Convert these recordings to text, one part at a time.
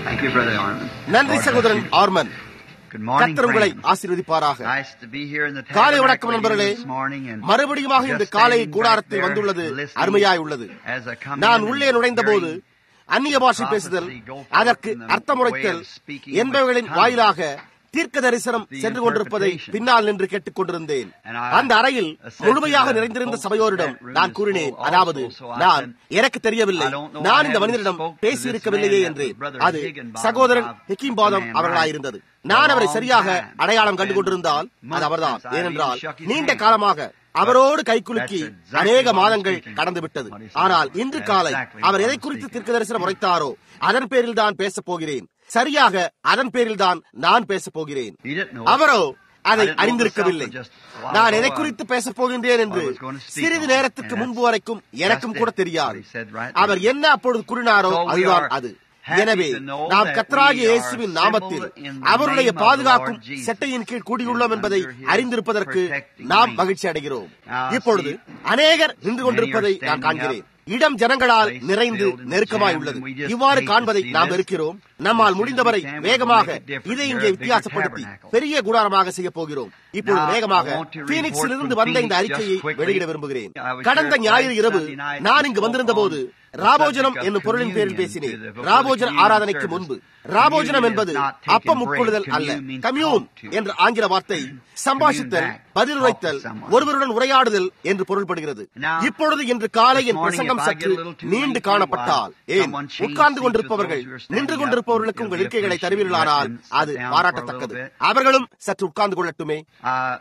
Thank you, Brother Armin. நன்றி சகோதரன் Arman Good morning, கத்தர் உங்களை friends. ஆசீர்வதிப்பாராக Nice to be here in the காலை tabernacle வணக்கம் with you நண்பர்களே this morning and மறுபடியுமாக இந்த just காலை standing back கூடாரத்தில் there வந்துள்ளது listening அருமையாய் உள்ளது as I come நான் in உள்ளே and நுழைந்த போது hearing அந்நிய பாஷை பேசுதல் prophecy go forth அதற்கு in the அர்த்தமுறைத்தல் way of speaking என்பவைகளின் with tongues. வாயிலாக தீர்க்க தரிசனம் The சென்று கொண்டிருப்பதை interpretation. பின்னால் நின்று கேட்டுக் கொண்டிருந்தேன் And I அந்த அறையில் said to முழுமையாக the நிறைந்திருந்த folks சபையோரிடம் in that room நான் is கூறினேன் full அதாவது also, so I நான் said, எனக்கு தெரியவில்லை I don't know, நான் I இந்த haven't மனிதனிடம் spoke to பேசி this இருக்கவில்லையே man, என்றேன் that Brother அது Higginbottom, சகோதரன் I've ஹிக்கிம்பாதம் man அவர்களாயிருந்தது right நான் அவரை a long சரியாக time. அடையாளம் கண்டு And கொண்டிருந்தால் அது months அவர்தான் since I've ஏனென்றால் even shook his நீண்ட hand. காலமாக அவரோடு கைக்குலுக்கி That's exactly அநேக what I'm மாதங்கள் speaking. கடந்து விட்டது What he said. ஆனால் இன்று That's காலை exactly அவர் what எதை I'm குறித்து speaking. தீர்க்க தரிசனம் உரைத்தாரோ அதன் பேரில் தான் பேசப் போகிறேன் சரியாக அதன் பேரில் தான் நான் பேசப் போகிறேன் He didn't know. அவரோ அதை I didn't know அறிந்திருக்கவில்லை myself till just a while நான் ago. எதை குறித்து பேசப் போகின்றேன் என்று I was going to speak சிறிது on it. நேரத்துக்கு And முன்பு that's வரைக்கும் எனக்கும் just கூட it. தெரியாது What he said right our there. என்ன அப்பொழுது கூறினாரோ So we அதுதான் are அது happy எனவே to know நாம் that கத்தராகிய we are இயேசுவின் நாமத்தில் assembled in the அவருடைய name of the பாதுகாக்கும் Lord Jesus செட்டையின் கீழ் கூடியுள்ளோம் and என்பதை under his அறிந்திருப்பதற்கு protecting நாம் wings. மகிழ்ச்சி அடைகிறோம் Now, I இப்பொழுது see அநேகர் நின்று கொண்டிருப்பதை many are நான் standing காண்கிறேன் up. இடம் ஜனங்களால் Place நிறைந்து filled and நெருக்கமாய் jammed, உள்ளது and we just இவ்வாறு hate to காண்பதை see நாம் this. இருக்கிறோம் நம்மால் As முடிந்தவரை soon as we can, we வேகமாக will make it different. இதை Here இங்கே a bigger வித்தியாசப்படுத்தி tabernacle. பெரிய கூடாரமாக செய்ய போகிறோம் இப்பொழுது Now, வேகமாக I want to report பீனிக்ஸில் இருந்து from வந்த இந்த Phoenix அறிக்கையை just quickly. வெளியிட விரும்புகிறேன் I was கடந்த here ஞாயிறு last இரவு Sunday night நான் and இங்கு spoke வந்திருந்த போது on the ராபோஜனம் subject of என்னும் பொருளின் பேரில் communion பேசினேன் to the- before the ராபோஜன communion ஆராதனைக்கு service. முன்பு Communion ராபோஜனம் is என்பது not taking அப்பம் bread. உட்கொள்ளுதல் அல்ல Commune means commune talk to. என்ற ஆங்கில வார்த்தை சம்பாஷித்தல் back. பதிலுரைத்தல் Talk to someone. ஒருவருடன் உரையாடுதல் என்று பொருள்படுகிறது Now, இப்பொழுது இன்று காலை this என் morning, பிரசங்கம் if I சற்று get a little too நீண்டு lengthy, காணப்பட்டால் why, ஏன் someone change உட்கார்ந்து seats கொண்டிருப்பவர்கள் with those who are standing நின்று up. கொண்டிருப்பவர்களுக்கு It'll உங்கள் be இருக்கைகளை appreciated. தருவீர்களானால் Let them sit அது down for a பாராட்டத்தக்கது little bit. அவர்களும் சற்று உட்கார்ந்து கொள்ளட்டுமே Uh,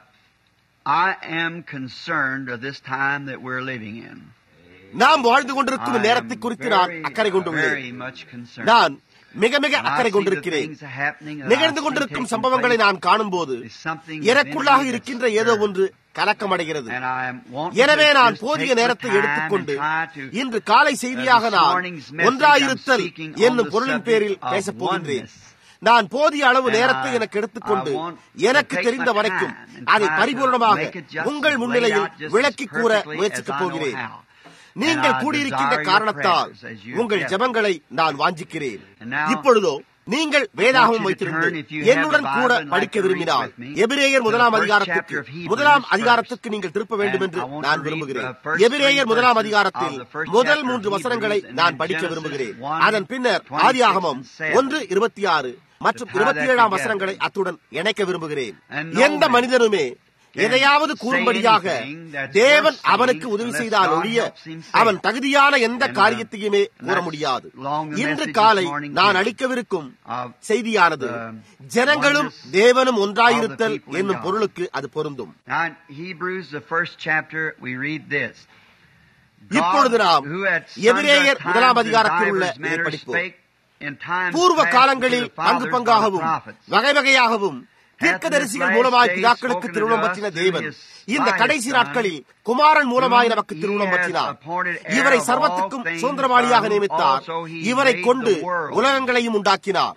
I am concerned of this time that we're living in. நாம் வாழ்ந்து கொண்டிருக்கும் I am நேரத்தை குறித்து நான் very, அக்கறை கொண்டுள்ளேன் very much concerned. நான் மிக மிக When I அக்கறை see the கொண்டிருக்கிறேன் things happening that I நிகழ்ந்து see கொண்டிருக்கும் taking சம்பவங்களை place, நான் காணும்போது is something எனக்குள்ளாக within me இருக்கின்ற that's ஏதோ stirred. ஒன்று கலக்கமடைகிறது And I am wanting எனவே to நான் just போதிய take the நேரத்தை time எடுத்துக்கொண்டு and try to, இன்று காலை செய்தியாக uh, this நான் morning's message ஒன்றாயிருத்தல் I'm speaking on என்னும் the பொருளின் subject பேரில் of பேசப் போகின்றேன் oneness. நான் போதிய அளவு And நேரத்தை I- எனக்கு எடுத்துக்கொண்டு I want to எனக்கு take தெரிந்த my வரைக்கும் time and அதை try to பரிபூர்ணமாக make it just உங்கள் laid முன்னிலையில் out just as விளக்கி கூற perfectly முயற்சிக்கப் as I know போகிறேன் how. நீங்கள் And I கூடியிருக்கின்ற desire your காரணத்தால் prayers as you உங்கள் have. ஜெபங்களை நான் வாஞ்சிக்கிறேன் And now, இப்பொழுதோ நீங்கள் I வேதாகமம் want you to வைத்திருந்து turn, if you have என்னுடன் the கூட Bible and like படிக்க to read விரும்பினால் with me, எபிரேயர் to முதலாம் the first அதிகாரத்துக்கு chapter of Hebrews முதலாம் first. அதிகாரத்துக்கு நீங்கள் திருப்ப வேண்டும் And என்று I want to நான் read விரும்புகிறேன் the first எபிரேயர் three முதலாம் verses அதிகாரத்தில் of the first முதல் chapter of மூன்று வசனங்களை Hebrews and நான் then படிக்க Genesis விரும்புகிறேன் 1, அதன் பின்னர் 26 ஆதியாகமம் and 7. ஒன்று இருபத்தி ஆறு மற்றும் To tie இருபத்தி that ஏழாம் together. வசனங்களை அத்துடன் இணைக்க விரும்புகிறேன் And no எந்த man மனிதனுமே can எதையாவது say கூறும்படியாக anything that's தேவன் worth அவனுக்கு saying உதவி unless செய்தால் God ஒழிய helps him say அவன் it. தகுதியான எந்த And, uh, காரியத்தையுமே and கூற that's முடியாது long the இன்று message காலை this morning நான் too. அளிக்கவிருக்கும் Of செய்தியானது the ஜனங்களும் oneness தேவனும் of ஒன்றாயிருத்தல் the people in என்னும் God. பொருளுக்கு அது பொருந்தும் Now, in Hebrews, the first chapter, we read this. இப்பொழுது நாம் who at sundry எபிரேயர் முதலாம் times and அதிகாரத்தில் உள்ள divers இதை manners படிப்போம் spake in times பூர்வ past காலங்களில் unto the பங்கு fathers by the பங்காகவும் prophets. வகை வகையாகவும் தீர்க்கதரிசிகள் மூலமாய் பிதாக்களுக்கு திருமணம் பற்றின தேவன் இந்த கடைசி நாட்களில் குமாரன் மூலமாய் நமக்கு திருமணம் பற்றினார் இவரை சர்வத்துக்கும் சுதந்திரவாளியாக நியமித்தார் இவரை கொண்டு உலகங்களையும் உண்டாக்கினார்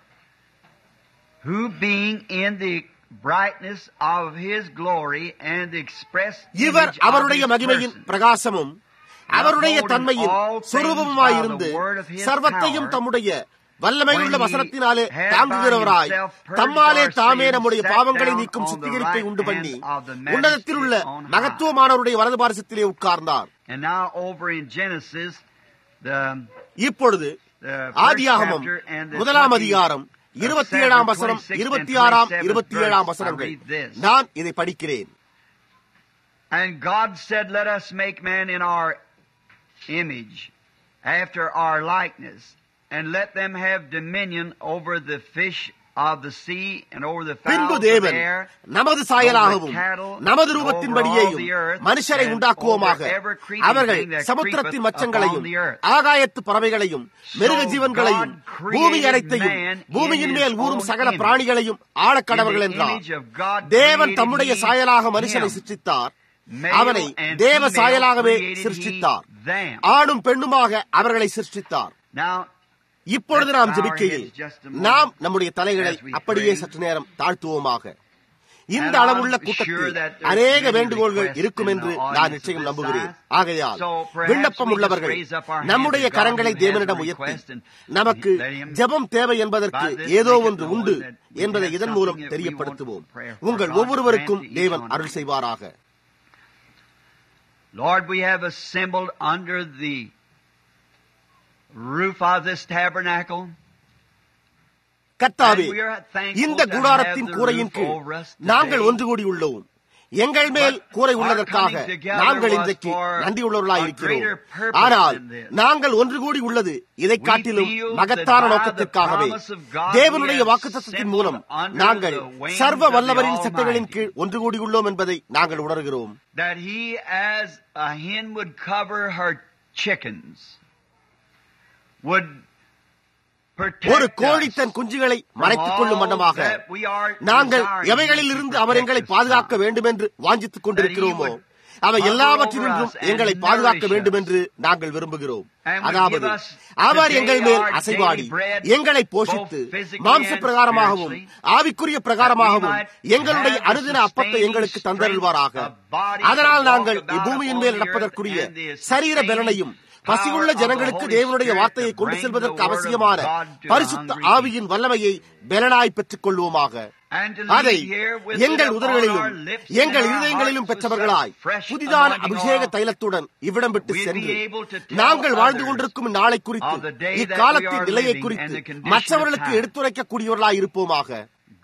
Who being in the brightness of his glory and the express இவர் image of அவருடைய his மகிமையின் person, பிரகாசமும் அவருடைய தன்மையின் சுரூபமாயிருந்து சர்வத்தையும் தம்முடைய வல்லமையுள்ள வசனத்தினாலே தாங்குகிறவராய் தம்மாலே தாமே நம்முடைய பாவங்களை நீக்கும் சுத்திகரிப்பை உண்டு பண்ணி உன்னதத்தில் உள்ள மகத்துவமானவருடைய வலது பாரசத்திலே உட்கார்ந்தார் And now over in Genesis, the, இப்பொழுது the first ஆதியாகமம் chapter and the முதலாம் 20 அதிகாரம் of இருபத்தி 7, ஏழாம் வசனம் 26 and இருபத்தி ஆறாம் 27 இருபத்தி ஏழாம் verse, வசனங்கள் I read this. நான் இதை படிக்கிறேன் And God said, Let us make man in our image, after our likeness, and let them have dominion over the fish of the sea, and over the பின்பு fowls of the தேவன் air, நமது சாயலாகவும் நமது ரூபத்தின்படியேயும் மனுஷரை உண்டாக்குவோமாக அவர்கள் சமுத்திரத்தின் மச்சங்களையும் ஆகாயத்து பறவைகளையும் மிருக ஜீவன்களையும் பூமி அனைத்தையும் பூமியின் மேல் ஊறும் சகல பிராணிகளையும் ஆழக்கடவர்கள் என்றார் தேவன் தம்முடைய சாயலாக மனுஷனை சிருஷ்டித்தார் அவனை தேவ சாயலாகவே சிருஷ்டித்தார் ஆணும் பெண்ணுமாக அவர்களை சிருஷ்டித்தார் Now, இப்பொழுது நாம் ஜெபிக்கையில் நாம் நம்முடைய தலைகளை அப்படியே சற்று நேரம் தாழ்த்துவோமாக இந்த அளவுள்ள கூட்டத்தில் அநேக வேண்டுகோள்கள் இருக்கும் என்று நான் நிச்சயம் நம்புகிறேன் ஆகையால் விண்ணப்பம் உள்ளவர்கள் நம்முடைய கரங்களை தேவனிடம் உயர்த்தி நமக்கு ஜெபம் தேவை என்பதற்கு ஏதோ ஒன்று உண்டு என்பதை இதன் மூலம் தெரியப்படுத்துவோம் உங்கள் ஒவ்வொருவருக்கும் தேவன் அருள் செய்வாராக Lord, we have assembled under the roof of this tabernacle. கர்த்தாவே இந்த கூடாரத்தின் கூரையின் கீழ் நாங்கள் ஒன்று கூடியுள்ளோம் எங்கள் மேல் கூரை உள்ளதற்காக நாங்கள் இன்றைக்கு நன்றியுள்ளவர்களாய் இருக்கிறோம் ஆனால் நாங்கள் ஒன்று கூடி உள்ளது இதை காட்டிலும் மகத்தான நோக்கத்திற்காகவே தேவனுடைய வாக்குத்தத்தின் மூலம் நாங்கள் சர்வ வல்லவரின் சட்டங்களின் கீழ் ஒன்று கூடியுள்ளோம் என்பதை நாங்கள் உணர்கிறோம் That he, as a hen would cover her chickens, would ஒரு கோழி தன் குஞ்சுகளை மறைத்துக் கொள்ளும் வண்ணமாக நாங்கள் எவைகளில் இருந்து அவர் எங்களை பாதுகாக்க வேண்டும் என்று வாஞ்சித்துக் கொண்டிருக்கிறோமோ அவை எல்லாவற்றிலிருந்தும் எங்களை பாதுகாக்க வேண்டும் என்று நாங்கள் விரும்புகிறோம் அதாவது அவர் எங்கள் மேல் அசைவாடி எங்களை போஷித்து மாம்ச பிரகாரமாகவும் ஆவிக்குரிய பிரகாரமாகவும் எங்களுடைய அனுதின அப்பத்தை எங்களுக்கு தந்தருள்வாராக அதனால் நாங்கள் இப்பூமியின் மேல் நடப்பதற்குரிய சரீர பலனையும் பசியுள்ள ஜனங்களுக்கு தேவனுடைய வார்த்தையை கொண்டு செல்வதற்கு அவசியமான பரிசுத்த ஆவியின் வல்லமையை பலனாய் பெற்றுக் கொள்வோமாக அதை எங்கள் உதடுகளிலும் எங்கள் இருதயங்களிலும் பெற்றவர்களாய் புதிதான அபிஷேக தைலத்துடன் இவ்விடம் விட்டு சென்று நாங்கள் வாழ்ந்து கொண்டிருக்கும் நாளை குறித்து இக்காலத்தின் நிலையை குறித்து மற்றவர்களுக்கு எடுத்துரைக்கக்கூடியவர்களாய் இருப்போமாக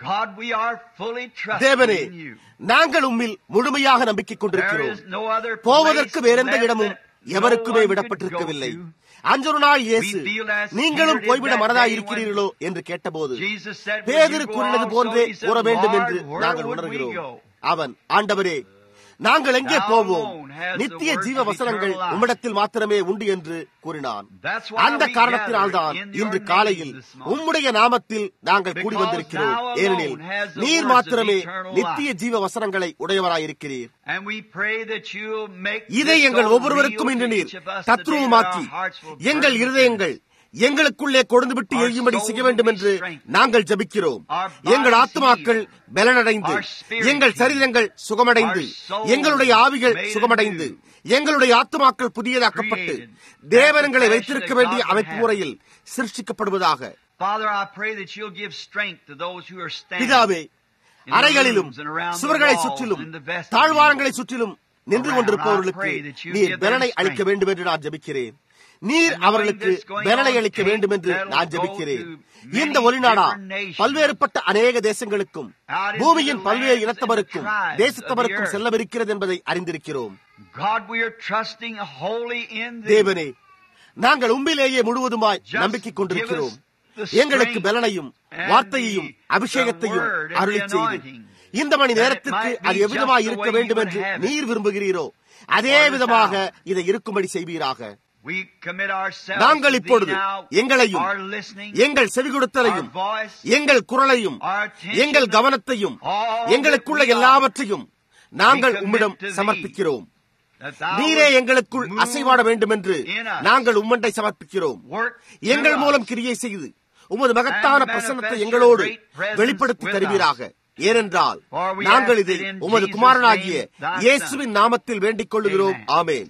தேவனே நாங்கள் உம்மில் முழுமையாக நம்பிக்கை கொண்டிருக்கிறோம் போவதற்கு வேறெந்த இடமும் எவருக்குமே விடப்பட்டிருக்கவில்லை அஞ்சொரு நாள் இயேசு நீங்களும் போய்விட மனதாய் இருக்கிறீர்களோ என்று கேட்டபோது பேதிரு கூறினது போன்றே கூற வேண்டும் என்று நாங்கள் உணர்கிறோம் அவன் ஆண்டவரே நாங்கள் எங்கே போவோம் நித்திய ஜீவ வசனங்கள் உம்மிடத்தில் மாத்திரமே உண்டு என்று கூறினான் அந்த காரணத்தினால்தான் இன்று காலையில் உம்முடைய நாமத்தில் நாங்கள் கூடி வந்திருக்கிறோம் ஏனெனில் நீர் மாத்திரமே நித்திய ஜீவ வசனங்களை உடையவராயிருக்கிறீர் இதை எங்கள் ஒவ்வொருவருக்கும் இன்று நீர் தத்ரூபமாக்கி எங்கள் இருதயங்கள் எங்களுக்குள்ளே கொடுந்து விட்டு எரியும்படி செய்ய வேண்டும் என்று நாங்கள் ஜபிக்கிறோம் எங்கள் ஆத்மாக்கள் பலனடைந்து எங்கள் சரீரங்கள் சுகமடைந்து எங்களுடைய ஆவிகள் சுகமடைந்து எங்களுடைய ஆத்மாக்கள் புதியதாக்கப்பட்டு தேவனங்களை வைத்திருக்க வேண்டிய அமைப்பு முறையில் சிருஷ்டிக்கப்படுவதாக பிதாவே அறைகளிலும் சுவர்களை சுற்றிலும் தாழ்வாரங்களை சுற்றிலும் நின்று கொண்டிருப்பவர்களுக்கு நீர் பலனை அளிக்க வேண்டும் என்று நான் ஜபிக்கிறேன் நீர் அவர்களுக்கு பலனை அளிக்க வேண்டும் என்று நான் ஜபிக்கிறேன் இந்த ஒளிநாடா பல்வேறுபட்ட அநேக தேசங்களுக்கும் பூமியின் பல்வேறு இனத்தவருக்கும் தேசத்தவருக்கும் செல்லவிருக்கிறது என்பதை அறிந்திருக்கிறோம் தேவனே நாங்கள் உண்மையிலேயே முழுவதுமாய் நம்பிக்கை கொண்டிருக்கிறோம் எங்களுக்கு பலனையும் வார்த்தையையும் அபிஷேகத்தையும் அருளி செய்து இந்த மணி நேரத்திற்கு அது எவ்விதமாய் இருக்க வேண்டும் என்று நீர் விரும்புகிறீரோ அதே விதமாக இதை இருக்கும்படி செய்வீராக நாங்கள் இப்பொழுது எங்களையும் எங்கள் செவிகொடுத்தலையும் எங்கள் குரலையும் எங்கள் கவனத்தையும் எங்களுக்குள்ள எல்லாவற்றையும் நாங்கள் உம்மிடம் சமர்ப்பிக்கிறோம் நீரே எங்களுக்குள் அசைவாட வேண்டும் என்று நாங்கள் உம்மண்டை சமர்ப்பிக்கிறோம் எங்கள் மூலம் கிரியை செய்து உமது மகத்தான பிரசன்னத்தை எங்களோடு வெளிப்படுத்தி தருவீராக ஏனென்றால் நாங்கள் இதை உமது குமாரனாகிய இயேசுவின் நாமத்தில் வேண்டிக் கொள்ளுகிறோம் ஆமேன்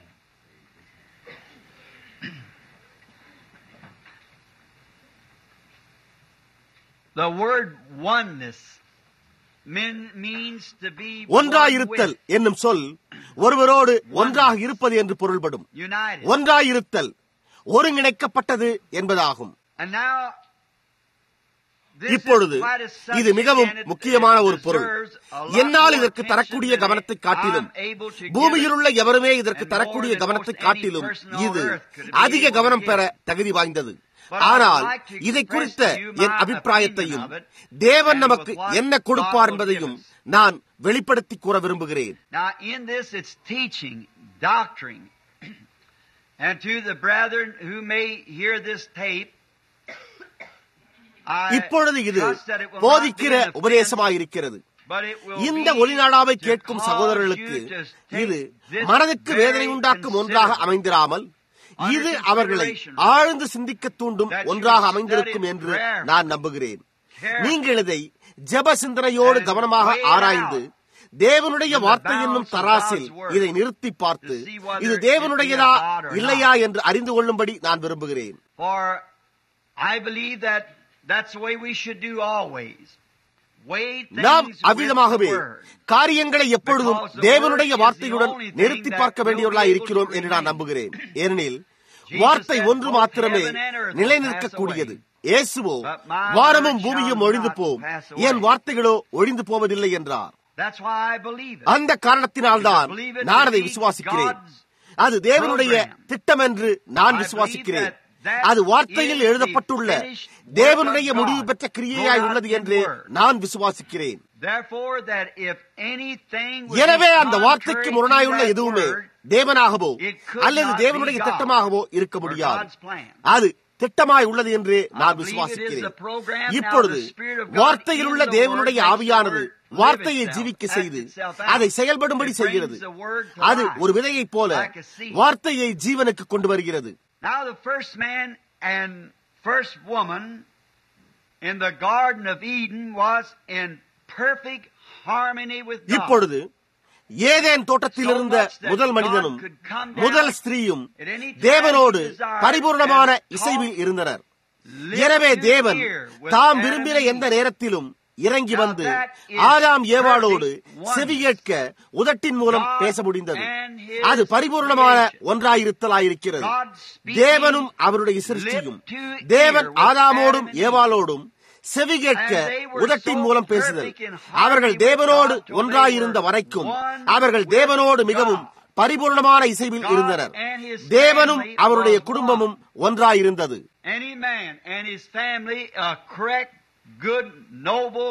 The word oneness means to be ஒன்றாயிருத்தல் என்னும் சொல் ஒருவரோடு ஒன்றாக இருப்பது என்று பொருள்படும் united. ஒன்றாயிருத்தல் ஒருங்கிணைக்கப்பட்டது என்பதாகும் And now இப்பொழுது இது மிகவும் முக்கியமான ஒரு பொருள் என்னால் இதற்கு தரக்கூடிய கவனத்தை காட்டிலும் பூமியில் உள்ள எவருமே இதற்கு தரக்கூடிய கவனத்தை காட்டிலும் இது அதிக கவனம் பெற தகுதி வாய்ந்தது ஆனால் இதை குறித்த என் அபிப்பிராயத்தையும் தேவன் நமக்கு என்ன கொடுப்பார் என்பதையும் நான் வெளிப்படுத்தி கூற விரும்புகிறேன் Now, in this, it's teaching, doctrine. And to the brethren who may hear this tape, I இப்பொழுது இது trust that it will not be போதிக்கிற an offense, உபதேசமாயிருக்கிறது but it will இந்த be ஒளிநாடாவை to கேட்கும் cause சகோதரர்களுக்கு you to take இது this மனதுக்கு very வேதனை உண்டாக்கும் ஒன்றாக considerable அமைந்திராமல் இது under அவர்களை consideration ஆழ்ந்து சிந்திக்க தூண்டும் that you ஒன்றாக study அமைந்திருக்கும் என்று prayer. நான் நம்புகிறேன் நீங்கள் இதை ஜப சிந்தனையோடு கவனமாக ஆராய்ந்து தேவனுடைய வார்த்தை என்னும் தராசில் இதை நிறுத்தி பார்த்து இது தேவனுடையதா இல்லையா என்று அறிந்து கொள்ளும்படி நான் விரும்புகிறேன் For I believe that that's the way we should do always. Weigh நாம் things with அவ்விதமாகவே the word. காரியங்களை எப்பொழுதும் தேவனுடைய வார்த்தையுடன் நிறுத்தி பார்க்க வேண்டியவர்களாய் இருக்கிறோம் என்று நான் நம்புகிறேன் ஏனெனில் வார்த்தை ஒன்று மாத்திரமே நிலைநிற்கக்கூடியது இயேசுவோ வானமும் பூமியும் ஒழிந்து போம் என் வார்த்தைகளோ ஒழிந்து போவதில்லை என்றார் That's why I believe it. அந்த காரணத்தினால்தான் நான் அதை விசுவாசிக்கிறேன் அது தேவனுடைய திட்டம் என்று நான் விசுவாசிக்கிறேன் அது வார்த்தையில் எழுதப்பட்டுள்ள தேவனுடைய முடிவு பெற்ற கிரியையாய் உள்ளது என்று நான் விசுவாசிக்கிறேன் Therefore, that if anything would எனவே be அந்த வார்த்தைக்கு contrary முரணாயுள்ள to that எதுவுமே word, தேவனாகவோ it could அல்லது not தேவனுடைய be God திட்டமாகவோ இருக்க or முடியாது God's plan. அது திட்டமாய் உள்ளது என்று நான் believe it is விசுவாசிக்கிறேன் the program. Now இப்பொழுது the Spirit of God வார்த்தையில் உள்ள in the தேவனுடைய Word makes ஆவியானது the Word வார்த்தையை live itself, ஜீவிக்க act செய்து itself out. அதை செயல்படும்படி It brings செய்கிறது the Word to அது life, ஒரு விதையைப் போல like a seed. வார்த்தையை ஜீவனுக்கு கொண்டு வருகிறது Now the first man and first woman in the Garden of Eden was in perfect harmony with God. இப்பொழுது ஏதேன் தோட்டத்தில் இருந்த முதல் மனிதனும் முதல் ஸ்திரீயும் தேவனோடு பரிபூர்ணமான இசைவில் இருந்தனர் எனவே தேவன் தாம் விரும்பின எந்த நேரத்திலும் இறங்கி வந்து ஆதாம் ஏவாளோடு செவி கேட்க உதட்டின் மூலம் பேச முடிந்தது அது பரிபூர்ணமான ஒன்றாயிருத்தலாயிருக்கிறது தேவனும் அவருடைய சிருஷ்டியும் தேவன் ஆதாமோடும் ஏவாளோடும் செவி கேட்க உதட்டின் மூலம் பேசுதல் அவர்கள் தேவனோடு ஒன்றாயிருந்த வரைக்கும் அவர்கள் தேவனோடு மிகவும் பரிபூர்ணமான இசைவில் இருந்தனர் தேவனும் அவருடைய குடும்பமும் ஒன்றாயிருந்தது Any man and his family, a correct, good, noble,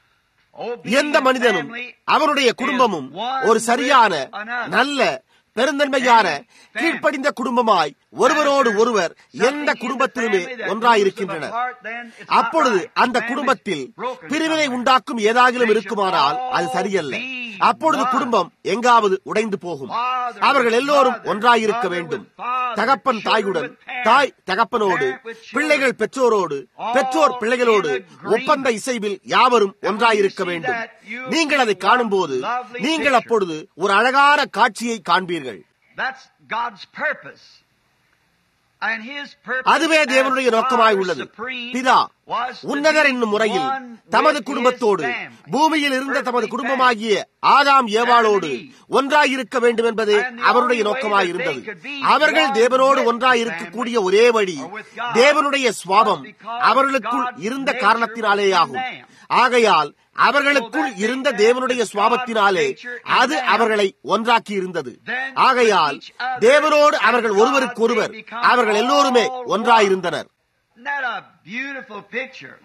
எந்த மனிதனும் அவருடைய குடும்பமும் ஒரு சரியான நல்ல பெருந்தன்மையான கீழ்ப்படிந்த குடும்பமாய் ஒருவரோடு ஒருவர் எந்த குடும்பத்திலுமே ஒன்றாயிருக்கின்றனர் அப்பொழுது அந்த குடும்பத்தில் பிரிவினை உண்டாக்கும் ஏதாகிலும் இருக்குமானால் அது சரியல்ல அப்பொழுது குடும்பம் எங்காவது உடைந்து போகும் அவர்கள் எல்லோரும் ஒன்றாயிருக்க வேண்டும் தகப்பன் தாயுடன் தாய் தகப்பனோடு பிள்ளைகள் பெற்றோரோடு பெற்றோர் பிள்ளைகளோடு ஒப்பந்த இசைவில் யாவரும் ஒன்றாயிருக்க வேண்டும் நீங்கள் அதை காணும்போது நீங்கள் அப்பொழுது ஒரு அழகான காட்சியை காண்பீர்கள் That's God's purpose. And his purpose அதுவே as தேவனுடைய நோக்கமாய் Father உள்ளது supreme பிதா was to உன்னதர் be என்னும் முறையில் one தமது with குடும்பத்தோடு his family. பூமியில் இருந்த தமது Earthly குடும்பமாகிய ஆதாம் ஏவாளோடு ஒன்றாயிருக்க வேண்டும் என்பதே And the அவருடைய only way நோக்கமாய் that இருந்தது they could be அவர்கள் one தேவனோடு with ஒன்றாயிருக்கக்கூடிய family ஒரே வழி or with God தேவனுடைய சுவாபம் was because அவர்களுக்குள் God's இருந்த nature காரணத்தினாலேயாகும் was in them. ஆகையால் அவர்களுக்குள் So that இருந்த they தேவனுடைய had சுவாபத்தினாலே God's nature in அது them. அவர்களை ஒன்றாக்கி இருந்தது Then ஆகையால் each other தேவனோடு and அவர்கள் God ஒருவருக்கொருவர் they become அவர்கள் எல்லோருமே all ஒன்றாயிருந்தனர் Isn't that a beautiful picture?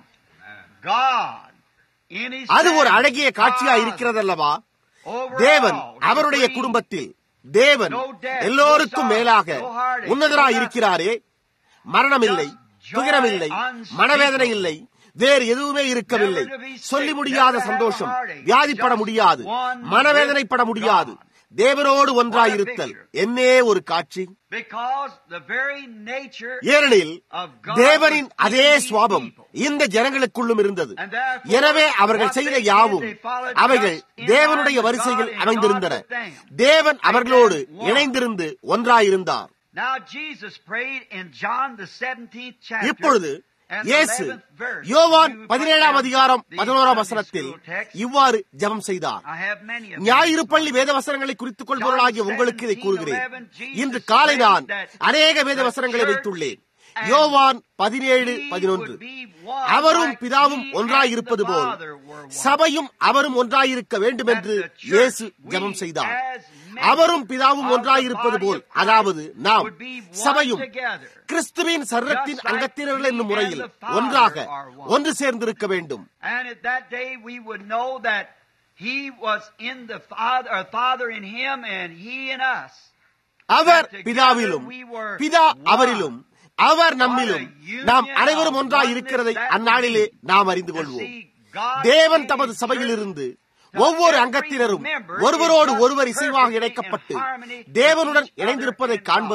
God in his அது ஒரு family, அழகிய காட்சியா God இருக்கிறதல்லவா overall, தேவன் அவருடைய supreme. குடும்பத்தில் தேவன் No death, எல்லோருக்கும் no sorrow, மேலாக no heartache, உன்னதராய் no இருக்கிறாரே மரணமில்லை Just துயரமில்லை joy unspeakable. மனவேதனை இல்லை வேறு எதுவுமே இருக்கவில்லை Never to be sick, சொல்லி முடியாத never to have சந்தோஷம் a heartache. வியாதிப்பட Just முடியாது one மனவேதனைப்பட with முடியாது God. தேவனோடு ஒன்றாயிருத்தல் picture. என்னே ஒரு காட்சி Because the very nature ஏனெனில் of God தேவனின் was in அதே these சுவாபம் people. இந்த ஜனங்களுக்குள்ளும் இருந்தது And therefore, எனவே அவர்கள் what செய்த they did, யாவும் they followed அவைகள் just in தேவனுடைய line with வரிசையில் God and அமைந்திருந்தன God with them. தேவன் அவர்களோடு They were one. இணைந்திருந்து ஒன்றாயிருந்தார் Now Jesus prayed in John the 17th chapter. இப்பொழுது and the இயேசு 11th verse. யோவான் You பதினேழாம் put அதிகாரம் down the பதினோராம் Sunday வசனத்தில் school text. இவ்வாறு ஜெபம் செய்தார் I have many of them. ஞாயிறு பள்ளி வேத வசனங்களை குறித்துக் கொள்பவர்களாகிய உங்களுக்கு இதை கூறுகிறேன் இன்று காலை நான் அநேக வேத வசனங்களை வைத்துள்ளேன் யோவான் பதினேழு பதினொன்று அவரும் பிதாவும் ஒன்றாயிருப்பது போல் சபையும் அவரும் ஒன்றாயிருக்க வேண்டும் என்று இயேசு ஜெபம் செய்தார் அவரும் பிதாவும் ஒன்றாயிருப்பது போல் அதாவது நாம் சபையும் கிறிஸ்துவின் சரீரத்தின் அங்கத்தினர்கள் என்னும் முறையில் ஒன்றாக ஒன்று சேர்ந்திருக்க வேண்டும் And at that day we would know that He was in the Father, or Father in Him, and He in us. அவர் பிதாவிலும் பிதா அவரிலும் அவர் நம்மிலும் நாம் அனைவரும் ஒன்றாய் இருக்கிறதை அந்நாளிலே நாம் அறிந்து கொள்வோம் தேவன் தமது சபையிலிருந்து ஒவ்வொரு அங்கத்தினரும் ஒருவரோடு ஒருவர் இசைவாக இணைக்கப்பட்டு தேவனுடன் இணைந்திருப்பதை காண்பது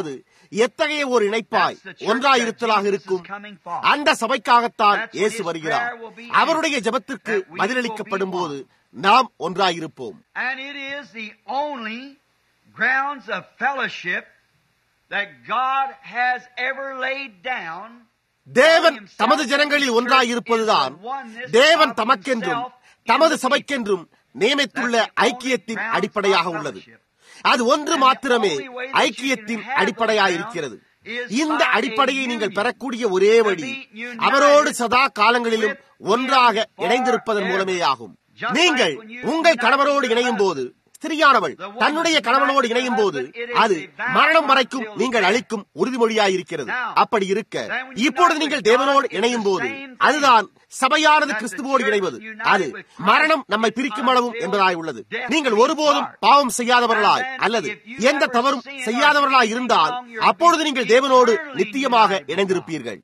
எத்தகைய ஒரு இணைப்பாய் ஒன்றாயிருத்தலாக இருக்கும் அந்த சபைக்காகத்தான் இயேசு வருகிறார் அவருடைய ஜபத்திற்கு பதிலளிக்கப்படும் போது நாம் ஒன்றாயிருப்போம் And it is the only grounds of fellowship that God has ever laid down. தேவன் தமது ஜனங்களில் ஒன்றாயிருப்பதுதான் தேவன் தமக்கென்றும் தமது சபைக்கென்றும் நியமித்துள்ள ஐக்கியத்தின் அடிப்படையாக உள்ளது அது ஒன்று மாத்திரமே ஐக்கியத்தின் அடிப்படையாயிருக்கிறது இந்த அடிப்படையை நீங்கள் பெறக்கூடிய ஒரே வழி அவரோடு சதா காலங்களிலும் ஒன்றாக இணைந்திருப்பதன் மூலமே ஆகும் நீங்கள் உங்கள் கணவரோடு இணையும் போது ஸ்திரியானவள் தன்னுடைய கணவனோடு இணையும் போது அது மரணம் வரைக்கும் நீங்கள் அளிக்கும் உறுதிமொழியாயிருக்கிறது அப்படி இருக்க இப்பொழுது நீங்கள் தேவனோடு இணையும் போது அதுதான் சபையானது கிறிஸ்துவோடு இணைவது அது மரணம் நம்மை பிரிக்கும் அளவும் என்பதாய் உள்ளது நீங்கள் ஒருபோதும் பாவம் செய்யாதவர்களாய் அல்லது எந்த தவறும் செய்யாதவர்களாய் இருந்தால் அப்பொழுது நீங்கள் தேவனோடு நித்தியமாக இணைந்திருப்பீர்கள்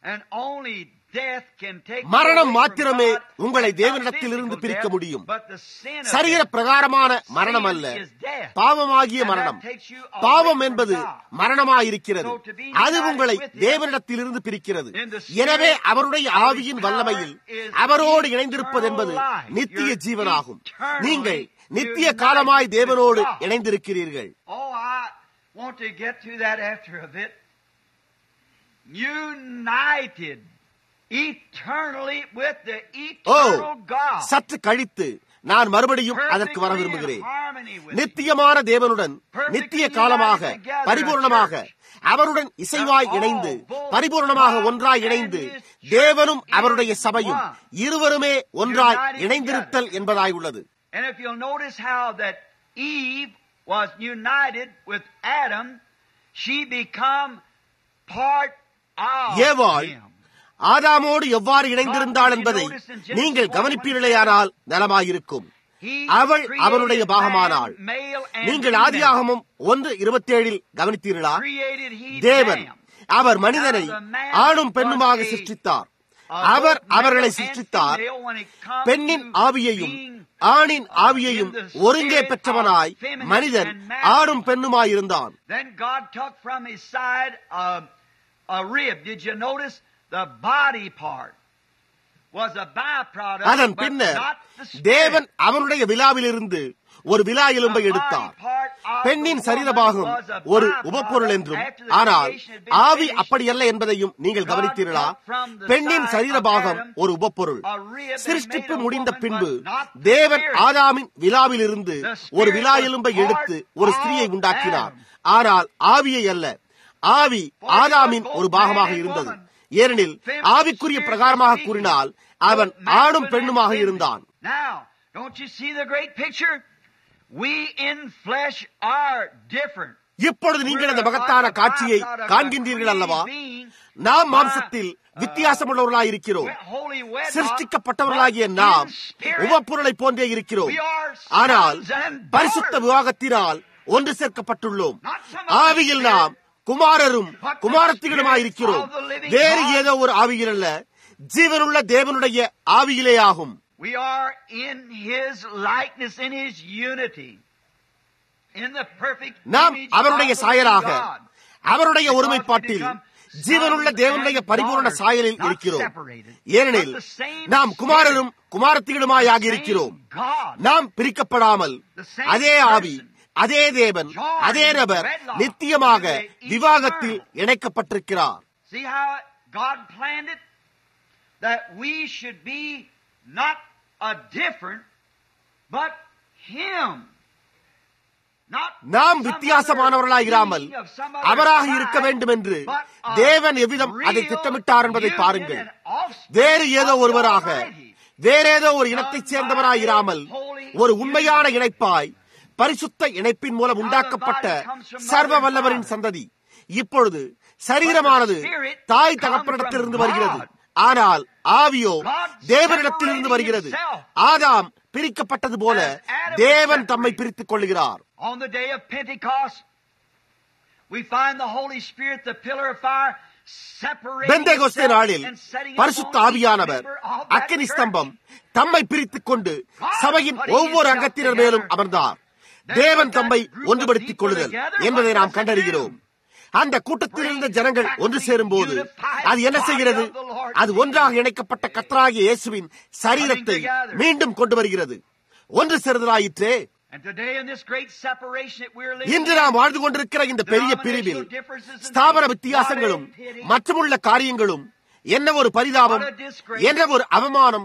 மரணம் மாத்திரமே உங்களை தேவனிடத்தில் இருந்து பிரிக்க முடியும் சரீர பிரகாரமான மரணம் அல்ல பாவமாகிய மரணம் பாவம் என்பது மரணமாயிருக்கிறது அது உங்களை தேவனிடத்தில் இருந்து பிரிக்கிறது எனவே அவருடைய ஆவியின் வல்லமையில் அவரோடு இணைந்திருப்பது என்பது நித்திய ஜீவனாகும் நீங்கள் நித்திய காலமாய் தேவனோடு இணைந்திருக்கிறீர்கள் want to get to that after a bit. United eternally with the eternal God. சற்று கழித்து நான் மறுபடியும் அதற்கு வர விரும்புகிறேன் நித்தியமான தேவனுடன் நித்திய காலமாக பரிபூர்ணமாக அவருடன் இசைவாய் இணைந்து பரிபூர்ணமாக ஒன்றாய் இணைந்து தேவனும் அவருடைய சபையும் இருவருமே ஒன்றாய் இணைந்திருத்தல் என்பதாய் உள்ளது And if you'll notice how that Eve was united with Adam, she become part of ஏவாள் him. ஆதாமோடு எவ்வாறு இணைந்திருந்தாள் என்பதை நீங்கள் கவனிப்பீர்களேயானால் நலமாயிருக்கும் அவள் அவனுடைய பாகமானாள் நீங்கள் ஆதியாகமும் ஒன்று இருபத்தி ஏழில் கவனித்தீர்களா தேவன் அவர் மனிதனை ஆணும் பெண்ணுமாக சிருஷ்டித்தார் அவர் அவர்களை சிருஷ்டித்தார் பெண்ணின் ஆவியையும் ஆணின் ஆவியையும் ஒருங்கே பெற்றவனாய் மனிதன் ஆணும் பெண்ணுமாயிருந்தான் Then God took from his side a, a rib. Did you notice the body part was a byproduct, அதன் but பின்னர் not the spirit. தேவன் அவனுடைய விழாவிலிருந்து ஒரு விழா எலும்பை The எடுத்தார் body part of பெண்ணின் the சரீர woman பாகம் was a ஒரு byproduct உபப்பொருள் என்றும் after the ஆனால் creation had been ஆவி finished. அப்படியல்ல என்பதையும் நீங்கள் God கவனித்தீர்களா took from the பெண்ணின் side சரீர of பாகம் Adam ஒரு உபப்பொருள் a rib and சிருஷ்டிப்பு made a முடிந்த woman, பின்பு but not the தேவன் spirit. ஆதாமின் விழாவிலிருந்து The ஒரு spirit விழா was எலும்பை part எடுத்து ஒரு ஸ்திரியை of உண்டாக்கினார் Adam. ஆனால் ஆவியை அல்ல ஆவி For ஆதாமின் both ஒரு man பாகமாக and இருந்தது woman. ஏனெனில் ஆவிக்குரிய பிரகாரமாக கூறினால் அவன் ஆணும் பெண்ணுமாக இருந்தான் Now, don't you see the great picture? We in flesh are different. இப்பொழுது நீங்கள் அந்த மகத்தான காட்சியை காண்கின்றீர்கள் அல்லவா நாம் மாம்சத்தில் வித்தியாசமுள்ளவர்களாய் இருக்கிறோம் சிருஷ்டிக்கப்பட்டவர்களாகிய நாம் உபப்பொருளை போன்றே இருக்கிறோம் ஆனால் பரிசுத்த விவாகத்தினால் ஒன்று சேர்க்கப்பட்டுள்ளோம் ஆவியில் நாம் குமாரரும் குமாரத்திகளுமாயிருக்கிறோம் வேறு ஏதோ ஒரு ஆவியில் அல்ல ஜீவனுள்ள தேவனுடைய ஆவியிலே ஆகும் We are in His likeness, in His unity, in the perfect நாம் image அவருடைய of the சாயலாக living God. அவருடைய ஒருமைப்பாட்டில் ஜீவனுள்ள தேவனுடைய பரிபூர்ண சாயலில் இருக்கிறோம் ஏனெனில் நாம் குமாரரும் குமாரத்திகளுமாய் இருக்கிறோம் நாம் பிரிக்கப்படாமல் அதே ஆவி அதே தேவன் அதே நபர் நித்தியமாக விவாகத்தில் இணைக்கப்பட்டிருக்கிறார் See how God planned it? That we should be not a different, but Him. Not நாம் some வித்தியாசமானவர்களாய் other இராமல் being of some other அவராக tribe, இருக்க வேண்டும் என்று but a தேவன் எவ்விதம் அதை real திட்டமிட்டார் என்பதை union பாருங்கள் and offspring வேறு ஏதோ of the ஒருவராக Almighty. வேறேதோ ஒரு இனத்தைச் சேர்ந்தவராய் இராமல் ஒரு உண்மையான இணைப்பாய் பரிசுத்த இணைப்பின் மூலம் உண்டாக்கப்பட்ட சர்வ வல்லவரின் சந்ததி இப்பொழுது சரீரமானது தாய் தகப்பனிடத்திலிருந்து வருகிறது ஆனால் ஆவியோ தேவனிடத்திலிருந்து வருகிறது ஆதாம் பிரிக்கப்பட்டது போல தேவன் தம்மை பிரித்துக் கொள்கிறார் On the day of Pentecost, we find the Holy Spirit, the pillar of fire, separating Pentecost itself நாளில் and setting பரிசுத்த upon each ஆவியானவர் member of that அக்கினி church. ஸ்தம்பம் தம்மை பிரித்துக் கொண்டு சபையின் ஒவ்வொரு அங்கத்தினர் மேலும் அமர்ந்தார் தேவன் தம்மை ஒன்றுபடுத்திக் கொள்ளுதல் என்பதை நாம் கண்டறிகிறோம் அந்த கூட்டத்தில் இருந்த ஜனங்கள் ஒன்று சேரும் போது அது என்ன செய்கிறது அது ஒன்றாக இணைக்கப்பட்ட கத்தராகிய இயேசுவின் சரீரத்தை மீண்டும் கொண்டு வருகிறது ஒன்று சேருதலாயிற்றே இன்று நாம் வாழ்ந்து கொண்டிருக்கிற இந்த பெரிய பிரிவில் ஸ்தாபன வித்தியாசங்களும் மற்றுமுள்ள காரியங்களும் என்ன ஒரு பரிதாபம் என்ன ஒரு அவமானம்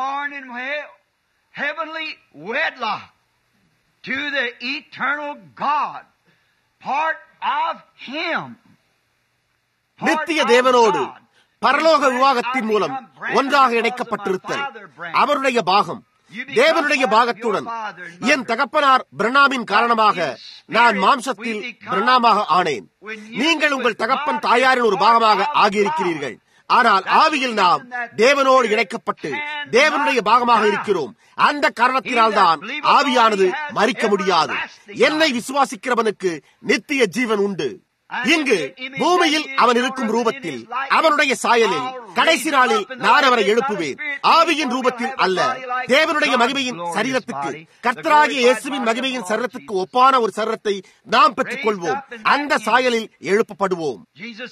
heavenly wedlock to the eternal God, part of Him. நித்திய தேவனோடு பரலோக விவாகத்தின் மூலம் ஒன்றாக இணைக்கப்பட்டிருத்தல் அவருடைய பாகம் தேவனுடைய பாகத்துடன் என் தகப்பனார் பிரணாமின் காரணமாக நான் மாம்சத்தில் பிரணாமாக ஆனேன் நீங்கள் உங்கள் தகப்பன் தாயாரின் ஒரு பாகமாக ஆகியிருக்கிறீர்கள் ஆனால் ஆவியில் நாம் தேவனோடு இணைக்கப்பட்டு தேவனுடைய பாகமாக இருக்கிறோம் அந்த காரணத்தினால் தான் ஆவியானது மறிக்க முடியாது என்னை விசுவாசிக்கிறவனுக்கு நித்திய ஜீவன் உண்டு இங்கு பூமியில் அவன் இருக்கும் ரூபத்தில் அவனுடைய சாயலில் கடைசி நாளில் நான் அவரை எழுப்புவேன் ஆவியின் ரூபத்தில் அல்ல தேவனுடைய மகிமையின் சரீரத்துக்கு கர்த்தராகிய இயேசுவின் மகிமையின் சரீரத்துக்கு ஒப்பான ஒரு சரீரத்தை நாம் பெற்றுக் கொள்வோம் அந்த சாயலில் எழுப்பப்படுவோம்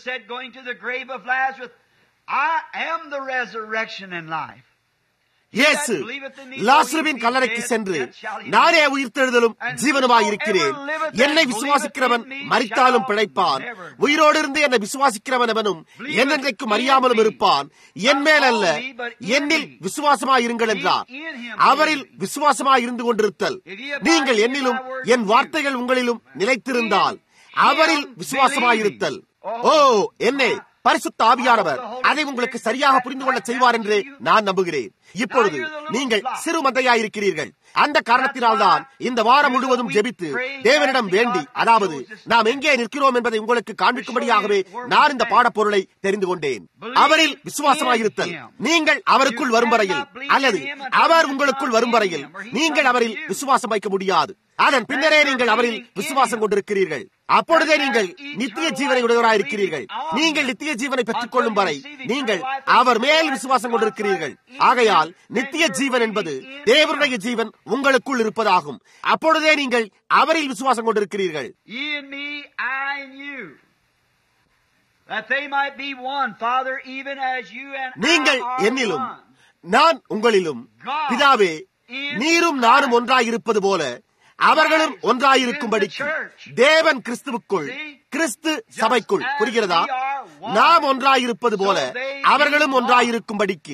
I am the resurrection and life. இயேசு லாசுருவின் கல்லறைக்கு சென்று நானே உயிர்த்தெழுதலும் ஜீவனுமாயிருக்கிறேன் என்னை விசுவாசிக்கிறவன் மறித்தாலும் பிழைப்பான் உயிரோடு இருந்து என்னை விசுவாசிக்கிறவன் அவனும் என்னென்றைக்கும் அறியாமலும் இருப்பான் என் மேல் அல்ல என்னில் விசுவாசமாயிருங்கள் என்றார் அவரில் விசுவாசமாயிருந்து கொண்டிருத்தல் நீங்கள் என்னிலும் என் வார்த்தைகள் உங்களிலும் நிலைத்திருந்தால் அவரில் விசுவாசமாயிருத்தல் ஓ என்னே பரிசுத்த ஆவியானவர் அதை உங்களுக்கு சரியாக புரிந்து கொள்ள செய்வார் என்று நான் நம்புகிறேன் இப்பொழுது நீங்கள் சிறு மந்தையாயிருக்கிறீர்கள் அந்த காரணத்தினால்தான் இந்த வாரம் முழுவதும் ஜெபித்து தேவனிடம் வேண்டி அதாவது நாம் எங்கே நிற்கிறோம் என்பதை உங்களுக்கு காண்பிக்கும்படியாகவே நான் இந்த பாடப்பொருளை தெரிந்து கொண்டேன் அவரில் விசுவாசமாயிருத்தல் நீங்கள் அவருக்குள் வரும் வரையில் அல்லது அவர் உங்களுக்குள் வரும் வரையில் நீங்கள் அவரில் விசுவாசம் வைக்க முடியாது அதன் பின்னரே நீங்கள் அவரில் விசுவாசம் கொண்டிருக்கிறீர்கள் அப்பொழுதே நீங்கள் நித்திய ஜீவனை உடையவராயிருக்கிறீர்கள் நீங்கள் நித்திய ஜீவனை பெற்றுக் கொள்ளும் வரை நீங்கள் அவர் மேல் விசுவாசம் கொண்டிருக்கிறீர்கள் ஆகையால் நித்திய ஜீவன் என்பது தேவனுடைய ஜீவன் உங்களுக்குள் இருப்பதாகும் அப்பொழுதே நீங்கள் அவரில் விசுவாசம் கொண்டிருக்கிறீர்கள் நீங்கள் என்னிலும் நான் உங்களிலும் பிதாவே நீரும் நானும் ஒன்றாயிருப்பது போல அவர்களும் ஒன்றாயிருக்கும்படிக்கு தேவன் கிறிஸ்துவுக்குள் கிறிஸ்து சபைக்குள் புரிகிறதா நாம் ஒன்றாயிருப்பது போல அவர்களும் ஒன்றாயிருக்கும்படிக்கு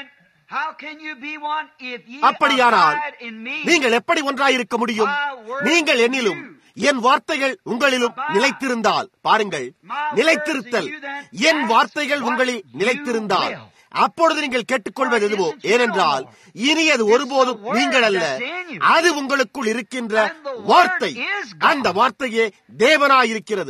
அப்படியானால் நீங்கள் எப்படி ஒன்றாயிருக்க முடியும் நீங்கள் என்னிலும் என் வார்த்தைகள் உங்களிலும் நிலைத்திருந்தால் பாருங்கள் நிலைத்திருத்தல் என் வார்த்தைகள் உங்களில் நிலைத்திருந்தால் அப்பொழுது நீங்கள் கேட்டுக்கொள்வது எதுவோ ஏனென்றால் இனி அது ஒருபோதும் நீங்கள் அல்ல அது உங்களுக்குள் இருக்கின்ற வார்த்தை அந்த வார்த்தையே தேவனாயிருக்கிறது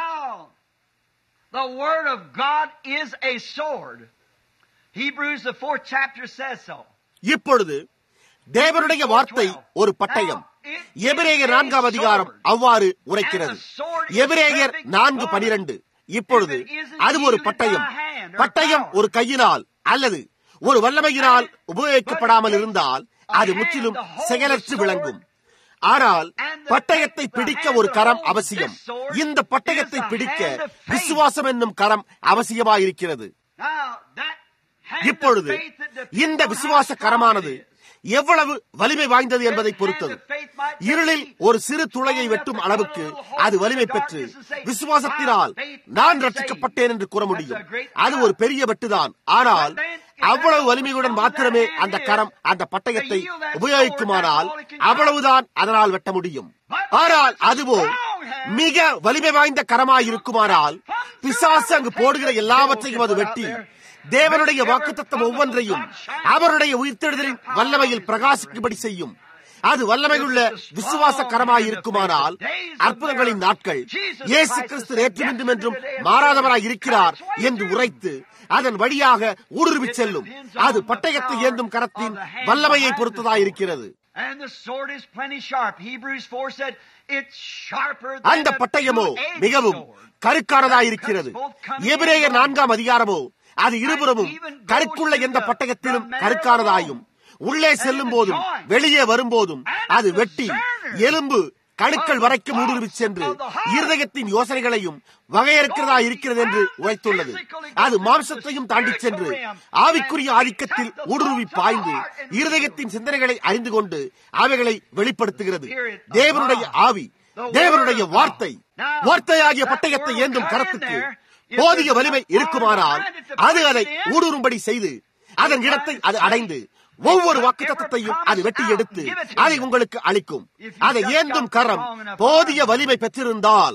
The word of God is a sword. Hebrews the fourth chapter says so. இப்பொழுது தேவனுடைய வார்த்தை ஒரு பட்டயம் எபிரேயர் நான்காம் அதிகாரம் அவ்வாறு உரைக்கிறது எபிரேயர் நான்கு பனிரெண்டு இப்பொழுது அது ஒரு பட்டயம் பட்டயம் ஒரு கையினால் அல்லது ஒரு வல்லமையினால் உபயோகிக்கப்படாமல் இருந்தால் அது முற்றிலும் செயலற்று விளங்கும் ஆனால் பட்டயத்தை பிடிக்க ஒரு கரம் அவசியம் இந்த பட்டயத்தை பிடிக்க விசுவாசம் என்னும் கரம் அவசியமாயிருக்கிறது இப்பொழுது இந்த விசுவாச கரமானது எவ்வளவு வலிமை வாய்ந்தது என்பதை பொறுத்தது இருளில் ஒரு சிறு துளையை வெட்டும் அளவுக்கு அது வலிமை பெற்று விசுவாசத்தினால் நான் ரட்சிக்கப்பட்டேன் என்று கூற முடியும் அது ஒரு பெரிய வெட்டுதான் ஆனால் அவ்வளவு வலிமையுடன் மாத்திரமே அந்த கரம் அந்த பட்டயத்தை உபயோகிக்குமானால் அவ்வளவுதான் அதனால் வெட்ட முடியும் ஆனால் அதுவோ மிக வலிமை வாய்ந்த கரமாய் இருக்குமானால் பிசாசு அங்கு போடுகிற எல்லாவற்றையும் அது வெட்டி தேவனுடைய வாக்குத்தத்தம் ஒவ்வொன்றையும் அவருடைய உயிர்த்தெழுதலின் வல்லமையில் பிரகாசிக்கும்படி செய்யும் அது வல்லமையுள்ள விசுவாச கரமாய் இருக்குமானால் அற்புதங்களின் நாட்கள் இயேசு கிறிஸ்து நேற்றும் என்றும் மாறாதவராய் இருக்கிறார் என்று உரைத்து அதன் வழியாக ஊடுருவி செல்லும் அது பட்டயத்தை ஏந்தும் கரத்தின் வல்லமையை பொறுத்ததாயிருக்கிறது அந்த பட்டயமோ மிகவும் கருக்கானதாயிருக்கிறது எபிரேயர் நான்காம் அதிகாரமோ அது இருபுறமும் கருக்குள்ள எந்த பட்டயத்திலும் கருக்கானதாயும் உள்ளே செல்லும் போதும் வெளியே வரும்போதும் அது வெட்டி எலும்பு கணுக்கள் வரைக்கும் ஊடுருவி சென்று இருதயத்தின் யோசனைகளையும் வகையறுக்கிறதா இருக்கிறது என்று உரைத்துள்ளது அது மாம்சத்தையும் தாண்டி சென்று ஆவிக்குரிய ஆதிக்கத்தில் ஊடுருவி பாய்ந்து இருதயத்தின் சிந்தனைகளை அறிந்து கொண்டு அவைகளை வெளிப்படுத்துகிறது தேவனுடைய ஆவி தேவனுடைய வார்த்தை வார்த்தையாகிய பட்டயத்தை ஏந்தும் கரத்துக்கு போதிய வலிமை இருக்குமானால் அது அதை ஊடுரும்படி செய்து அதன் இடத்தை அது அடைந்து ஒவ்வொரு வாக்கு தத்தத்தையும் அது வெட்டி எடுத்து அதை உங்களுக்கு அளிக்கும் அதை ஏந்தும் கரம் போதிய வலிமை பெற்றிருந்தால்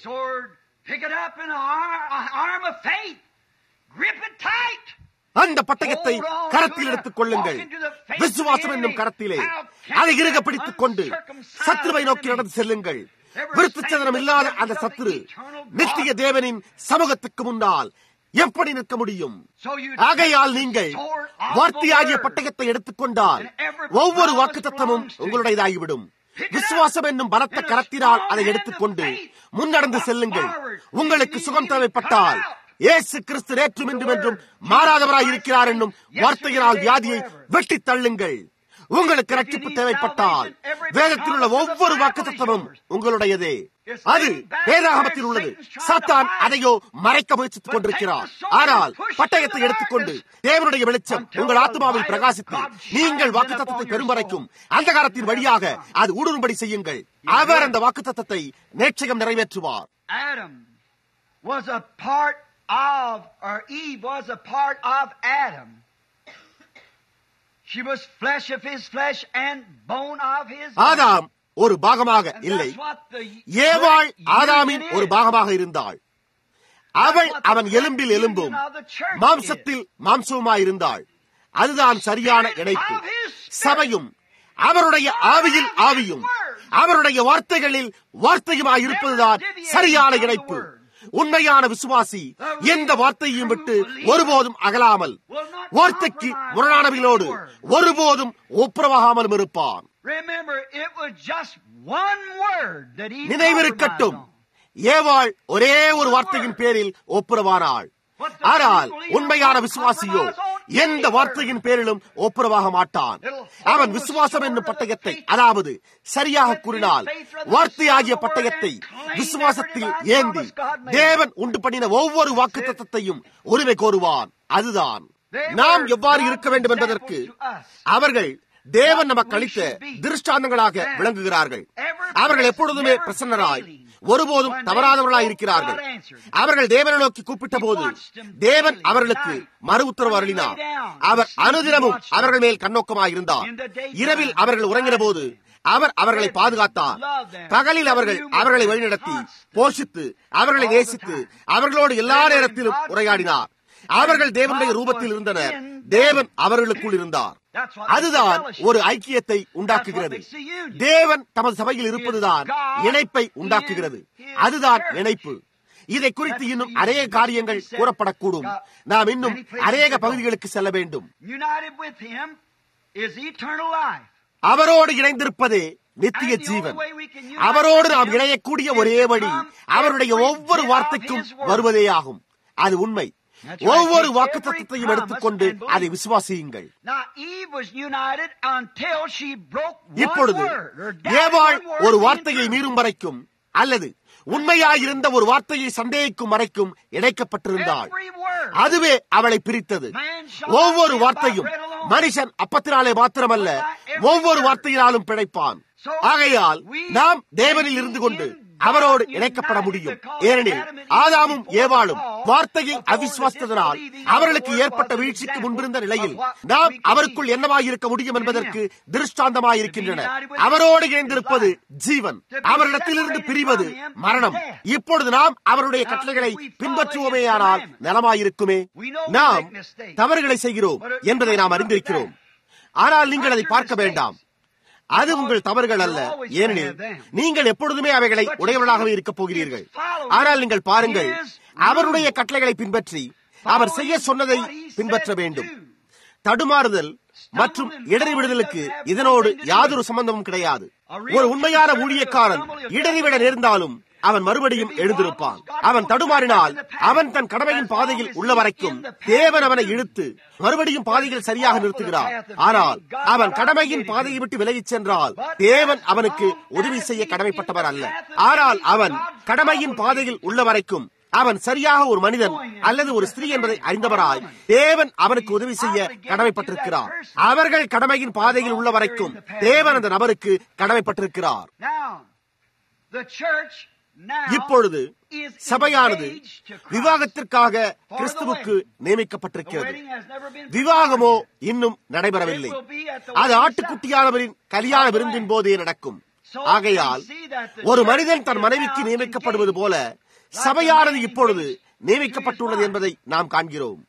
அந்த பட்டயத்தை கரத்தில் எடுத்துக் கொள்ளுங்கள் விசுவாசம் என்னும் கரத்திலே அதை இறுக பிடித்துக் கொண்டு சத்ருவை நோக்கி நடந்து செல்லுங்கள் விருத்தச்சதனம் இல்லாத அந்த சத்துரு நித்திய தேவனின் சமூகத்துக்கு முன்னால் எப்படி நிற்க முடியும் ஆகையால் நீங்கள் வார்த்தையாகிய பட்டயத்தை எடுத்துக்கொண்டால் ஒவ்வொரு வாக்கு தத்துவமும் உங்களுடையதாகிவிடும் விசுவாசம் என்னும் பலத்த கரத்தினால் அதை எடுத்துக்கொண்டு முன்னடந்து செல்லுங்கள் உங்களுக்கு சுகம் தேவைப்பட்டால் இயேசு கிறிஸ்து நேற்றும் இன்றும் என்றும் மாறாதவராய் இருக்கிறார் என்னும் வார்த்தையினால் வியாதியை வெட்டி தள்ளுங்கள் உங்களுக்கு ரட்சிப்பு தேவைப்பட்டால் வேதத்தில் உள்ள ஒவ்வொரு வாக்கு தத்துவமும் உங்களுடையதே அது வேதாகமத்தில் உள்ளது சாத்தான் அதையோ மறைக்க முயற்சித்துக் கொண்டிருக்கிறார் ஆனால் பட்டயத்தை எடுத்துக்கொண்டு தேவனுடைய வெளிச்சம் உங்கள் ஆத்மாவில் பிரகாசித்து நீங்கள் வாக்கு தத்துவத்தை பெறும் வரைக்கும் அந்த காலத்தின் வழியாக அது ஊடுரும்படி செய்யுங்கள் அவர் அந்த வாக்கு தத்துவத்தை நேற்றையம் நிறைவேற்றுவார் was a part of, or Eve was a part of Adam. She was flesh of his flesh and bone of his ஆதாம் ஒரு பாகமாக இல்லை ஏவாள் ஆதாமின் ஒரு பாகமாக இருந்தாள் அவள் அவன் எலும்பில் எலும்பும் மாம்சத்தில் மாம்சவுமாயிருந்தாள் அதுதான் சரியான இணைப்பு சபையும் அவருடைய ஆவியில் ஆவியும் அவருடைய வார்த்தைகளில் வார்த்தையுமாய் இருப்பதுதான் சரியான இணைப்பு உண்மையான விசுவாசி எந்த வார்த்தையும் விட்டு ஒருபோதும் அகலாமல் வார்த்தைக்கு முரணானவிலோடு ஒருபோதும் ஒப்புரவாகாமலும் இருப்பான் நினைவிருக்கட்டும் ஏவாள் ஒரே ஒரு வார்த்தையின் பேரில் ஒப்புரவானாள் ஆனால் உண்மையான விசுவாசியோ எந்த வார்த்தையின் பேரிலும் ஒப்புரவாக மாட்டான் அவன் விசுவாசம் என்னும் பட்டயத்தை அதாவது சரியாக கூறினால் வார்த்தையாகிய பட்டயத்தை விசுவாசத்தில் ஏந்தி தேவன் உண்டு பண்ணின ஒவ்வொரு வாக்கு தத்துவத்தையும் உரிமை கோருவான் அதுதான் நாம் எவ்வாறு இருக்க வேண்டும் என்பதற்கு அவர்கள் தேவன் நமக்கு அளித்த திருஷ்டாந்தங்களாக விளங்குகிறார்கள் அவர்கள் எப்பொழுதுமே பிரசன்னராய் ஒருபோதும் தவறாதவர்களாய் இருக்கிறார்கள் அவர்கள் தேவனை நோக்கி கூப்பிட்ட போது தேவன் அவர்களுக்கு மறு உத்தரவு அருளினார் அவர் அனுதினமும் அவர்கள் மேல் கண்ணோக்கமாக இருந்தார் இரவில் அவர்கள் உறங்கின போது அவர் அவர்களை பாதுகாத்தார் பகலில் அவர்கள் அவர்களை வழிநடத்தி போஷித்து அவர்களை நேசித்து அவர்களோடு எல்லா நேரத்திலும் உரையாடினார் அவர்கள் தேவனுடைய ரூபத்தில் இருந்தனர் தேவன் அவர்களுக்குள் இருந்தார் அதுதான் ஒரு ஐக்கியத்தை உண்டாக்குகிறது தேவன் தமது சபையில் இருப்பதுதான் இணைப்பை உண்டாக்குகிறது அதுதான் இணைப்பு இதை குறித்து இன்னும் அநேக காரியங்கள் கூறப்படக்கூடும் நாம் இன்னும் அநேக பகுதிகளுக்கு செல்ல வேண்டும் அவரோடு இணைந்திருப்பதே நித்திய ஜீவன் அவரோடு நாம் இணையக்கூடிய ஒரே வழி அவருடைய ஒவ்வொரு வார்த்தைக்கும் வருவதே ஆகும் அது உண்மை ஒவ்வொரு வாக்கு தத்துவத்தையும் எடுத்துக்கொண்டு அதை விசுவாசியுங்கள் இப்பொழுது ஏவாள் ஒரு வார்த்தையை மீறும் வரைக்கும் அல்லது உண்மையாயிருந்த ஒரு வார்த்தையை சந்தேகிக்கும் வரைக்கும் இணைக்கப்பட்டிருந்தாள் அதுவே அவளை பிரித்தது ஒவ்வொரு வார்த்தையும் மனுஷன் அப்பத்தினாலே மாத்திரமல்ல ஒவ்வொரு வார்த்தையினாலும் பிழைப்பான் ஆகையால் நாம் தேவனில் இருந்து கொண்டு அவரோடு இணைக்கப்பட முடியும் ஏனெனில் ஆதாமும் ஏவாளும் வார்த்தையை அவிசுவாசித்ததனால் அவர்களுக்கு ஏற்பட்ட வீழ்ச்சிக்கு முன்பிருந்த நிலையில் நாம் அவருக்குள் என்னவாயிருக்க முடியும் என்பதற்கு திருஷ்டாந்தமாயிருக்கின்றன அவரோடு இணைந்திருப்பது ஜீவன் அவரிடத்திலிருந்து பிரிவது மரணம் இப்பொழுது நாம் அவருடைய கட்டளைகளை பின்பற்றுவோமேயானால் நலமாயிருக்குமே நாம் தவறுகளை செய்கிறோம் என்பதை நாம் அறிந்திருக்கிறோம் ஆனால் நீங்கள் அதை பார்க்க வேண்டாம் அது உங்கள் தவறுகள் அல்ல ஏனெனில் நீங்கள் எப்பொழுதுமே அவைகளை உடையவர்களாகவே இருக்கப் போகிறீர்கள் ஆனால் நீங்கள் பாருங்கள் அவருடைய கட்டளைகளை பின்பற்றி அவர் செய்ய சொன்னதை பின்பற்ற வேண்டும் தடுமாறுதல் மற்றும் இடறி விடுதலுக்கு இதனோடு யாதொரு சம்பந்தமும் கிடையாது ஒரு உண்மையான ஊழியக்காரன் இடறிவிட நேர்ந்தாலும் அவன் மறுபடியும் எழுந்திருப்பான் அவன் தடுமாறினால் அவன் தன் கடமையின் பாதையில் உள்ள வரைக்கும் தேவன் அவனை இழுத்து மறுபடியும் பாதையில் சரியாக நிறுத்துகிறார் ஆனால் அவன் கடமையின் பாதையை விட்டு விலகிச் சென்றால் தேவன் அவனுக்கு உதவி செய்ய கடமைப்பட்டவர் அல்ல ஆனால் அவன் கடமையின் பாதையில் உள்ள வரைக்கும் அவன் சரியாக ஒரு மனிதன் அல்லது ஒரு ஸ்திரீ என்பதை அறிந்தவராய் தேவன் அவனுக்கு உதவி செய்ய கடமைப்பட்டிருக்கிறார் அவர்கள் கடமையின் பாதையில் உள்ள வரைக்கும் தேவன் அந்த நபருக்கு கடமைப்பட்டிருக்கிறார் இப்பொழுது சபையானது விவாகத்திற்காக கிறிஸ்துவுக்கு நியமிக்கப்பட்டிருக்கிறது விவாகமோ இன்னும் நடைபெறவில்லை அது ஆட்டுக்குட்டியானவரின் கல்யாண விருந்தின் போதே நடக்கும் ஆகையால் ஒரு மனிதன் தன் மனைவிக்கு நியமிக்கப்படுவது போல சபையானது இப்பொழுது நியமிக்கப்பட்டுள்ளது என்பதை நாம் காண்கிறோம்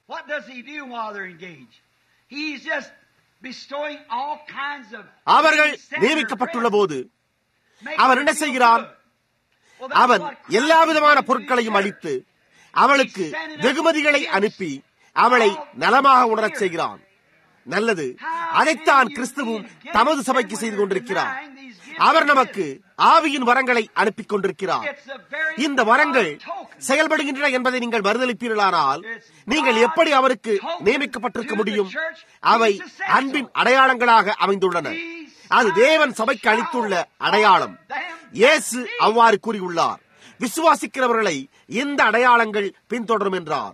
அவர்கள் நியமிக்கப்பட்டுள்ள போது அவன் என்ன செய்கிறான் அவன் எல்லா விதமான பொருட்களையும் அளித்து அவளுக்கு வெகுமதிகளை அனுப்பி அவளை நலமாக உணரச் செய்கிறான் நல்லது அதைத்தான் கிறிஸ்துவும் தமது சபைக்கு செய்து கொண்டிருக்கிறார் அவர் நமக்கு ஆவியின் வரங்களை அனுப்பி கொண்டிருக்கிறார் இந்த வரங்கள் செயல்படுகின்றன என்பதை நீங்கள் மறுதளிப்பீர்களானால் நீங்கள் எப்படி அவருக்கு நியமிக்கப்பட்டிருக்க முடியும் அவை அன்பின் அடையாளங்களாக அமைந்துள்ளன அது தேவன் சபைக்கு அளித்துள்ள அடையாளம் இயேசு அவ்வாறு கூறியுள்ளார் விசுவாசிக்கிறவர்களை இந்த அடையாளங்கள் பின்தொடரும் என்றார்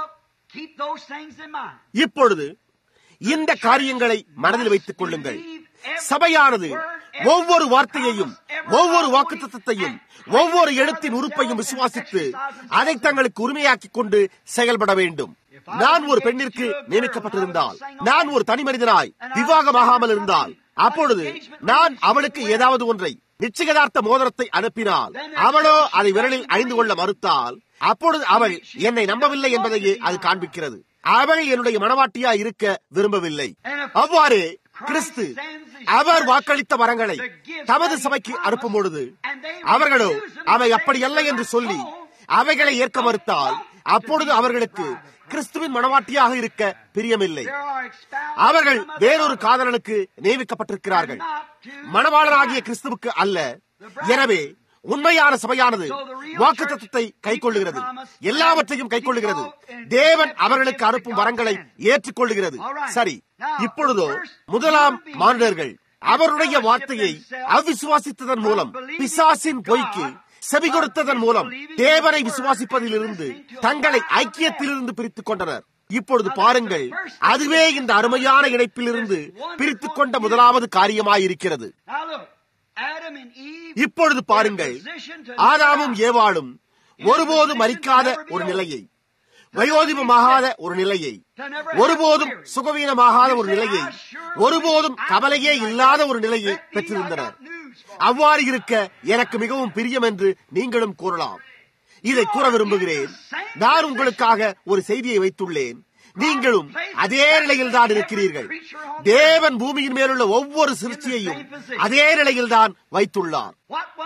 இப்பொழுது இந்த காரியங்களை மனதில் வைத்துக் கொள்ளுங்கள் சபையானது ஒவ்வொரு வார்த்தையையும் ஒவ்வொரு வாக்குத்தத்தையும் ஒவ்வொரு எழுத்தின் உறுப்பையும் விசுவாசித்து அதை தங்களுக்கு உரிமையாக்கிக் கொண்டு செயல்பட வேண்டும் நான் ஒரு பெண்ணிற்கு நியமிக்கப்பட்டிருந்தால் நான் ஒரு தனி மனிதனாய் விவாகமாகாமல் இருந்தால் அப்பொழுது நான் அவளுக்கு ஏதாவது ஒன்றை நிச்சயதார்த்த மோதிரத்தை அனுப்பினால் அவளோ அதை விரலில் அணிந்து கொள்ள மறுத்தால் அப்பொழுது அவள் என்னை நம்பவில்லை என்பதையே அது காண்பிக்கிறது அவள் என்னுடைய மனவாட்டியா இருக்க விரும்பவில்லை அவ்வாறு கிறிஸ்து அவர் வாக்களித்த வரங்களை தமது சபைக்கு அனுப்பும் பொழுது அவர்களோ அவை அப்படியல்ல என்று சொல்லி அவைகளை ஏற்க மறுத்தால் அப்பொழுது அவர்களுக்கு கிறிஸ்துவின் மனவாட்டியாக இருக்க பிரியமில்லை அவர்கள் வேறொரு காதலனுக்கு நியமிக்கப்பட்டிருக்கிறார்கள் மணவாளராகிய கிறிஸ்துவுக்கு அல்ல எனவே உண்மையான சபையானது வாக்கு தத்துவத்தை கைக்கொள்ளுகிறது எல்லாவற்றையும் கைக்கொள்ளுகிறது தேவன் அவர்களுக்கு அனுப்பும் வரங்களை ஏற்றுக்கொள்ளுகிறது சரி இப்பொழுதோ முதலாம் மாநிலர்கள் அவருடைய வார்த்தையை அவிசுவாசித்ததன் மூலம் பிசாசின் பொய்க்கு செவி கொடுத்ததன் மூலம் தேவனை விசுவாசிப்பதிலிருந்து தங்களை ஐக்கியத்திலிருந்து பிரித்துக் கொண்டனர் இப்பொழுது பாருங்கள் அதுவே இந்த அருமையான இணைப்பிலிருந்து பிரித்துக் கொண்ட முதலாவது காரியமாயிருக்கிறது இப்பொழுது பாருங்கள் ஆதாமும் ஏவாளும் ஒருபோதும் மறிக்காத ஒரு நிலையை வயோதிபமாகாத ஒரு நிலையை ஒருபோதும் சுகவீனமாகாத ஒரு நிலையை ஒருபோதும் கவலையே இல்லாத ஒரு நிலையை பெற்றிருந்தனர் அவ்வாறு இருக்க எனக்கு மிகவும் பிரியம் என்று நீங்களும் கூறலாம் இதை கூற விரும்புகிறேன் நான் உங்களுக்காக ஒரு செய்தியை வைத்துள்ளேன் நீங்களும் அதே நிலையில் தான் இருக்கிறீர்கள் தேவன் பூமியின் மேலுள்ள ஒவ்வொரு சிருஷ்டியையும் அதே நிலையில் தான் வைத்துள்ளார்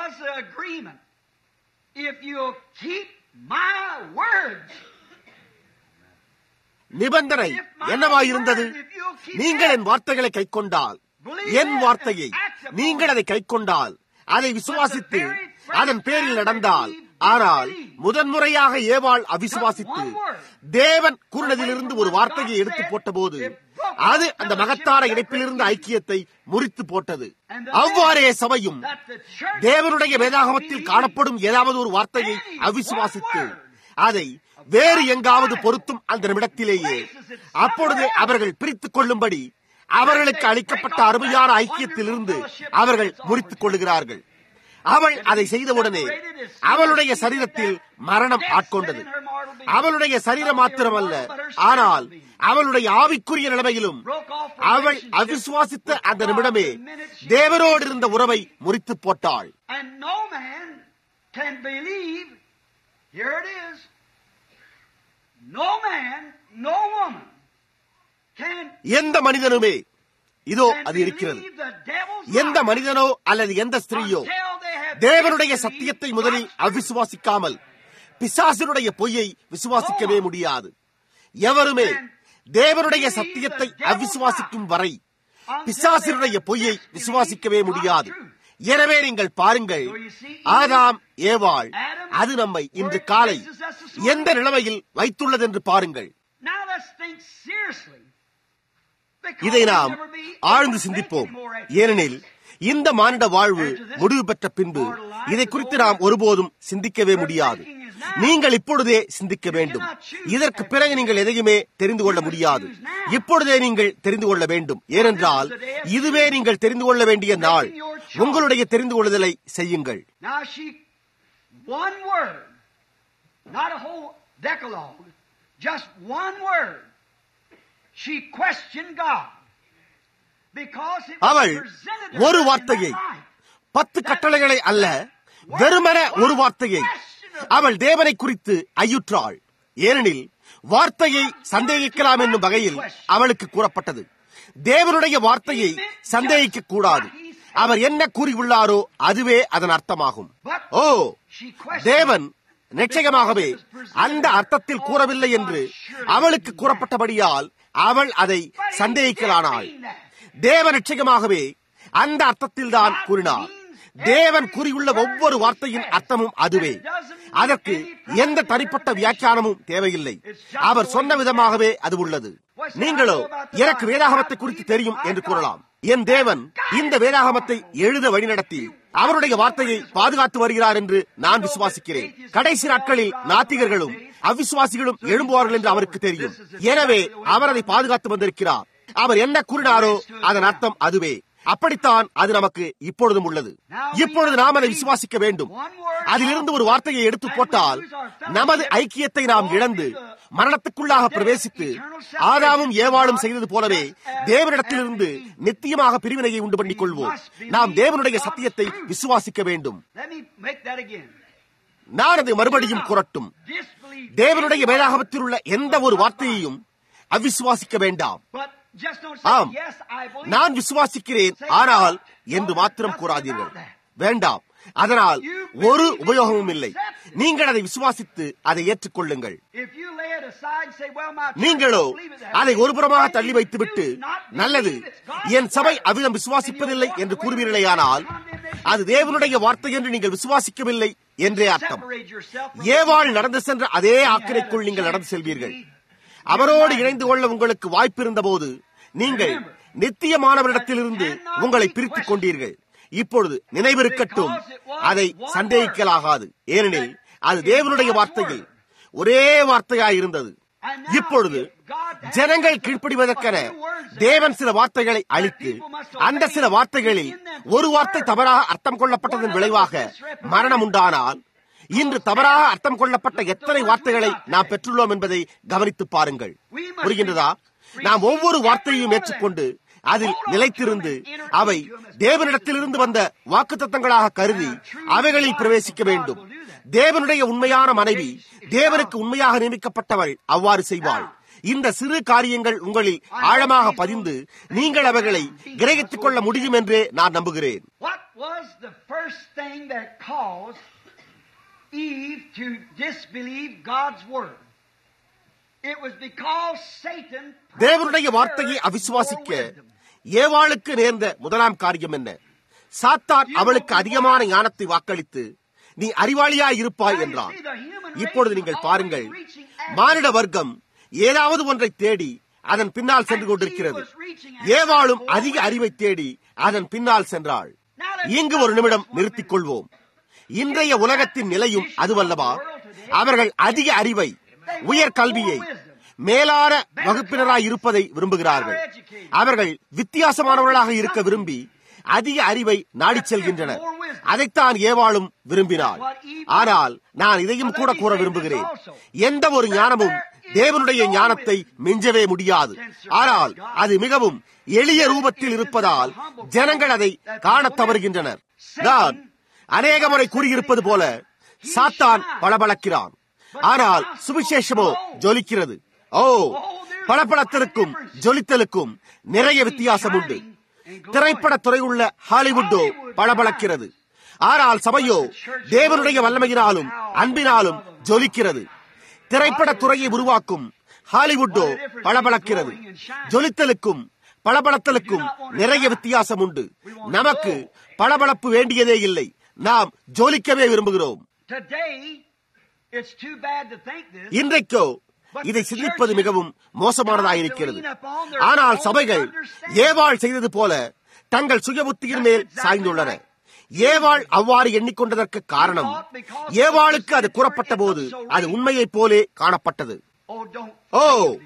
நிபந்தனை என்னவாயிருந்தது நீங்கள் என் வார்த்தைகளை கைக்கொண்டால் என் வார்த்தையை நீங்கள் அதை கைக்கொண்டால் அதை விசுவாசித்து அதன் பேரில் நடந்தால் ஆனால் முதன்முறையாக ஏவாள் அவிசுவாசித்து தேவன் கூறினதிலிருந்து ஒரு வார்த்தையை எடுத்து போட்ட போது அது அந்த மகத்தான இணைப்பிலிருந்து ஐக்கியத்தை முறித்து போட்டது அவ்வாறே சபையும் தேவனுடைய வேதாகமத்தில் காணப்படும் ஏதாவது ஒரு வார்த்தையை அவிசுவாசித்து அதை வேறு எங்காவது பொருத்தும் அந்த நிமிடத்திலேயே அப்பொழுது அவர்கள் பிரித்துக் கொள்ளும்படி அவர்களுக்கு அளிக்கப்பட்ட அருமையான ஐக்கியத்திலிருந்து அவர்கள் முறித்துக் கொள்ளுகிறார்கள் அவள் அதை செய்தவுடனே அவளுடைய சரீரத்தில் மரணம் ஆட்கொண்டது அவளுடைய சரீரம் மாத்திரமல்ல ஆனால் அவளுடைய ஆவிக்குரிய நிலைமையிலும் அவள் அவிசுவாசித்த அந்த நிமிடமே தேவனோடு இருந்த உறவை முறித்து போட்டாள் எந்த மனிதனுமே இதோ அது இருக்கிறது எந்த மனிதனோ அல்லது எந்த ஸ்திரீயோ தேவனுடைய சத்தியத்தை முதலில் அவிசுவாசிக்காமல் பிசாசனுடைய பொய்யை விசுவாசிக்கவே முடியாது எவருமே தேவனுடைய சத்தியத்தை அவிசுவாசிக்கும் வரை பிசாசனுடைய பொய்யை விசுவாசிக்கவே முடியாது எனவே நீங்கள் பாருங்கள் ஆதாம் ஏவாள் அது நம்மை இன்று காலை எந்த நிலைமையில் வைத்துள்ளது என்று பாருங்கள் Now let's think seriously. Because இதை we'll நாம் never be able ஆழ்ந்து to சிந்திப்போம் think anymore after ஏனெனில் இந்த மானிட வாழ்வு முடிவு பெற்ற பின்பு இதை குறித்து நாம் ஒருபோதும் சிந்திக்கவே முடியாது நீங்கள் இப்பொழுதே சிந்திக்க வேண்டும் இதற்கு பிறகு நீங்கள் எதையுமே தெரிந்து கொள்ள முடியாது இப்பொழுதே நீங்கள் தெரிந்து கொள்ள வேண்டும் ஏனென்றால் இதுவே நீங்கள் தெரிந்து கொள்ள வேண்டிய நாள் உங்களுடைய தெரிந்து கொள்ளுதலை செய்யுங்கள் Now she, one word, not a whole decalogue, just one word. She questioned God. Because it was அவள் presented to ஒரு her in வார்த்தையை that light. பத்து கட்டளைகளை அல்ல வெறுமன ஒரு வார்த்தையை அவள் தேவனை குறித்து ஐயுற்றாள் ஏனெனில் வார்த்தையை சந்தேகிக்கலாம் என்னும் வகையில் அவளுக்கு கூறப்பட்டது தேவனுடைய வார்த்தையை சந்தேகிக்க கூடாது அவர் என்ன கூறியுள்ளாரோ அதுவே அதன் அர்த்தமாகும் ஓ தேவன் நிச்சயமாகவே அந்த அர்த்தத்தில் கூறவில்லை என்று அவளுக்கு கூறப்பட்டபடியால் அவள் அதை சந்தேகிக்கலானாள் தேவன் நிச்சயமாகவே அந்த அர்த்தத்தில் தான் கூறினார் தேவன் கூறியுள்ள ஒவ்வொரு வார்த்தையின் அர்த்தமும் அதுவே அதற்கு எந்த தனிப்பட்ட வியாக்கியானமும் தேவையில்லை அவர் சொன்ன விதமாகவே அது உள்ளது நீங்களோ எனக்கு வேதாகமத்தை குறித்து தெரியும் என்று கூறலாம் என் தேவன் இந்த வேதாகமத்தை எழுத வழிநடத்தி அவருடைய வார்த்தையை பாதுகாத்து வருகிறார் என்று நான் விசுவாசிக்கிறேன் கடைசி நாட்களில் நாத்திகர்களும் அவிசுவாசிகளும் எழும்புவார்கள் என்று அவருக்கு தெரியும் எனவே அவர் அதை பாதுகாத்து வந்திருக்கிறார் அவர் என்ன கூறினாரோ அதன் அர்த்தம் அதுவே அப்படித்தான் அது நமக்கு இப்பொழுதும் உள்ளது இப்பொழுது நாம் அதை விசுவாசிக்க வேண்டும் அதிலிருந்து ஒரு வார்த்தையை எடுத்து போட்டால் நமது ஐக்கியத்தை நாம் இழந்து மரணத்துக்குள்ளாக பிரவேசித்து ஆதாமும் ஏவாளும் செய்தது போலவே தேவனிடத்திலிருந்து நித்தியமாக பிரிவினையை உண்டு பண்ணிக் கொள்வோம் நாம் தேவனுடைய சத்தியத்தை விசுவாசிக்க வேண்டும் Let me make that again. நான் அதை மறுபடியும் கூறட்டும் Disbelieve. தேவனுடைய வேதாகமத்தில் உள்ள எந்த ஒரு வார்த்தையையும் அவிசுவாசிக்க வேண்டாம் But just don't ஆம் say, yes, I believe. நான் விசுவாசிக்கிறேன் ஆனால் என்று மாத்திரம் கூறாதீர்கள் வேண்டாம் அதனால் ஒரு உபயோகமும் இல்லை நீங்கள் அதை விசுவாசித்து அதை ஏற்றுக்கொள்ளுங்கள் If you lay it aside and say, well, my church நீங்களோ don't believe it that அதை way, ஒருபுறமாக then தள்ளி you வைத்துவிட்டு do not believe நல்லது it's God's என் சபை word. அவ்விதம் விசுவாசிப்பதில்லை என்று கூறுவீர்களேயானால் அது தேவனுடைய வார்த்தை என்று நீங்கள் விசுவாசிக்கவில்லை என்றே அர்த்தம் Separate yourself from ஏவாள் நடந்து சென்ற அதே ஆக்கிரைக்குள் நீங்கள் நடந்து செல்வீர்கள் அவரோடு இணைந்து கொள்ள உங்களுக்கு வாய்ப்பு இருந்தபோது நீங்கள் நித்தியமானவரிடத்திலிருந்து உங்களை பிரித்துக் கொண்டீர்கள் இப்பொழுது நினைவிருக்கட்டும் அதை சந்தேகிக்கலாகாது ஏனெனில் அது தேவனுடைய வார்த்தையில் ஒரே வார்த்தையாய் இருந்தது இப்பொழுது ஜனங்கள் கீழ்ப்படிவதற்கென தேவன் சில வார்த்தைகளை அளித்து அந்த சில வார்த்தைகளில் ஒரு வார்த்தை தவறாக அர்த்தம் கொள்ளப்பட்டதன் விளைவாக மரணம் உண்டானால் இன்று தவறாக அர்த்தம் கொள்ளப்பட்ட எத்தனை வார்த்தைகளை நாம் பெற்றுள்ளோம் என்பதை கவனித்து பாருங்கள் புரிகின்றதா நாம் ஒவ்வொரு வார்த்தையையும் ஏற்றுக்கொண்டு அதில் நிலைத்திருந்து அவை தேவனிடத்திலிருந்து வந்த வாக்குத்தத்தங்களாக கருதி அவைகளில் பிரவேசிக்க வேண்டும் தேவனுடைய உண்மையான மனைவி தேவனுக்கு உண்மையாக நியமிக்கப்பட்டவள் அவ்வாறு செய்வாள் இந்த சிறு காரியங்கள் உங்களில் ஆழமாக பதிந்து நீங்கள் அவைகளை கிரகித்துக் கொள்ள முடியும் என்றே நான் நம்புகிறேன் What was the first thing that caused Eve to disbelieve God's word? It was because Satan தேவனுடைய வார்த்தையை அவிசுவாசிக்க ஏவாளுக்கு நேர்ந்த முதலாம் காரியம் என்ன சாத்தான் அவளுக்கு அதிகமான ஞானத்தை வாக்களித்து நீ அறிவாளியாய் இருப்பாய் என்றான் இப்பொழுது நீங்கள் பாருங்கள் மானிட வர்க்கம் ஏதாவது ஒன்றை தேடி அதன் பின்னால் சென்று கொண்டிருக்கிறது ஏவாளும் அதிக அறிவை தேடி அதன் பின்னால் சென்றாள் இங்கு ஒரு நிமிடம் நிறுத்திக் கொள்வோம் இன்றைய உலகத்தின் நிலையும் அதுவல்லவா அவர்கள் அதிக அறிவை உயர் கல்வியை மேலான வகுப்பினராய் இருப்பதை விரும்புகிறார்கள் அவர்கள் வித்தியாசமானவர்களாக இருக்க விரும்பி அதிக அறிவை நாடிச் செல்கின்றனர் அதைத்தான் ஏவாளும் விரும்பினாள் ஆனால் நான் இதையும் கூட கூற விரும்புகிறேன் எந்த ஒரு ஞானமும் தேவனுடைய ஞானத்தை மிஞ்சவே முடியாது ஆனால் அது மிகவும் எளிய ரூபத்தில் இருப்பதால் ஜனங்கள் அதை காணத் தவறுகின்றனர் நான் அநேக முறை கூறியிருப்பது போல சாத்தான் பளபளக்கிறான் ஆனால் சுவிசேஷமோ ஜொலிக்கிறது ஓ பளபளத்திற்கும் ஜொலித்தலுக்கும் நிறைய வித்தியாசம் உண்டு திரைப்பட துறையுள்ள ஹாலிவுட்டோ பளபளக்கிறது ஆனால் சபையோ தேவனுடைய வல்லமையினாலும் அன்பினாலும் ஜொலிக்கிறது திரைப்பட துறையை உருவாக்கும் ஹாலிவுட்டோ பளபளக்கிறது ஜொலித்தலுக்கும் பளபளத்தலுக்கும் நிறைய வித்தியாசம் உண்டு நமக்கு பளபளப்பு வேண்டியதே இல்லை நாம் ஜொலிக்கவே விரும்புகிறோம் Today, it's too bad to think this. இன்றைக்கோ இதை சிந்திப்பது மிகவும் மோசமானதாயிருக்கிறது ஆனால் சபைகள் ஏவாள் செய்தது போல தங்கள் சுய புத்தியின் மேல் சாய்ந்துள்ளன ஏவாள் அவ்வாறு எண்ணிக்கொண்டதற்கு காரணம் ஏவாளுக்கு அது கூறப்பட்ட போது அது உண்மையைப் போலே காணப்பட்டது Oh, don't. ஓ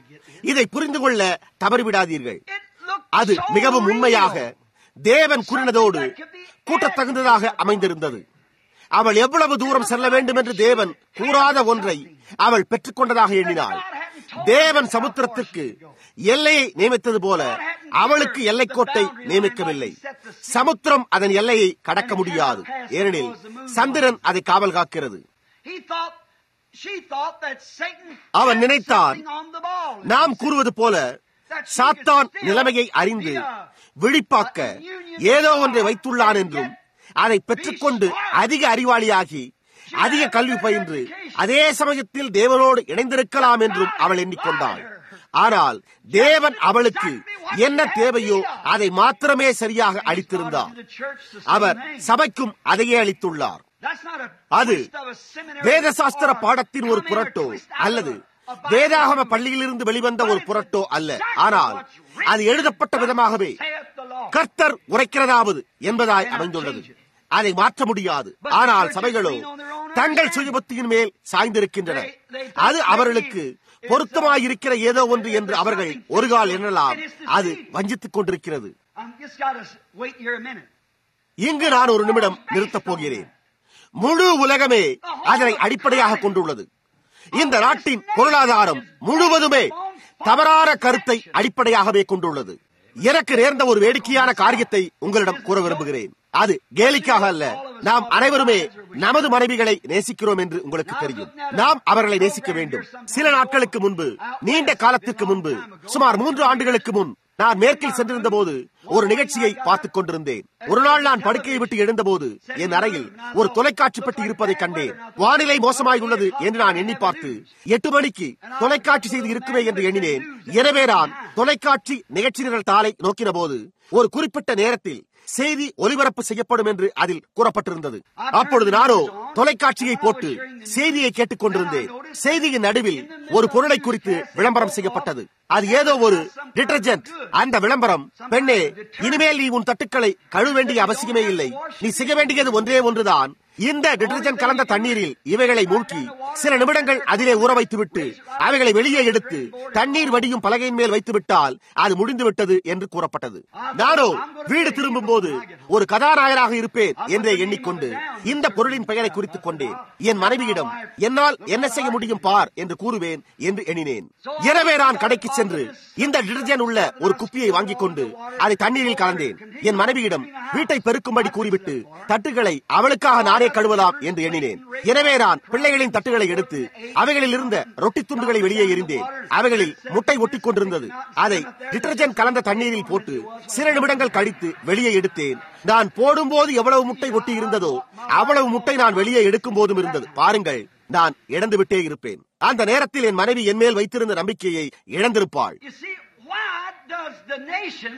இதை புரிந்து கொள்ள தவறிவிடாதீர்கள் It looked அது so மிகவும் உண்மையாக real. தேவன் கூறினதோடு கூட்டத்தகுந்ததாக அமைந்திருந்தது அவள் எவ்வளவு தூரம் செல்ல வேண்டும் என்று தேவன் கூறாத ஒன்றை அவள் பெற்றுக்கொண்டதாக எண்ணினாள் தேவன் சமுத்திரத்திற்கு எல்லையை நியமித்தது போல அவளுக்கு எல்லைக்கோட்டை நியமிக்கவில்லை சமுத்திரம் அதன் எல்லையை கடக்க முடியாது ஏனெனில் சந்திரன் அதை காவல் காக்கிறது He thought, she thought that Satan அவன் had நினைத்தான், something on the ball. நாம் கூறுவது போல சாத்தான் நிலைமையை அறிந்து விழிப்பாக்க ஏதோ ஒன்றை வைத்துள்ளான் என்றும் அதை பெற்றுக்கொண்டு அதிக அறிவாளியாகி அதிக கல்வி பயின்று அதே சமயத்தில் தேவனோடு இணைந்திருக்கலாம் என்றும் அவள் எண்ணிக்கொண்டாள் ஆனால் தேவன் அவளுக்கு என்ன தேவையோ அதை மாத்திரமே சரியாக அளித்திருந்தார் அவர் சபைக்கும் அதையே அளித்துள்ளார் That's not a அது twist of a seminary வேத சாஸ்திர or பாடத்தின் ஒரு come in or புரட்டோ twist out அல்லது of a Bible வேதாகம பள்ளியிலிருந்து வெளிவந்த ஒரு புரட்டோ அல்ல ஆனால் அது எழுதப்பட்ட விதமாகவே saith the Lord. கர்த்தர் உரைக்கிறதாவது என்பதாய் அமைந்துள்ளது அதை மாற்ற முடியாது ஆனால் சபைகளோ தங்கள் சுயபுத்தியின் மேல் சாய்ந்திருக்கின்றன அது அவர்களுக்கு பொருத்தமாயிருக்கிற ஏதோ ஒன்று என்று அவர்கள் ஒரு கால் எண்ணலாம் அது வஞ்சித்துக் கொண்டிருக்கிறது I'm just got to wait here a minute. இங்கு நான் ஒரு நிமிடம் நிறுத்தப் போகிறேன் முழு உலகமே அதனை அடிப்படையாக கொண்டுள்ளது இந்த நாட்டின் பொருளாதாரம் முழுவதுமே தவறான கருத்தை அடிப்படையாகவே கொண்டுள்ளது எனக்கு நேர்ந்த ஒரு வேடிக்கையான காரியத்தை உங்களிடம் கூற விரும்புகிறேன் அது கேலிக்காக அல்ல நாம் அனைவருமே நமது மனைவிகளை நேசிக்கிறோம் என்று உங்களுக்கு தெரியும் நாம் அவர்களை நேசிக்க வேண்டும் சில நாட்களுக்கு முன்பு நீண்ட காலத்திற்கு முன்பு சுமார் மூன்று ஆண்டுகளுக்கு முன் நான் மேற்கில் சென்றிருந்த போது ஒரு நிகழ்ச்சியை பார்த்துக் கொண்டிருந்தேன் ஒரு நாள் நான் படுக்கையை விட்டு எழுந்தபோது என் அறையில் ஒரு தொலைக்காட்சி பெட்டி இருப்பதை கண்டேன் வானிலை மோசமாய் உள்ளது என்று நான் எண்ணி பார்த்து எட்டு மணிக்கு தொலைக்காட்சி செய்து இருக்குமே என்று எண்ணினேன் எனவே நான் தொலைக்காட்சி நிகழ்ச்சி நிரல் தாளை நோக்கின போது ஒரு குறிப்பிட்ட நேரத்தில் செய்தி ஒலிபரப்பு செய்யப்படும் என்று அதில் கூறப்பட்டிருந்தது அப்பொழுது நானோ தொலைக்காட்சியை போட்டு செய்தியை கேட்டுக் கொண்டிருந்தேன் செய்தியின் நடுவில் ஒரு பொருளை குறித்து விளம்பரம் செய்யப்பட்டது அது ஏதோ ஒரு டிட்டர்ஜென்ட் அந்த விளம்பரம் பெண்ணே இனிமேல் நீ உன் தட்டுக்களை கழுவ வேண்டிய அவசியமே இல்லை நீ செய்ய வேண்டியது ஒன்றே ஒன்றுதான் இந்த டிட்டர்ஜென்ட் கலந்த தண்ணீரில் இவைகளை மூழ்கி சில நிமிடங்கள் அதிலே ஊற வைத்துவிட்டு அவைகளை வெளியே எடுத்து தண்ணீர் வடியும் பலகையின் மேல் வைத்து விட்டால் அது முடிந்து விட்டது என்று கூறப்பட்டது நானோ வீடு திரும்பும் போது ஒரு கதாநாயகராக இருப்பேன் என்றே எண்ணிக்கொண்டு இந்த பொருளின் பெயரை குறித்துக் கொண்டேன் என் மனைவியிடம் என்னால் என்ன செய்ய முடியும் பார் என்று கூறுவேன் என்று எண்ணினேன் எனவே நான் கடைக்கு சென்று இந்த டிடர்ஜென்ட் உள்ள ஒரு குப்பியை வாங்கிக் கொண்டு அதை தண்ணீரில் கலந்தேன் என் மனைவியிடம் வீட்டை பெருக்கும்படி கூறிவிட்டு தட்டுகளை அவளுக்காக நானே கழுவலாம் என்று எண்ணினேன் எனவே நான் பிள்ளைகளின் தட்டுகளை எடுத்து அவைகளில் இருந்த ரொட்டி துண்டுகளை வெளியே எறிந்தேன் அவைகளில் முட்டை ஒட்டிக் கொண்டிருந்தது அதை டிட்டர்ஜென்ட் கலந்த தண்ணீரில் போட்டு சில நிமிடங்கள் கழித்து வெளியே எடுத்தேன் நான் போடும்போது எவ்வளவு முட்டை ஒட்டி இருந்ததோ அவ்வளவு முட்டை நான் வெளியே எடுக்கும் போதும் இருந்தது பாருங்கள் நான் இழந்து விட்டே இருப்பேன் அந்த நேரத்தில் என் மனைவி என் மேல் வைத்திருந்த நம்பிக்கையை இழந்திருப்பாள் You see, why does the nation,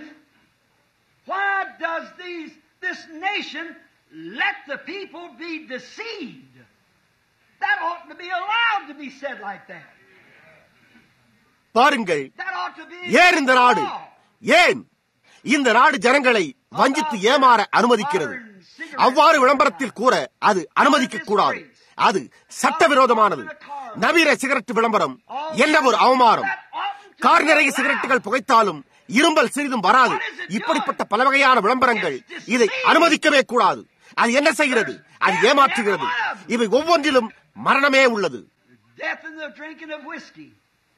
why does these, this nation let the people be deceived? That ought to be allowed to be said like that. பாருங்கள் That ought to be ஏன் இந்த நாடு law. ஏன் இந்த நாடு ஜனங்களை வஞ்சித்து ஏமாற அனுமதிக்கிறது அவ்வாறு விளம்பரத்தில் கூற அது அனுமதிக்க கூடாது அது சட்டவிரோதமானது நவீன சிகரெட் விளம்பரம் என்ன ஒரு அவமானம் கார் நிறைய சிகரெட்டுகள் புகைத்தாலும் இரும்பல் சிறிதும் வராது இப்படிப்பட்ட பல வகையான விளம்பரங்கள் இதை அனுமதிக்கவே கூடாது அது என்ன செய்கிறது அது ஏமாற்றுகிறது இவை ஒவ்வொன்றிலும் மரணமே உள்ளது Death in the drinking of whiskey,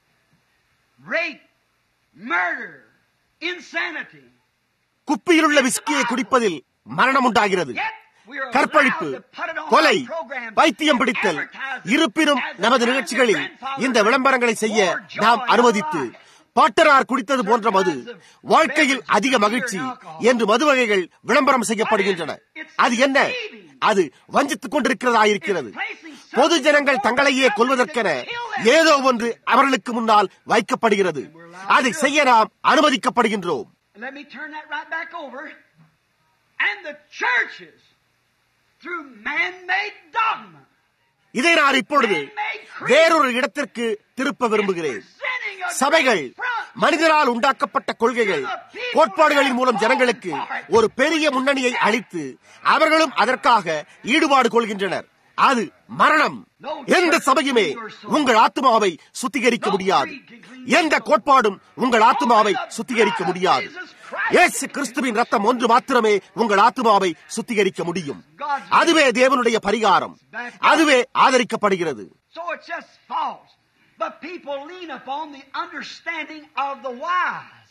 rape, murder, insanity. குப்பியிலுள்ள விஸ்கியை குடிப்பதில் மரணம் உண்டாகிறது கற்பழிப்பு கொலை பைத்தியம் பிடித்தல் இருப்பினும் நமது நிகழ்ச்சிகளில் இந்த விளம்பரங்களை செய்ய நாம் அனுமதித்து பாட்டரார் குடித்தது போன்ற மது வாழ்க்கையில் அதிக மகிழ்ச்சி என்று மது வகைகள் விளம்பரம் செய்யப்படுகின்றன அது என்ன அது வஞ்சித்துக் கொண்டிருக்கிறதாயிருக்கிறது பொது ஜனங்கள் தங்களையே கொல்வதற்கென ஏதோ ஒன்று அவர்களுக்கு முன்னால் வைக்கப்படுகிறது அதை செய்ய நாம் அனுமதிக்கப்படுகின்றோம் Let me turn that right back over. And the churches, through man-made dogma, இதை நான் இப்பொழுது வேறொரு இடத்திற்கு திருப்ப விரும்புகிறேன் சபைகள் மனிதனால் உண்டாக்கப்பட்ட கொள்கைகள் கோட்பாடுகளின் மூலம் ஜனங்களுக்கு ஒரு பெரிய முன்னணியை அளித்து அவர்களும் அதற்காக ஈடுபாடு கொள்கின்றனர் அது மரணம் எந்த சபையுமே உங்கள் ஆத்மாவை சுத்திகரிக்க முடியாது எந்த கோட்பாடும் உங்கள் ஆத்மாவை சுத்திகரிக்க முடியாது இயேசு கிறிஸ்துவின் ரத்தம் ஒன்று மாத்திரமே உங்கள் ஆத்மாவை சுத்திகரிக்க முடியும் அதுவே தேவனுடைய பரிகாரம் அதுவே ஆதரிக்கப்படுகிறது So it's just false. But people lean upon the understanding of the wise.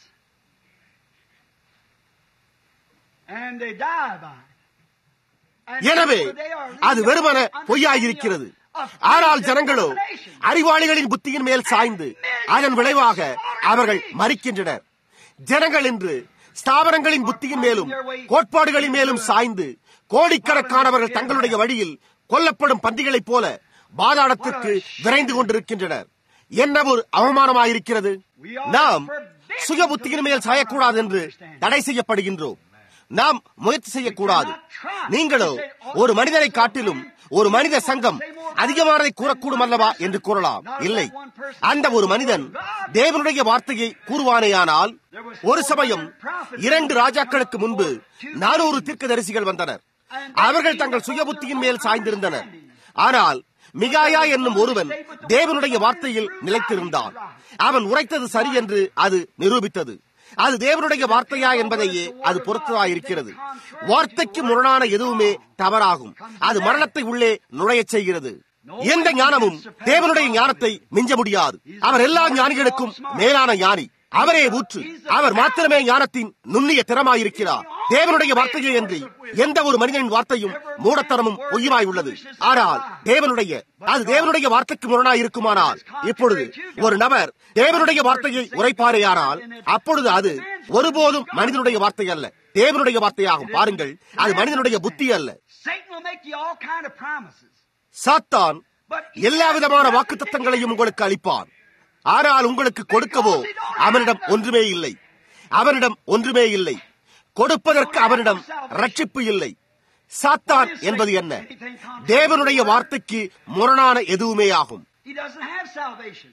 And they die by it. And எனவே therefore they are அது leaning வெறுமன upon the பொய்யாயிருக்கிறது understanding of ஆனால் faith ஜனங்களோ and revelation. அறிவாளிகளின் புத்தியின் மேல் சாய்ந்து அதன் விளைவாக அவர்கள் மறிக்கின்றனர் ஜனங்கள் இன்று ஸ்தாபனங்களின் புத்தியின் மேலும் கோட்பாடுகளின் மேலும் சாய்ந்து கோடிக்கணக்கானவர்கள் தங்களுடைய வழியில் கொல்லப்படும் பன்றிகளைப் போல பாதாளத்திற்கு விரைந்து கொண்டிருக்கின்றனர் என்ன ஒரு அவமானமாயிருக்கிறது நாம் சுய புத்தியின் மேல் சாயக்கூடாது என்று தடை செய்யப்படுகின்றோம் நாம் முயற்சி செய்யக்கூடாது நீங்களோ ஒரு மனிதனை காட்டிலும் ஒரு மனித சங்கம் அதிகமானதை கூறக்கூடும் அல்லவா என்று கூறலாம் இல்லை அந்த ஒரு மனிதன் தேவனுடைய வார்த்தையை கூறுவானேயானால் ஒரு சமயம் இரண்டு ராஜாக்களுக்கு முன்பு நானூறு தீர்க்கதரிசிகள் வந்தனர் அவர்கள் தங்கள் சுய புத்தியின் மேல் சாய்ந்திருந்தனர் ஆனால் மிகாயா என்னும் ஒருவன் தேவனுடைய வார்த்தையில் நிலைத்திருந்தான் அவன் உரைத்தது சரி என்று அது நிரூபித்தது அது தேவனுடைய வார்த்தையா என்பதையே அது பொறுத்ததாயிருக்கிறது வார்த்தைக்கு முரணான எதுவுமே தவறாகும் அது மரணத்தை உள்ளே நுழையச் செய்கிறது எந்த ஞானமும் தேவனுடைய ஞானத்தை மிஞ்ச முடியாது அவர் எல்லா ஞானிகளுக்கும் மேலான ஞானி அவரே ஊற்று அவர் மாத்திரமே ஞானத்தின் நுண்ணிய திறமாயிருக்கிறார் தேவனுடைய வார்த்தையை அன்றி எந்த ஒரு மனிதனின் வார்த்தையும் மூடத்தனமும் பொய்யுமாய் உள்ளது ஆனால் தேவனுடைய அது தேவனுடைய வார்த்தைக்கு முரணாய் இருக்குமானால் இப்பொழுது ஒரு நபர் தேவனுடைய வார்த்தையை உரைப்பாரேயானால் அப்பொழுது அது ஒருபோதும் மனிதனுடைய வார்த்தை அல்ல தேவனுடைய வார்த்தையாகும் பாருங்கள் அது மனிதனுடைய புத்தி அல்ல Satan will make you all kind of promises. சாத்தான் எல்லா விதமான வாக்குத்தத்தங்களையும் உங்களுக்கு அளிப்பான் ஆனால் உங்களுக்கு கொடுக்கவோ அவனிடம் ஒன்றுமே இல்லை அவனிடம் ஒன்றுமே இல்லை கொடுப்பதற்கு அவனிடம் ரட்சிப்பு இல்லை சாத்தான் என்பது என்ன தேவனுடைய வார்த்தைக்கு முரணான எதுவுமே ஆகும் He doesn't have salvation.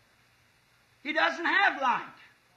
He doesn't have light.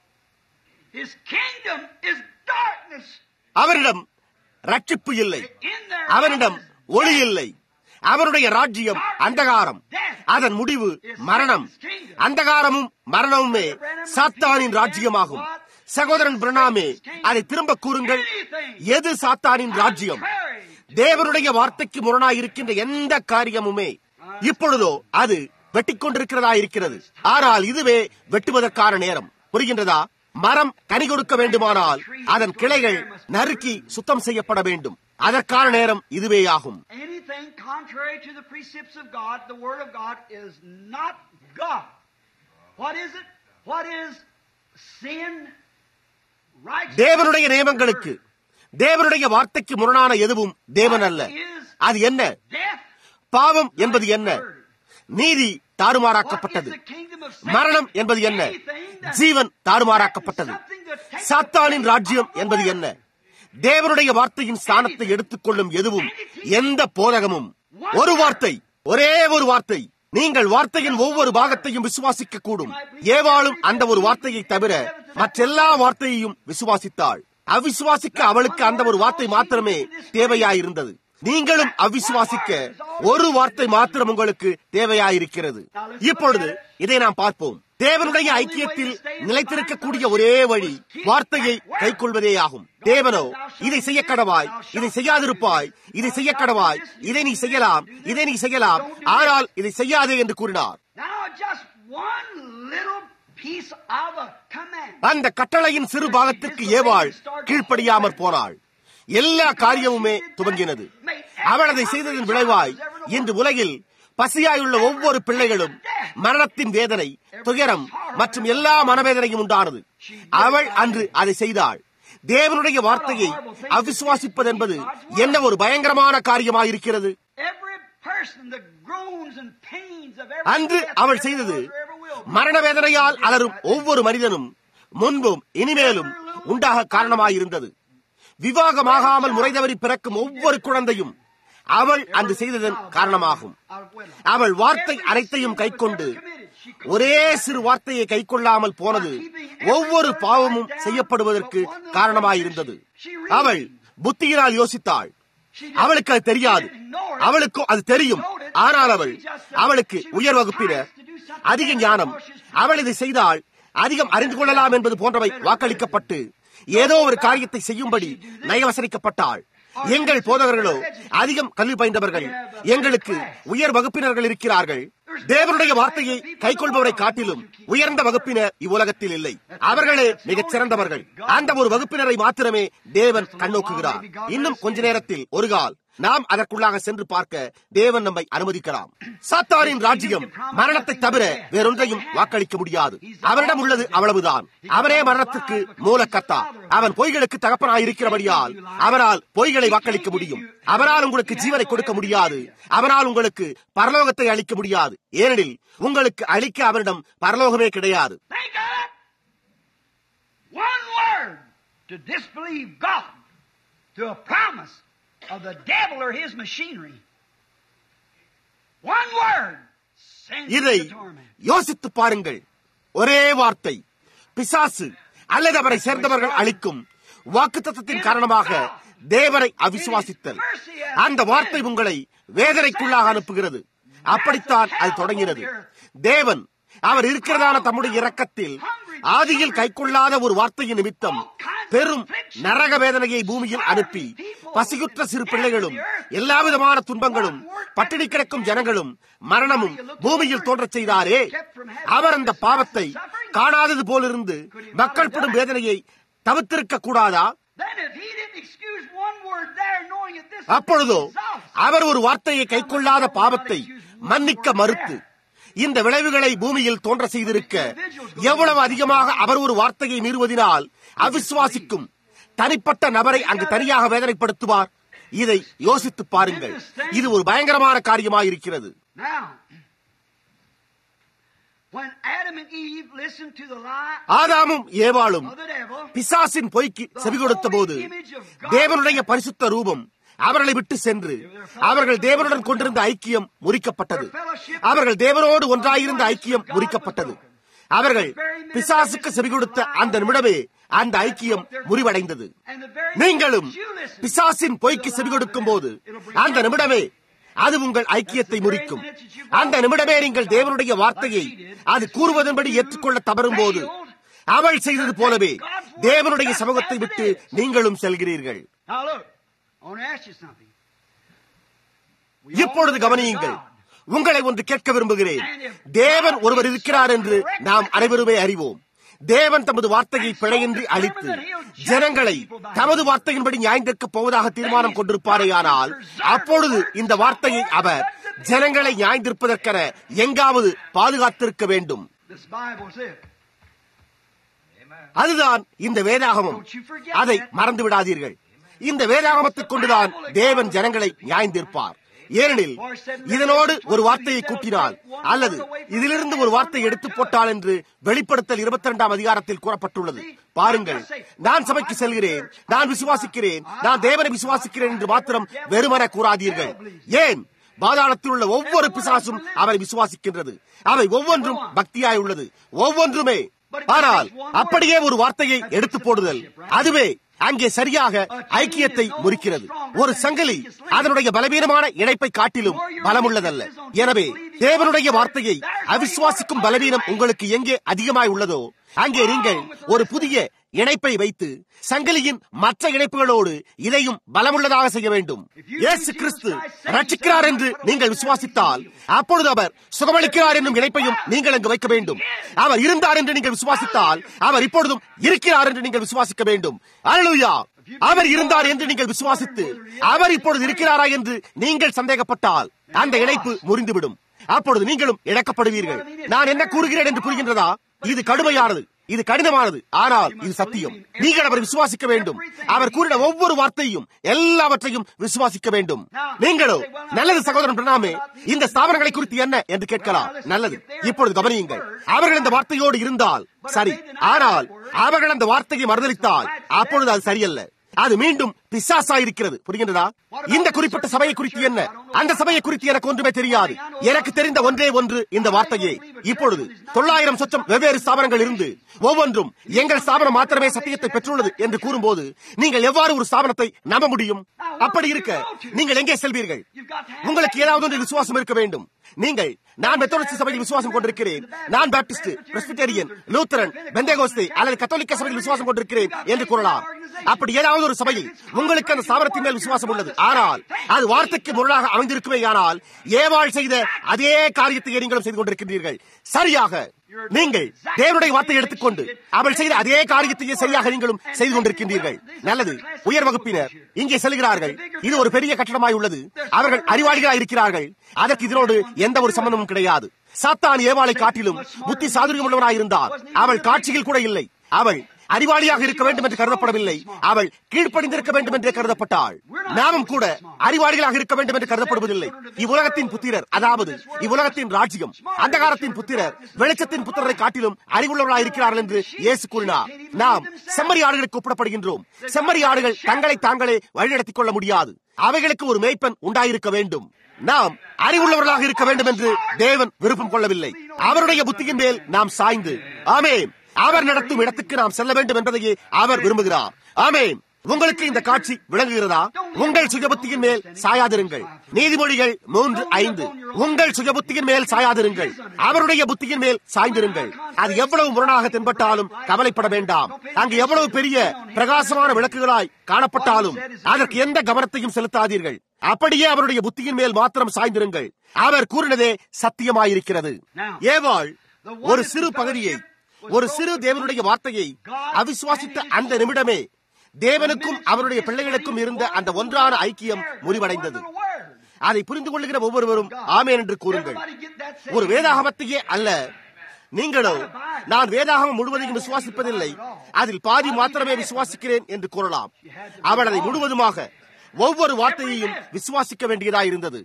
His kingdom is darkness. அவனிடம் ரட்சிப்பு இல்லை In there அவனிடம் ஒளி இல்லை அவனுடைய ராஜ்யம் அந்தகாரம் அதன் முடிவு மரணம் அந்தகாரமும் மரணமுமே சாத்தானின் ராஜ்யமாகும் சகோதரன் பிரணாமே அதை திரும்ப கூறுங்கள் எது சாத்தானின் ராஜ்யம் தேவனுடைய வார்த்தைக்கு முரணாய் இருக்கின்ற எந்த காரியமுமே இப்பொழுதோ அது வெட்டிக் கொண்டிருக்கிறதா இருக்கிறது ஆனால் இதுவே வெட்டுவதற்கான நேரம் புரிகின்றதா மரம் கனி கொடுக்க வேண்டுமானால் அதன் கிளைகள் நறுக்கி சுத்தம் செய்யப்பட வேண்டும் அதற்கான நேரம் இதுவே ஆகும் Anything contrary to the precepts of God, the Word of God, is not God. What is it? What is sin? Righteousness. தேவனுடைய நியமங்களுக்கு தேவனுடைய வார்த்தைக்கு முரணான எதுவும் தேவன் அல்ல அது என்ன Death. பாவம் என்பது என்ன நீதி தாறுமாறாக்கப்பட்டது மரணம் என்பது என்ன ஜீவன் தாறுமாறாக்கப்பட்டது சாத்தானின் ராஜ்யம் என்பது என்ன தேவனுடைய வார்த்தையின் ஸ்தானத்தை எடுத்துக்கொள்ளும் எதுவும் எந்த போதகமும் ஒரு வார்த்தை ஒரே ஒரு வார்த்தை நீங்கள் வார்த்தையின் ஒவ்வொரு பாகத்தையும் விசுவாசிக்க கூடும் ஏவாளும் அந்த ஒரு வார்த்தையை தவிர மற்றெல்லா வார்த்தையையும் விசுவாசித்தாள் அவிசுவாசிக்க அவளுக்கு அந்த ஒரு வார்த்தை மாத்திரமே தேவையாயிருந்தது நீங்களும் அவிசுவாசிக்க ஒரு வார்த்தை மாத்திரம் உங்களுக்கு தேவையாயிருக்கிறது இப்பொழுது இதை நாம் பார்ப்போம் தேவனுடைய ஐக்கியத்தில் நிலைத்திருக்கக்கூடிய ஒரே வழி வார்த்தையை கைக்கொள்வதே ஆகும் தேவனோ இதை செய்ய கடவாய் இதை செய்யாதிருப்பாய் இதை செய்ய கடவாய் இதை நீ செய்யலாம் இதை நீ செய்யலாம் ஆனால் இதை செய்யாதே என்று கூறினார் Now, just one little piece of a command. அந்த கட்டளையின் சிறு பாகத்திற்கு ஏவாள் கீழ்ப்படியாமற் போனாள் எல்லா காரியமுமே துவங்கினது அவள் அதை செய்ததன் விளைவாய் இன்று உலகில் பசியாயுள்ள ஒவ்வொரு பிள்ளைகளும் மரணத்தின் வேதனை துயரம் மற்றும் எல்லா மனவேதனையும் உண்டானது அவள் அன்று அதை செய்தாள் தேவனுடைய வார்த்தையை அவிசுவாசிப்பது என்பது என்ன ஒரு பயங்கரமான காரியமாயிருக்கிறது Every person, the groans and pains of every அன்று death, அவள் every செய்தது lover, every will. மரண வேதனையால் அலரும் ஒவ்வொரு மனிதனும் முன்பும் இனிமேலும் உண்டாக காரணமாயிருந்தது விவாகமாகாமல் முறை தவறி பிறக்கும் ஒவ்வொரு குழந்தையும் அவள் அன்று செய்ததன் காரணமாகும் அவள் வார்த்தை அனைத்தையும் கைக்கொண்டு ஒரே சிறு வார்த்தையை கைக்கொள்ளாமல் போனது ஒவ்வொரு பாவமும் செய்யப்படுவதற்கு காரணமாயிருந்தது அவள் புத்தியினால் யோசித்தாள் அவளுக்கு அது தெரியாது அவளுக்கும் அது தெரியும் ஆனால் அவள் அவளுக்கு உயர் வகுப்பினர் அதிக ஞானம் அவள் இதை செய்தால் அதிகம் அறிந்து கொள்ளலாம் என்பது போன்றவை வாக்களிக்கப்பட்டு ஏதோ ஒரு காரியத்தை செய்யும்படி நயவசனிக்கப்பட்டாள் எங்கள் போதகர்களோ அதிகம் கல்வி பயின்றவர்கள் எங்களுக்கு உயர் வகுப்பினர்கள் இருக்கிறார்கள் தேவனுடைய வார்த்தையை கைக்கொள்பவரை காட்டிலும் உயர்ந்த வகுப்பினர் இவ்வுலகத்தில் இல்லை அவர்களே மிகச் சிறந்தவர்கள் அந்த ஒரு வகுப்பினரை மாத்திரமே தேவன் கண்ணோக்குகிறார் இன்னும் கொஞ்ச நேரத்தில் ஒரு கால் நாம் அதற்குள்ளாக சென்று பார்க்க தேவன் நம்மை அனுமதிக்கலாம் சாத்தாரின் ராஜ்யம் மரணத்தை தவிர வேறொன்றையும் வாக்களிக்க முடியாது அவரிடம் உள்ளது அவ்வளவுதான் அவரே மரணத்துக்கு மூலக்கத்தா அவன் பொய்களுக்கு தகப்பனாயிருக்கிறபடியால் அவரால் பொய்களை வாக்களிக்க முடியும் அவரால் உங்களுக்கு ஜீவனை கொடுக்க முடியாது அவரால் உங்களுக்கு பரலோகத்தை அளிக்க முடியாது ஏனெனில் உங்களுக்கு அளிக்க அவரிடம் பரலோகமே கிடையாது Think of it. One word to disbelieve God to a promise of the devil or his machinery. One word sends you இதை to torment. யோசித்து பாருங்கள் ஒரே வார்த்தை பிசாசு அல்லது அவரை சேர்ந்தவர்கள் அளிக்கும் வாக்குத்தத்தத்தின் காரணமாக தேவரை அவிசுவாசித்தல் அந்த வார்த்தை உங்களை வேதனைக்குள்ளாக அனுப்புகிறது அப்படித்தான் அது தொடங்கினது தேவன் அவர் இருக்கிறதான தம்முடைய இரக்கத்தில் ஆதியில் கைக்கொள்ளாத ஒரு வார்த்தையின் நிமித்தம் பெரும் நரக வேதனையை பூமியில் அனுப்பி பசியுற்ற சிறு பிள்ளைகளும் எல்லா விதமான துன்பங்களும் பட்டினி கிடக்கும் ஜனங்களும் மரணமும் பூமியில் தோன்றச் செய்தாரே அவர் அந்த பாவத்தை காணாதது போலிருந்து மக்கள் படும் வேதனையை தவிர்த்திருக்க கூடாதா Then if he didn't excuse one word there, knowing that this அப்பொழுதோ would be the result, அவர் ஒரு வார்த்தையை கைக்கொள்ளாத பாவத்தை மன்னிக்க மறுத்து இந்த விளைவுகளை பூமியில் தோன்ற செய்திருக்க எவ்வளவு அதிகமாக அவர் ஒரு வார்த்தையை மீறுவதினால் அவிசுவாசிக்கும் தனிப்பட்ட நபரை அங்கு தனியாக வேதனைப்படுத்துவார் இதை யோசித்து பாருங்கள் இது ஒரு பயங்கரமான காரியமாயிருக்கிறது Now, when Adam and Eve listened to the lie ஆதாமும் ஏவாளும் of the devil, பிசாசின் பொய்க்கு செவி கொடுத்த போது தேவனுடைய பரிசுத்த ரூபம் அவர்களை விட்டு சென்று அவர்கள் தேவனுடன் கொண்டிருந்த ஐக்கியம் முறிக்கப்பட்டது அவர்கள் தேவனோடு ஒன்றாயிருந்த ஐக்கியம் முறிக்கப்பட்டது அவர்கள் பிசாசுக்கு செவி கொடுத்த அந்த நிமிடமே அந்த ஐக்கியம் முறிவடைந்தது and the very நீங்களும் you listen, பிசாசின் பொய்க்கு செவி கொடுக்கும் போது அந்த நிமிடமே அது உங்கள் ஐக்கியத்தை முறிக்கும் அந்த நிமிடமே நீங்கள் தேவனுடைய வார்த்தையை அது கூறுவதன்படி ஏற்றுக்கொள்ள தவறும் போது அவள் செய்தது போலவே தேவனுடைய சமூகத்தை விட்டு நீங்களும் செல்கிறீர்கள் Now look, I want to ask you something. We all இப்பொழுது know கவனியுங்கள் God. உங்களை ஒன்று கேட்க விரும்புகிறேன் தேவன் ஒருவர் இருக்கிறார் என்று நாம் அனைவருமே அறிவோம் தேவன் தமது வார்த்தையை பிழையின்றி அளித்து ஜனங்களை தமது வார்த்தையின்படி நியாயந்திருக்கப் போவதாக தீர்மானம் கொண்டிருப்பாரேயானால் அப்பொழுது இந்த வார்த்தையை அவர் ஜனங்களை நியாயந்திருப்பதற்கென எங்காவது பாதுகாத்திருக்க வேண்டும் This Bible's it. அதுதான் இந்த வேதாகமம் அதை மறந்து விடாதீர்கள் இந்த வேதாகமத்தைக் கொண்டுதான் தேவன் ஜனங்களை நியாயந்திருப்பார் ஏனெனில் இதனோடு ஒரு வார்த்தையை கூட்டினால் அல்லது இதிலிருந்து ஒரு வார்த்தை எடுத்து போட்டால் என்று வெளிப்படுத்தல் இருபத்தி இரண்டாம் அதிகாரத்தில் கூறப்பட்டுள்ளது பாருங்கள் நான் சபைக்கு செல்கிறேன் நான் விசுவாசிக்கிறேன் நான் தேவனை விசுவாசிக்கிறேன் என்று மாத்திரம் வெறுமன கூறாதீர்கள் ஏன் பாதாளத்தில் உள்ள ஒவ்வொரு பிசாசும் அவரை விசுவாசிக்கின்றது அவை ஒவ்வொன்றும் பக்தியாய் உள்ளது ஒவ்வொன்றுமே ஆனால் அப்படியே ஒரு வார்த்தையை எடுத்து போடுதல் அதுவே அங்கே சரியாக ஐக்கியத்தை முறிக்கிறது ஒரு சங்கிலி அதனுடைய பலவீனமான இணைப்பை காட்டிலும் பலமுள்ளதல்ல எனவே தேவனுடைய வார்த்தையை அவிசுவாசிக்கும் பலவீனம் உங்களுக்கு எங்கே அதிகமாய் உள்ளதோ அங்கே நீங்கள் ஒரு புதிய இணைப்பை வைத்து சங்கிலியின் மற்ற இணைப்புகளோடு இதையும் பலமுள்ளதாக செய்ய வேண்டும் இயேசு கிறிஸ்து ரட்சிக்கிறார் என்று நீங்கள் விசுவாசித்தால் அப்பொழுது அவர் சுகமளிக்கிறார் என்னும் இணைப்பையும் நீங்கள் அங்கு வைக்க வேண்டும் அவர் இருந்தார் என்று நீங்கள் விசுவாசித்தால் அவர் இப்பொழுதும் இருக்கிறார் என்று நீங்கள் விசுவாசிக்க வேண்டும் அல்லேலூயா அவர் இருந்தார் என்று நீங்கள் விசுவாசித்து அவர் இப்பொழுது இருக்கிறாரா என்று நீங்கள் சந்தேகப்பட்டால் அந்த இணைப்பு முறிந்துவிடும் அப்பொழுது நீங்களும் இழக்கப்படுவீர்கள் நான் என்ன கூறுகிறேன் என்று புரிகின்றதா இது கடுமையானது இது கடினமானது ஆனால் இது சத்தியம் நீங்கள் அவரை விசுவாசிக்க வேண்டும் அவர் கூறின ஒவ்வொரு வார்த்தையும் எல்லாவற்றையும் விசுவாசிக்க வேண்டும் நீங்களோ நல்லது சகோதரன் பிரணாமே இந்த ஸ்தாபனங்களை குறித்து என்ன என்று கேட்கலாம் நல்லது இப்பொழுது கவனியுங்கள் அவர்கள் இந்த வார்த்தையோடு இருந்தால் சரி ஆனால் அவர்கள் அந்த வார்த்தையை மறுதளித்தால் அப்பொழுது அது சரியல்ல அது மீண்டும் பிசாசா இருக்கிறது புரிகின்றதா இந்த குறிப்பிட்ட சபையை குறித்து என்ன அந்த சபையை குறித்து எனக்கு ஒன்றுமே தெரியாது எனக்கு தெரிந்த ஒன்றே ஒன்று இந்த வார்த்தையே இப்பொழுது தொள்ளாயிரம் சொச்சம் வெவ்வேறு ஸ்தாபனங்கள் இருந்து ஒவ்வொன்றும் எங்கள் ஸ்தாபனம் மாத்திரமே சத்தியத்தை பெற்றுள்ளது என்று கூறும்போது நீங்கள் எவ்வாறு ஒரு ஸ்தாபனத்தை நம்ப முடியும் அப்படி இருக்க நீங்கள் எங்கே செல்வீர்கள் உங்களுக்கு ஏதாவது ஒன்று விசுவாசம் இருக்க வேண்டும் நீங்கள் நான் மெத்தோடிஸ்ட் சபையில் விசுவாசம் கொண்டிருக்கிறேன் நான் பாப்டிஸ்ட் பிரஸ்பிட்டேரியன் லூத்தரன் பெந்தேகோஸ்தே அல்லது கத்தோலிக்க சபையில் விசுவாசம் கொண்டிருக்கிறேன் என்று கூறலாம் அப்படி ஏதாவது ஒரு சபையில் உங்களுக்கு அந்த ஸ்தாபனத்தின் மேல் விசுவாசம் உள்ளது ஆனால் அது வார்த்தைக்கு முரணாக அமைந்திருக்குமே ஆனால் ஏவாள் செய்த அதே காரியத்தை நீங்களும் செய்து கொண்டிருக்கின்றீர்கள் சரியாக நீங்கள் தேவனுடைய வார்த்தையை எடுத்துக்கொண்டு அவள் செய்த அதே காரியத்தையே சரியாக நீங்களும் செய்து கொண்டிருக்கின்றீர்கள் நல்லது உயர் வகுப்பினர் இங்கே செல்கிறார்கள் இது ஒரு பெரிய கட்டடமாய் உள்ளது அவர்கள் அறிவாளிகளாய் இருக்கிறார்கள் அதற்கு இதனோடு எந்த ஒரு சம்பந்தமும் கிடையாது சாத்தான் ஏவாளை காட்டிலும் புத்தி சாதுரியம் உள்ளவனாயிருந்தார் அவள் காட்சியில் கூட இல்லை அவள் அறிவாளியாக இருக்க வேண்டும் என்று கருதப்படவில்லை அவள் கீழ்ப்படிந்திருக்க வேண்டும் என்றே கருதப்பட்டாள் நாமும் கூட அறிவாளிகளாக இருக்க வேண்டும் என்று கருதப்படுவதில்லை இவ்வுலகத்தின் புத்திரர் அதாவது இவ்வுலகத்தின் ராஜ்யம் அந்தகாரத்தின் புத்திரர் வெளிச்சத்தின் புத்திரரை காட்டிலும் அறிவுள்ளவர்களாக இருக்கிறார்கள் என்று இயேசு கூறினார் நாம் செம்மறி ஆடுகளுக்கு ஒப்பிடப்படுகின்றோம் செம்மறி ஆடுகள் தங்களை தாங்களே வழிநடத்திக் கொள்ள முடியாது அவைகளுக்கு ஒரு மேய்ப்பன் உண்டாயிருக்க வேண்டும் நாம் அறிவுள்ளவர்களாக இருக்க வேண்டும் என்று தேவன் விருப்பம் கொள்ளவில்லை அவருடைய புத்தியின் மேல் நாம் சாய்ந்து ஆமேன் அவர் நடத்தும் இடத்துக்கு நாம் செல்ல வேண்டும் என்பதையே அவர் விரும்புகிறார் ஆமேன் உங்களுக்கு இந்த காட்சி விளங்குகிறதா உங்கள் சுயபுத்தியின் மேல் சாயாதிருங்கள் நீதிமொழிகள் மூன்று ஐந்து உங்கள் சுயபுத்தியின் மேல் சாயாதிருங்கள் அவருடைய புத்தியின் மேல் சாய்ந்திருங்கள் அது எவ்வளவு முரணாக தென்பட்டாலும் கவலைப்பட வேண்டாம் அங்கு எவ்வளவு பெரிய பிரகாசமான விளக்குகளாய் காணப்பட்டாலும் அதற்கு எந்த கவனத்தையும் செலுத்தாதீர்கள் அப்படியே அவருடைய புத்தியின் மேல் மாத்திரம் சாய்ந்திருங்கள் அவர் கூறினதே சத்தியமாயிருக்கிறது ஏவாள் ஒரு சிறு பகுதியை ஒரு சிறு தேவனுடைய வார்த்தையை அவிசுவாசித்த அந்த நிமிடமே தேவனுக்கும் அவருடைய பிள்ளைகளுக்கும் இருந்த அந்த ஒன்றான ஐக்கியம் முறிவடைந்தது அதை புரிந்து கொள்ளுகிற ஒவ்வொருவரும் ஆமேன் என்று கூறுங்கள் ஒரு வேதாகமத்தையே அல்ல நீங்களோ நான் வேதாகமம் முழுவதையும் விசுவாசிப்பதில்லை அதில் பாதி மாத்திரமே விசுவாசிக்கிறேன் என்று கூறலாம் அவள் அதை முழுவதுமாக ஒவ்வொரு வார்த்தையையும் விசுவாசிக்க வேண்டியதாக இருந்தது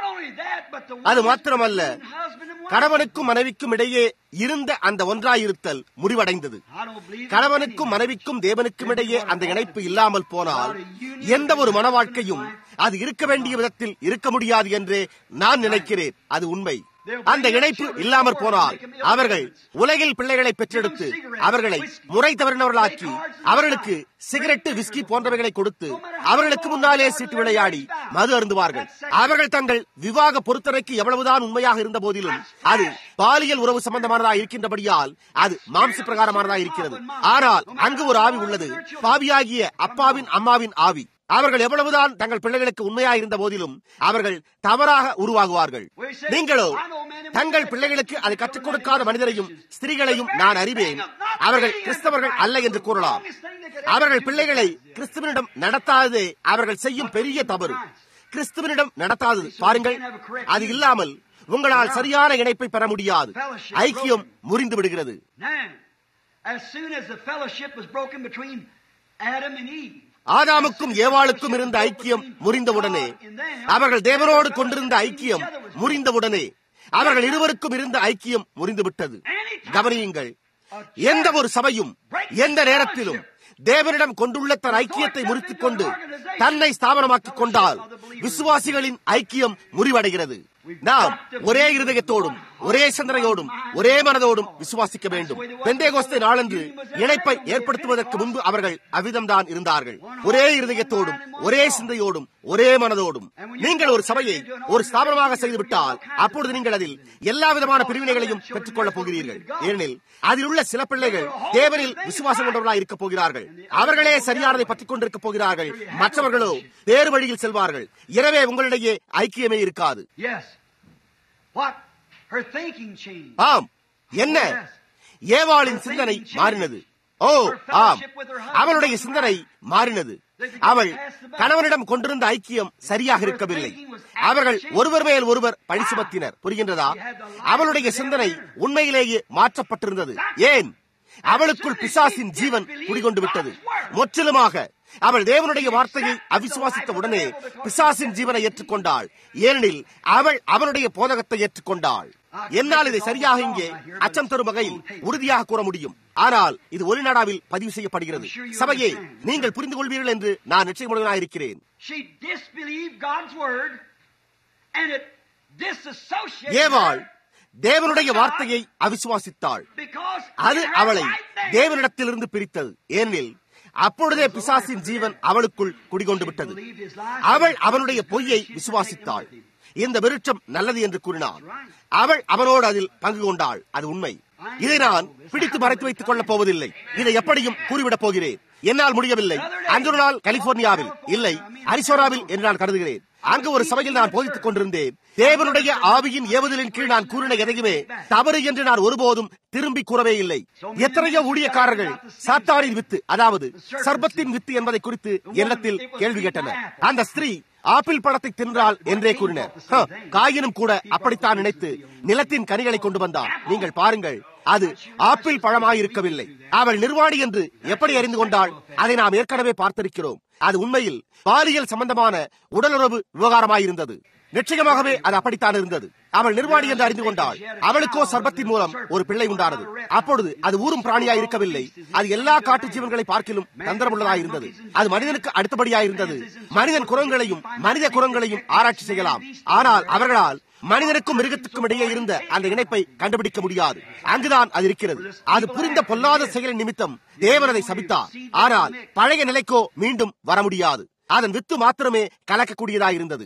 அது மாத்திரமல்ல கணவனுக்கும் மனைவிக்கும் இடையே இருந்த அந்த ஒன்றாயிருத்தல் முடிவடைந்தது கணவனுக்கும் மனைவிக்கும் தேவனுக்கும் இடையே அந்த இணைப்பு இல்லாமல் போனால் எந்த ஒரு மன வாழ்க்கையும் அது இருக்க வேண்டிய விதத்தில் இருக்க முடியாது என்றே நான் நினைக்கிறேன் அது உண்மை அந்த இணைப்பு இல்லாமற் போனால் அவர்கள் உலகில் பிள்ளைகளை பெற்றெடுத்து அவர்களை முறை தவறினவர்களாக்கி அவர்களுக்கு சிகரெட்டு விஸ்கி போன்றவைகளை கொடுத்து அவர்களுக்கு முன்னாலே சீட்டு விளையாடி மது அருந்துவார்கள் அவர்கள் தங்கள் விவாக பொருத்தனைக்கு எவ்வளவுதான் உண்மையாக இருந்த போதிலும் அது பாலியல் உறவு சம்பந்தமானதா இருக்கின்றபடியால் அது மாம்ச பிரகாரமானதா இருக்கிறது ஆனால் அங்கு ஒரு ஆவி உள்ளது பாவியாகிய அப்பாவின் அம்மாவின் ஆவி அவர்கள் எவ்வளவுதான் தங்கள் பிள்ளைகளுக்கு உண்மையாக இருந்த போதிலும் அவர்கள் தவறாக உருவாகுவார்கள் நீங்களோ தங்கள் பிள்ளைகளுக்கு அதை கற்றுக் கொடுக்காத மனிதரையும் ஸ்திரீகளையும் நான் அறிவேன் அவர்கள் கிறிஸ்தவர்கள் அல்ல என்று கூறலாம் அவர்கள் பிள்ளைகளை கிறிஸ்துவனிடம் நடத்தாததே அவர்கள் செய்யும் பெரிய தவறு கிறிஸ்துவனிடம் நடத்தாதது பாருங்கள் அது இல்லாமல் உங்களால் சரியான இணைப்பை பெற முடியாது ஐக்கியம் முறிந்து விடுகிறது ஆதாமுக்கும் ஏவாளுக்கும் இருந்த ஐக்கியம் முறிந்தவுடனே அவர்கள் தேவனோடு கொண்டிருந்த ஐக்கியம் முறிந்தவுடனே அவர்கள் இருவருக்கும் இருந்த ஐக்கியம் முறிந்துவிட்டது கவனியுங்கள் எந்த ஒரு சபையும் எந்த நேரத்திலும் தேவனிடம் கொண்டுள்ள தன் ஐக்கியத்தை முறித்துக் கொண்டு தன்னை ஸ்தாபனமாக்கிக் கொண்டால் விசுவாசிகளின் ஐக்கியம் முறிவடைகிறது நாம் ஒரே இருதயத்தோடும் ஒரே சிந்தனையோடும் ஒரே மனதோடும் விசுவாசிக்க வேண்டும் பெந்தேகோஸ்தே நாளன்று இணைப்பை ஏற்படுத்துவதற்கு முன்பு அவர்கள் அவ்விதம்தான் இருந்தார்கள் ஒரே இருதயத்தோடும் ஒரே சிந்தையோடும் ஒரே மனதோடும் நீங்கள் ஒரு சபையை ஒரு ஸ்தாபனமாக செய்துவிட்டால் அப்பொழுது நீங்கள் அதில் எல்லா விதமான பிரிவினைகளையும் பெற்றுக் கொள்ளப் போகிறீர்கள் ஏனெனில் அதில் உள்ள சில பிள்ளைகள் தேவனில் விசுவாசம் கொண்டவர்களாக இருக்கப் போகிறார்கள் அவர்களே சரியானதை பற்றிக் கொண்டிருக்கப் போகிறார்கள் மற்றவர்களோ வேறு வழியில் செல்வார்கள் எனவே உங்களிடையே ஐக்கியமே இருக்காது ஆம் என்ன ஏவாளின் சிந்தனை மாறினது ஓ ஆம் அவளுடைய சிந்தனை மாறினது அவள் கணவனிடம் கொண்டிருந்த ஐக்கியம் சரியாக இருக்கவில்லை அவர்கள் ஒருவர் மேல் ஒருவர் பழி சுமத்தினர் புரிகின்றதா அவளுடைய சிந்தனை உண்மையிலேயே மாற்றப்பட்டிருந்தது ஏன் அவளுக்குள் பிசாசின் ஜீவன் குடிகொண்டு விட்டது முற்றிலுமாக அவள் தேவனுடைய வார்த்தையை அவிசுவாசித்த உடனே பிசாசின் ஜீவனை ஏற்றுக்கொண்டாள் ஏனெனில் அவள் அவனுடைய போதகத்தை ஏற்றுக்கொண்டாள் என்னால் இதை சரியாக இங்கே அச்சம் தரும் வகையில் உறுதியாக கூற முடியும் ஆனால் இது ஒளிநாடாவில் பதிவு செய்யப்படுகிறது சபையே நீங்கள் புரிந்து கொள்வீர்கள் என்று நான் நிச்சயமுடனாக இருக்கிறேன் ஏவாள் தேவனுடைய வார்த்தையை அவிசுவாசித்தாள் அது அவளை தேவனிடத்திலிருந்து பிரித்தது ஏனெனில் அப்பொழுதே பிசாசின் ஜீவன் அவளுக்குள் குடிகொண்டு விட்டது அவள் அவனுடைய பொய்யை விசுவாசித்தாள் இந்த விருட்சம் நல்லது என்று கூறினாள் அவள் அவனோடு அதில் பங்கு கொண்டாள் அது உண்மை இதை நான் பிடித்து மறைத்து வைத்துக் கொள்ளப் போவதில்லை இதை எப்படியும் கூறிவிடப் போகிறேன் என்னால் முடியவில்லை அன்று நாள் கலிபோர்னியாவில் இல்லை அரிசோனாவில் என்று நான் கருதுகிறேன் அங்கு ஒரு சபையில் நான் போதித்துக் கொண்டிருந்தேன் தேவனுடைய ஆவியின் ஏவுதலின் கீழ் நான் கூறின எதையுமே தவறு என்று நான் ஒருபோதும் திரும்பி கூறவே இல்லை எத்தனையோ ஊழியக்காரர்கள் சாத்தாரின் வித்து அதாவது சர்பத்தின் வித்து என்பதை குறித்து எண்ணத்தில் கேள்வி கேட்டனர் அந்த ஸ்திரீ ஆப்பிள் பழத்தை தின்றால் என்றே கூறினர் காயினும் கூட அப்படித்தான் நினைத்து நிலத்தின் கனிகளை கொண்டு வந்தார் நீங்கள் பாருங்கள் அது ஆப்பிள் பழமாயிருக்கவில்லை அவள் நிர்வாணி என்று எப்படி அறிந்து கொண்டாள் அதை நாம் ஏற்கனவே பார்த்திருக்கிறோம் அது உண்மையில் பாலியல் சம்பந்தமான உடலுறவு விவகாரமாயிருந்தது நிச்சயமாகவே அது அப்படித்தான் இருந்தது அவள் நிர்வாணி என்று அறிந்து கொண்டாள் அவளுக்கோ சர்பத்தின் மூலம் ஒரு பிள்ளை உண்டானது அப்பொழுது அது ஊரும் பிராணியா இருக்கவில்லை அது எல்லா காட்டு ஜீவன்களை பார்க்கிலும் தந்திரமுள்ளதா இருந்தது அது மனிதனுக்கு அடுத்தபடியா இருந்தது மனிதன் குரங்களையும் மனித குரங்களையும் ஆராய்ச்சி செய்யலாம் ஆனால் அவர்களால் மனிதனுக்கும் மிருகத்துக்கும் இடையே இருந்த அந்த இணைப்பை கண்டுபிடிக்க முடியாது அங்குதான் அது இருக்கிறது அது புரிந்த பொல்லாத செயலின் நிமித்தம் தேவனதை சபித்தார் ஆனால் பழைய நிலைக்கோ மீண்டும் வர முடியாது அதன் வித்து மாத்திரமே கலக்கக்கூடியதாக இருந்தது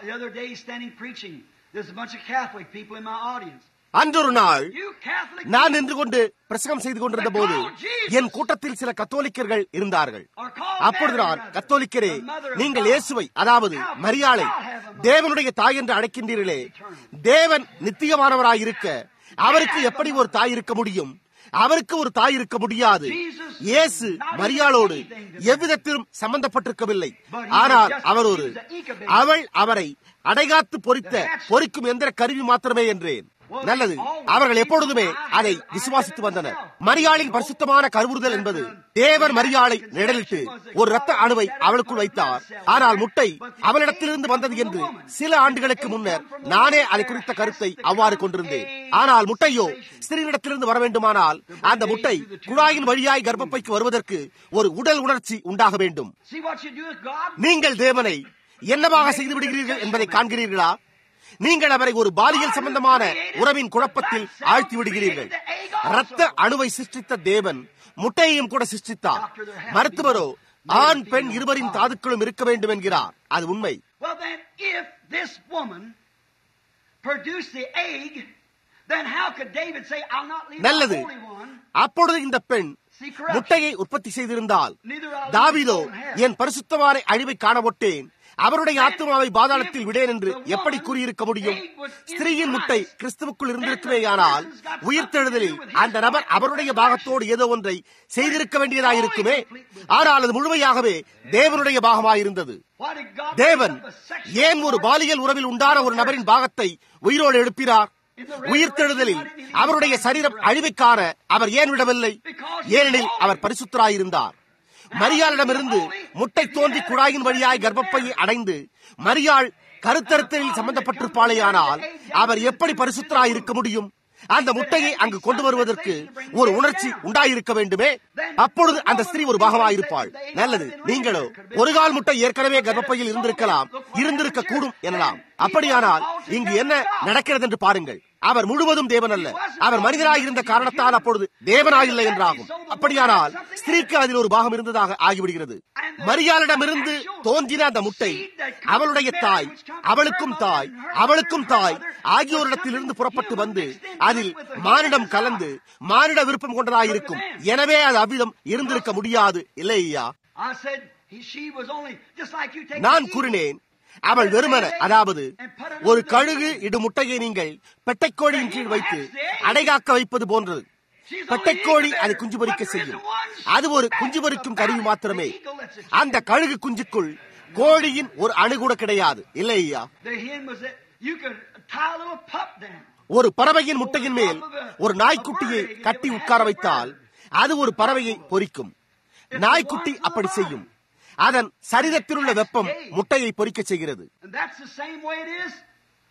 அன்றொரு நாள் நான் நின்று கொண்டு பிரசங்கம் செய்து கொண்டிருந்த போது என் கூட்டத்தில் சில கத்தோலிக்கர்கள் இருந்தார்கள் அப்பொழுது நான் கத்தோலிக்கரே நீங்கள் இயேசுவை அதாவது மரியாளை தேவனுடைய தாய் என்று அழைக்கின்றீர்களே தேவன் நித்தியமானவராயிருக்க அவருக்கு எப்படி ஒரு தாய் இருக்க முடியும் அவருக்கு ஒரு தாய் இருக்க முடியாது இயேசு மரியாளோடு எவ்விதத்திலும் சம்பந்தப்பட்டிருக்கவில்லை ஆனால் அவர் ஒரு அவள் அவரை அடைகாத்து பொறித்த பொறிக்கும் எந்திர கருவி மாத்திரமே என்றேன் நல்லது அவர்கள் எப்பொழுதுமே அதை விசுவாசித்து வந்தனர் மரியாளின் பரிசுத்தமான கருவுறுதல் என்பது தேவர் மரியாளை நிழலிட்டு ஒரு ரத்த அணுவை அவளுக்குள் வைத்தார் ஆனால் முட்டை அவளிடத்திலிருந்து வந்தது என்று சில ஆண்டுகளுக்கு முன்னர் நானே அதை குறித்த கருத்தை அவ்வாறு கொண்டிருந்தேன் ஆனால் முட்டையோ ஸ்திரீனிடத்திலிருந்து வர வேண்டுமானால் அந்த முட்டை குழாயின் வழியாய் கர்ப்பப்பைக்கு வருவதற்கு ஒரு உடல் உணர்ச்சி உண்டாக வேண்டும் நீங்கள் தேவனை என்னவாக செய்து விடுகிறீர்கள் என்பதை காண்கிறீர்களா நீங்கள் அவரை ஒரு பாலியல் சம்பந்தமான உறவின் குழப்பத்தில் ஆழ்த்தி விடுகிறீர்கள் ரத்த அணுவை சிருஷ்டித்த தேவன் முட்டையையும் கூட சிருஷ்டித்தார் மருத்துவரோ ஆண் பெண் இருவரின் தாதுக்களும் இருக்க வேண்டும் என்கிறார் அது உண்மை நல்லது அப்பொழுது இந்த பெண் முட்டையை உற்பத்தி செய்திருந்தால் தாவிதோ என் பரிசுத்தமான அழிவை காணப்பட்டேன் அவருடைய ஆத்மாவை பாதாளத்தில் விடேன் என்று எப்படி கூறியிருக்க முடியும் ஸ்திரீயின் முட்டை கிறிஸ்துவுக்குள் இருந்திருக்குமேயானால் உயிர்த்தெழுதலில் அந்த நபர் அவருடைய பாகத்தோடு ஏதோ ஒன்றை செய்திருக்க வேண்டியதாயிருக்குமே ஆனால் அது முழுமையாகவே தேவனுடைய பாகமாயிருந்தது தேவன் ஏன் ஒரு பாலியல் உறவில் உண்டான ஒரு நபரின் பாகத்தை உயிரோடு எழுப்பினார் உயிர்த்தெழுதலில் அவருடைய சரீரம் அழிவைக்கான அவர் ஏன் விடவில்லை ஏனெனில் அவர் பரிசுத்தராயிருந்தார் மரியாளிடமிருந்து முட்டை தோன்றி குழாயின் வழியாய் கர்ப்பப்பையை அடைந்து மரியாள் கருத்தருத்தலில் சம்பந்தப்பட்டிருப்பாளேயானால் அவர் எப்படி பரிசுத்தராய் இருக்க முடியும் அந்த முட்டையை அங்கு கொண்டு வருவதற்கு ஒரு உணர்ச்சி உண்டாயிருக்க வேண்டுமே அப்பொழுது அந்த ஸ்திரீ ஒரு பாகமாயிருப்பாள் நல்லது நீங்களோ ஒரு கால் முட்டை ஏற்கனவே கர்ப்பப்பையில் இருந்திருக்கலாம் இருந்திருக்க கூடும் எனலாம் அப்படியானால் இங்கு என்ன நடக்கிறது என்று பாருங்கள் அவர் முழுவதும் தேவன் அல்ல அவர் மனிதராக இருந்த காரணத்தால் அப்பொழுது தேவனாயில்லை என்றாகும் அப்படியானால் ஸ்திரீக்கு அதில் ஒரு பாகம் இருந்ததாக ஆகிவிடுகிறது மரியாளிடமிருந்து தோன்றின அந்த முட்டை அவளுடைய தாய் அவளுக்கும் தாய் அவளுக்கும் தாய் ஆகியோரிடத்திலிருந்து புறப்பட்டு வந்து அதில் மானிடம் கலந்து மானிட விருப்பம் கொண்டதாயிருக்கும் எனவே அது அவ்விதம் இருந்திருக்க முடியாது இல்லையா நான் கூறினேன் அவள் வெறுமன அதாவது ஒரு கழுகு இடு முட்டையை நீங்கள் பெட்டைக்கோழியின் கீழ் வைத்து அடைகாக்க வைப்பது போன்றது பெட்டைக்கோழி அதை குஞ்சு பொறிக்க செய்யும் அது ஒரு குஞ்சு பொறிக்கும் கருவி மாத்திரமே அந்த கழுகு குஞ்சுக்குள் கோழியின் ஒரு அணு கூட கிடையாது இல்லை ஐயா ஒரு பறவையின் முட்டையின் மேல் ஒரு நாய்க்குட்டியை கட்டி உட்கார வைத்தால் அது ஒரு பறவையை பொறிக்கும் நாய்க்குட்டி அப்படி செய்யும் அதன் சரீரத்தில் உள்ள வெப்பம் முட்டையை பொறிக்க செய்கிறது And that's the same way it is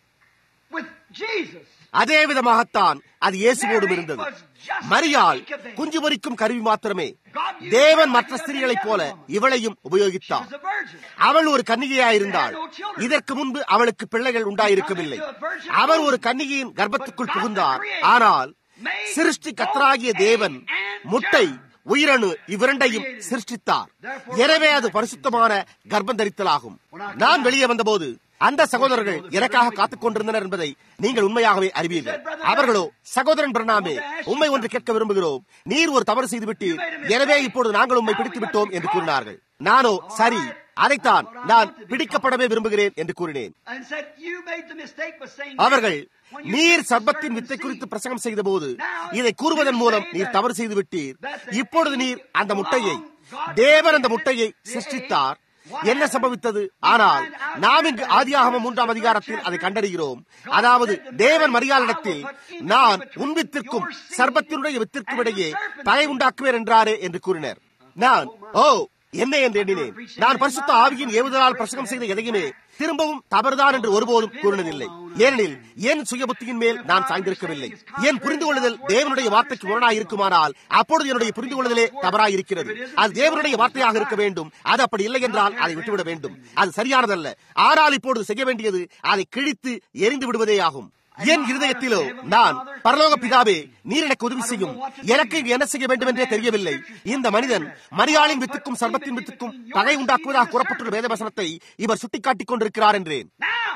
with Jesus. அதே விதமாகத்தான் அது இயேசுவோடும் இருந்தது மரியாள் குஞ்சு பொறிக்கும் கருவி மாத்திரமே தேவன் மற்ற ஸ்திரீகளைப் போல இவளையும் She உபயோகித்தார் was a virgin. அவள் ஒரு கன்னிகையாயிருந்தாள் இதற்கு முன்பு அவளுக்கு பிள்ளைகள் உண்டாயிருக்கவில்லை அவர் ஒரு கன்னிகையின் கர்ப்பத்துக்குள் புகுந்தார் ஆனால் சிருஷ்டி கத்தராகிய தேவன் முட்டை உயிரணு இவ்விரண்டையும் சிருஷ்டித்தார் எனவே அது பரிசுத்தமான கர்ப்பம் தரித்தலாகும் நான் வெளியே வந்தபோது அந்த சகோதரர்கள் எனக்காக காத்துக் கொண்டிருந்தனர் என்பதை நீங்கள் உண்மையாகவே அறிவீர்கள் அவர்களோ சகோதரன் பிரணாமே உண்மை ஒன்று கேட்க விரும்புகிறோம் நீர் ஒரு தவறு செய்து விட்டீர் எனவே இப்பொழுது நாங்கள் உண்மை பிடித்து விட்டோம் என்று கூறினார்கள் நானோ சரி அதைத்தான் நான் பிடிக்கப்படவே விரும்புகிறேன் என்று கூறினேன் And said, you made the mistake by saying அவர்கள் when you நீர் said சர்பத்தின் serpent வித்தை seed, குறித்து பிரசங்கம் செய்த போது இதை கூறுவதன் மூலம் நீர் தவறு செய்து விட்டீர் இப்பொழுது நீர் அந்த முட்டையை தேவன் அந்த முட்டையை சிருஷ்டித்தார் என்ன சம்பவித்தது ஆனால் நாம் இங்கு ஆதியாகமம் மூன்றாம் அதிகாரத்தில் அதை கண்டறிகிறோம் அதாவது தேவன் மரியாளிடத்தில் நான் உன் வித்திற்கும் சர்பத்தினுடைய வித்திற்கும் இடையே தலை உண்டாக்குவேன் என்றாரே என்று கூறினர் நான் ஓ என்ன என்று எண்ணினேன் நான் பரிசுத்த ஆவியின் ஏவுதலால் பிரசங்கம் செய்த எதையுமே திரும்பவும் தவறுதான் என்று ஒருபோதும் கூறினதில்லை ஏனெனில் என் சுய புத்தியின் மேல் நான் சாய்ந்திருக்கவில்லை என் புரிந்து கொள்ளுதல் தேவனுடைய வார்த்தைக்கு முரணாய் இருக்குமானால் அப்பொழுது என்னுடைய புரிந்து கொள்ளுதலே தவறாய் இருக்கிறது அது தேவனுடைய வார்த்தையாக இருக்க வேண்டும் அது அப்படி இல்லை என்றால் அதை விட்டுவிட வேண்டும் அது சரியானதல்ல ஆனால் இப்பொழுது செய்ய வேண்டியது அதை கிழித்து எரிந்து விடுவதே ஆகும் என் இருதயத்திலோ நான் பரலோக பிதாவே நீர் எனக்கு உதவி செய்யும் எனக்கு இங்கு என்ன செய்ய வேண்டும் என்றே தெரியவில்லை இந்த மனிதன் மரியாளின் வித்துக்கும் சர்பத்தின் வித்துக்கும் பகை உண்டாக்குவதாக கூறப்பட்டுள்ள வேத வசனத்தை இவர் சுட்டிக்காட்டிக் கொண்டிருக்கிறார் என்றேன் Now,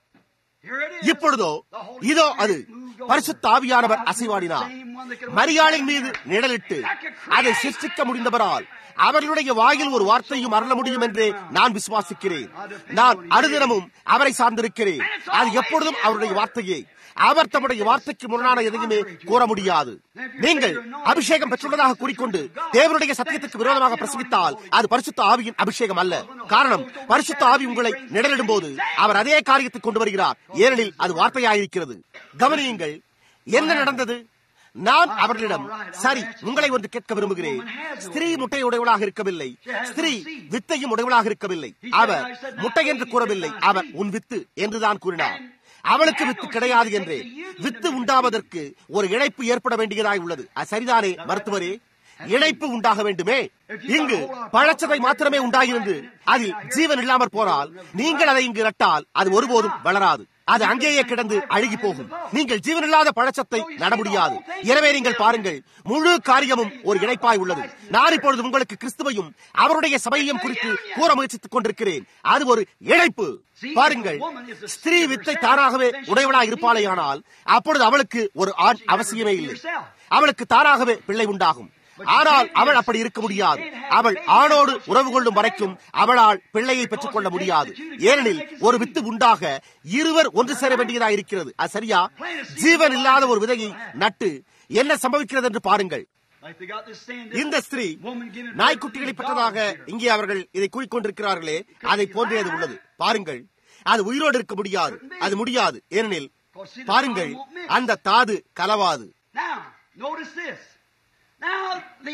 here it is. இப்பொழுதோ இதோ அது பரிசுத்த ஆவியானவர் அசைவாடினார் மரியாளின் மீது நிழலிட்டு அதை சிருஷ்டிக்க முடிந்தவரால் அவர்களுடைய வாயில் ஒரு வார்த்தையும் அருள முடியும் என்றே நான் விசுவாசிக்கிறேன் நான் அனுதினமும் அவரை சார்ந்திருக்கிறேன் அது எப்பொழுதும் அவருடைய வார்த்தையே அவர் தம்முடைய வார்த்தைக்கு முரணான எதையுமே கூற முடியாது நீங்கள் அபிஷேகம் பெற்றுள்ளதாக கூறிக்கொண்டு தேவனுடைய சத்தியத்துக்கு விரோதமாக பிரசங்கித்தால் அது பரிசுத்த ஆவியின் அபிஷேகம் அல்ல காரணம் பரிசுத்த ஆவி உங்களை நிழலிடும் போது அவர் அதே காரியத்தை கொண்டு வருகிறார் ஏனெனில் அது வார்த்தையாயிருக்கிறது கவனியுங்கள் என்ன நடந்தது நான் அவர்களிடம் சரி உங்களை ஒன்று கேட்க விரும்புகிறேன் ஸ்திரீ முட்டை உடையவளாக இருக்கவில்லை ஸ்திரீ வித்தையும் உடையவளாக இருக்கவில்லை அவர் முட்டை என்று கூறவில்லை அவர் உன் வித்து என்றுதான் கூறினார் அவளுக்கு வித்து கிடையாது என்றே வித்து உண்டாவதற்கு ஒரு இழைப்பு ஏற்பட வேண்டியதாய் உள்ளது அது சரிதானே மருத்துவரே இணைப்பு உண்டாக வேண்டுமே இங்கு பழச்சதை மாத்திரமே உண்டாகிருந்து அதில் ஜீவன் இல்லாமற் போனால் நீங்கள் அதை இங்கு நட்டால் அது ஒருபோதும் வளராது அது அங்கேயே கிடந்து அழுகி போகும் நீங்கள் ஜீவனில்லாத பழச்சத்தை நட முடியாது எனவே நீங்கள் பாருங்கள் முழு காரியமும் ஒரு இணைப்பாய் உள்ளது நான் இப்பொழுது உங்களுக்கு கிறிஸ்துவையும் அவருடைய சபையையும் குறித்து கூற முயற்சித்துக் கொண்டிருக்கிறேன் அது ஒரு இணைப்பு பாருங்கள் ஸ்திரீ வித்தை தானாகவே உடையவளாய் இருப்பாளேயானால் அப்பொழுது அவளுக்கு ஒரு ஆண் அவசியமே இல்லை அவளுக்கு தானாகவே பிள்ளை உண்டாகும் ஆனால் அவள் அப்படி இருக்க முடியாது அவள் ஆணோடு உறவு கொள்ளும் வரைக்கும் அவளால் பிள்ளையை பெற்றுக் கொள்ள முடியாது ஏனெனில் ஒரு வித்து உண்டாக இருவர் ஒன்று சேர வேண்டியதாக இருக்கிறது அது சரியா ஜீவன் இல்லாத ஒரு விதையை நட்டு என்ன சம்பவிக்கிறது என்று பாருங்கள் Like they got this saying, இந்த ஸ்திரீ நாய்க்குட்டிகளை பெற்றதாக இங்கே அவர்கள் இதை கூறிக்கொண்டிருக்கிறார்களே அதை போன்றே அது உள்ளது பாருங்கள் அது உயிரோடு இருக்க முடியாது அது முடியாது ஏனெனில் பாருங்கள் அந்த தாது கலவாது Now, notice this. Now, the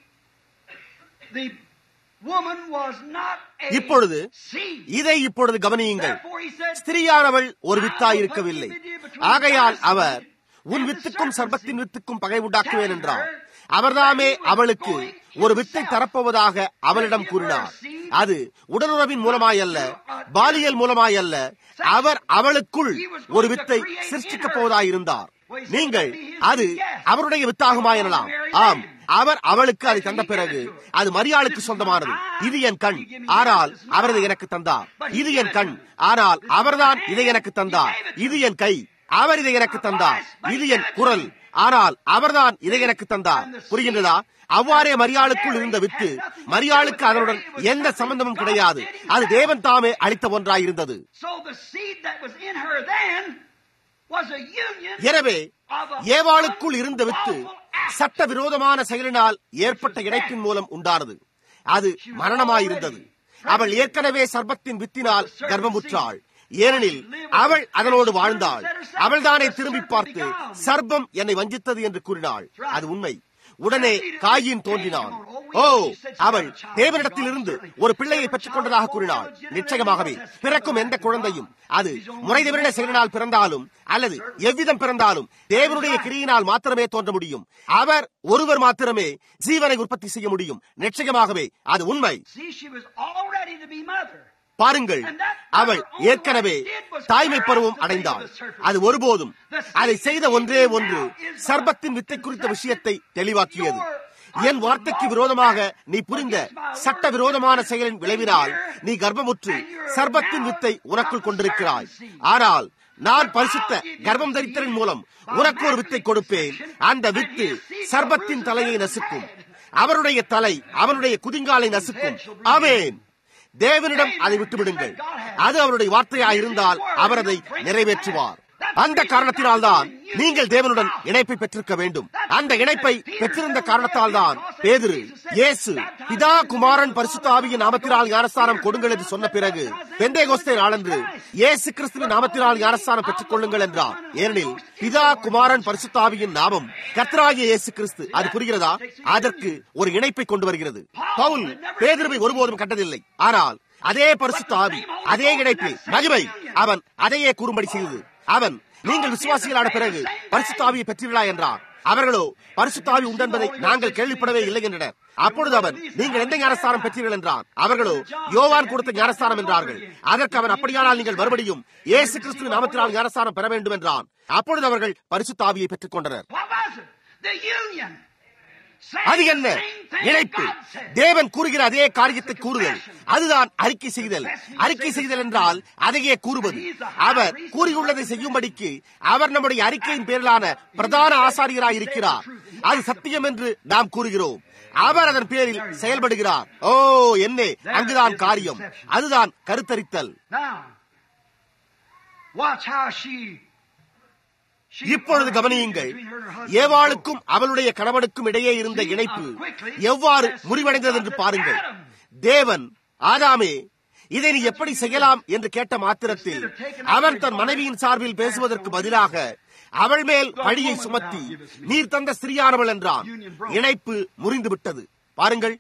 the woman was not a இப்பொழுது seed. இதை இப்பொழுது கவனியுங்கள் Therefore, he said, ஸ்திரீயானவள் ஒரு வித்தாய் இருக்கவில்லை ஆகையால் அவர் உன் வித்துக்கும் சர்பத்தின் வித்துக்கும் பகை உண்டாக்குவேன் என்றார் அவர்தாமே அவளுக்கு ஒரு வித்தை தரப்போவதாக அவளிடம் கூறினார் அது உடலுறவின் மூலமாய் அல்ல பாலியல் மூலமாய் அல்ல அவர் அவளுக்குள் ஒரு வித்தை சிருஷ்டிக்கப் போவதாயிருந்தார் நீங்கள் அது அவருடைய வித்தாகுமா எனலாம் ஆம் அவர் அவளுக்கு அதை தந்த பிறகு அது மரியாளுக்கு சொந்தமானது இது என் கண் ஆனால் அவர் இதை எனக்கு தந்தார் இது என் கண் ஆனால் அவர்தான் இதை எனக்கு தந்தார் இது என் கை அவர் இதை எனக்கு தந்தார் இது என் குரல் ஆனால் அவர்தான் இதை எனக்கு தந்தார் புரிகின்றதா அவ்வாறே மரியாளுக்குள் இருந்த வித்து மரியாளுக்கு அதனுடன் எந்த சம்பந்தமும் கிடையாது அது தேவன் தாமே அளித்த ஒன்றாயிருந்தது So the seed that was in her then was a union எனவே of a ஏவாளுக்குள் இருந்த வித்து சட்ட விரோதமான செயலினால் ஏற்பட்ட இணைப்பின் மூலம் உண்டானது அது மரணமாயிருந்தது அவள் ஏற்கனவே சர்பத்தின் வித்தினால் கர்ப்பமுற்றாள் ஏனெனில் அவள் அதனோடு வாழ்ந்தாள் அவள்தானே திரும்பி பார்த்து சர்ப்பம் என்னை வஞ்சித்தது என்று கூறினாள் அது உண்மை உடனே காயின் தோன்றினான் ஓ அவள் தேவனிடத்தில் இருந்து ஒரு பிள்ளையை பெற்றுக் கொண்டதாக கூறினாள் நிச்சயமாகவே பிறக்கும் எந்த குழந்தையும் அது முறை தவறின செயலினால் பிறந்தாலும் அல்லது எவ்விதம் பிறந்தாலும் தேவனுடைய கிரியினால் மாத்திரமே தோன்ற முடியும் அவர் ஒருவர் மாத்திரமே ஜீவனை உற்பத்தி செய்ய முடியும் நிச்சயமாகவே அது உண்மை பாருங்கள் அவள் ஏற்கனவே தாய்மை பருவம் அடைந்தாள் அது ஒருபோதும் அதை செய்த ஒன்றே ஒன்று சர்பத்தின் வித்தை குறித்த விஷயத்தை தெளிவாக்கியது என் வார்த்தைக்கு விரோதமாக நீ புரிந்த சட்ட விரோதமான செயலின் விளைவினால் நீ கர்ப்பமுற்று சர்பத்தின் வித்தை உனக்குள் கொண்டிருக்கிறாய் ஆனால் நான் பரிசுத்த கர்ப்பம் தரித்தலின் மூலம் உனக்கு ஒரு வித்தை கொடுப்பேன் அந்த வித்து சர்பத்தின் தலையை நசுக்கும் அவருடைய தலை அவனுடைய குதிங்காலை நசுக்கும் ஆமேன் தேவனிடம் அதை விட்டுவிடுங்கள் அது அவருடைய வார்த்தையாக இருந்தால் அவர் அதை நிறைவேற்றுவார் அந்த காரணத்தினால் தான் நீங்கள் தேவனுடன் இணைப்பை பெற்றிருக்க வேண்டும் அந்த இணைப்பை பெற்றிருந்த காரணத்தால் தான் பேதிரு இயேசு பிதா குமாரன் பரிசுத்த ஆவியின் நாமத்தினால் ஞானஸ்தானம் கொடுங்கள் என்று சொன்ன பிறகு பெந்தேகோஸ்தே நாளன்று இயேசு கிறிஸ்துவின் நாமத்தினால் ஞானஸ்தானம் பெற்றுக் கொள்ளுங்கள் என்றார் ஏனெனில் பிதா குமாரன் பரிசுத்த ஆவியின் நாமம் கர்த்தராகிய இயேசு கிறிஸ்து அது புரிகிறதா அதற்கு ஒரு இணைப்பை கொண்டு வருகிறது பவுல் பேதிருவை ஒருபோதும் கண்டதில்லை ஆனால் அதே பரிசுத்த ஆவி அதே இணைப்பு மகிமை அவன் அதையே கூறும்படி செய்தது அவன் நீங்கள் விசுவாசிகளான பிறகு பரிசுத்தாவியை பெற்றீர்களா என்றார் அவர்களோ பரிசுத்தாவி உண்டென்பதை நாங்கள் கேள்விப்படவே இல்லை என்றனர் அப்பொழுது அவன் நீங்கள் எந்த ஞானஸ்தானம் பெற்றீர்கள் என்றான் அவர்களோ யோவான் கொடுத்த ஞானஸ்தானம் என்றார்கள் அதற்கு அவன் அப்படியானால் நீங்கள் மறுபடியும் இயேசு கிறிஸ்துவ நாமத்தினால் ஞானஸ்தானம் பெற வேண்டும் என்றான் அப்பொழுது அவர்கள் பரிசுத்தாவியை பெற்றுக் கொண்டனர் அது என்ன இணைப்பு தேவன் கூறுகிற அதே காரியத்தை கூறுதல் அதுதான் அறிக்கை செய்தல் அறிக்கை செய்தல் என்றால் அதையே கூறுவது அவர் கூறியுள்ளதை செய்யும்படிக்கு அவர் நம்முடைய அறிக்கையின் பேரிலான பிரதான ஆசாரியராய் இருக்கிறார் அது சத்தியம் என்று நாம் கூறுகிறோம் அவர் அதன் பேரில் செயல்படுகிறார் ஓ என்ன அங்குதான் காரியம் அதுதான் கருத்தரித்தல் இப்பொழுது கவனியுங்கள் ஏவாளுக்கும் அவளுடைய கணவனுக்கும் இடையே இருந்த இணைப்பு எவ்வாறு முறிவடைந்தது என்று பாருங்கள் தேவன் ஆதாமே இதை நீ எப்படி செய்யலாம் என்று கேட்ட மாத்திரத்தில் அவன் தன் மனைவியின் சார்பில் பேசுவதற்கு பதிலாக அவள் மேல் பழியை சுமத்தி நீர் தந்த ஸ்திரியானவள் என்றான் இணைப்பு முறிந்து விட்டது பாருங்கள்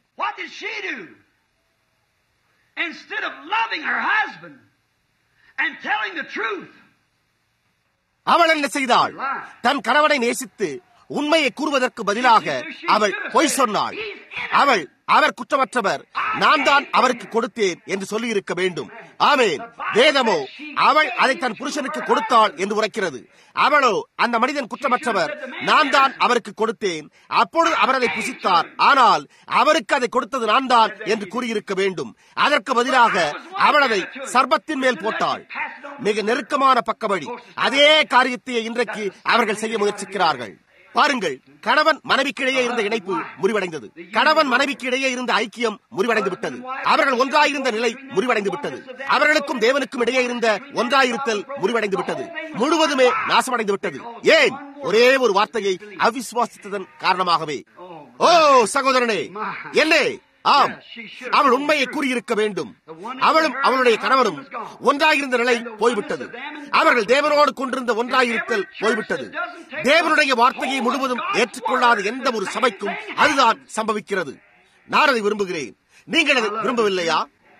Instead of loving her husband and telling the truth, அவள் என்ன செய்தாள் தன் கணவனை நேசித்து உண்மையை கூறுவதற்கு பதிலாக அவள் பொய் சொன்னாள் அவள் அவர் குற்றமற்றவர் நான் தான் அவருக்கு கொடுத்தேன் என்று சொல்லி இருக்க வேண்டும் ஆமேன் வேதமோ அவள் அதை தன் புருஷனுக்கு கொடுத்தாள் என்று உரைக்கிறது அவளோ அந்த மனிதன் குற்றமற்றவர் நான் தான் அவருக்கு கொடுத்தேன் அப்பொழுது அவர் அதை புசித்தார் ஆனால் அவருக்கு அதை கொடுத்தது நான் தான் என்று கூறியிருக்க வேண்டும் அதற்கு பதிலாக அவள் அதை சர்பத்தின் மேல் போட்டாள் மிக நெருக்கமான பக்கவழி அதே காரியத்தை இன்றைக்கு அவர்கள் செய்ய முயற்சிக்கிறார்கள் பாருங்கள் கணவன் மனைவிக்கு இடையே இருந்த இணைப்பு முறிவடைந்தது கணவன் மனைவிக்கு இடையே இருந்த ஐக்கியம் முறிவடைந்து விட்டது அவர்கள் ஒன்றாயிருந்த நிலை முறிவடைந்து விட்டது அவர்களுக்கும் தேவனுக்கும் இடையே இருந்த ஒன்றாயிருத்தல் முறிவடைந்து விட்டது முழுவதுமே நாசமடைந்து விட்டது ஏன் ஒரே ஒரு வார்த்தையை அவிசுவாசித்ததன் காரணமாகவே ஓ சகோதரனே என்னே ஆம் அவள் உண்மையை கூறியிருக்க வேண்டும் அவளும் அவளுடைய கணவரும் ஒன்றாயிருந்த நிலை போய்விட்டது அவர்கள் தேவனோடு கொண்டிருந்த ஒன்றாயிருத்தல் போய்விட்டது தேவனுடைய வார்த்தையை முழுவதும் ஏற்றுக்கொள்ளாத எந்த ஒரு சபைக்கும் அதுதான் சம்பவிக்கிறது நான் அதை விரும்புகிறேன் நீங்கள் அதை விரும்பவில்லையா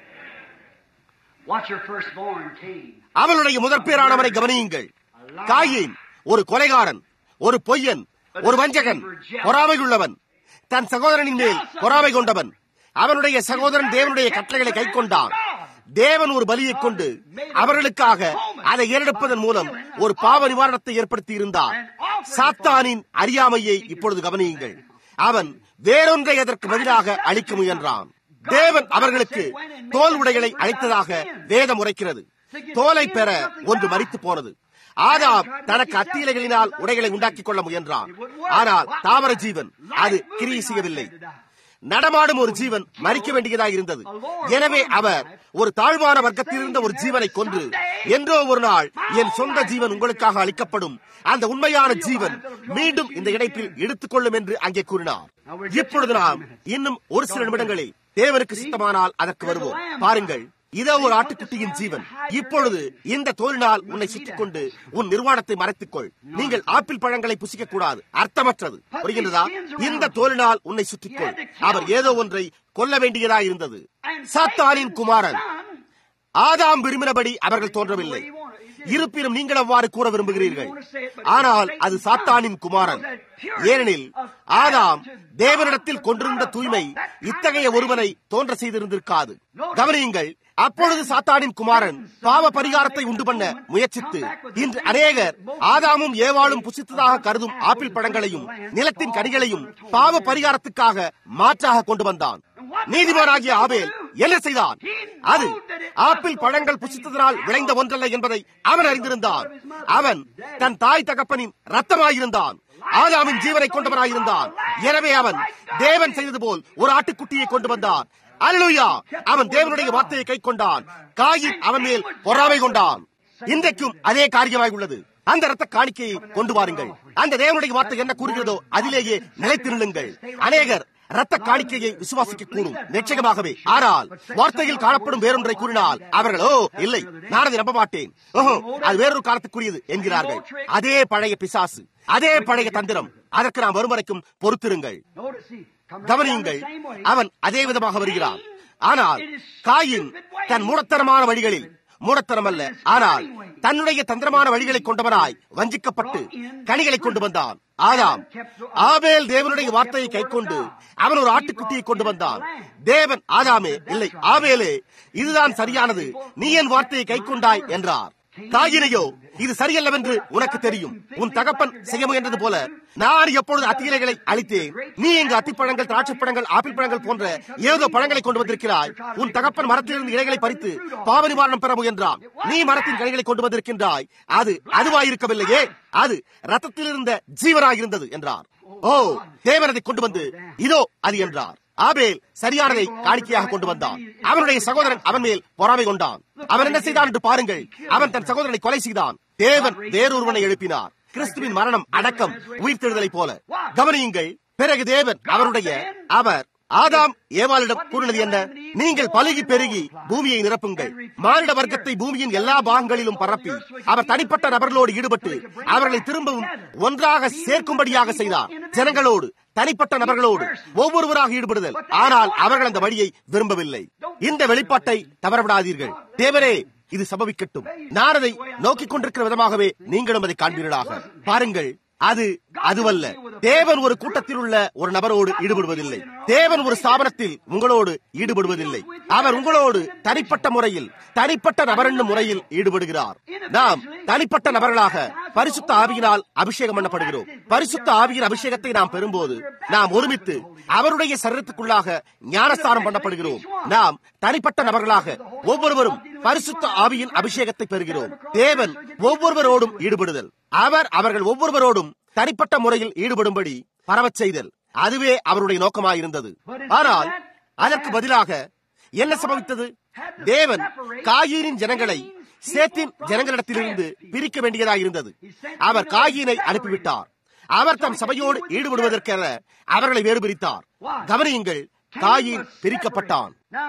அவளுடைய முதற் பேரானவரை கவனியுங்கள் காயின் ஒரு கொலைகாரன் ஒரு பொய்யன் ஒரு வஞ்சகன் பொறாமையுள்ளவன் தன் சகோதரனின் மேல் பொறாமை கொண்டவன் அவனுடைய சகோதரன் தேவனுடைய கட்டளைகளை கை கொண்டான் தேவன் ஒரு பலியை கொண்டு அவர்களுக்காக அதை ஏறெடுப்பதன் மூலம் ஒரு பாவ நிவாரணத்தை ஏற்படுத்தி இருந்தார் சாத்தானின் அறியாமையை இப்பொழுது கவனியுங்கள் அவன் வேறொன்றை அதற்கு பதிலாக அளிக்க முயன்றான் தேவன் அவர்களுக்கு தோல் உடைகளை அளித்ததாக வேதம் உரைக்கிறது தோலை பெற ஒன்று மறித்து போனது ஆதாம் தனக்கு அத்தியிலைகளினால் உடைகளை உண்டாக்கிக் கொள்ள முயன்றான் ஆனால் தாவர ஜீவன் அது கிரியை செய்யவில்லை நடமாடும் ஒரு ஜீவன் மறிக்க வேண்டியதாக இருந்தது எனவே அவர் ஒரு தாழ்வான வர்க்கத்தில் இருந்த ஒரு ஜீவனை கொன்று என்றோ ஒரு நாள் என் சொந்த ஜீவன் உங்களுக்காக அளிக்கப்படும் அந்த உண்மையான ஜீவன் மீண்டும் இந்த இணைப்பில் எடுத்துக் கொள்ளும் என்று அங்கே கூறினார் இப்பொழுது நாம் இன்னும் ஒரு சில நிமிடங்களில் தேவனுக்கு சித்தமானால் அதற்கு வருவோம் பாருங்கள் இதோ ஒரு ஆட்டுக்குட்டியின் ஜீவன் இப்பொழுது இந்த தோலினால் உன்னை சுற்றிக் கொண்டு உன் நிர்வாணத்தை மறைத்துக்கொள் நீங்கள் ஆப்பிள் பழங்களை புசிக்க கூடாது அர்த்தமற்றது புரிகின்றதா இந்த தோலினால் உன்னை சுற்றிக்கொள் அவர் ஏதோ ஒன்றை கொல்ல வேண்டியதா இருந்தது சாத்தானின் குமாரன் ஆதாம் விரும்பினபடி அவர்கள் தோன்றவில்லை இருப்பினும் நீங்கள் அவ்வாறு கூற விரும்புகிறீர்கள் ஆனால் அது சாத்தானின் குமாரன் ஏனெனில் ஆதாம் தேவனிடத்தில் கொண்டிருந்த தூய்மை இத்தகைய ஒருவனை தோன்ற செய்திருந்திருக்காது கவனியுங்கள் அப்பொழுது சாத்தானின் குமாரன் பாவ பரிகாரத்தை உண்டு பண்ண முயற்சித்து இன்று அநேகர் ஆதாமும் ஏவாளும் புசித்ததாக கருதும் ஆப்பிள் பழங்களையும் நிலத்தின் கனிகளையும் பாவ பரிகாரத்துக்காக மாற்றாக கொண்டு வந்தான் நீதிமானாகிய ஆபேல் என்ன செய்தான் அது ஆப்பிள் பழங்கள் புசித்ததனால் விளைந்த ஒன்றல்ல என்பதை அவன் அறிந்திருந்தான் அவன் தன் தாய் தகப்பனின் ரத்தமாயிருந்தான் ஆதாமின் ஜீவனை கொண்டவனாயிருந்தான் எனவே அவன் தேவன் செய்தது போல் ஒரு ஆட்டுக்குட்டியை கொண்டு வந்தான் அல்லுயா அவன் தேவனுடைய வார்த்தையை கை கொண்டான் காயின் அவன் மேல் பொறாமை கொண்டான் இன்றைக்கும் அதே காரியமாய் உள்ளது அந்த ரத்த காணிக்கையை கொண்டு வாருங்கள் அந்த தேவனுடைய வார்த்தை என்ன கூறுகிறதோ அதிலேயே நிலைத்து நில்லுங்கள் அநேகர் ரத்த காணிக்கையை விசுவாசிக்க கூடும் நிச்சயமாகவே ஆனால் வார்த்தையில் காணப்படும் வேறொன்றை கூறினால் அவர்களோ இல்லை நான் அதை நம்ப மாட்டேன் ஓஹோ அது வேறொரு காலத்துக்குரியது என்கிறார்கள் அதே பழைய பிசாசு அதே பழைய தந்திரம் அதற்கு நாம் வரும் வரைக்கும் பொறுத்திருங்கள் கவனியுங்கள் அவன் அதே விதமாக வருகிறான் ஆனால் காயின் தன் மூடத்தனமான வழிகளில் மூடத்தனம் அல்ல ஆனால் தன்னுடைய தந்திரமான வழிகளை கொண்டவனாய் வஞ்சிக்கப்பட்டு கனிகளை கொண்டு வந்தான் ஆதாம் ஆபேல் தேவனுடைய வார்த்தையை கை கொண்டு அவன் ஒரு ஆட்டுக்குட்டியை கொண்டு வந்தான் தேவன் ஆதாமே இல்லை ஆபேலே இதுதான் சரியானது நீ என் வார்த்தையை கை கொண்டாய் என்றார் காயினையோ இது சரியல்லவென்று உனக்கு தெரியும் உன் தகப்பன் செய்ய முயன்றது போல நான் எப்பொழுது அத்தியிலைகளை அளித்தேன் நீ இங்கு அத்திப்பழங்கள் திராட்சை பழங்கள் ஆப்பிள் பழங்கள் போன்ற ஏதோ பழங்களை கொண்டு வந்திருக்கிறாய் உன் தகப்பன் மரத்திலிருந்து இலைகளை பறித்து பாவ நிவாரணம் பெற முயன்றான் நீ மரத்தின் கனிகளை கொண்டு வந்திருக்கின்றாய் அது அதுவாயிருக்கவில்லையே அது ரத்தத்தில் இருந்த ஜீவனாயிருந்தது என்றார் ஓ தேவன் அதை கொண்டு வந்து இதோ அது என்றார் ஆபேல் சரியானதை காணிக்கையாக கொண்டு வந்தான் அவனுடைய சகோதரன் அவன் மேல் பொறாமை கொண்டான் அவன் என்ன செய்தான் என்று பாருங்கள் அவன் தன் சகோதரனை கொலை செய்தான் தேவன் வேறொருவனை எழுப்பினார் கிறிஸ்துவின் மரணம் அடக்கம் உயிர்த்தெழுதலை போல கவனியுங்கள் பிறகு தேவன் அவருடைய அவர் ஆதாம் ஏவாளிடம் கூறினது என்ன நீங்கள் பலுகி பெருகி பூமியை நிரப்புங்கள் மானிட வர்க்கத்தை பூமியின் எல்லா பாகங்களிலும் பரப்பி அவர் தனிப்பட்ட நபர்களோடு ஈடுபட்டு அவர்களை திரும்பவும் ஒன்றாக சேர்க்கும்படியாக செய்தார் ஜனங்களோடு தனிப்பட்ட நபர்களோடு ஒவ்வொருவராக ஈடுபடுதல் ஆனால் அவர்கள் அந்த வழியை விரும்பவில்லை இந்த வெளிப்பாட்டை தவறவிடாதீர்கள் தேவரே இது சம்பவிக்கட்டும் நான் அதை நோக்கிக் கொண்டிருக்கிற விதமாகவே நீங்களும் அதை காண்பீர்களாக பாருங்கள் அது அதுவல்ல தேவன் ஒரு கூட்டத்தில் உள்ள ஒரு நபரோடு ஈடுபடுவதில்லை தேவன் ஒரு ஸ்தாபனத்தில் உங்களோடு ஈடுபடுவதில்லை அவர் உங்களோடு தனிப்பட்ட முறையில் தனிப்பட்ட நபர் என்னும் முறையில் ஈடுபடுகிறார் நாம் தனிப்பட்ட நபர்களாக பரிசுத்த ஆவியினால் அபிஷேகம் பண்ணப்படுகிறோம் பரிசுத்த ஆவியின் அபிஷேகத்தை நாம் பெறும்போது நாம் ஒருமித்து அவருடைய சரீரத்துக்குள்ளாக ஞானஸ்தானம் பண்ணப்படுகிறோம் நாம் தனிப்பட்ட நபர்களாக ஒவ்வொருவரும் பரிசுத்த ஆவியின் அபிஷேகத்தை பெறுகிறோம் தேவன் ஒவ்வொருவரோடும் ஈடுபடுதல் அவர் அவர்கள் ஒவ்வொருவரோடும் தனிப்பட்ட முறையில் ஈடுபடும்படி பரவச் செய்தல் அதுவே அவருடைய நோக்கமாயிருந்தது ஆனால் அதற்கு பதிலாக என்ன சம்பவித்தது தேவன் காயீனின் ஜனங்களை சேத்தின் ஜனங்களிடத்திலிருந்து பிரிக்க வேண்டியதாயிருந்தது அவர் காயினை அனுப்பிவிட்டார் அவர் தம் சபையோடு ஈடுபடுவதற்கென அவர்களை வேறு பிரித்தார் கவனியுங்கள் காயின் பிரிக்கப்பட்டான்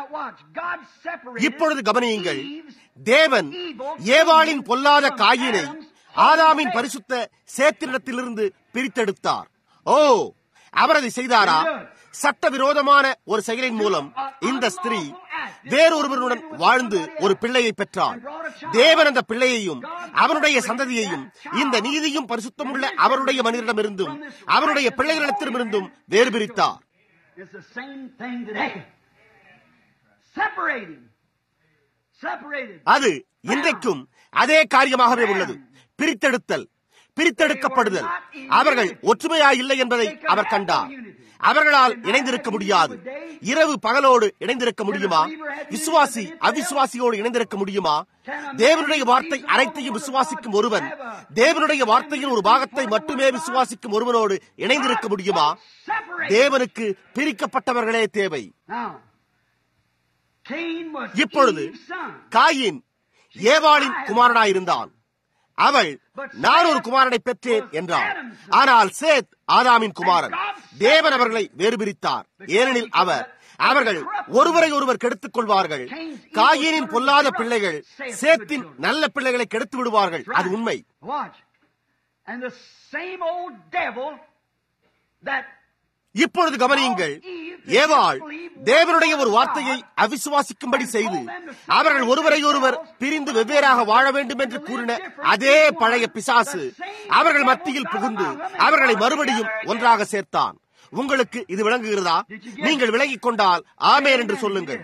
இப்பொழுது கவனியுங்கள் தேவன் ஏவாளின் பொல்லாத காயினை ஆதாமின் பரிசுத்த சேத்தினிடத்திலிருந்து பிரித்தெடுத்தார் ஓ அவர் அதை செய்தாரா சட்டவிரோதமான ஒரு செயலின் மூலம் இந்த ஸ்திரீ வேறொருவருடன் வாழ்ந்து ஒரு பிள்ளையை பெற்றார் தேவன் அந்த பிள்ளையையும் அவனுடைய சந்ததியையும் இந்த நீதியும் பரிசுத்தமுள்ள அவருடைய மனிதரிடமிருந்தும் அவருடைய பிள்ளைகளிடத்திலிருந்தும் வேறு பிரித்தார் அது இன்றைக்கும் அதே காரியமாகவே உள்ளது பிரித்தெடுத்தல் பிரித்தெடுக்கப்படுதல் அவர்கள் ஒற்றுமையா இல்லை என்பதை அவர் கண்டார் அவர்களால் இணைந்திருக்க முடியாது இரவு பகலோடு இணைந்திருக்க முடியுமா விசுவாசி அவிசுவாசியோடு இணைந்திருக்க முடியுமா தேவனுடைய வார்த்தை அனைத்தையும் விசுவாசிக்கும் ஒருவன் தேவனுடைய வார்த்தையின் ஒரு பாகத்தை மட்டுமே விசுவாசிக்கும் ஒருவனோடு இணைந்திருக்க முடியுமா தேவனுக்கு பிரிக்கப்பட்டவர்களே தேவை இப்பொழுது காயின் ஏவாளின் குமாரனாயிருந்தான் அவள் நான் ஒரு குமாரனை பெற்றேன் என்றார் ஆனால் சேத் ஆதாமின் குமாரன் தேவன் அவர்களை வேறு பிரித்தார் ஏனெனில் அவர் அவர்கள் ஒருவரை ஒருவர் கெடுத்துக் கொள்வார்கள் காயினின் பொல்லாத பிள்ளைகள் சேத்தின் நல்ல பிள்ளைகளை கெடுத்து விடுவார்கள் அது உண்மை Watch. And the same old devil that இப்பொழுது கவனியுங்கள் ஏவாள் தேவனுடைய ஒரு வார்த்தையை அவிசுவாசிக்கும்படி செய்து அவர்கள் ஒருவரை ஒருவர் பிரிந்து வெவ்வேறாக வாழ வேண்டும் என்று கூறின அதே பழைய பிசாசு அவர்கள் மத்தியில் புகுந்து அவர்களை மறுபடியும் ஒன்றாக சேர்த்தான் உங்களுக்கு இது விளங்குகிறதா நீங்கள் விலகிக் கொண்டால் ஆமேன் என்று சொல்லுங்கள்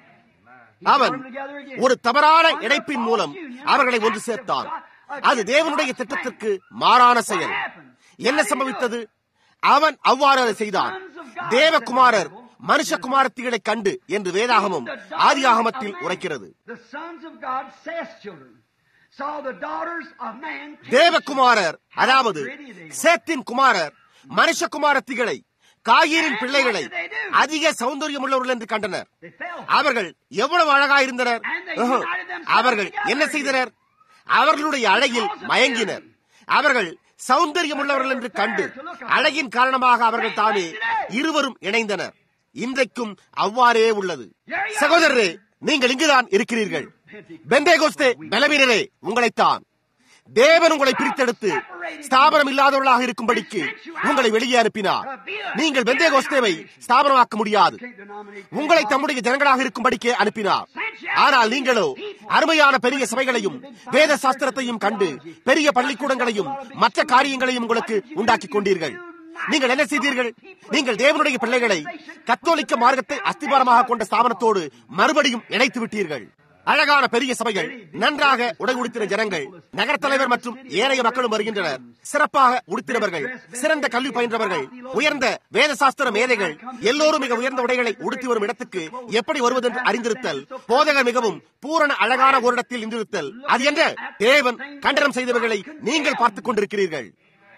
அவன் ஒரு தவறான இணைப்பின் மூலம் அவர்களை ஒன்று சேர்த்தான் அது தேவனுடைய திட்டத்திற்கு மாறான செயல் என்ன சம்பவித்தது அவன் அவ்வாறு அதை செய்தான் தேவகுமாரர் மனுஷகுமாரத்திகளை கண்டு என்று வேதாகமும் ஆதியாகமத்தில் உரைக்கிறது the sons of God, Seth's children, saw the daughters of man. தேவகுமாரர் அதாவது சேத்தின் குமாரர் மனுஷகுமாரத்திகளை காயிரின் பிள்ளைகளை அதிக சௌந்தரியம் உள்ளவர்கள் என்று கண்டனர் They fell. அவர்கள் எவ்வளவு அழகாயிருந்தனர் உஹு. அவர்கள் என்ன செய்தனர் அவர்களுடைய அழகில் மயங்கினர் அவர்கள் சௌந்தரியம் உள்ளவர்கள் என்று கண்டு அழகின் காரணமாக அவர்கள் தாமே இருவரும் இணைந்தனர் இன்றைக்கும் அவ்வாறே உள்ளது சகோதரரே நீங்கள் இங்குதான் இருக்கிறீர்கள் பெந்தேகோஸ்தே பலவீனரே உங்களைத்தான் தேவன் உங்களை பிரித்தெடுத்து ஸ்தாபனம் இல்லாதவர்களாக இருக்கும்படிக்கு உங்களை வெளியே அனுப்பினார் நீங்கள் பெந்தேகோஸ்தேவை ஸ்தாபனமாக்க முடியாது உங்களை தம்முடைய ஜனங்களாக இருக்கும்படிக்கே அனுப்பினார் ஆனால் நீங்களோ அருமையான பெரிய சபைகளையும் வேத சாஸ்திரத்தையும் கண்டு பெரிய பள்ளிக்கூடங்களையும் மற்ற காரியங்களையும் உங்களுக்கு உண்டாக்கி கொண்டீர்கள் நீங்கள் என்ன செய்தீர்கள் நீங்கள் தேவனுடைய பிள்ளைகளை கத்தோலிக்க மார்க்கத்தை அஸ்திபாரமாக கொண்ட ஸ்தாபனத்தோடு மறுபடியும் இணைத்து விட்டீர்கள் அழகான பெரிய சபைகள் நன்றாக உடை உடுத்தின ஜனங்கள் நகர தலைவர் மற்றும் ஏனைய மக்களும் வருகின்றனர் சிறப்பாக உடுத்தினவர்கள் சிறந்த கல்வி பயின்றவர்கள் உயர்ந்த வேத சாஸ்திர மேதைகள் எல்லோரும் மிக உயர்ந்த உடைகளை உடுத்தி வரும் இடத்துக்கு எப்படி வருவதென்று அறிந்திருத்தல் போதகர் மிகவும் பூரண அழகான ஒரு இடத்தில் நின்றிருத்தல் அது என்ன தேவன் கண்டனம் செய்தவர்களை நீங்கள் பார்த்துக் கொண்டிருக்கிறீர்கள்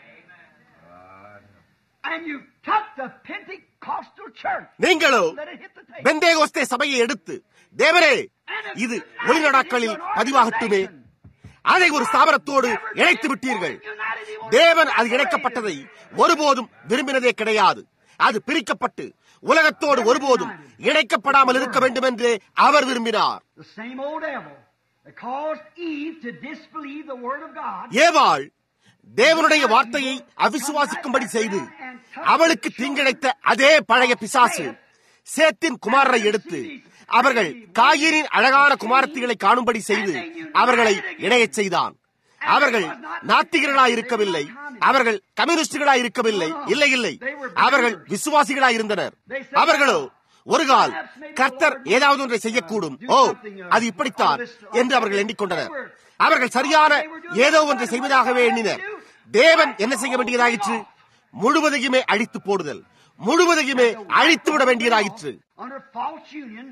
And you took the Pentecostal church. நீங்களோ Let it hit the table. Pentecost சபையை எடுத்து தேவரே இது ஒளிநடாக்களில் பதிவாகட்டுமே அதை ஒரு ஸ்தாபனத்தோடு இணைத்து விட்டீர்கள் தேவன் அது இணைக்கப்பட்டதை ஒருபோதும் விரும்பினதே கிடையாது அது பிரிக்கப்பட்டு உலகத்தோடு ஒருபோதும் இணைக்கப்படாமல் இருக்க வேண்டும் என்று அவர் விரும்பினார் The same old devil that caused Eve to disbelieve the word of God. ஏவாள் தேவனுடைய வார்த்தையை அவிசுவாசிக்கும்படி செய்து அவளுக்கு தீங்கிழைத்த அதே பழைய பிசாசு சேத்தின் குமாரரை எடுத்து அவர்கள் காயினின் அழகான குமாரத்திகளை காணும்படி செய்து அவர்களை இணையச் செய்தான் அவர்கள் நாத்திகர்களாய் இருக்கவில்லை அவர்கள் கம்யூனிஸ்டுகளாய் இருக்கவில்லை இல்லை இல்லை அவர்கள் விசுவாசிகளாய் இருந்தனர் அவர்களோ ஒரு கால் கர்த்தர் ஏதாவது ஒன்றை செய்யக்கூடும் ஓ அது இப்படித்தான் என்று அவர்கள் எண்ணிக்கொண்டனர் அவர்கள் சரியான ஏதோ ஒன்றை செய்வதாகவே எண்ணினர் தேவன் என்ன செய்ய வேண்டியதாயிற்று முழுவதையுமே அழித்து போடுதல் முழுவதையுமே அழித்து விட வேண்டியதாயிற்று Under false union,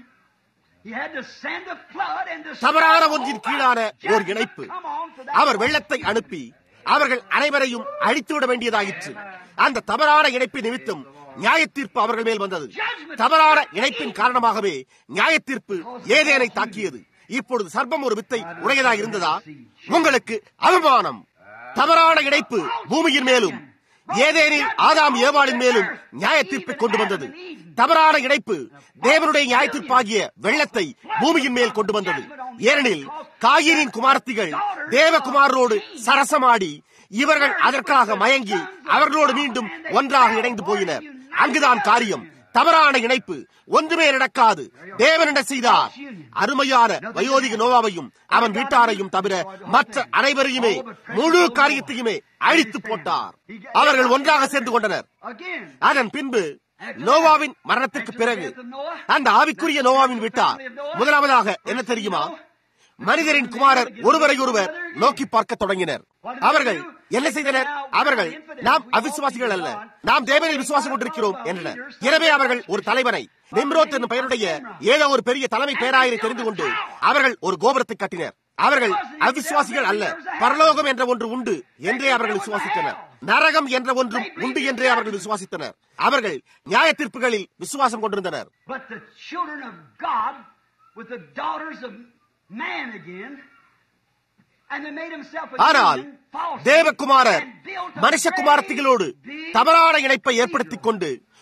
he had to send a flood and destroy தவறான the ஒன்றின் whole கீழான world. ஓர் இணைப்பு Come on for that our word. வெள்ளத்தை அனுப்பி அவர்கள் அனைவரையும் அழித்துவிட வேண்டியதாயிற்று அந்த தவறான இணைப்பின் நிமித்தம் நியாய தீர்ப்பு அவர்கள் மேல் வந்தது தவறான இணைப்பின் காரணமாகவே நியாய தீர்ப்பு ஏதேனை தாக்கியது இப்பொழுது சர்ப்பம் ஒரு வித்தை உடையதாக இருந்ததா உங்களுக்கு அவமானம் தவறான இணைப்பு பூமியின் மேலும் ஏதேனில் ஆதாம் ஏவாளின் மேலும் நியாய தீர்ப்பை கொண்டு வந்தது தவறான இணைப்பு தேவனுடைய நியாய தீர்ப்பாகிய வெள்ளத்தை பூமியின் மேல் கொண்டு வந்தது ஏனெனில் காயினின் குமாரத்திகள் தேவகுமாரோடு சரசமாடி இவர்கள் அதற்காக மயங்கி அவர்களோடு மீண்டும் ஒன்றாக இணைந்து போயினர் அங்குதான் காரியம் தவறான இணைப்பு ஒன்றுமே நடக்காது தேவன் என்ன செய்தார் அருமையான வயோதிக நோவாவையும் அவன் வீட்டாரையும் தவிர மற்ற அனைவரையுமே முழு காரியத்தையுமே அழித்து போட்டார் அவர்கள் ஒன்றாக சேர்ந்து கொண்டனர் Again, அதன் பின்பு நோவாவின் மரணத்திற்கு பிறகு அந்த ஆவிக்குரிய நோவாவின் வீட்டார் முதலாவதாக என்ன தெரியுமா மனிதரின் குமாரர் ஒருவரை ஒருவர் நோக்கி பார்க்க தொடங்கினர் அவர்கள் என்ன செய்தனர் அவர்கள் நாம் அவிசுவாசிகள் அல்ல நாம் தேவனில் விசுவாசம் கொண்டிருக்கிறோம் என்றனர் எனவே அவர்கள் ஒரு தலைவனை நிம்ரோத் என்னும் பெயருடைய ஏதோ ஒரு பெரிய தலைமை பேராயரை தெரிந்து கொண்டு அவர்கள் ஒரு கோபுரத்தை கட்டினர் அவர்கள் அவிசுவாசிகள் அல்ல பரலோகம் என்ற ஒன்று உண்டு என்றே அவர்கள் விசுவாசித்தனர் நரகம் என்ற ஒன்றும் உண்டு என்றே அவர்கள் விசுவாசித்தனர் அவர்கள் நியாய தீர்ப்புகளில் விசுவாசம் கொண்டிருந்தனர் but the children of God with the daughters of man again, and they made himself a ஆனால் union falsely தேவகுமாரர் and built a மனுஷகுமாரத்திகளோடு great big தவறான இணைப்பை ஏற்படுத்திக் கொண்டு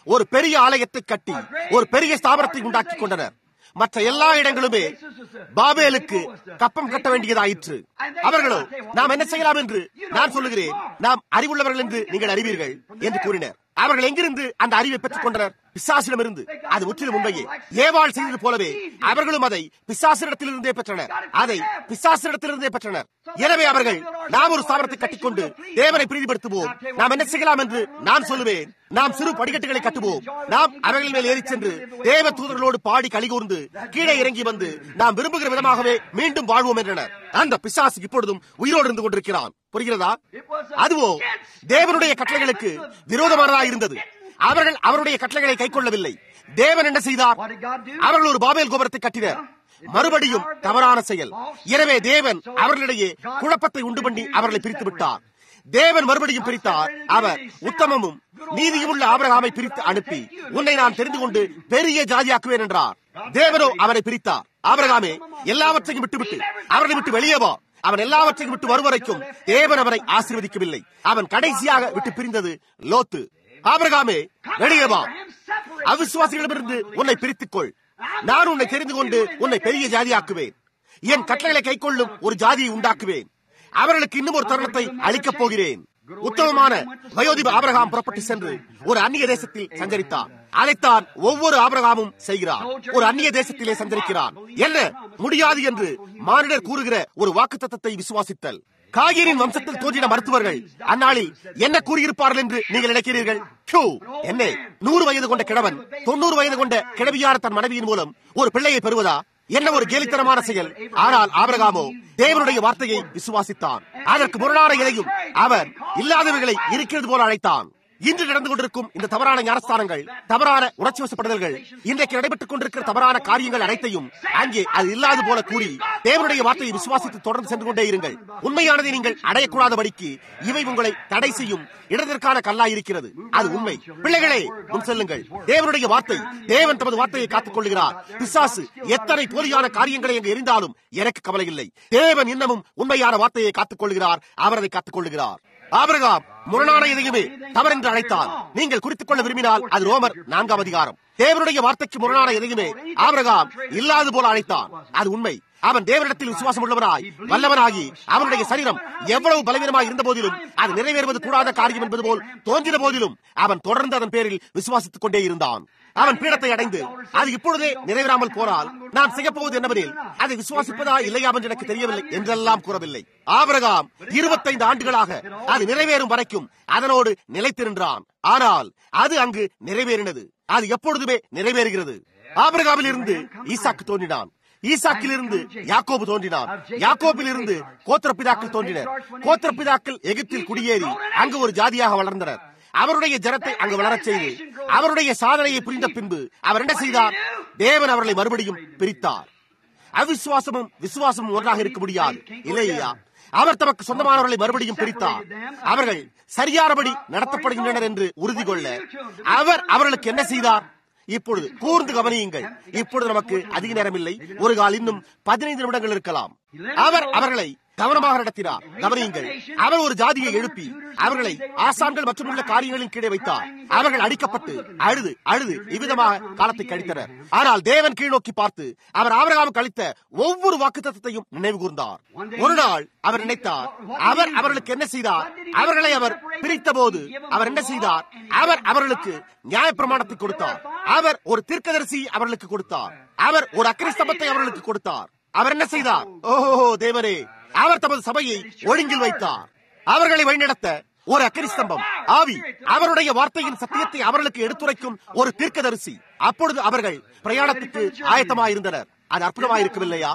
ஒரு பெரிய ஆலயத்தை கட்டி ஒரு பெரிய ஸ்தாபனத்தை உண்டாக்கி கொண்டனர் மற்ற எல்லா இடங்களுமே பாபேலுக்கு கப்பம் கட்ட வேண்டியதாயிற்று அவர்களோ நாம் என்ன செய்யலாம் என்று நான் சொல்லுகிறேன் நாம் அறிவுள்ளவர்கள் என்று நீங்கள் அறிவீர்கள் என்று கூறினர் அவர்கள் எங்கிருந்து அந்த அறிவை பெற்றுக் கொண்டனர் பிசாசிடமிருந்து அது முற்றிலும் உண்மையே ஏவாள் செய்தது போலவே அவர்களும் அதை பிசாசிடத்திலிருந்தே பெற்றனர் அதை பிசாசிடத்திலிருந்தே பெற்றனர் எனவே அவர்கள் நாம் ஒரு ஸ்தாபனத்தை கட்டிக்கொண்டு தேவனை பிரீதிப்படுத்துவோம் நாம் என்ன செய்யலாம் என்று நான் சொல்லுவேன் நாம் சிறு படிக்கட்டுகளை கட்டுவோம் நாம் அவர்களின் மேல் ஏறி சென்று தேவ தூதர்களோடு பாடி கலிகூர்ந்து கீழே இறங்கி வந்து நாம் விரும்புகிற விதமாகவே மீண்டும் வாழ்வோம் என்றனர் அந்த பிசாசு இப்பொழுதும் உயிரோடு இருந்து கொண்டிருக்கிறான் புரிகிறதா அதுவோ தேவனுடைய கட்டளைகளுக்கு விரோதமானதா இருந்தது அவர்கள் அவருடைய கட்டளைகளை கை கொள்ளவில்லை தேவன் என்ன செய்தார் அவர்கள் ஒரு பாபேல் கோபுரத்தை கட்டினர் மறுபடியும் தவறான செயல் எனவே தேவன் அவர்களிடையே குழப்பத்தை உண்டு பண்ணி அவர்களை பிரித்து விட்டார் தேவன் மறுபடியும் பிரித்தார் அவர் உத்தமமும் நீதியும் உள்ள ஆபரகாமை பிரித்து அனுப்பி உன்னை நான் தெரிந்து கொண்டு பெரிய ஜாதியாக்குவேன் என்றார் தேவனோ அவரை பிரித்தார் ஆபரகாமே எல்லாவற்றையும் விட்டுவிட்டு அவரை விட்டு வெளியே வா அவன் எல்லாவற்றையும் விட்டு வரும் வரைக்கும் தேவன் அவரை ஆசீர்வதிக்கவில்லை அவன் கடைசியாக விட்டு பிரிந்தது லோத்து ஆபரகாமே வெளியே வா அவிசுவாசிகளிடமிருந்து உன்னை பிரித்துக்கொள் நான் உன்னை தெரிந்து கொண்டு உன்னை பெரிய ஜாதியாக்குவேன் என் கட்டளைகளை கைக்கொள்ளும் ஒரு ஜாதியை உண்டாக்குவேன் அவர்களுக்கு இன்னும் ஒரு தருணத்தை அளிக்கப் போகிறேன் உத்தமமான வயோதிப ஆபரகாம் புறப்பட்டு சென்று ஒரு அந்நிய தேசத்தில் சஞ்சரித்தார் அதைத்தான் ஒவ்வொரு ஆபரகாமும் செய்கிறார் ஒரு அந்நிய தேசத்திலே சஞ்சரிக்கிறான் என்ன முடியாது என்று மானிடர் கூறுகிற ஒரு வாக்கு தத்தத்தை விசுவாசித்தல் காகிரின் வம்சத்தில் தோன்றின மருத்துவர்கள் அந்நாளில் என்ன கூறியிருப்பார்கள் என்று நீங்கள் நினைக்கிறீர்கள் என்ன நூறு வயது கொண்ட கிழவன் தொண்ணூறு வயது கொண்ட கிழவியான தன் மனைவியின் மூலம் ஒரு பிள்ளையை பெறுவதா என்ன ஒரு கேலித்தனமான செயல் ஆனால் ஆபரகாமோ தேவனுடைய வார்த்தையை விசுவாசித்தான் அதற்கு முரணான எதையும் அவர் இல்லாதவர்களை இருக்கிறது போல அழைத்தான் இன்று நடந்து கொண்டிருக்கும் இந்த தவறான ஞானஸ்தானங்கள் தவறான உணர்ச்சி வசப்படுதல்கள் இன்றைக்கு நடைபெற்றுக் கொண்டிருக்கிற தவறான காரியங்கள் அனைத்தையும் அங்கே அது இல்லாது போல கூறி தேவனுடைய வார்த்தையை விசுவாசித்து தொடர்ந்து சென்று கொண்டே இருங்கள் உண்மையானதை நீங்கள் அடையக்கூடாதபடிக்கு இவை உங்களை தடை செய்யும் இடத்திற்கான கல்லா இருக்கிறது அது உண்மை பிள்ளைகளே முன் செல்லுங்கள் தேவனுடைய வார்த்தை தேவன் தமது வார்த்தையை காத்துக் கொள்கிறார் பிசாசு எத்தனை போலியான காரியங்களை அங்கு எரிந்தாலும் எனக்கு கவலை இல்லை தேவன் இன்னமும் உண்மையான வார்த்தையை காத்துக் கொள்கிறார் அவர் அதை காத்துக் கொள்கிறார் ஆபிரகாம் முரணான எதையுமே தவறென்று அழைத்தார் நீங்கள் குறித்துக் கொள்ள விரும்பினால் அது ரோமர் நான்காம் அதிகாரம் தேவனுடைய வார்த்தைக்கு முரணான எதையுமே ஆபிரகாம் இல்லாது போல அழைத்தான் அது உண்மை அவன் தேவனிடத்தில் விசுவாசம் உள்ளவனாய் வல்லவனாகி அவனுடைய சரீரம் எவ்வளவு பலவீனமாய் இருந்த போதிலும் அது நிறைவேறுவது கூடாத காரியம் என்பது போல் தோன்றின போதிலும் அவன் தொடர்ந்து அதன் பேரில் விசுவாசித்துக் கொண்டே இருந்தான் அவன் பீடத்தை அடைந்து அது இப்பொழுதே நிறைவேறாமல் போனால் நான் செய்யப்போவது என்னவெனில் அதை விசுவாசிப்பதா இல்லையா என்று எனக்கு தெரியவில்லை என்றெல்லாம் கூறவில்லை ஆபரகாம் இருபத்தைந்து ஆண்டுகளாக அது நிறைவேறும் வரைக்கும் அதனோடு நிலைத்திருந்தான் ஆனால் அது அங்கு நிறைவேறினது அது எப்பொழுதுமே நிறைவேறுகிறது ஆபரகாமில் இருந்து ஈசாக்கு தோன்றினான் ஈசாக்கிலிருந்து யாக்கோபு தோன்றினார் யாக்கோபில் இருந்து கோத்திரப்பிதாக்கள் தோன்றினர் கோத்திரப்பிதாக்கள் எகிப்தில் குடியேறி அங்கு ஒரு ஜாதியாக வளர்ந்தனர் அவருடைய ஜனத்தை அங்கு வளரச் செய்து அவருடைய சாதனையை புரிந்த பின்பு அவர் என்ன செய்தார் தேவன் அவர்களை மறுபடியும் பிரித்தார் அவிசுவாசமும் விசுவாசமும் ஒன்றாக இருக்க முடியாது இல்லையா அவர் தமக்கு சொந்தமானவர்களை மறுபடியும் பிரித்தார் அவர்கள் சரியானபடி நடத்தப்படுகின்றனர் என்று உறுதி கொள்ள அவர் அவர்களுக்கு என்ன செய்தார் இப்பொழுது கூர்ந்து கவனியுங்கள் இப்பொழுது நமக்கு அதிக நேரம் இல்லை ஒரு கால் இன்னும் பதினைந்து நிமிடங்கள் இருக்கலாம் அவர் அவர்களை கவனமாக நடத்தினார் கவனியுங்கள் அவர் ஒரு ஜாதியை எழுப்பி அவர்களை ஆசான்கள் மற்றும் உள்ள காரியங்களின் கீழே வைத்தார் அவர்கள் அடிக்கப்பட்டு அழுது அழுது இவ்விதமாக காலத்தை கழித்தனர் ஆனால் தேவன் கீழ்நோக்கி பார்த்து அவர் ஆபரகாம் கழித்த ஒவ்வொரு வாக்கு தத்துவத்தையும் நினைவு கூர்ந்தார் ஒரு நாள் அவர் நினைத்தார் அவர் அவர்களுக்கு என்ன செய்தார் அவர்களை அவர் பிரித்த போது அவர் என்ன செய்தார் அவர் அவர்களுக்கு நியாயப்பிரமாணத்தை கொடுத்தார் அவர் ஒரு தீர்க்கதரிசி அவர்களுக்கு கொடுத்தார் அவர் ஒரு அக்கிரிஸ்தபத்தை அவர்களுக்கு கொடுத்தார் அவர் என்ன செய்தார் ஓஹோ தேவரே அவர் தமது சபையை ஒழுங்கில் வைத்தார் அவர்களை வழிநடத்த ஒரு அக்கரிஸ்தம்பம் ஆவி அவருடைய வார்த்தையின் சத்தியத்தை அவர்களுக்கு எடுத்துரைக்கும் ஒரு தீர்க்கதரிசி அப்பொழுது அவர்கள் பிரயாணத்துக்கு ஆயத்தமாயிருந்தனர் அது அற்புதமாயிருக்கவில்லையா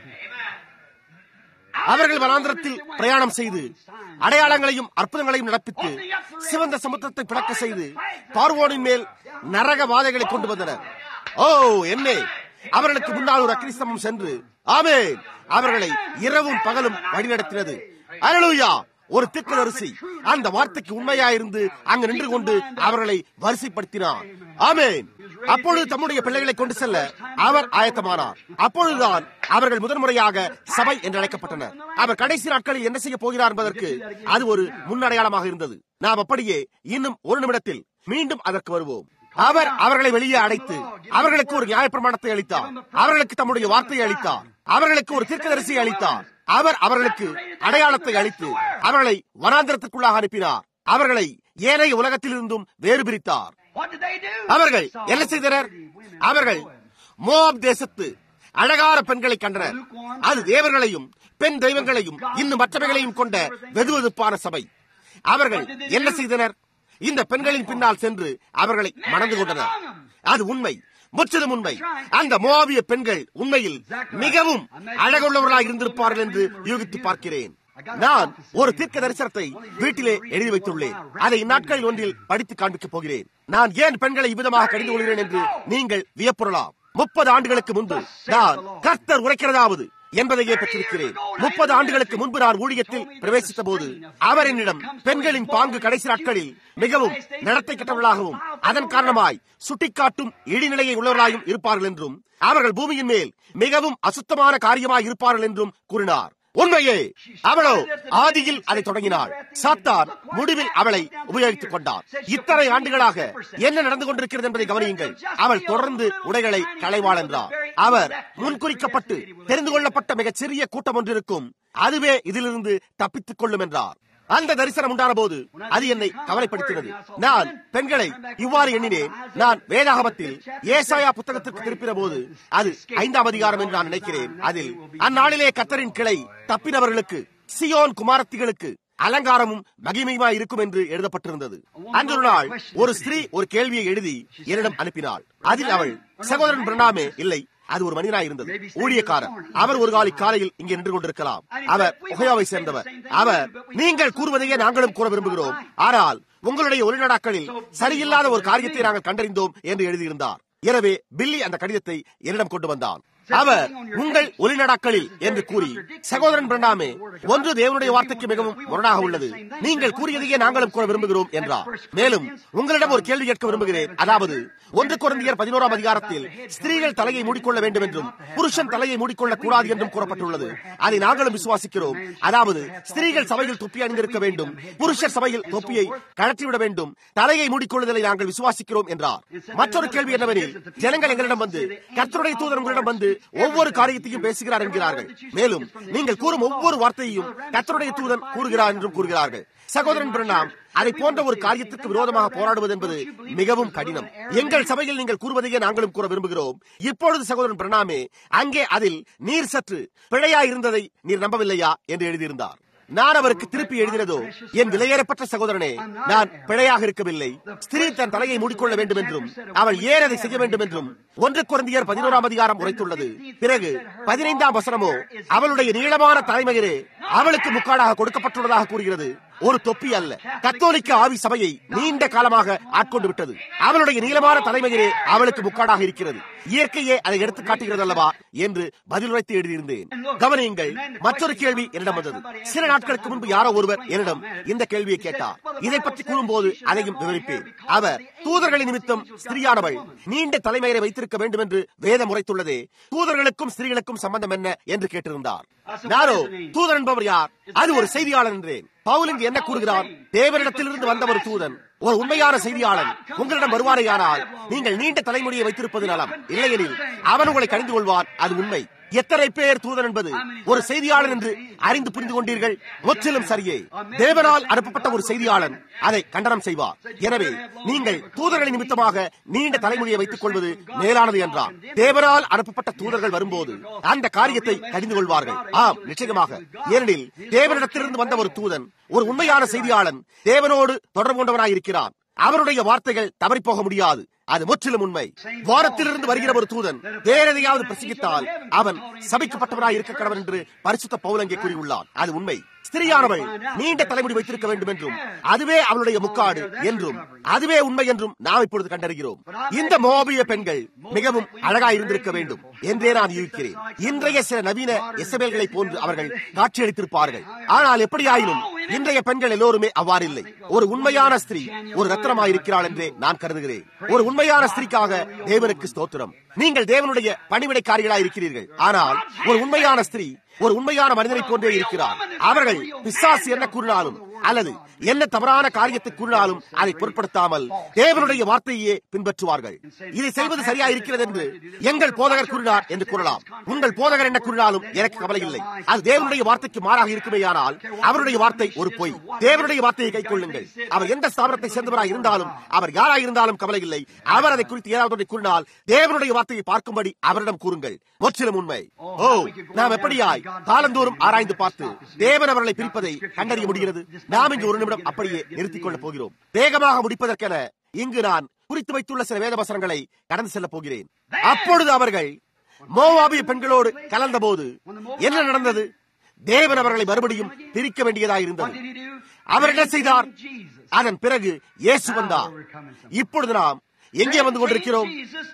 அவர்கள் வனாந்திரத்தில் பிரயாணம் செய்து அடையாளங்களையும் அற்புதங்களையும் நடப்பித்து சிவந்த சமுத்திரத்தை பிளக்க செய்து பார்வோனின் மேல் நரக வாதைகளை கொண்டு வந்தனர் ஓ என்ன அவர்களுக்கு முன்னால் ஒரு அக்ரிஸ்தமம் சென்று ஆமே அவர்களை இரவும் பகலும் வழிநடத்தினது அருளுயா ஒரு திக்கலரிசி அந்த வார்த்தைக்கு உண்மையாயிருந்து அங்கு நின்று கொண்டு அவர்களை வரிசைப்படுத்தினார் ஆமேன் அப்பொழுது தம்முடைய பிள்ளைகளை கொண்டு செல்ல அவர் ஆயத்தமானார் அப்பொழுதுதான் அவர்கள் முதன்முறையாக சபை என்று அழைக்கப்பட்டனர் அவர் கடைசி நாட்களில் என்ன செய்ய போகிறார் என்பதற்கு அது ஒரு முன்னடையாளமாக இருந்தது நாம் அப்படியே இன்னும் ஒரு நிமிடத்தில் மீண்டும் அதற்கு வருவோம் அவர் அவர்களை வெளியே அடைத்து அவர்களுக்கு ஒரு நியாயப்பிரமாணத்தை அளித்தார் அவர்களுக்கு தம்முடைய வார்த்தையை அளித்தார் அவர்களுக்கு ஒரு தீர்க்கதரிசியை அளித்தார் அவர் அவர்களுக்கு அடையாளத்தை அளித்து அவர்களை வனாந்திரத்திற்குள்ளாக அனுப்பினார் அவர்களை ஏனைய உலகத்திலிருந்தும் வேறு பிரித்தார் What did they do? அவர்கள் என்ன செய்தனர் அவர்கள் மோப் தேசத்து அழகான பெண்களை கண்டனர் அது தேவர்களையும் பெண் தெய்வங்களையும் இன்னும் மற்றவைகளையும் கொண்ட வெதுவெதுப்பான சபை அவர்கள் என்ன செய்தனர் இந்த பெண்களின் பின்னால் சென்று அவர்களை மணந்து கொண்டனர் அது உண்மை முற்றிலும் உண்மை அந்த மோவிய பெண்கள் உண்மையில் மிகவும் அழகுள்ளவர்களாக இருந்திருப்பார்கள் என்று யூகித்து பார்க்கிறேன் நான் ஒரு தீர்க்க தரிசனத்தை வீட்டிலே எழுதி வைத்துள்ளேன் அதை இந்நாட்களில் ஒன்றில் படித்து காண்பிக்கப் போகிறேன் நான் ஏன் பெண்களை இவ்விதமாக கடிந்து கொள்கிறேன் என்று நீங்கள் வியப்புறலாம் முப்பது ஆண்டுகளுக்கு முன்பு நான் கர்த்தர் உரைக்கிறதாவது என்பதையே பெற்றிருக்கிறேன் முப்பது ஆண்டுகளுக்கு முன்பு நான் ஊழியத்தில் பிரவேசித்த போது அவர் என்னிடம் பெண்களின் பாங்கு கடைசி நாட்களில் மிகவும் நடத்தை கெட்டவர்களாகவும் அதன் காரணமாய் சுட்டிக்காட்டும் இடிநிலையை உள்ளவர்களாயும் இருப்பார்கள் என்றும் அவர்கள் பூமியின் மேல் மிகவும் அசுத்தமான காரியமாய் இருப்பார்கள் என்றும் கூறினார் உண்மையே அவளோ ஆதியில் அதை தொடங்கினாள் சாத்தான் முடிவில் அவளை உபயோகித்துக் கொண்டார் இத்தனை ஆண்டுகளாக என்ன நடந்து கொண்டிருக்கிறது என்பதை கவனியுங்கள் அவள் தொடர்ந்து உடைகளை களைவாள் என்றார் அவர் முன்குறிக்கப்பட்டு தெரிந்து கொள்ளப்பட்ட மிகச் சிறிய கூட்டம் ஒன்றிருக்கும் அதுவே இதிலிருந்து தப்பித்துக் கொள்ளும் என்றார் அந்த தரிசனம் உண்டான போது அது என்னை கவலைப்படுத்தினது நான் பெண்களை இவ்வாறு எண்ணினேன் நான் வேதாகமத்தில் ஏசாயா புத்தகத்திற்கு திருப்பின போது அது ஐந்தாம் அதிகாரம் என்று நான் நினைக்கிறேன் அதில் அந்நாளிலே கத்தரின் கிளை தப்பினவர்களுக்கு சியோன் குமாரத்திகளுக்கு அலங்காரமும் மகிமையுமா இருக்கும் என்று எழுதப்பட்டிருந்தது அன்று ஒரு நாள் ஒரு ஸ்திரீ ஒரு கேள்வியை எழுதி என்னிடம் அனுப்பினாள் அதில் அவள் சகோதரன் பிரணாமே இல்லை அது ஒரு மனிதனாய் இருந்தது ஊழியக்காரர் அவர் ஒரு காலை காலையில் இங்கே நின்று கொண்டிருக்கலாம் அவர் ஒகையாவை சேர்ந்தவர் அவர் நீங்கள் கூறுவதையே நாங்களும் கூற விரும்புகிறோம் ஆனால் உங்களுடைய ஒளிநடாக்களில் சரியில்லாத ஒரு காரியத்தை நாங்கள் கண்டறிந்தோம் என்று எழுதியிருந்தார் எனவே பில்லி அந்த கடிதத்தை என்னிடம் கொண்டு வந்தான் அவர் உங்கள் ஒளிநடாக்களில் என்று கூறி சகோதரன் பிரண்டாமே ஒன்று தேவனுடைய வார்த்தைக்கு மிகவும் முரணாக உள்ளது நீங்கள் கூறியதையே நாங்களும் கூற விரும்புகிறோம் என்றார் மேலும் உங்களிடம் ஒரு கேள்வி கேட்க விரும்புகிறேன் அதாவது ஒன்று குழந்தையர் பதினோராம் அதிகாரத்தில் ஸ்திரீகள் தலையை மூடிக்கொள்ள வேண்டும் என்றும் புருஷன் தலையை மூடிக்கொள்ள கூடாது என்றும் கூறப்பட்டுள்ளது அதை நாங்களும் விசுவாசிக்கிறோம் அதாவது ஸ்திரீகள் சபையில் தொப்பி அணிந்திருக்க வேண்டும் புருஷர் சபையில் தொப்பியை கழற்றிவிட வேண்டும் தலையை மூடிக்கொள்ளுதலை நாங்கள் விசுவாசிக்கிறோம் என்றார் மற்றொரு கேள்வி என்னவெனில் ஜனங்கள் எங்களிடம் வந்து கர்த்தருடைய தூதர் உங்களிடம் வந்து ஒவ்வொரு காரியத்தையும் பேசுகிறார் என்கிறார்கள் மேலும் நீங்கள் கூறும் ஒவ்வொரு வார்த்தையையும் கர்த்தருடைய தூதன் கூறுகிறார் என்றும் கூறுகிறார்கள் சகோதரன் பிரணாம் அதை போன்ற ஒரு காரியத்திற்கு விரோதமாக போராடுவது என்பது மிகவும் கடினம் எங்கள் சபையில் நீங்கள் கூறுவதையே நாங்களும் கூற விரும்புகிறோம் இப்பொழுது சகோதரன் பிரணாமே அங்கே அதில் நீர் சற்று பிழையா இருந்ததை நீர் நம்பவில்லையா என்று எழுதியிருந்தார் நான் அவருக்கு திருப்பி எழுதினதோ என் விலையேறப்பட்ட சகோதரனே நான் பிழையாக இருக்கவில்லை ஸ்திரீ தன் தலையை மூடிக்கொள்ள வேண்டும் என்றும் அவள் ஏன் அதை செய்ய வேண்டும் என்றும் ஒன்று குழந்தையர் பதினோராம் அதிகாரம் உரைத்துள்ளது பிறகு பதினைந்தாம் வசனமோ அவளுடைய நீளமான தலைமையிலே அவளுக்கு முக்காடாக கொடுக்கப்பட்டுள்ளதாக கூறுகிறது ஒரு தொப்பி அல்ல கத்தோலிக்க ஆவி சபையை நீண்ட காலமாக ஆட்கொண்டு விட்டது அவளுடைய நீளமான தலைமையிலே அவளுக்கு முக்காடாக இருக்கிறது இயற்கையே அதை எடுத்து காட்டுகிறது அல்லவா என்று பதிலுரைத்து எழுதியிருந்தேன் கவனியுங்கள் மற்றொரு கேள்வி என்னிடம் வந்தது சில நாட்களுக்கு முன்பு யாரோ ஒருவர் என்னிடம் இந்த கேள்வியை கேட்டார் இதை பற்றி கூறும்போது அதையும் விவரிப்பேன் அவர் தூதர்களின் நிமித்தம் ஸ்திரீயானவள் நீண்ட தலைமையை வைத்திருக்க வேண்டும் என்று வேதம் உரைத்துள்ளதே தூதர்களுக்கும் ஸ்திரீகளுக்கும் சம்பந்தம் என்ன என்று கேட்டிருந்தார் நானோ தூதர் என்பவர் யார் அது ஒரு செய்தியாளர் என்றேன் பவுல் இங்கு என்ன கூறுகிறார் தேவரிடத்திலிருந்து வந்த ஒரு தூதன் ஒரு உண்மையான செய்தியாளன் உங்களிடம் வருவாரேயானால் நீங்கள் நீண்ட தலைமுடியை வைத்திருப்பது நலம் இல்லையெனில் அவன் உங்களை கணிந்து கொள்வான் அது உண்மை எத்தனை பேர் தூதன் என்பது ஒரு செய்தியாளன் என்று அறிந்து புரிந்து கொண்டீர்கள் முற்றிலும் சரியே தேவனால் அனுப்பப்பட்ட ஒரு செய்தியாளன் அதை கண்டனம் செய்வார் எனவே நீங்கள் தூதர்களின் நிமித்தமாக நீண்ட தலைமொழியை வைத்துக் கொள்வது மேலானது என்றார் தேவனால் அனுப்பப்பட்ட தூதர்கள் வரும்போது அந்த காரியத்தை கடிந்து கொள்வார்கள் ஆம் நிச்சயமாக ஏனெனில் தேவனிடத்திலிருந்து வந்த ஒரு தூதன் ஒரு உண்மையான செய்தியாளன் தேவனோடு தொடர்பு கொண்டவனாய் இருக்கிறான் அவருடைய வார்த்தைகள் தவறிப்போக முடியாது அது முற்றிலும் உண்மை வாரத்திலிருந்து வருகிற ஒரு தூதன் வேற எதையாவது பிரசங்கித்தால் அவன் சபிக்கப்பட்டவனாய் இருக்க கடவன் என்று பரிசுத்த பவுலங்கே கூறியுள்ளான் அது உண்மை ஸ்திரியானவள் நீண்ட தலைமுடி வைத்திருக்க வேண்டும் என்றும் அதுவே அவளுடைய முக்காடு என்றும் அதுவே உண்மை என்றும் நாம் இப்பொழுது கண்டறிகிறோம் இந்த மோபிய பெண்கள் மிகவும் அழகாய் இருந்திருக்க வேண்டும் என்றே நான் யூகிக்கிறேன் இன்றைய சில நவீன எசபேல்களை போன்று அவர்கள் காட்சியளித்திருப்பார்கள் ஆனால் எப்படியாயினும் இன்றைய பெண்கள் எல்லோருமே அவ்வாறு இல்லை ஒரு உண்மையான ஸ்திரீ ஒரு ரத்தனமாய் இருக்கிறாள் என்றே நான் கருதுகிறேன் ஒரு உண்மையான ஸ்திரீக்காக தேவனுக்கு ஸ்தோத்திரம் நீங்கள் தேவனுடைய பணிவிடைக்காரிகளாய் இருக்கிறீர்கள் ஆனால் ஒரு உண்மையான ஸ்திரீ ஒரு உண்மையான மனிதனை போன்றே இருக்கிறார் அவர்கள் பிசாசு என்ன கூறினாலும் அல்லது என்ன தவறான காரியத்தை கூறினாலும் அதை பொருட்படுத்தாமல் தேவனுடைய வார்த்தையே பின்பற்றுவார்கள் இதை செய்வது சரியா இருக்கிறது என்று எங்கள் போதகர் கூறினார் என்று கூறலாம் உங்கள் போதகர் என்ன கூறினாலும் எனக்கு கவலை இல்லை அது தேவனுடைய வார்த்தைக்கு மாறாக இருக்குமேயானால் அவருடைய வார்த்தை ஒரு பொய் தேவனுடைய வார்த்தையை கை கொள்ளுங்கள் அவர் எந்த ஸ்தாபனத்தை சேர்ந்தவராக இருந்தாலும் அவர் யாராக இருந்தாலும் கவலை இல்லை அவர் அதை குறித்து ஏதாவது ஒன்றை கூறினால் தேவனுடைய வார்த்தையை பார்க்கும்படி அவரிடம் கூறுங்கள் முற்றிலும் உண்மை ஓ நாம் எப்படியாய் காலந்தோறும் ஆராய்ந்து பார்த்து தேவன் அவர்களை பிரிப்பதை கண்டறிய முடிகிறது நாம் இங்கு ஒரு நிமிடம் அப்படியே நிறுத்திக் கொள்ளப் போகிறோம் வேகமாக முடிப்பதற்கென இங்கு நான் குறித்து வைத்துள்ள சில வேத வசனங்களை கடந்து செல்லப் போகிறேன் அப்பொழுது அவர்கள் மோவாபிய பெண்களோடு கலந்தபோது என்ன நடந்தது தேவன் அவர்களை மறுபடியும் பிரிக்க வேண்டியதாயிருந்தது அவர் என்ன செய்தார் அதன் பிறகு இயேசு வந்தார் இப்பொழுது நாம் எங்கே வந்து கொண்டிருக்கிறோம்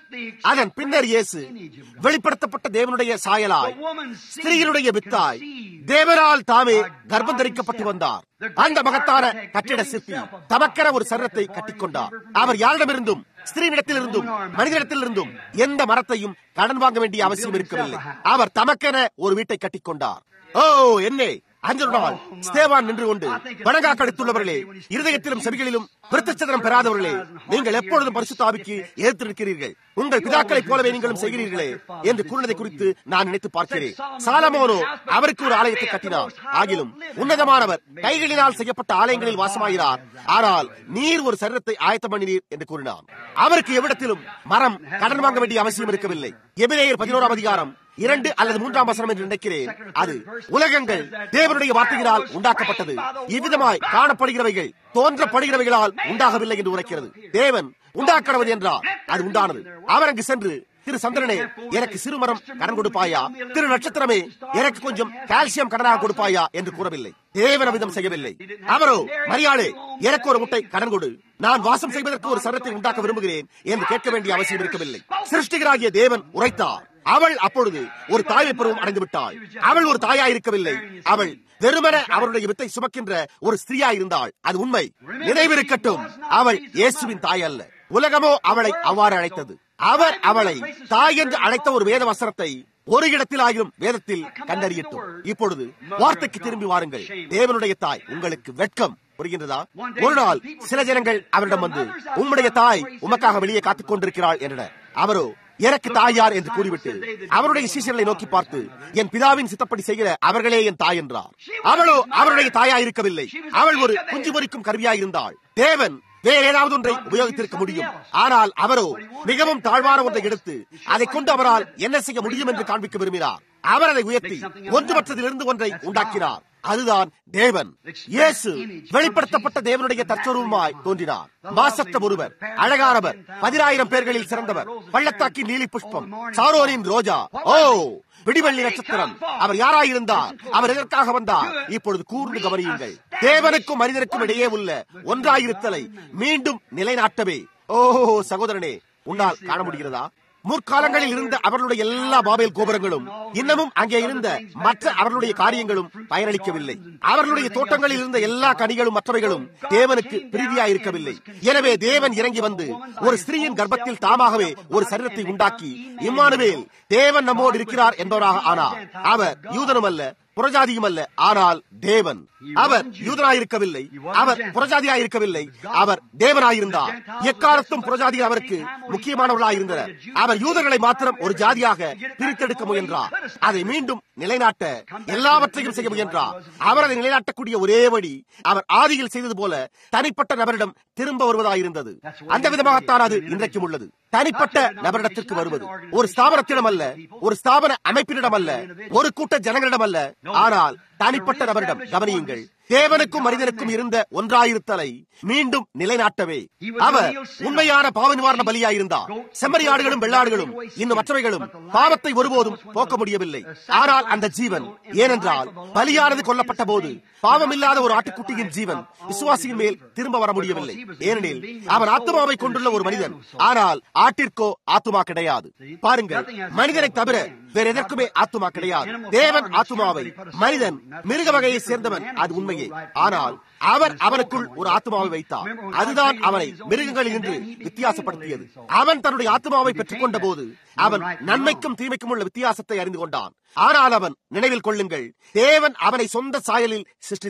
அதன் பின்னர் இயேசு வெளிப்படுத்தப்பட்ட தேவனுடைய சாயலாய் ஸ்திரீகளுடைய வித்தாய் தேவரால் தாமே கர்ப்பம் தரிக்கப்பட்டு வந்தார் அந்த மகத்தான கட்டிட சிற்பி தமக்கென ஒரு சரத்தை கட்டிக்கொண்டார் அவர் யாரிடமிருந்தும் ஸ்திரீனிடத்திலிருந்தும் மனிதனிடத்திலிருந்தும் எந்த மரத்தையும் கடன் வாங்க வேண்டிய அவசியம் இருக்கவில்லை அவர் தமக்கென ஒரு வீட்டை கட்டிக்கொண்டார் ஓ என்னே அஞ்சு நாள் ஸ்தேவான் நின்று கொண்டு வணங்காக்கடித்துள்ளவர்களே இருதயத்திலும் செவிகளிலும் விருத்தச்சதனம் பெறாதவர்களே நீங்கள் எப்பொழுதும் பரிசுத்தாவிக்கு எதிர்த்திருக்கிறீர்கள் உங்கள் பிதாக்களைப் போலவே நீங்களும் செய்கிறீர்களே என்று கூறினதை குறித்து நான் நினைத்து பார்க்கிறேன் சாலமோனோ அவருக்கு ஒரு ஆலயத்தை கட்டினார் ஆகிலும் உன்னதமானவர் கைகளினால் செய்யப்பட்ட ஆலயங்களில் வாசமாகிறார் ஆனால் நீர் ஒரு சரீரத்தை ஆயத்தம் பண்ணினீர் என்று கூறினார் அவருக்கு எவ்விடத்திலும் மரம் கடன் வாங்க வேண்டிய அவசியம் இருக்கவில்லை எபிரேயர் பதினோராம் அதிகாரம் இரண்டு அல்லது மூன்றாம் வசனம் என்று நினைக்கிறேன் அது உலகங்கள் தேவனுடைய வார்த்தைகளால் உண்டாக்கப்பட்டது இவ்விதமாய் காணப்படுகிறவைகள் தோன்றப்படுகிறவைகளால் உண்டாகவில்லை என்று உரைக்கிறது தேவன் உண்டாக்கடவது என்றார் அது உண்டானது அவர் அங்கு சென்று திரு சந்திரனே எனக்கு சிறுமரம் கடன் கொடுப்பாயா திரு நட்சத்திரமே எனக்கு கொஞ்சம் கால்சியம் கடனாக கொடுப்பாயா என்று கூறவில்லை தேவன் விதம் செய்யவில்லை அவரோ மரியாளே எனக்கு ஒரு முட்டை கடன் கொடு நான் வாசம் செய்வதற்கு ஒரு சரத்தை உண்டாக்க விரும்புகிறேன் என்று கேட்க வேண்டிய அவசியம் இருக்கவில்லை சிருஷ்டிகராகிய தேவன் உரைத்தார் அவள் அப்பொழுது ஒரு தாயை பருவம் அடைந்து விட்டாள் அவள் ஒரு தாயா இருக்கவில்லை அவள் வெறுமன அவருடைய வித்தை சுமக்கின்ற ஒரு ஸ்திரீயா இருந்தாள் அது உண்மை நினைவிருக்கட்டும் அவள் இயேசுவின் தாய் அல்ல உலகமோ அவளை அவ்வாறு அழைத்தது அவர் அவளை தாய் என்று அழைத்த ஒரு வேத வசனத்தை ஒரு இடத்தில் ஆகியும் வேதத்தில் கண்டறியட்டும் இப்பொழுது வார்த்தைக்கு திரும்பி வாருங்கள் தேவனுடைய தாய் உங்களுக்கு வெட்கம் புரிகின்றதா ஒரு நாள் சில ஜனங்கள் அவரிடம் வந்து உம்முடைய தாய் உமக்காக வெளியே காத்துக் கொண்டிருக்கிறாள் என்றனர் அவரோ எனக்கு தாய் யார் என்று கூறிவிட்டு அவருடைய சீசர்களை நோக்கி பார்த்து என் பிதாவின் சித்தப்படி செய்கிற அவர்களே என் தாய் என்றார் அவளோ அவருடைய தாயா இருக்கவில்லை அவள் ஒரு குஞ்சு பொறிக்கும் கருவியாய் இருந்தாள் தேவன் வேற ஏதாவது ஒன்றை உபயோகித்திருக்க முடியும் ஆனால் அவரோ மிகவும் தாழ்வான ஒன்றை எடுத்து அதை கொண்டு அவரால் என்ன செய்ய முடியும் என்று காண்பிக்க விரும்பினார் அவர் அதை உயர்த்தி ஒன்றுமற்றதிலிருந்து ஒன்றை உண்டாக்கினார் அதுதான் தேவன் இயேசு வெளிப்படுத்தப்பட்ட தேவனுடைய தற்சொருவமாய் தோன்றினார் மாசற்ற ஒருவர் அழகானவர் பதினாயிரம் பேர்களில் சிறந்தவர் பள்ளத்தாக்கின் நீலி புஷ்பம் சாரோனின் ரோஜா ஓ விடிவெள்ளி நட்சத்திரம் அவர் யாராயிருந்தார் அவர் எதற்காக வந்தார் இப்பொழுது கூர்ந்து கவனியுங்கள் தேவனுக்கும் மனிதனுக்கும் இடையே உள்ள ஒன்றாயிருத்தலை மீண்டும் நிலைநாட்டவே ஓ சகோதரனே உன்னால் காண முடிகிறதா முற்காலங்களில் இருந்த அவர்களுடைய எல்லா பாபேல் கோபுரங்களும் இன்னமும் அங்கே இருந்த மற்ற அவர்களுடைய காரியங்களும் பயனளிக்கவில்லை அவர்களுடைய தோட்டங்களில் இருந்த எல்லா கனிகளும் மற்றவைகளும் தேவனுக்கு பிரீதியாயிருக்கவில்லை எனவே தேவன் இறங்கி வந்து ஒரு ஸ்திரீயின் கர்ப்பத்தில் தாமாகவே ஒரு சரீரத்தை உண்டாக்கி இம்மானுவேல் தேவன் நம்மோடு இருக்கிறார் என்பவராக ஆனார் அவர் யூதனும் அல்ல புறஜாதியும் அல்ல ஆனால் தேவன் அவர் யூதனாயிருக்கவில்லை அவர் புறஜாதியாயிருக்கவில்லை அவர் தேவனாயிருந்தார் எக்காலத்தும் புறஜாதிகள் அவருக்கு முக்கியமானவர்களாயிருந்தனர் அவர் யூதர்களை மாத்திரம் ஒரு ஜாதியாக பிரித்தெடுக்க முயன்றார் அதை மீண்டும் நிலைநாட்ட எல்லாவற்றையும் செய்ய முயன்றார் அவர் அதை நிலைநாட்டக்கூடிய ஒரே வழி அவர் ஆதியில் செய்தது போல தனிப்பட்ட நபரிடம் திரும்ப வருவதாயிருந்தது அந்த விதமாகத்தான் அது இன்றைக்கும் உள்ளது தனிப்பட்ட நபரிடத்திற்கு வருவது ஒரு ஸ்தாபனத்திடம் அல்ல ஒரு ஸ்தாபன அமைப்பினிடம் அல்ல ஒரு கூட்ட ஜனங்களிடம் அல்ல ஆனால் தனிப்பட்ட நபரிடம் கவனியுங்கள் தேவனுக்கும் மனிதனுக்கும் இருந்த ஒன்றாயிருத்தலை மீண்டும் நிலைநாட்டவே அவர் உண்மையான பாவ நிவாரண பலியாயிருந்தார் செம்மறியாடுகளும் வெள்ளாடுகளும் இன்னும் மற்றவைகளும் பாவத்தை ஒருபோதும் போக்க முடியவில்லை ஆனால் அந்த ஜீவன் ஏனென்றால் பலியானது கொல்லப்பட்ட போது பாவமில்லாத ஒரு ஆட்டுக்குட்டியின் ஜீவன் விசுவாசியின் மேல் திரும்ப வர முடியவில்லை ஏனெனில் அவன் ஆத்மாவை கொண்டுள்ள ஒரு மனிதன் ஆனால் ஆட்டிற்கோ ஆத்துமா கிடையாது பாருங்கள் மனிதனை தவிர வேற எதற்குமே ஆத்துமா கிடையாது தேவன் ஆத்துமாவை மனிதன் மிருக வகையை சேர்ந்தவன் அது உண்மையே ஆனால் அவர் அவனுக்குள் ஒரு ஆத்மாவை வைத்தார் அதுதான் அவனை மிருகங்களில் நின்று வித்தியாசப்படுத்தியது அவன் தன்னுடைய ஆத்மாவை பெற்றுக் கொண்ட போது அவன் நன்மைக்கும் தீமைக்கும் உள்ள வித்தியாசத்தை அறிந்து கொண்டான் ஆனால் அவன் நினைவில் கொள்ளுங்கள் தேவன் அவனை சொந்த சாயலில் சிருஷ்டித்தார்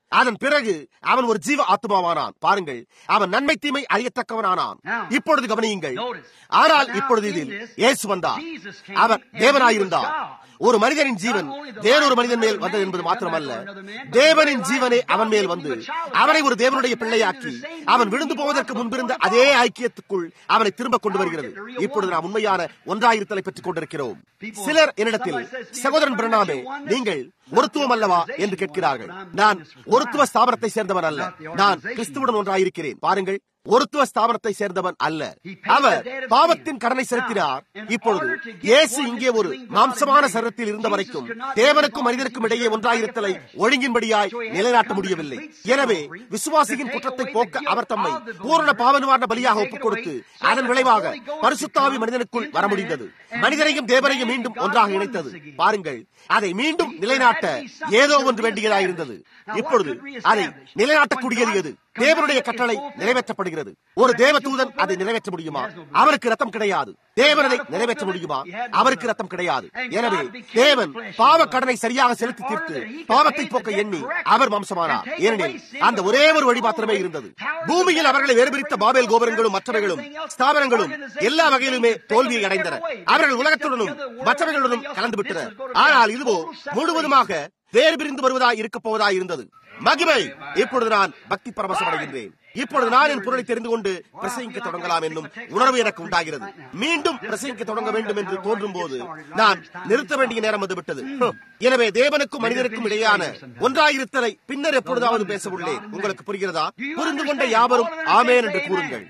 அதன் பிறகு அவன் ஒரு ஜீவ ஆத்மாவானான் பாருங்கள் அவன் நன்மை தீமை அறியத்தக்கவனானான் இப்பொழுது கவனியுங்கள் ஆனால் இப்பொழுது இதில் இயேசு வந்தார் அவர் தேவனாயிருந்தார் ஒரு மனிதனின் ஜீவன் வேறொரு மனிதன் மேல் வந்தது என்பது மாத்திரமல்ல தேவனின் ஜீவனே அவன் மேல் வந்து அவனை ஒரு தேவனுடைய பிள்ளையாக்கி அவன் விழுந்து போவதற்கு முன்பிருந்த அதே ஐக்கியத்துக்குள் அவனை திரும்ப கொண்டு வருகிறது இப்பொழுது நாம் உண்மையான ஒன்றாயிரத்தலை பெற்றுக் கொண்டிருக்கிறோம் சிலர் என்னிடத்தில் சகோதரன் பிரணாமே நீங்கள் ஒருத்துவம் அல்லவா என்று கேட்கிறார்கள் நான் ஒருத்துவ ஸ்தாபனத்தை சேர்ந்தவன் அல்ல நான் கிறிஸ்துவுடன் ஒன்றாயிருக்கிறேன் பாருங்கள் ஒருத்துவ ஸ்தாபனத்தை சேர்ந்தவன் அல்ல அவர் பாவத்தின் கடனை செலுத்தினார் இப்பொழுது இயேசு இங்கே ஒரு மாம்சமான சரத்தில் இருந்த வரைக்கும் தேவனுக்கும் மனிதனுக்கும் இடையே ஒன்றாயிருத்தலை ஒழுங்கின்படியாய் நிலைநாட்ட முடியவில்லை எனவே விசுவாசியின் குற்றத்தை போக்க அவர் தம்மை பூரண பாவ நிவாரண பலியாக ஒப்புக் கொடுத்து அதன் விளைவாக பரிசுத்தாவி மனிதனுக்குள் வர முடிந்தது மனிதனையும் தேவனையும் மீண்டும் ஒன்றாக இணைத்தது பாருங்கள் அதை மீண்டும் நிலைநாட்ட ஏதோ ஒன்று வேண்டியதாயிருந்தது இப்பொழுது அதை நிலைநாட்டக்கூடியது எது தேவனுடைய கட்டளை நிறைவேற்றப்படுகிறது ஒரு தேவ தூதன் அதை நிறைவேற்ற முடியுமா அவருக்கு ரத்தம் கிடையாது தேவன் அதை நிறைவேற்ற முடியுமா அவருக்கு ரத்தம் கிடையாது எனவே தேவன் பாவ கடனை சரியாக செலுத்தி தீர்த்து பாவத்தை போக்க எண்ணி அவர் வம்சமானார் ஏனெனில் அந்த ஒரே ஒரு வழி மாத்திரமே இருந்தது பூமியில் அவர்களை வேறுபிரித்த பாபேல் கோபுரங்களும் மற்றவைகளும் ஸ்தாபனங்களும் எல்லா வகையிலுமே தோல்வியை அடைந்தன அவர்கள் உலகத்துடனும் மற்றவைகளுடனும் கலந்து விட்டனர் ஆனால் இதுவோ முழுவதுமாக வேறு பிரிந்து வருவதாய் இருக்க போவதாய் இருந்தது மகிமை இப்பொழுது நான் பக்தி பரவசம் அடைகின்றேன் இப்பொழுது நான் என் பொருளை தெரிந்து கொண்டு பிரசங்கிக்க தொடங்கலாம் என்னும் உணர்வு எனக்கு உண்டாகிறது மீண்டும் பிரசங்கிக்க தொடங்க வேண்டும் என்று தோன்றும் போது நான் நிறுத்த வேண்டிய நேரம் வந்துவிட்டது எனவே தேவனுக்கும் மனிதனுக்கும் இடையான ஒன்றாயிருத்தலை பின்னர் எப்பொழுதாவது பேச உள்ளேன் உங்களுக்கு புரிகிறதா புரிந்து கொண்ட யாவரும் ஆமேன் என்று கூறுங்கள்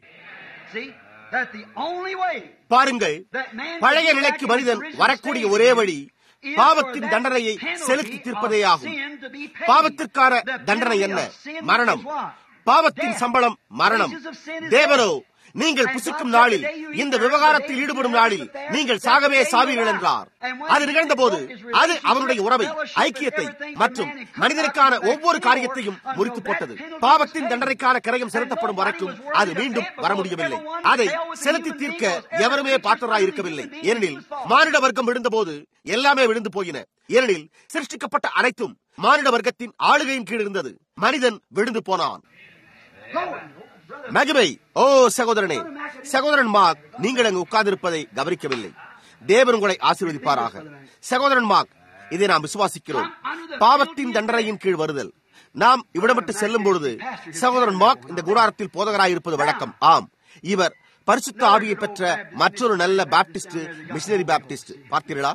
பாருங்கள் பழைய நிலைக்கு மனிதன் வரக்கூடிய ஒரே வழி பாவத்தின் தண்டனையை செலுத்தி தீர்ப்பதே ஆகும் பாவத்திற்கான தண்டனை என்ன மரணம் பாவத்தின் சம்பளம் மரணம் தேவனோ நீங்கள் புசிக்கும் நாளில் இந்த விவகாரத்தில் ஈடுபடும் நாளில் நீங்கள் சாகவே சாவீர்கள் என்றார் அது நிகழ்ந்த போது அது அவருடைய உறவை ஐக்கியத்தை மற்றும் மனிதனுக்கான ஒவ்வொரு காரியத்தையும் முறித்து போட்டது பாவத்தின் தண்டனைக்கான கரையும் செலுத்தப்படும் வரைக்கும் அது மீண்டும் வர முடியவில்லை அதை செலுத்தி தீர்க்க எவருமே பாத்திராய் இருக்கவில்லை ஏனெனில் மானிட வர்க்கம் விழுந்த போது எல்லாமே விழுந்து போயின ஏனெனில் சிருஷ்டிக்கப்பட்ட அனைத்தும் மானிட வர்க்கத்தின் ஆளுகையின் கீழ் இருந்தது மனிதன் விழுந்து போனான் மகிமை ஓ சகோதரனே சகோதரன் மாக் நீங்கள் அங்கு உட்கார்ந்திருப்பதை கவனிக்கவில்லை தேவன் உங்களை ஆசீர்வதிப்பாராக சகோதரன் மாக் இதை நாம் விசுவாசிக்கிறோம் பாவத்தின் தண்டனையின் கீழ் வருதல் நாம் இவ்விடமிட்டு செல்லும் பொழுது சகோதரன் மாக் இந்த கூடாரத்தில் போதகராய் இருப்பது வழக்கம் ஆம் இவர் பரிசுத்த ஆவியை பெற்ற மற்றொரு நல்ல பாப்டிஸ்ட் மிஷினரி பாப்டிஸ்ட் பார்த்தீர்களா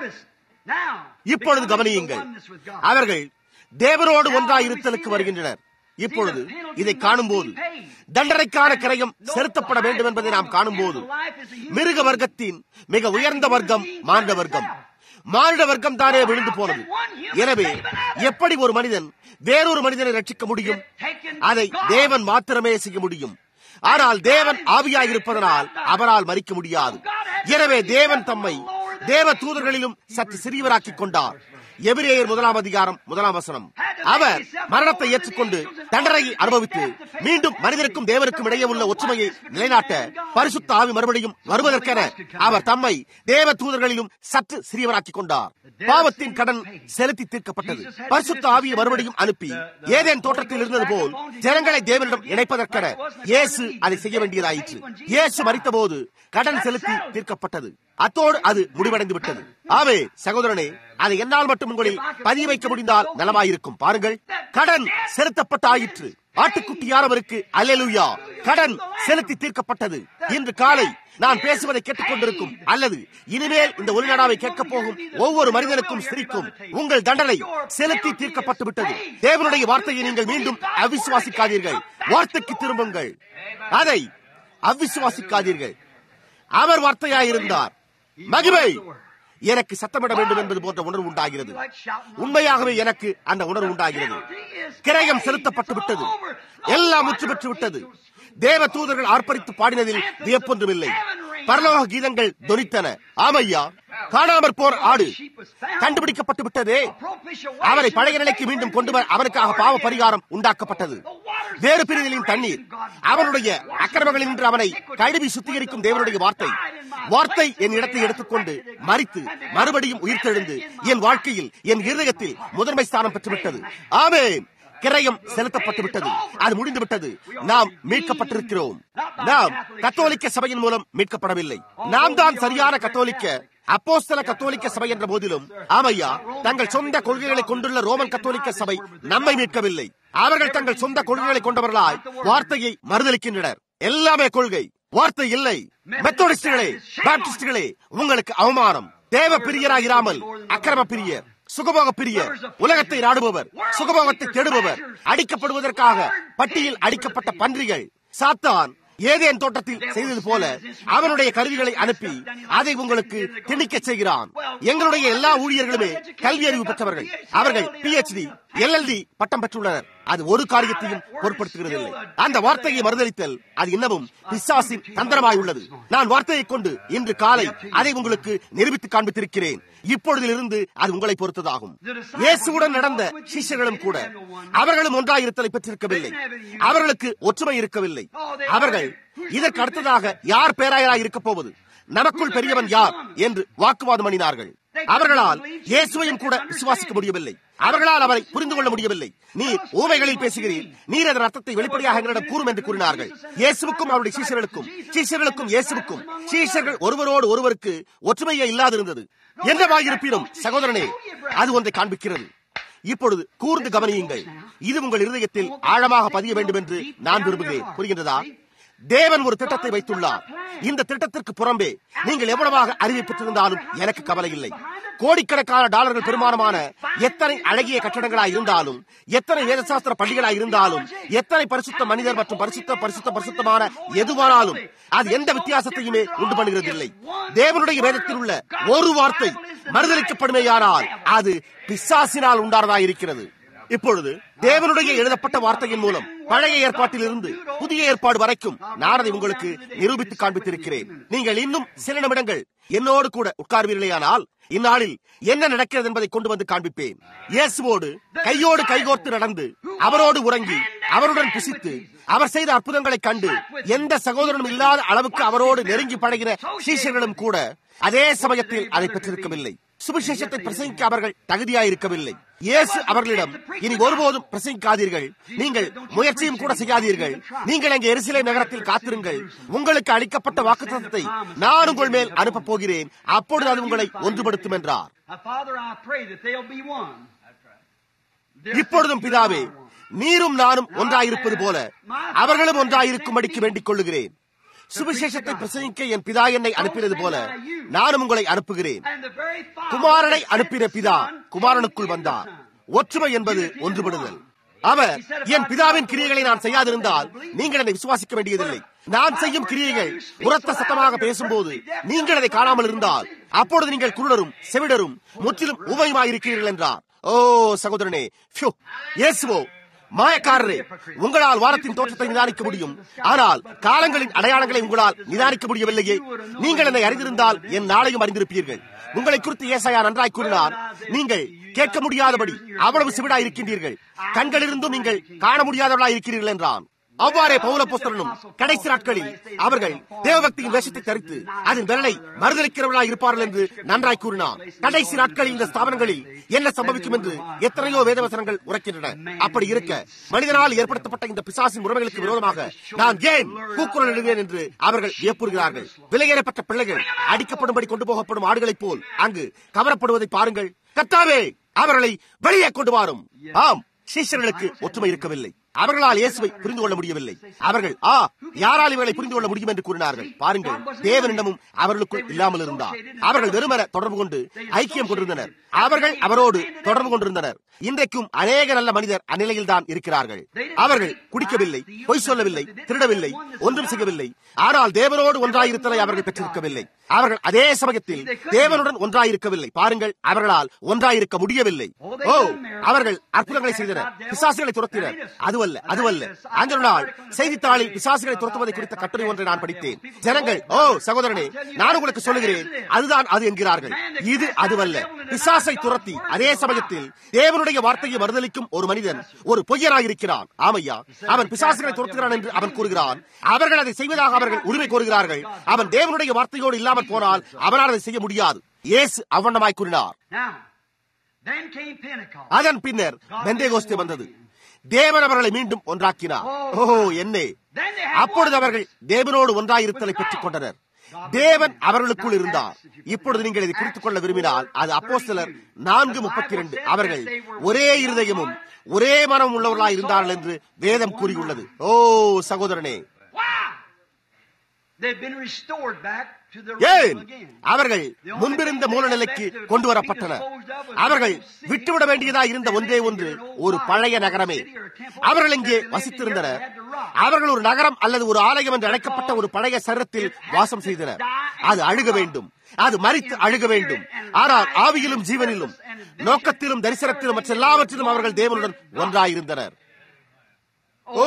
இப்பொழுது கவனியுங்கள் அவர்கள் தேவனோடு ஒன்றாய் இருத்தலுக்கு வருகின்றனர் இப்பொழுது இதை காணும் போது தண்டனைக்கான கிரயம் செலுத்தப்பட வேண்டும் என்பதை நாம் காணும் போது மிருக வர்க்கத்தின் மிக உயர்ந்த வர்க்கம் மானிட வர்க்கம் மானிட வர்க்கம் தானே விழுந்து போனது எனவே எப்படி ஒரு மனிதன் வேறொரு மனிதனை ரட்சிக்க முடியும் அதை தேவன் மாத்திரமே செய்ய முடியும் ஆனால் தேவன் ஆவியாய் இருப்பதனால் அவரால் மறிக்க முடியாது எனவே தேவன் தம்மை தேவ தூதர்களிலும் சற்று சிறியவராக்கிக் கொண்டார் எபிரேயர் முதலாம் அதிகாரம் முதலாம் வசனம் அவர் மரணத்தை ஏற்றுக்கொண்டு தண்டனையை அனுபவித்து மீண்டும் மனிதருக்கும் தேவருக்கும் இடையே உள்ள ஒற்றுமையை நிலைநாட்ட பரிசுத்த ஆவி மறுபடியும் வருவதற்கென அவர் தம்மை தேவ தூதர்களிலும் சற்று சிறியவராக்கிக் கொண்டார் பாவத்தின் கடன் செலுத்தி தீர்க்கப்பட்டது பரிசுத்த ஆவியை மறுபடியும் அனுப்பி ஏதேன் தோற்றத்தில் இருந்தது போல் ஜனங்களை தேவனிடம் இணைப்பதற்கென இயேசு அதை செய்ய வேண்டியதாயிற்று இயேசு மறித்த போது கடன் செலுத்தி தீர்க்கப்பட்டது அத்தோடு அது முடிவடைந்து விட்டது ஆவே சகோதரனே அதை என்னால் மட்டும் உங்களில் பதிய வைக்க முடிந்தால் நலமாயிருக்கும் பாருங்கள் கடன் செலுத்தப்பட்ட ஆயிற்று ஆட்டுக்குட்டியானவருக்கு அல்லேலுயா கடன் செலுத்தி தீர்க்கப்பட்டது இன்று காலை நான் பேசுவதை கேட்டுக்கொண்டிருக்கும் அல்லது இனிமேல் இந்த ஒளிநடாவை கேட்கப் போகும் ஒவ்வொரு மனிதனுக்கும் சிரிக்கும் உங்கள் தண்டனை செலுத்தி தீர்க்கப்பட்டு விட்டது தேவனுடைய வார்த்தையை நீங்கள் மீண்டும் அவிசுவாசிக்காதீர்கள் வார்த்தைக்கு திரும்புங்கள் அதை அவிசுவாசிக்காதீர்கள் அவர் வார்த்தையாயிருந்தார் மகிமை எனக்கு சத்தமிட வேண்டும் என்பது போன்ற உணர்வு உண்டாகிறது உண்மையாகவே எனக்கு அந்த உணர்வு உண்டாகிறது கிரயம் செலுத்தப்பட்டு விட்டது எல்லாம் முற்று பெற்று விட்டது தேவ தூதர்கள் ஆர்ப்பரித்து பாடினதில் வியப்பொன்றும் இல்லை பரலோக கீதங்கள் தொனித்தன ஆமையா காணாமற் போர் ஆடு கண்டுபிடிக்கப்பட்டு விட்டதே அவரை பழைய நிலைக்கு மீண்டும் கொண்டு வர அவனுக்காக பாவ பரிகாரம் உண்டாக்கப்பட்டது வேறு பிரிதலின் தண்ணீர் அவனுடைய அக்கிரமங்களில் நின்று அவனை கழுவி சுத்திகரிக்கும் தேவனுடைய வார்த்தை வார்த்தை என் இடத்தை எடுத்துக்கொண்டு மறித்து மறுபடியும் உயிர்த்தெழுந்து என் வாழ்க்கையில் என் இருதயத்தில் முதன்மை ஸ்தானம் பெற்றுவிட்டது ஆமே கிரயம் செலுத்தப்பட்டு விட்டது அது முடிந்து விட்டது நாம் மீட்கப்பட்டிருக்கிறோம் நாம் கத்தோலிக்க சபையின் மூலம் மீட்கப்படவில்லை நாம் தான் சரியான கத்தோலிக்க அப்போஸ்தல கத்தோலிக்க சபை என்ற போதிலும் ஆமையா தங்கள் சொந்த கொள்கைகளை கொண்டுள்ள ரோமன் கத்தோலிக்க சபை நம்மை மீட்கவில்லை அவர்கள் தங்கள் சொந்த கொள்கைகளை கொண்டவர்களாய் வார்த்தையை மறுதளிக்கின்றனர் எல்லாமே கொள்கை வார்த்தை இல்லை மெத்தோடிஸ்டுகளே பாப்டிஸ்டுகளே உங்களுக்கு அவமானம் தேவ பிரியராய் இராமல் அக்கிரம பிரியர் சுகபோக பிரியர் உலகத்தை நாடுபவர் சுகபோகத்தை தேடுபவர் அடிக்கப்படுவதற்காக பட்டியில் அடிக்கப்பட்ட பன்றிகள் சாத்தான் ஏதேன் தோட்டத்தில் செய்தது போல அவனுடைய கருவிகளை அனுப்பி அதை உங்களுக்கு திணிக்க செய்கிறான் எங்களுடைய எல்லா ஊழியர்களுமே கல்வி அறிவு பெற்றவர்கள் அவர்கள் பிஹெச்டி எல்எல்டி பட்டம் பெற்றுள்ளனர் அது ஒரு காரியத்தையும் பொருட்படுத்துகிறதில்லை அந்த வார்த்தையை மறுதளித்தல் அது இன்னமும் பிசாசின் தந்திரமாய் உள்ளது நான் வார்த்தையை கொண்டு இன்று காலை அதை உங்களுக்கு நிரூபித்து காண்பித்திருக்கிறேன் இப்பொழுதிலிருந்து அது உங்களை பொறுத்ததாகும் இயேசுவுடன் நடந்த சிஷ்யர்களும் கூட அவர்களும் ஒன்றாயிருத்தலை பெற்றிருக்கவில்லை அவர்களுக்கு ஒற்றுமை இருக்கவில்லை அவர்கள் இதற்கு அடுத்ததாக யார் பேராயராய் இருக்கப் போவது நமக்குள் பெரியவன் யார் என்று வாக்குவாதம் பண்ணினார்கள் அவர்களால் இயேசுவையும் கூட விசுவாசிக்க முடியவில்லை அவர்களால் அவரை புரிந்து கொள்ள முடியவில்லை நீர் ஊமைகளில் பேசுகிறீர் நீர் அதன் அர்த்தத்தை வெளிப்படையாக எங்களிடம் கூறும் என்று கூறினார்கள் இயேசுவுக்கும் அவருடைய சீஷர்களுக்கும் சீஷர்களுக்கும் இயேசுவுக்கும் சீஷர்கள் ஒருவரோடு ஒருவருக்கு ஒற்றுமையே இல்லாதிருந்தது என்னவாயிருப்பினும் சகோதரனே அது ஒன்றை காண்பிக்கிறது இப்பொழுது கூர்ந்து கவனியுங்கள் இது உங்கள் இருதயத்தில் ஆழமாக பதிய வேண்டும் என்று நான் விரும்புகிறேன் புரிகின்றதா தேவன் ஒரு திட்டத்தை வைத்துள்ளார் இந்த திட்டத்திற்கு புறம்பே நீங்கள் எவ்வளவாக அறிவை பெற்றிருந்தாலும் எனக்கு கவலை இல்லை கோடிக்கணக்கான டாலர்கள் பெருமானமான எத்தனை அழகிய கட்டடங்களாய் இருந்தாலும் எத்தனை வேதசாஸ்திர பள்ளிகளாய் இருந்தாலும் எத்தனை பரிசுத்த மனிதர் மற்றும் பரிசுத்த பரிசுத்த பரிசுத்தமான எதுவானாலும் அது எந்த வித்தியாசத்தையுமே உண்டு பண்ணுகிறதில்லை தேவனுடைய வேதத்தில் உள்ள ஒரு வார்த்தை மறுதளிக்கப்படுமேயானால் அது பிசாசினால் உண்டானதாக இருக்கிறது இப்பொழுது தேவனுடைய எழுதப்பட்ட வார்த்தையின் மூலம் பழைய ஏற்பாட்டில் இருந்து புதிய ஏற்பாடு வரைக்கும் நான் அதை உங்களுக்கு நிரூபித்து காண்பித்திருக்கிறேன் நீங்கள் இன்னும் சில நிமிடங்கள் என்னோடு கூட உட்கார்வீர்களேயானால் இந்நாளில் என்ன நடக்கிறது என்பதை கொண்டு வந்து காண்பிப்பேன் இயேசுவோடு கையோடு கைகோர்த்து நடந்து அவரோடு உறங்கி அவருடன் புசித்து அவர் செய்த அற்புதங்களை கண்டு எந்த சகோதரனும் இல்லாத அளவுக்கு அவரோடு நெருங்கி பழகின சீஷர்களும் கூட அதே சமயத்தில் அதை பெற்றிருக்கவில்லை சுவிசேஷத்தை பிரசங்கிக்க அவர்கள் தகுதியாயிருக்கவில்லை இயேசு அவர்களிடம் இனி ஒருபோதும் பிரசங்கிக்காதீர்கள் நீங்கள் முயற்சியும் கூட செய்யாதீர்கள் நீங்கள் அங்கே எரிசிலை நகரத்தில் காத்திருங்கள் உங்களுக்கு அளிக்கப்பட்ட வாக்குத்தத்தை நான் உங்கள் மேல் அனுப்பப் போகிறேன் அப்பொழுது அது உங்களை ஒன்றுபடுத்தும் என்றார் இப்பொழுதும் பிதாவே நீரும் நானும் ஒன்றாயிருப்பது போல அவர்களும் ஒன்றாயிருக்கும்படிக்கு வேண்டிக் கொள்ளுகிறேன் சுவிசேஷத்தை பிரசங்கிக்க என் பிதா என்னை அனுப்பினது போல நானும் உங்களை அனுப்புகிறேன் குமாரனை அனுப்பின பிதா குமாரனுக்குள் வந்தார் ஒற்றுமை என்பது ஒன்றுபடுதல் அவர் என் பிதாவின் கிரியைகளை நான் செய்யாதிருந்தால் நீங்கள் என்னை விசுவாசிக்க வேண்டியதில்லை நான் செய்யும் கிரியைகள் உரத்த சத்தமாக பேசும்போது நீங்கள் அதை காணாமல் இருந்தால் அப்பொழுது நீங்கள் குருடரும் செவிடரும் முற்றிலும் உபயமாயிருக்கிறீர்கள் என்றார் ஓ சகோதரனே இயேசுவோ மாயக்காரரே உங்களால் வாரத்தின் தோற்றத்தை நிதானிக்க முடியும் ஆனால் காலங்களின் அடையாளங்களை உங்களால் நிதானிக்க முடியவில்லையே நீங்கள் என்னை அறிந்திருந்தால் என் நாளையும் அறிந்திருப்பீர்கள் உங்களை குறித்து ஏசாயா நன்றாய் கூறினார் நீங்கள் கேட்க முடியாதபடி அவ்வளவு சிவிடாய் இருக்கின்றீர்கள் கண்களிலிருந்தும் நீங்கள் காண முடியாதவர்களாய் இருக்கிறீர்கள் என்றான் அவ்வாறே பௌல புஸ்தரனும் கடைசி நாட்களில் அவர்கள் தேவபக்தியின் வேஷத்தை தரித்து அதன் வெள்ளை மறுதளிக்கிறவர்களாக இருப்பார்கள் என்று நன்றாய் கூறினார் கடைசி நாட்களில் இந்த ஸ்தாபனங்களில் என்ன சம்பவிக்கும் என்று எத்தனையோ வேதவசனங்கள் உரைக்கின்றன அப்படி இருக்க மனிதனால் ஏற்படுத்தப்பட்ட இந்த பிசாசின் உறவுகளுக்கு விரோதமாக நான் ஏன் கூக்குரல் எழுதுவேன் என்று அவர்கள் வியப்புறுகிறார்கள் விலையேறப்பட்ட பிள்ளைகள் அடிக்கப்படும்படி கொண்டு போகப்படும் ஆடுகளைப் போல் அங்கு கவரப்படுவதை பாருங்கள் கத்தாவே அவர்களை வெளியே கொண்டு வாரும் ஆம் சீஷர்களுக்கு ஒற்றுமை இருக்கவில்லை அவர்களால் இயேசுவை புரிந்து கொள்ள முடியவில்லை அவர்கள் ஆ யாரால் இவர்களை புரிந்து கொள்ள முடியும் என்று கூறினார்கள் பாருங்கள் தேவனிடமும் அவர்களுக்குள் இல்லாமல் இருந்தார் அவர்கள் வெறுமன தொடர்பு கொண்டு ஐக்கியம் கொண்டிருந்தனர் அவர்கள் அவரோடு தொடர்பு கொண்டிருந்தனர் இன்றைக்கும் அநேக நல்ல மனிதர் அந்நிலையில் தான் இருக்கிறார்கள் அவர்கள் குடிக்கவில்லை பொய் சொல்லவில்லை திருடவில்லை ஒன்றும் செய்யவில்லை ஆனால் தேவனோடு ஒன்றாயிருத்தலை அவர்கள் பெற்றிருக்கவில்லை அவர்கள் அதே சமயத்தில் தேவனுடன் ஒன்றாயிருக்கவில்லை பாருங்கள் அவர்களால் ஒன்றாயிருக்க முடியவில்லை ஓ அவர்கள் அற்புதங்களை செய்தனர் பிசாசுகளை துரத்தினர் அதுவல்ல அதுவல்ல அந்த நாள் செய்தித்தாளில் பிசாசுகளை துரத்துவதை குறித்த கட்டுரை ஒன்றை நான் படித்தேன் ஜனங்கள் ஓ சகோதரனே நான் உங்களுக்கு சொல்லுகிறேன் அதுதான் அது என்கிறார்கள் இது அதுவல்ல பிசாசை துரத்தி அதே சமயத்தில் தேவனுடைய வார்த்தையை மறுதளிக்கும் ஒரு மனிதன் ஒரு பொய்யராயிருக்கிறான் ஆமையா அவன் பிசாசுகளை துரத்துகிறான் என்று அவன் கூறுகிறான் அவர்கள் அதை செய்வதாக அவர்கள் உரிமை கோருகிறார்கள் அவன் தேவனுடைய வார்த்தையோடு இல்லாமல் போனால் அவனால் அதை செய்ய முடியாது இயேசு அவ்வண்ணமாய் கூறினார் Then came Pentecost. அதன் பின்னர் பெந்தேகோஸ்தே வந்தது தேவன் அவர்களை மீண்டும் ஒன்றாக்கினார் ஓ என்னே Then they had அப்பொழுது one. அவர்கள் தேவனோடு ஒன்றாயிருத்தலை பெற்றுக் கொண்டனர் தேவன் அவர்களுக்குள் இருந்தார் இப்பொழுது நீங்கள் இதை குறித்துக் கொள்ள விரும்பினால் அது அப்போஸ்தலர் நான்கு முப்பத்தி இரண்டு அவர்கள் ஒரே இருதயமும் ஒரே மனம் உள்ளவர்களாய் இருந்தார்கள் என்று வேதம் கூறியுள்ளது ஓ சகோதரனே Why? They've been restored back to the ஏன் original again. அவர்கள் முன்பிருந்த மூலநிலைக்கு கொண்டு வரப்பட்டனர் அவர்கள் விட்டுவிட வேண்டியதா இருந்த ஒன்றே ஒன்று ஒரு பழைய நகரமே அவர்கள் இங்கே வசித்திருந்தனர் அவர்கள் ஒரு நகரம் அல்லது ஒரு ஆலயம் என்று அழைக்கப்பட்ட ஒரு பழைய சரத்தில் வாசம் செய்தனர் அது அழுக வேண்டும் அது மறித்து அழுக வேண்டும் ஆனால் ஆவியிலும் ஜீவனிலும் நோக்கத்திலும் தரிசனத்திலும் மற்ற எல்லாவற்றிலும் அவர்கள் தேவனுடன் ஒன்றாயிருந்தனர் ஓ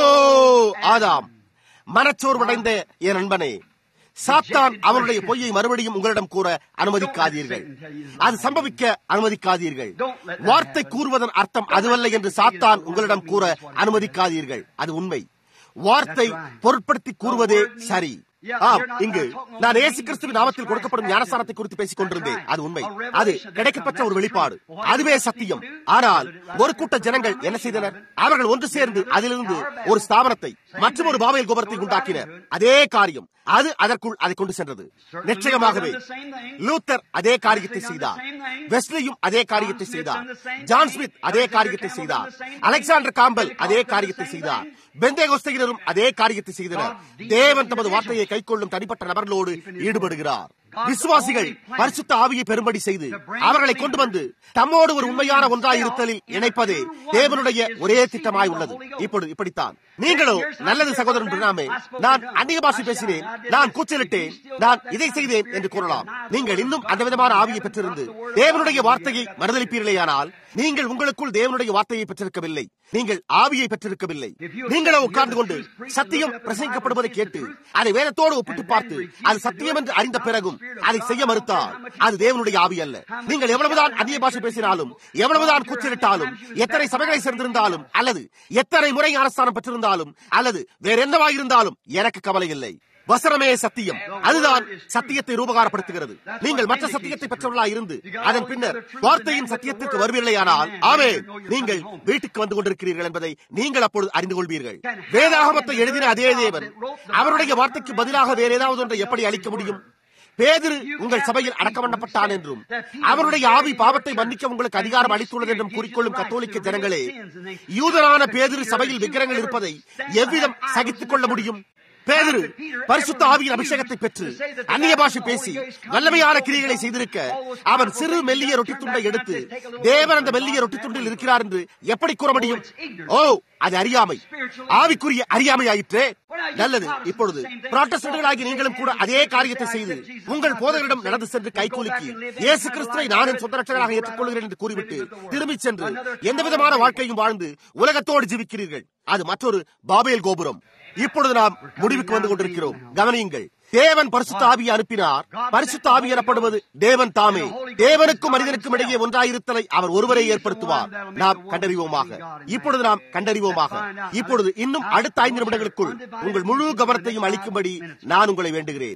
ஆதாம் மனச்சோர்வடைந்த என் நண்பனே சாத்தான் அவருடைய பொய்யை மறுபடியும் உங்களிடம் கூற அனுமதிக்காதீர்கள் அது சம்பவிக்க அனுமதிக்காதீர்கள் வார்த்தை கூறுவதன் அர்த்தம் அதுவல்ல என்று சாத்தான் உங்களிடம் கூற அனுமதிக்காதீர்கள் அது உண்மை வார்த்தை பொருட்படுத்தி கூறுவதே சரி ஆம் இங்கு நான் ஏசு கிறிஸ்துவின் நாமத்தில் கொடுக்கப்படும் ஞானசாரத்தை குறித்து பேசிக் கொண்டிருந்தேன் அது உண்மை அது கிடைக்கப்பட்ட ஒரு வெளிப்பாடு அதுவே சத்தியம் ஆனால் ஒரு கூட்ட ஜனங்கள் என்ன செய்தனர் அவர்கள் ஒன்று சேர்ந்து அதிலிருந்து ஒரு ஸ்தாபனத்தை மற்றும் ஒரு பாபேல் கோபுரத்தை உண்டாக்கினர் அதே காரியம் அது அதற்குள் அதை கொண்டு சென்றது நிச்சயமாகவே லூத்தர் அதே காரியத்தை செய்தார் வெஸ்லியும் அதே காரியத்தை செய்தார் ஜான் ஸ்மித் அதே காரியத்தை செய்தார் அலெக்சாண்டர் காம்பல் அதே காரியத்தை செய்தார் பெந்தே கோஸ்தகினரும் அதே காரியத்தை செய்தனர் தேவன் தமது வார்த்தையை கைக்கொள்ளும் தனிப்பட்ட நபர்களோடு ஈடுபடுகிறார் விசுவாசிகள் பரிசுத்த ஆவியை பெரும்படி செய்து அவர்களை கொண்டு வந்து தம்மோடு ஒரு உண்மையான ஒன்றாய் இருத்தலில் இணைப்பதே தேவனுடைய ஒரே திட்டமாய் உள்ளது இப்பொழுது இப்படித்தான் நீங்களோ நல்லது சகோதரன் பிரணாமே நான் அந்நிய பாஷை பேசினேன் நான் கூச்சலிட்டேன் நான் இதை செய்தேன் என்று கூறலாம் நீங்கள் இன்னும் அந்த விதமான ஆவியை பெற்றிருந்து தேவனுடைய வார்த்தையை மறுதளிப்பீர்களேயானால் நீங்கள் உங்களுக்குள் தேவனுடைய வார்த்தையை பெற்றிருக்கவில்லை நீங்கள் ஆவியை பெற்றிருக்கவில்லை நீங்களோ உட்கார்ந்து கொண்டு சத்தியம் பிரசங்கிக்கப்படுவதை கேட்டு அதை வேதத்தோடு ஒப்பிட்டு பார்த்து அது சத்தியம் என்று அறிந்த பிறகும் அதை செய்ய மறுத்தால் அது தேவனுடைய ஆவி அல்ல நீங்கள் எவ்வளவுதான் அந்நிய பாஷை பேசினாலும் எவ்வளவுதான் கூச்சலிட்டாலும் எத்தனை சபைகளை சேர்ந்திருந்தாலும் அல்லது எத்தனை முறை அரசாணம் பெற்றிருந்தாலும் அல்லது வேற என்னவாயிருந்தாலும் எனக்கு கவலை இல்லை வசனமே சத்தியம் அதுதான் சத்தியத்தை ரூபகாரப்படுத்துகிறது நீங்கள் மற்ற சத்தியத்தை பெற்றவர்களா இருந்து அதன் பின்னர் வார்த்தையின் சத்தியத்திற்கு வருவீர்களேயானால் ஆமே நீங்கள் வீட்டுக்கு வந்து கொண்டிருக்கிறீர்கள் என்பதை நீங்கள் அப்பொழுது அறிந்து கொள்வீர்கள் வேதாகமத்தை எழுதின அதே தேவன் அவருடைய வார்த்தைக்கு பதிலாக வேற ஏதாவது ஒன்றை எப்படி அளிக்க முடியும் பேதிரு உங்கள் சபையில் அடக்கம் பண்ணப்பட்டான் என்றும் அவருடைய ஆவி பாவத்தை மன்னிக்க உங்களுக்கு அதிகாரம் அளித்துள்ளது என்றும் குறிக்கொள்ளும் கத்தோலிக்க ஜனங்களே யூதரான பேதிரு சபையில் விக்கிரங்கள் இருப்பதை எவ்விதம் சகித்துக் கொள்ள முடியும் பேதிரு பரிசுத்த ஆவியின் அபிஷேகத்தை பெற்று அந்நிய பாஷை பேசி வல்லமையான கிரியைகளை செய்திருக்க அவன் சிறு மெல்லிய ரொட்டி துண்டை எடுத்து தேவன் அந்த மெல்லிய ரொட்டி துண்டில் இருக்கிறார் என்று எப்படி கூற முடியும் ஓ அது அறியாமை ஆவிக்குரிய அறியாமை ஆயிற்றே நல்லது இப்பொழுது புராட்டஸ்டர்களாகி நீங்களும் கூட அதே காரியத்தை செய்து உங்கள் போதகரிடம் நடந்து சென்று கைகூலிக்கு இயேசு கிறிஸ்துவை நான் என் சொந்த ரட்சகராக ஏற்றுக்கொள்கிறேன் என்று கூறிவிட்டு திரும்பிச் சென்று எந்த விதமான வாழ்க்கையும் வாழ்ந்து உலகத்தோடு ஜீவிக்கிறீர்கள் அது மற்றொரு பாபேல் கோபுரம் இப்பொழுது நாம் முடிவுக்கு வந்து கொண்டிருக்கிறோம் கவனியுங்கள் தேவன் பரிசுத்த ஆவியை அனுப்பினார் பரிசுத்த ஆவி எனப்படுவது தேவன் தாமே தேவனுக்கும் மனிதனுக்கும் இடையே ஒன்றாயிருத்தலை அவர் ஒருவரை ஏற்படுத்துவார் நாம் கண்டறிவோமாக இப்பொழுது நாம் கண்டறிவோமாக இப்பொழுது இன்னும் அடுத்த ஐந்து நிமிடங்களுக்குள் உங்கள் முழு கவனத்தையும் அளிக்கும்படி நான் உங்களை வேண்டுகிறேன்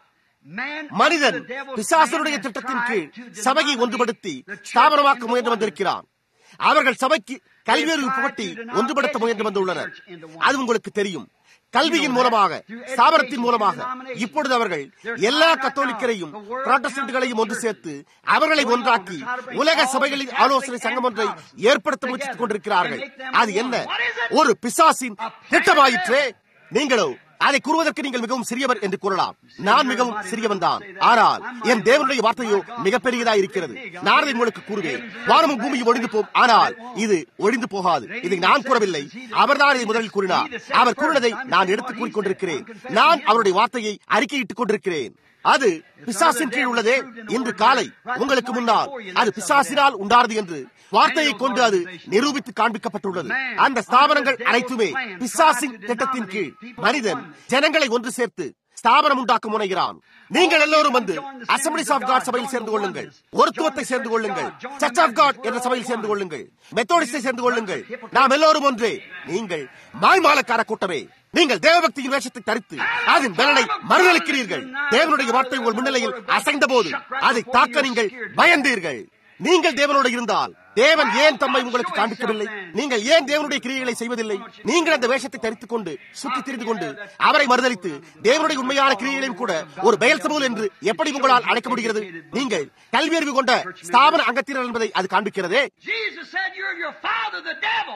மனிதன் பிசாசனுடைய திட்டத்தின் கீழ் சபையை ஒன்றுபடுத்தி ஸ்தாபனமாக்க முயன்று வந்திருக்கிறான் அவர்கள் சபைக்கு கல்வியறிவு புகட்டி ஒன்றுபடுத்த முயன்று வந்துள்ளனர் அது உங்களுக்கு தெரியும் கல்வியின் மூலமாக ஸ்தாபனத்தின் மூலமாக இப்பொழுது அவர்கள் எல்லா கத்தோலிக்கரையும் புராட்டஸ்டன்ட்களையும் ஒன்று சேர்த்து அவர்களை ஒன்றாக்கி உலக சபைகளின் ஆலோசனை சங்கம் ஒன்றை ஏற்படுத்த முயற்சித்துக் கொண்டிருக்கிறார்கள் அது என்ன ஒரு பிசாசின் திட்டமாயிற்றே நீங்களோ அதை கூறுவதற்கு நீங்கள் மிகவும் சிறியவர் என்று கூறலாம் நான் மிகவும் சிறியவன் தான் ஆனால் என் தேவனுடைய வார்த்தையோ மிகப்பெரியதா இருக்கிறது நான் அதை உங்களுக்கு கூறுவேன் வானமும் பூமியும் ஒழிந்து போம் ஆனால் இது ஒழிந்து போகாது இதை நான் கூறவில்லை அவர்தான் இதை முதலில் கூறினார் அவர் கூறினதை நான் எடுத்து கூறிக்கொண்டிருக்கிறேன் நான் அவருடைய வார்த்தையை அறிக்கையிட்டுக் கொண்டிருக்கிறேன் அது பிசாசின் கீழ் உள்ளதே இன்று காலை உங்களுக்கு முன்னால் அது பிசாசினால் உண்டானது என்று வார்த்தையை கொண்டு அது நிரூபித்து காண்பிக்கப்பட்டுள்ளது அந்த ஸ்தாபனங்கள் அனைத்துமே பிசாசின் திட்டத்தின் கீழ் மனிதன் ஜனங்களை ஒன்று சேர்த்து ஸ்தாபனம் உண்டாக்க முனைகிறான் நீங்கள் எல்லோரும் வந்து அசம்பிளிஸ் ஆஃப் காட் சபையில் சேர்ந்து கொள்ளுங்கள் ஒருத்துவத்தை சேர்ந்து கொள்ளுங்கள் சர்ச் ஆஃப் காட் என்ற சபையில் சேர்ந்து கொள்ளுங்கள் மெத்தோடிஸ்டை சேர்ந்து கொள்ளுங்கள் நாம் எல்லோரும் ஒன்றே நீங்கள் மாய்மாலக்கார கூட்டமே நீங்கள் தேவபக்தியின் வேஷத்தை தரித்து அதன் பலனை மறுதளிக்கிறீர்கள் தேவனுடைய வார்த்தை உங்கள் முன்னிலையில் அசைந்த போது அதை தாக்க நீங்கள் பயந்தீர்கள் நீங்கள் தேவனோடு இருந்தால் தேவன் ஏன் தம்மை உங்களுக்கு காண்பிக்கவில்லை நீங்கள் ஏன் தேவனுடைய கிரியைகளை செய்வதில்லை நீங்கள் அந்த வேஷத்தை தரித்துக் கொண்டு சுற்றி திரிந்து கொண்டு அவரை மறுதளித்து தேவனுடைய உண்மையான கிரியைகளையும் கூட ஒரு பெயல்சபூல் என்று எப்படி உங்களால் அழைக்க முடிகிறது நீங்கள் கல்வியறிவு கொண்ட ஸ்தாபன அங்கத்தினர் என்பதை அது காண்பிக்கிறதே Jesus said, You're your father, the devil.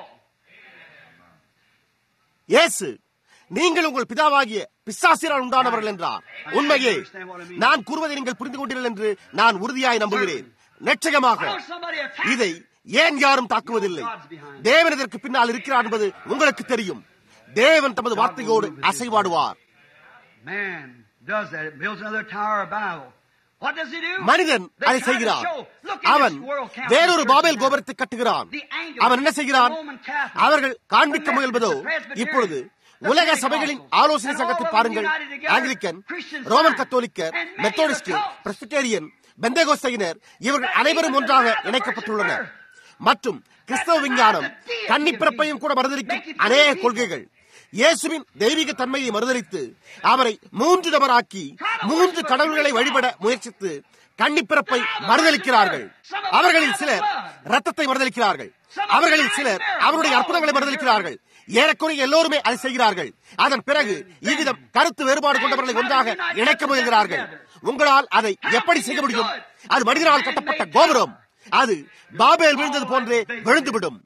இயேசு நீங்கள் உங்கள் பிதாவாகிய பிசாசினால் உண்டானவர்கள் என்றார் உண்மையே நான் கூறுவதை நீங்கள் புரிந்து கொண்டீர்கள் என்று நான் உறுதியாய் நம்புகிறேன் நிச்சயமாக How somebody attack இதை ஏன் யாரும் தாக்குவதில்லை தேவன் இதற்கு பின்னால் இருக்கிறார் என்பது உங்களுக்கு தெரியும் தேவன் தமது வார்த்தையோடு அசைவாடுவார் Man does that. It builds another Tower of Babel. What does he do? மனிதன் They அதை try to செய்கிறான் show, look at அவன் this world council வேறொரு church பாபேல் now. கோபுரத்தை கட்டுகிறான் The Anglicans, அவன் என்ன செய்கிறான் the Roman Catholics, அவர்கள் காண்பிக்க the முயல்வதோ Methodists, the Presbyterians, இப்பொழுது the உலக Pentecostals, சபைகளின் ஆலோசனை and சங்கத்தை all of them பாருங்கள் united together, Anglican Christian Roman Science, கத்தோலிக்கர் and many Methodist of the cults. Presbyterian பெந்தேகோஸ்தையினர் இவர்கள் அனைவரும் ஒன்றாக இணைக்கப்பட்டுள்ளனர் மற்றும் கிறிஸ்தவ விஞ்ஞானம் கன்னிப்பிறப்பையும் கூட மறுதளிக்கும் அநேக கொள்கைகள் இயேசுவின் தெய்வீக தன்மையை மறுதளித்து அவரை மூன்று நபராக்கி மூன்று கடவுள்களை வழிபட முயற்சித்து கன்னிப்பிறப்பை மறுதளிக்கிறார்கள் அவர்களில் சிலர் ரத்தத்தை மறுதளிக்கிறார்கள் அவர்களில் சிலர் அவருடைய அற்புதங்களை மறுதளிக்கிறார்கள் ஏறக்குறைய எல்லோருமே அதை செய்கிறார்கள் அதன் பிறகு இவ்விதம் கருத்து வேறுபாடு கொண்டவர்களை ஒன்றாக இணைக்க முயல்கிறார்கள் உங்களால் அதை எப்படி செய்ய முடியும் அது மனிதனால் கட்டப்பட்ட கோபுரம் அது பாபேல் விழுந்தது போன்றே விழுந்துவிடும்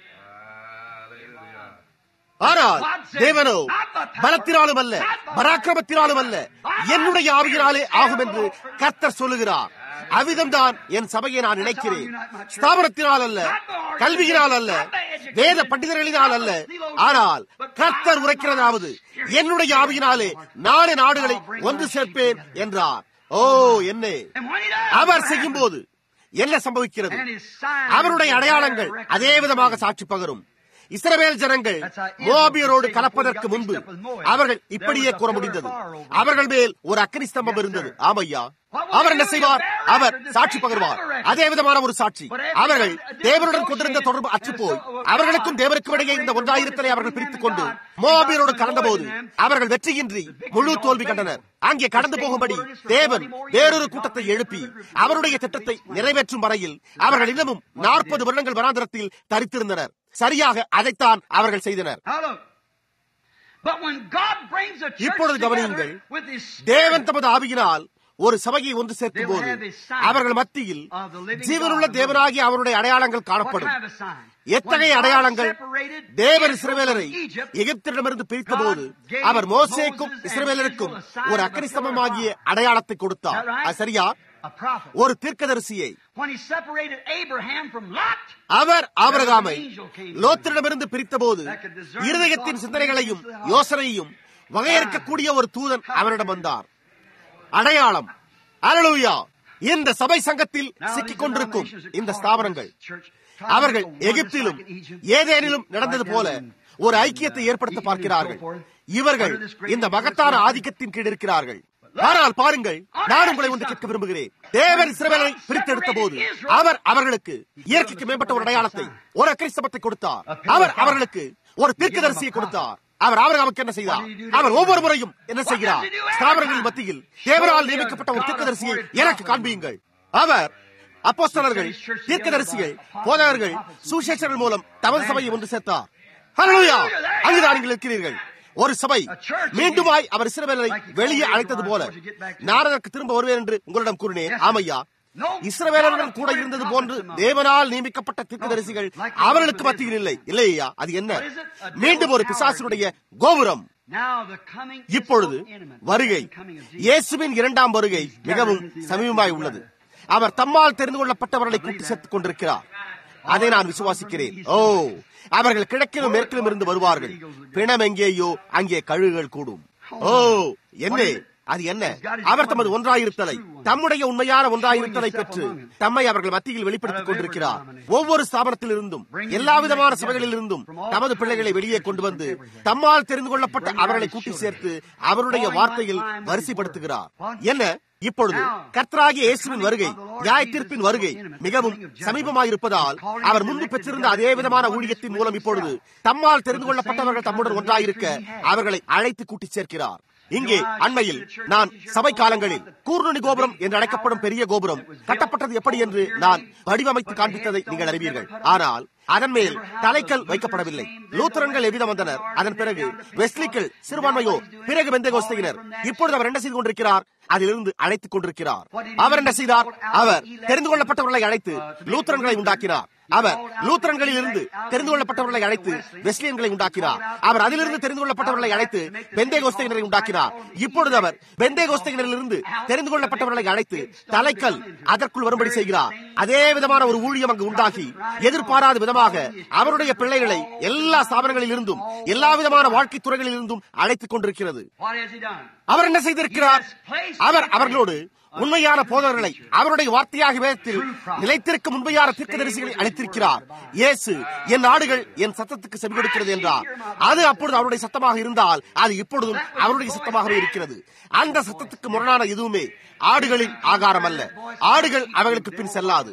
ஆனால் தேவனோ பலத்தினாலும் அல்ல பராக்கிரமத்தினாலும் அல்ல என்னுடைய ஆவியினாலே ஆகும் என்று கர்த்தர் சொல்லுகிறார் அவ்விதம்தான் என் சபையை நான் நினைக்கிறேன் ஸ்தாபனத்தினால் அல்ல கல்வியினால் அல்ல வேத பண்டிதர்களினால் அல்ல ஆனால் கர்த்தர் உரைக்கிறதாவது என்னுடைய ஆவியினாலே நாளை நாடுகளை ஒன்று சேர்ப்பேன் என்றார் ஓ என்னே And when he does, அவர் செய்யும் போது என்ன சம்பவிக்கிறது and his signs அவருடைய அடையாளங்கள் அதே விதமாக சாட்சி பகரும் இஸ்ரவேல் ஜனங்கள் மோபியரோடு கலப்பதற்கு முன்பு அவர்கள் இப்படியே கூற முடிந்தது அவர்கள் மேல் ஒரு அக்னி ஸ்தம்பம் இருந்தது ஆமையா அவர் என்ன செய்வார் அவர் சாட்சி பகர்வார் அதே விதமான ஒரு சாட்சி அவர்கள் தேவனுடன் கொண்டிருந்த தொடர்பு அற்றுப்போய் அவர்களுக்கும் தேவனுக்கும் இடையே இந்த ஒன்றாயிரத்தலை அவர்கள் பிரித்துக் கொண்டு மோபியரோடு கலந்தபோது அவர்கள் வெற்றியின்றி முழு தோல்வி கண்டனர் அங்கே கடந்து போகும்படி தேவன் வேறொரு கூட்டத்தை எழுப்பி அவருடைய திட்டத்தை நிறைவேற்றும் வரையில் அவர்கள் இன்னமும் நாற்பது வருடங்கள் வராந்திரத்தில் தரித்திருந்தனர் சரியாக அதைத்தான் அவர்கள் செய்தனர் Now look. But when God brings a church இப்பொழுது together கவனியுங்கள் with his தேவன் spirit, தமது ஆவியினால் ஒரு சபையை ஒன்று சேர்க்கும் போது அவர்கள் மத்தியில் ஜீவனுள்ள தேவனாகிய அவருடைய அடையாளங்கள் what காணப்படும் kind of a sign? எத்தகைய When God அடையாளங்கள் separated தேவன் Israel இஸ்ரவேலரை from Egypt, எகிப்திடமிருந்து பிரித்த போது அவர் மோசேக்கும் இஸ்ரவேலருக்கும் ஒரு அக்கனி ஸ்தம்பமாகிய அடையாளத்தை கொடுத்தார் அது சரியா a prophet. ஒரு தீர்க்கதரிசியை When he separated Abraham from Lot, அவர் ஆபிரகாமை லோத்திரிடமிருந்து பிரித்தபோது இருதயத்தின் சிந்தனைகளையும் யோசனையையும் வகையறுக்கக்கூடிய ஒரு தூதன் அவரிடம் வந்தார் அடையாளம் அலலூயா இந்த சபை சங்கத்தில் சிக்கிக் கொண்டிருக்கும் இந்த ஸ்தாபனங்கள் அவர்கள் எகிப்திலும் ஏதேனிலும் நடந்தது போல ஒரு ஐக்கியத்தை ஏற்படுத்த பார்க்கிறார்கள் இவர்கள் இந்த மகத்தான ஆதிக்கத்தின் கீழ் இருக்கிறார்கள் ஆனால் பாருங்கள் நான் உங்களை ஒன்று கேட்க விரும்புகிறேன் தேவன் இஸ்ரவேலை பிரித்தெடுத்த போது அவர் அவர்களுக்கு இயற்கைக்கு மேம்பட்ட ஒரு அடையாளத்தை ஒரு கிறிஸ்தவத்தை கொடுத்தார் அவர் அவர்களுக்கு ஒரு தீர்க்கதரிசியை கொடுத்தார் அவர் ஆபிரகாமுக்கு என்ன செய்தார் அவர் ஒவ்வொரு முறையும் என்ன செய்கிறார் ஸ்தாபனங்களின் மத்தியில் தேவனால் நியமிக்கப்பட்ட ஒரு தீர்க்கதரிசியை எனக்கு காண்பியுங்கள் அவர் அப்போஸ்தலர்கள் தீர்க்கதரிசிகள் போதகர்கள் சுசேஷர்கள் மூலம் தமது சபையை ஒன்று சேர்த்தார் ஹalleluya அங்குதான் நீங்கள் இருக்கிறீர்கள் ஒரு சபை மீண்டுமாய் அவர் இஸ்ரவேலரை வெளியே அழைத்தது போல நான் அதற்கு திரும்ப வருவேன் என்று உங்களிடம் கூறினேன் ஆமையா இஸ்ரவேலருடன் கூட இருந்தது போன்று தேவனால் நியமிக்கப்பட்ட தீர்க்கதரிசிகள் அவர்களுக்கு மத்தியில் இல்லை இல்லையா அது என்ன மீண்டும் ஒரு பிசாசினுடைய கோபுரம் now the coming is இப்பொழுது so intimate. வருகை The coming of Jesus. இயேசுவின் இரண்டாம் வருகை மிகவும் சமீபமாய் உள்ளது அவர் தம்மால் தெரிந்து கொள்ளப்பட்டவர்களை கூட்டி சேர்த்துக் கொண்டிருக்கிறார் அதை நான் விசுவாசிக்கிறேன் ஓ அவர்கள் கிழக்கிலும் மேற்கிலும் இருந்து வருவார்கள் பிணம் எங்கேயோ அங்கே கழுகுகள் கூடும் ஓ என்ன அது என்ன அவர் தமது ஒன்றாயிருத்தலை தம்முடைய உண்மையான ஒன்றாயிருத்தலை பெற்று தம்மை அவர்கள் மத்தியில் வெளிப்படுத்திக் கொண்டிருக்கிறார் ஒவ்வொரு ஸ்தாபனத்தில் இருந்தும் எல்லா விதமான சபைகளில் இருந்தும் தமது பிள்ளைகளை வெளியே கொண்டு வந்து தம்மால் தெரிந்து கொள்ளப்பட்ட அவர்களை கூட்டி சேர்த்து அவருடைய வார்த்தையில் வரிசைப்படுத்துகிறார் என்ன இப்பொழுது கர்த்தராகிய இயேசுவின் வருகை நியாய தீர்ப்பின் வருகை மிகவும் சமீபமாயிருப்பதால் அவர் முன்பு பெற்றிருந்த அதே விதமான ஊழியத்தின் மூலம் இப்பொழுது தம்மால் தெரிந்து கொள்ளப்பட்டவர்கள் தம்முடன் ஒன்றாயிருக்க அவர்களை அழைத்து கூட்டி சேர்க்கிறார் இங்கே அண்மையில் நான் சபை காலங்களில் கூர்நுனி கோபுரம் என்று அழைக்கப்படும் பெரிய கோபுரம் கட்டப்பட்டது எப்படி என்று நான் வடிவமைத்து காண்பித்ததை நீங்கள் அறிவீர்கள் ஆனால் அதன் மேல் தலைக்கல் வைக்கப்படவில்லை லூத்தரன்கள் எவ்விதம் வந்தனர் அதன் பிறகு வெஸ்லிக்கள் சிறுபான்மையோ பிறகு பெந்தகோஸ்தையினர் இப்பொழுது அவர் என்ன செய்து கொண்டிருக்கிறார் அதிலிருந்து அழைத்துக் கொண்டிருக்கிறார் அவர் என்ன செய்தார் அவர் தெரிந்து கொள்ளப்பட்டவர்களை அழைத்து லூத்தரன்களை உண்டாக்கினார் அவர் லூத்தரன்களில் இருந்து தெரிந்து கொள்ளப்பட்டவர்களை அழைத்து வெஸ்லியன்களை உண்டாக்கினார் அவர் அதிலிருந்து தெரிந்து கொள்ளப்பட்டவர்களை அழைத்து பெந்தே கோஸ்தையினரை உண்டாக்கினார் இப்பொழுது அவர் பெந்தே கோஸ்தையினரிலிருந்து தெரிந்து கொள்ளப்பட்டவர்களை அழைத்து தலைக்கல் அதற்குள் வரும்படி செய்கிறார் அதே விதமான ஒரு ஊழியம் அங்கு உண்டாகி எதிர்பாராத விதமாக அவருடைய பிள்ளைகளை எல்லா ஸ்தாபனங்களில் இருந்தும் எல்லா விதமான வாழ்க்கை துறைகளில் இருந்தும் அழைத்துக் கொண்டிருக்கிறது What has he done? அவர் என்ன செய்திருக்கிறார் அவர் அவர்களோடு உண்மையான போதவர்களை அவருடைய வார்த்தையாக வேதத்தில் நிலைத்திருக்கும் உண்மையான தீர்க்கதரிசிகளை அளித்திருக்கிறார் இயேசு என் ஆடுகள் என் சத்தத்துக்கு செவிகொடுக்கிறது என்றார் அது அப்பொழுது அவருடைய சத்தமாக இருந்தால் அது இப்பொழுதும் அவருடைய சத்தமாகவே இருக்கிறது அந்த சத்தத்துக்கு முரணான எதுவுமே ஆடுகளின் ஆகாரம் அல்ல ஆடுகள் அவர்களுக்கு பின் செல்லாது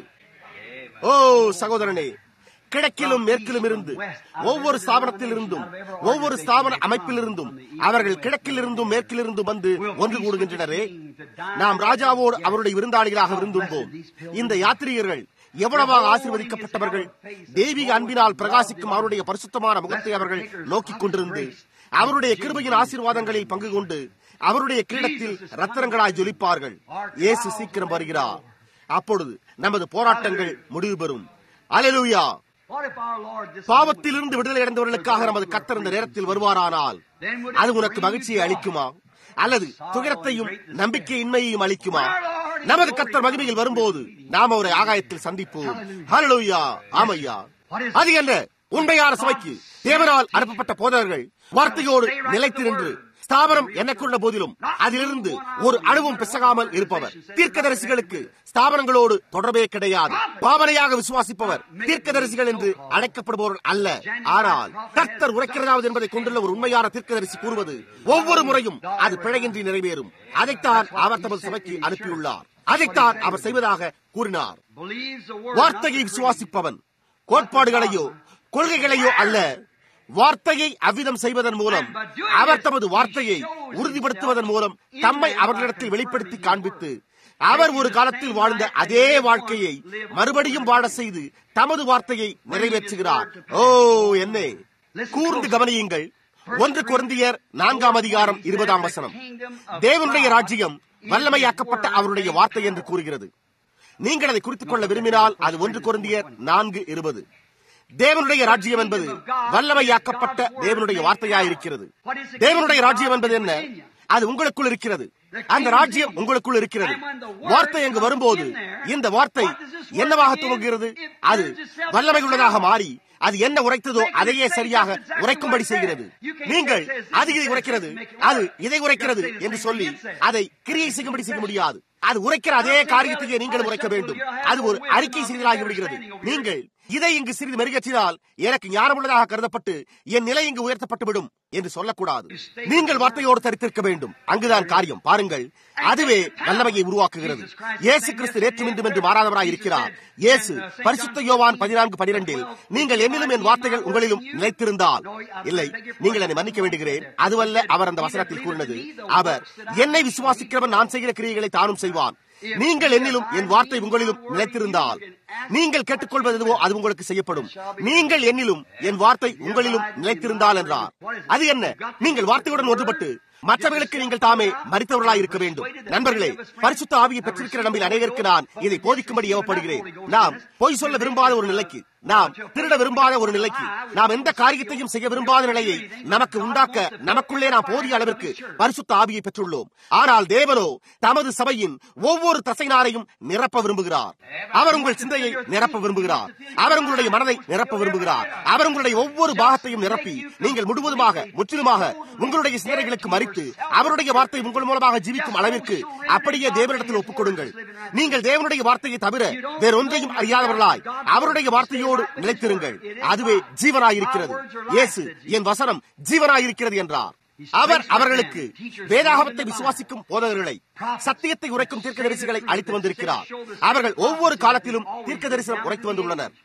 ஓ சகோதரனே கிழக்கிலும் மேற்கிலும் இருந்து ஒவ்வொரு ஸ்தாபனத்தில் இருந்தும் ஒவ்வொரு ஸ்தாபன அமைப்பில் இருந்தும் அவர்கள் கிழக்கில் இருந்தும் மேற்கில் இருந்தும் வந்து ஒன்று கூடுகின்றனரே நாம் ராஜாவோடு அவருடைய விருந்தாளிகளாக இருந்துள்ளோம் இந்த யாத்திரிகர்கள் எவ்வளவாக ஆசீர்வதிக்கப்பட்டவர்கள் தெய்வீக அன்பினால் பிரகாசிக்கும் அவருடைய பரிசுத்தமான முகத்தை அவர்கள் நோக்கிக் கொண்டிருந்து அவருடைய கிருபையின் ஆசீர்வாதங்களில் பங்கு கொண்டு அவருடைய கிரீடத்தில் ரத்தனங்களாய் ஜொலிப்பார்கள் இயேசு சீக்கிரம் வருகிறார் அப்பொழுது நமது போராட்டங்கள் முடிவு பெறும் அலலுயா What if our Lord this பாவத்திலிருந்து விடுதலை அடைந்தவர்களுக்காக நமது கத்தர் இந்த நேரத்தில் வருவாரானால் அது உனக்கு மகிழ்ச்சியை அளிக்குமா அல்லது துயரத்தையும் நம்பிக்கையின்மையையும் அளிக்குமா நமது கத்தர் மகிமையில் வரும்போது நாம் அவரை ஆகாயத்தில் சந்திப்போம் ஹalleluya ஆமையா அது என்ன உண்மையான சபைக்கு தேவனால் அனுப்பப்பட்ட போதகர்கள் வார்த்தையோடு நிலைத்து நின்று ஸ்தாபனம் எனக்குள்ள போதிலும் அதிலிருந்து ஒரு அணுவும் பிசகாமல் இருப்பவர் தீர்க்கதரிசிகளுக்கு ஸ்தாபனங்களோடு தொடர்பே கிடையாது பாவனையாக விசுவாசிப்பவர் தீர்க்கதரிசிகள் என்று அழைக்கப்படுபவர்கள் அல்ல ஆனால் கர்த்தர் உரைக்கிறதாவது என்பதை கொண்டுள்ள ஒரு உண்மையான தீர்க்கதரிசி கூறுவது ஒவ்வொரு முறையும் அது பிழையின்றி நிறைவேறும் அதைத்தான் அவர் தமது சபைக்கு அனுப்பியுள்ளார் அதைத்தான் அவர் செய்வதாக கூறினார் believes the word, வார்த்தையை விசுவாசிப்பவன் கோட்பாடுகளையோ கொள்கைகளையோ அல்ல வார்த்தையை அவ்விதம் செய்வதன் மூலம் அவர் தமது வார்த்தையை உறுதிப்படுத்துவதன் மூலம் தம்மை அவர்களிடத்தில் வெளிப்படுத்தி காண்பித்து அவர் ஒரு காலத்தில் வாழ்ந்த அதே வாழ்க்கையை மறுபடியும் வாழ செய்து தமது வார்த்தையை நிறைவேற்றுகிறார் ஓ என்னே கூர்ந்து கவனியுங்கள் ஒன்று குருந்தியர் நான்காம் அதிகாரம் இருபதாம் வசனம் தேவனுடைய ராஜ்யம் வல்லமையாக்கப்பட்ட அவருடைய வார்த்தை என்று கூறுகிறது நீங்கள் அதை குறித்துக் கொள்ள விரும்பினால் அது ஒன்று குருந்தியர் நான்கு இருபது தேவனுடைய ராஜ்யம் என்பது வல்லமையாக்கப்பட்ட தேவனுடைய வார்த்தையாயிருக்கிறது தேவனுடைய ராஜ்யம் என்பது என்ன அது உங்களுக்குள் இருக்கிறது அந்த ராஜ்யம் உங்களுக்குள் இருக்கிறது வார்த்தை அங்கு வரும்போது இந்த வார்த்தை என்னவாக துவங்குகிறது அது வல்லமை உள்ளதாக மாறி அது என்ன உரைத்ததோ அதையே சரியாக உரைக்கும்படி செய்கிறது நீங்கள் அது இதை உரைக்கிறது அது இதை உரைக்கிறது என்று சொல்லி அதை கிரியை செய்யும்படி செய்ய முடியாது அது உரைக்கிற அதே காரியத்தையே நீங்கள் உரைக்க வேண்டும் அது ஒரு அறிக்கை செய்தலாகி விடுகிறது நீங்கள் இதை இங்கு சிறிது மெருகேற்றினால் எனக்கு ஞானமுள்ளதாக கருதப்பட்டு என் நிலை இங்கு உயர்த்தப்பட்டுவிடும் என்று சொல்லக்கூடாது நீங்கள் வார்த்தையோடு தரித்திருக்க வேண்டும் அங்குதான் காரியம் பாருங்கள் அதுவே வல்லமையை உருவாக்குகிறது இயேசு கிறிஸ்து நேற்றும் இன்றும் என்று மாறாதவராய் இருக்கிறார் இயேசு பரிசுத்த யோவான் பதினான்கு பனிரெண்டில் நீங்கள் என்னிலும் என் வார்த்தைகள் உங்களிலும் நிலைத்திருந்தால் இல்லை நீங்கள் என்னை மன்னிக்க வேண்டுகிறேன் அதுவல்ல அவர் அந்த வசனத்தில் கூறினது அவர் என்னை விசுவாசிக்கிறவன் நான் செய்கிற கிரியைகளை தானும் செய்வான் நீங்கள் என்னிலும் என் வார்த்தை உங்களிலும் நிலைத்திருந்தால் நீங்கள் கேட்டுக்கொள்வது எதுவோ அது உங்களுக்கு செய்யப்படும் நீங்கள் என்னிலும் என் வார்த்தை உங்களிலும் நிலைத்திருந்தால் என்றார் அது என்ன நீங்கள் வார்த்தையுடன் ஒன்றுபட்டு மற்றவர்களுக்கு நீங்கள் தாமே மறித்தவர்களாய் இருக்க வேண்டும் நண்பர்களே பரிசுத்த ஆவியை பெற்றிருக்கிற நம்மில் அனைவருக்கு நான் இதை போதிக்கும்படி ஏவப்படுகிறேன் நாம் பொய் சொல்ல விரும்பாத ஒரு நிலைக்கு நாம் திருட விரும்பாத ஒரு நிலைக்கு நாம் எந்த காரியத்தையும் செய்ய விரும்பாத நிலையை நமக்கு உண்டாக்க நமக்குள்ளே நாம் போதிய அளவிற்கு பரிசுத்த ஆவியை பெற்றுள்ளோம் ஆனால் தேவனோ தமது சபையின் ஒவ்வொரு தசைநாரையும் நிரப்ப விரும்புகிறார் அவர் உங்கள் சிந்தையை நிரப்ப விரும்புகிறார் அவர் உங்களுடைய மனதை நிரப்ப விரும்புகிறார் அவர் உங்களுடைய ஒவ்வொரு பாகத்தையும் நிரப்பி நீங்கள் முழுவதுமாக முற்றிலுமாக உங்களுடைய சிந்தனைகளுக்கு மறித்து அவருடைய வார்த்தை உங்கள் மூலமாக ஜீவிக்கும் அளவிற்கு அப்படியே தேவனிடத்தில் ஒப்புக் கொடுங்கள் நீங்கள் தேவனுடைய வார்த்தையை தவிர வேறொன்றையும் அறியாதவர்களாய் அவருடைய வார்த்தையோடு நிலைத்திருங்கள் அதுவே ஜீவனாயிருக்கிறது இயேசு என் வசனம் ஜீவனாயிருக்கிறது என்றார் அவர் அவர்களுக்கு வேதாகமத்தை விசுவாசிக்கும் போதகர்களை சத்தியத்தை உரைக்கும் தீர்க்க தரிசிகளை அளித்து வந்திருக்கிறார் அவர்கள் ஒவ்வொரு காலத்திலும் தீர்க்க தரிசனம் உரைத்து வந்துள்ளனர்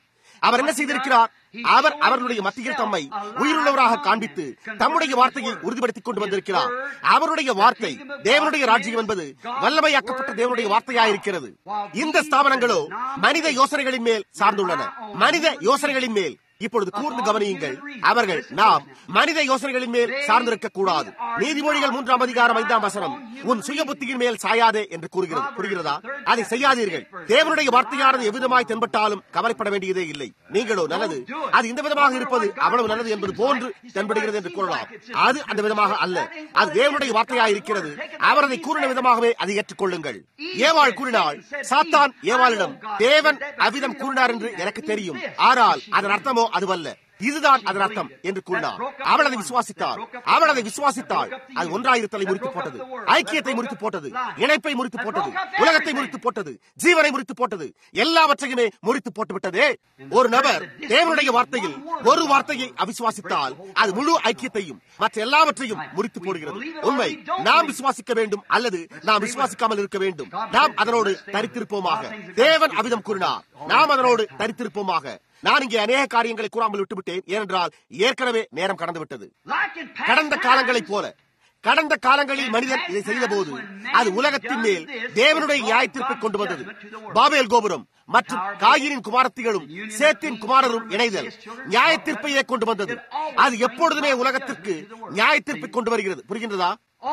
அவர் என்ன செய்திருக்கிறார் அவர் அவர்களுடைய மத்தியில் தம்மை உயிருள்ளவராக காண்பித்து தம்முடைய வார்த்தையை உறுதிப்படுத்திக் கொண்டு வந்திருக்கிறார் அவருடைய வார்த்தை தேவனுடைய ராஜ்யம் என்பது வல்லமையாக்கப்பட்ட தேவனுடைய வார்த்தையாயிருக்கிறது இந்த ஸ்தாபனங்களோ மனித யோசனைகளின் மேல் சார்ந்துள்ளன மனித யோசனைகளின் மேல் இப்பொழுது கூர்ந்து கவனியுங்கள் அவர்கள் நாம் மனித யோசனைகளின் மேல் சார்ந்திருக்க கூடாது நீதிமொழிகள் மூன்றாம் அதிகாரம் ஐந்தாம் வசனம் உன் சுய புத்தியின் மேல் சாயாதே என்று கூறுகிறது புரிகிறதா அதை செய்யாதீர்கள் தேவனுடைய வார்த்தையானது எவ்விதமாய் தென்பட்டாலும் கவலைப்பட வேண்டியதே இல்லை நீங்களோ நல்லது அது இந்த விதமாக இருப்பது அவ்வளவு நல்லது என்பது போன்று தென்படுகிறது என்று கூறலாம் அது அந்த விதமாக அல்ல அது தேவனுடைய வார்த்தையாய் இருக்கிறது அவர் அதை கூறின விதமாகவே அதை ஏற்றுக்கொள்ளுங்கள் ஏவாள் கூறினாள் சாத்தான் ஏவாளிடம் தேவன் அவ்விதம் கூறினார் என்று எனக்கு தெரியும் ஆனால் அதன் அர்த்தமோ அதுவல்ல இதுதான் அதன் அர்த்தம் என்று கூறினார் அவள் அதை விசுவாசித்தாள் அவள் அதை விசுவாசித்தாள் அது ஒன்றாயிரத்தலை முறித்து போட்டது ஐக்கியத்தை முறித்து போட்டது இணைப்பை முறித்து போட்டது உலகத்தை முறித்து போட்டது ஜீவனை முறித்து போட்டது எல்லாவற்றையுமே முறித்து போட்டு விட்டதே ஒரு நபர் தேவனுடைய வார்த்தையில் ஒரு வார்த்தையை அவிசுவாசித்தால் அது முழு ஐக்கியத்தையும் மற்ற எல்லாவற்றையும் முறித்து போடுகிறது உண்மை நாம் விசுவாசிக்க வேண்டும் அல்லது நாம் விசுவாசிக்காமல் இருக்க வேண்டும் நாம் அதனோடு தரித்திருப்போமாக தேவன் அவிதம் கூறினார் நாம் அதனோடு தரித்திருப்போமாக நான் இங்கே அநேக காரியங்களை கூறாமல் விட்டுவிட்டேன் ஏனென்றால் ஏற்கனவே நேரம் கடந்து விட்டது கடந்த காலங்களைப் போல கடந்த காலங்களில் மனிதன் இதை செய்த போது அது உலகத்தின் மேல் தேவனுடைய நியாயத்திற்பை கொண்டு வந்தது பாபேல் கோபுரம் மற்றும் காயினின் குமாரத்திகளும் சேத்தின் குமாரரும் இணைதல் நியாயத்திற்பையே கொண்டு வந்தது அது எப்பொழுதுமே உலகத்திற்கு நியாயத்திற்பை கொண்டு வருகிறது புரிகின்றதா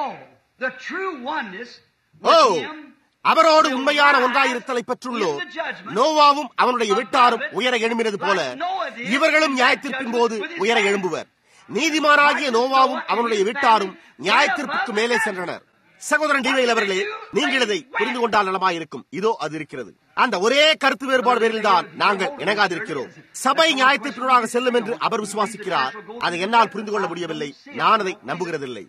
ஓ அவரோடு உண்மையான ஒன்றாயிருத்தலை பெற்றுள்ளோர் நோவாவும் அவனுடைய வீட்டாரும் உயர எழும்பினது போல இவர்களும் நியாயத்திற்பின் போது உயர எழும்புவர் நீதிமானாகிய நோவாவும் அவனுடைய வீட்டாரும் நியாயத்திற்கு மேலே சென்றனர் சகோதரன் டிவைல் அவர்களே நீங்கள் இதை புரிந்து கொண்டால் நலமாயிருக்கும் இதோ அது இருக்கிறது அந்த ஒரே கருத்து வேறுபாடு பேரில் தான் நாங்கள் இணங்காதிருக்கிறோம் சபை நியாயத்திற்குள்ளாக செல்லும் என்று அவர் விசுவாசிக்கிறார் அதை என்னால் புரிந்து கொள்ள முடியவில்லை நான் அதை நம்புகிறதில்லை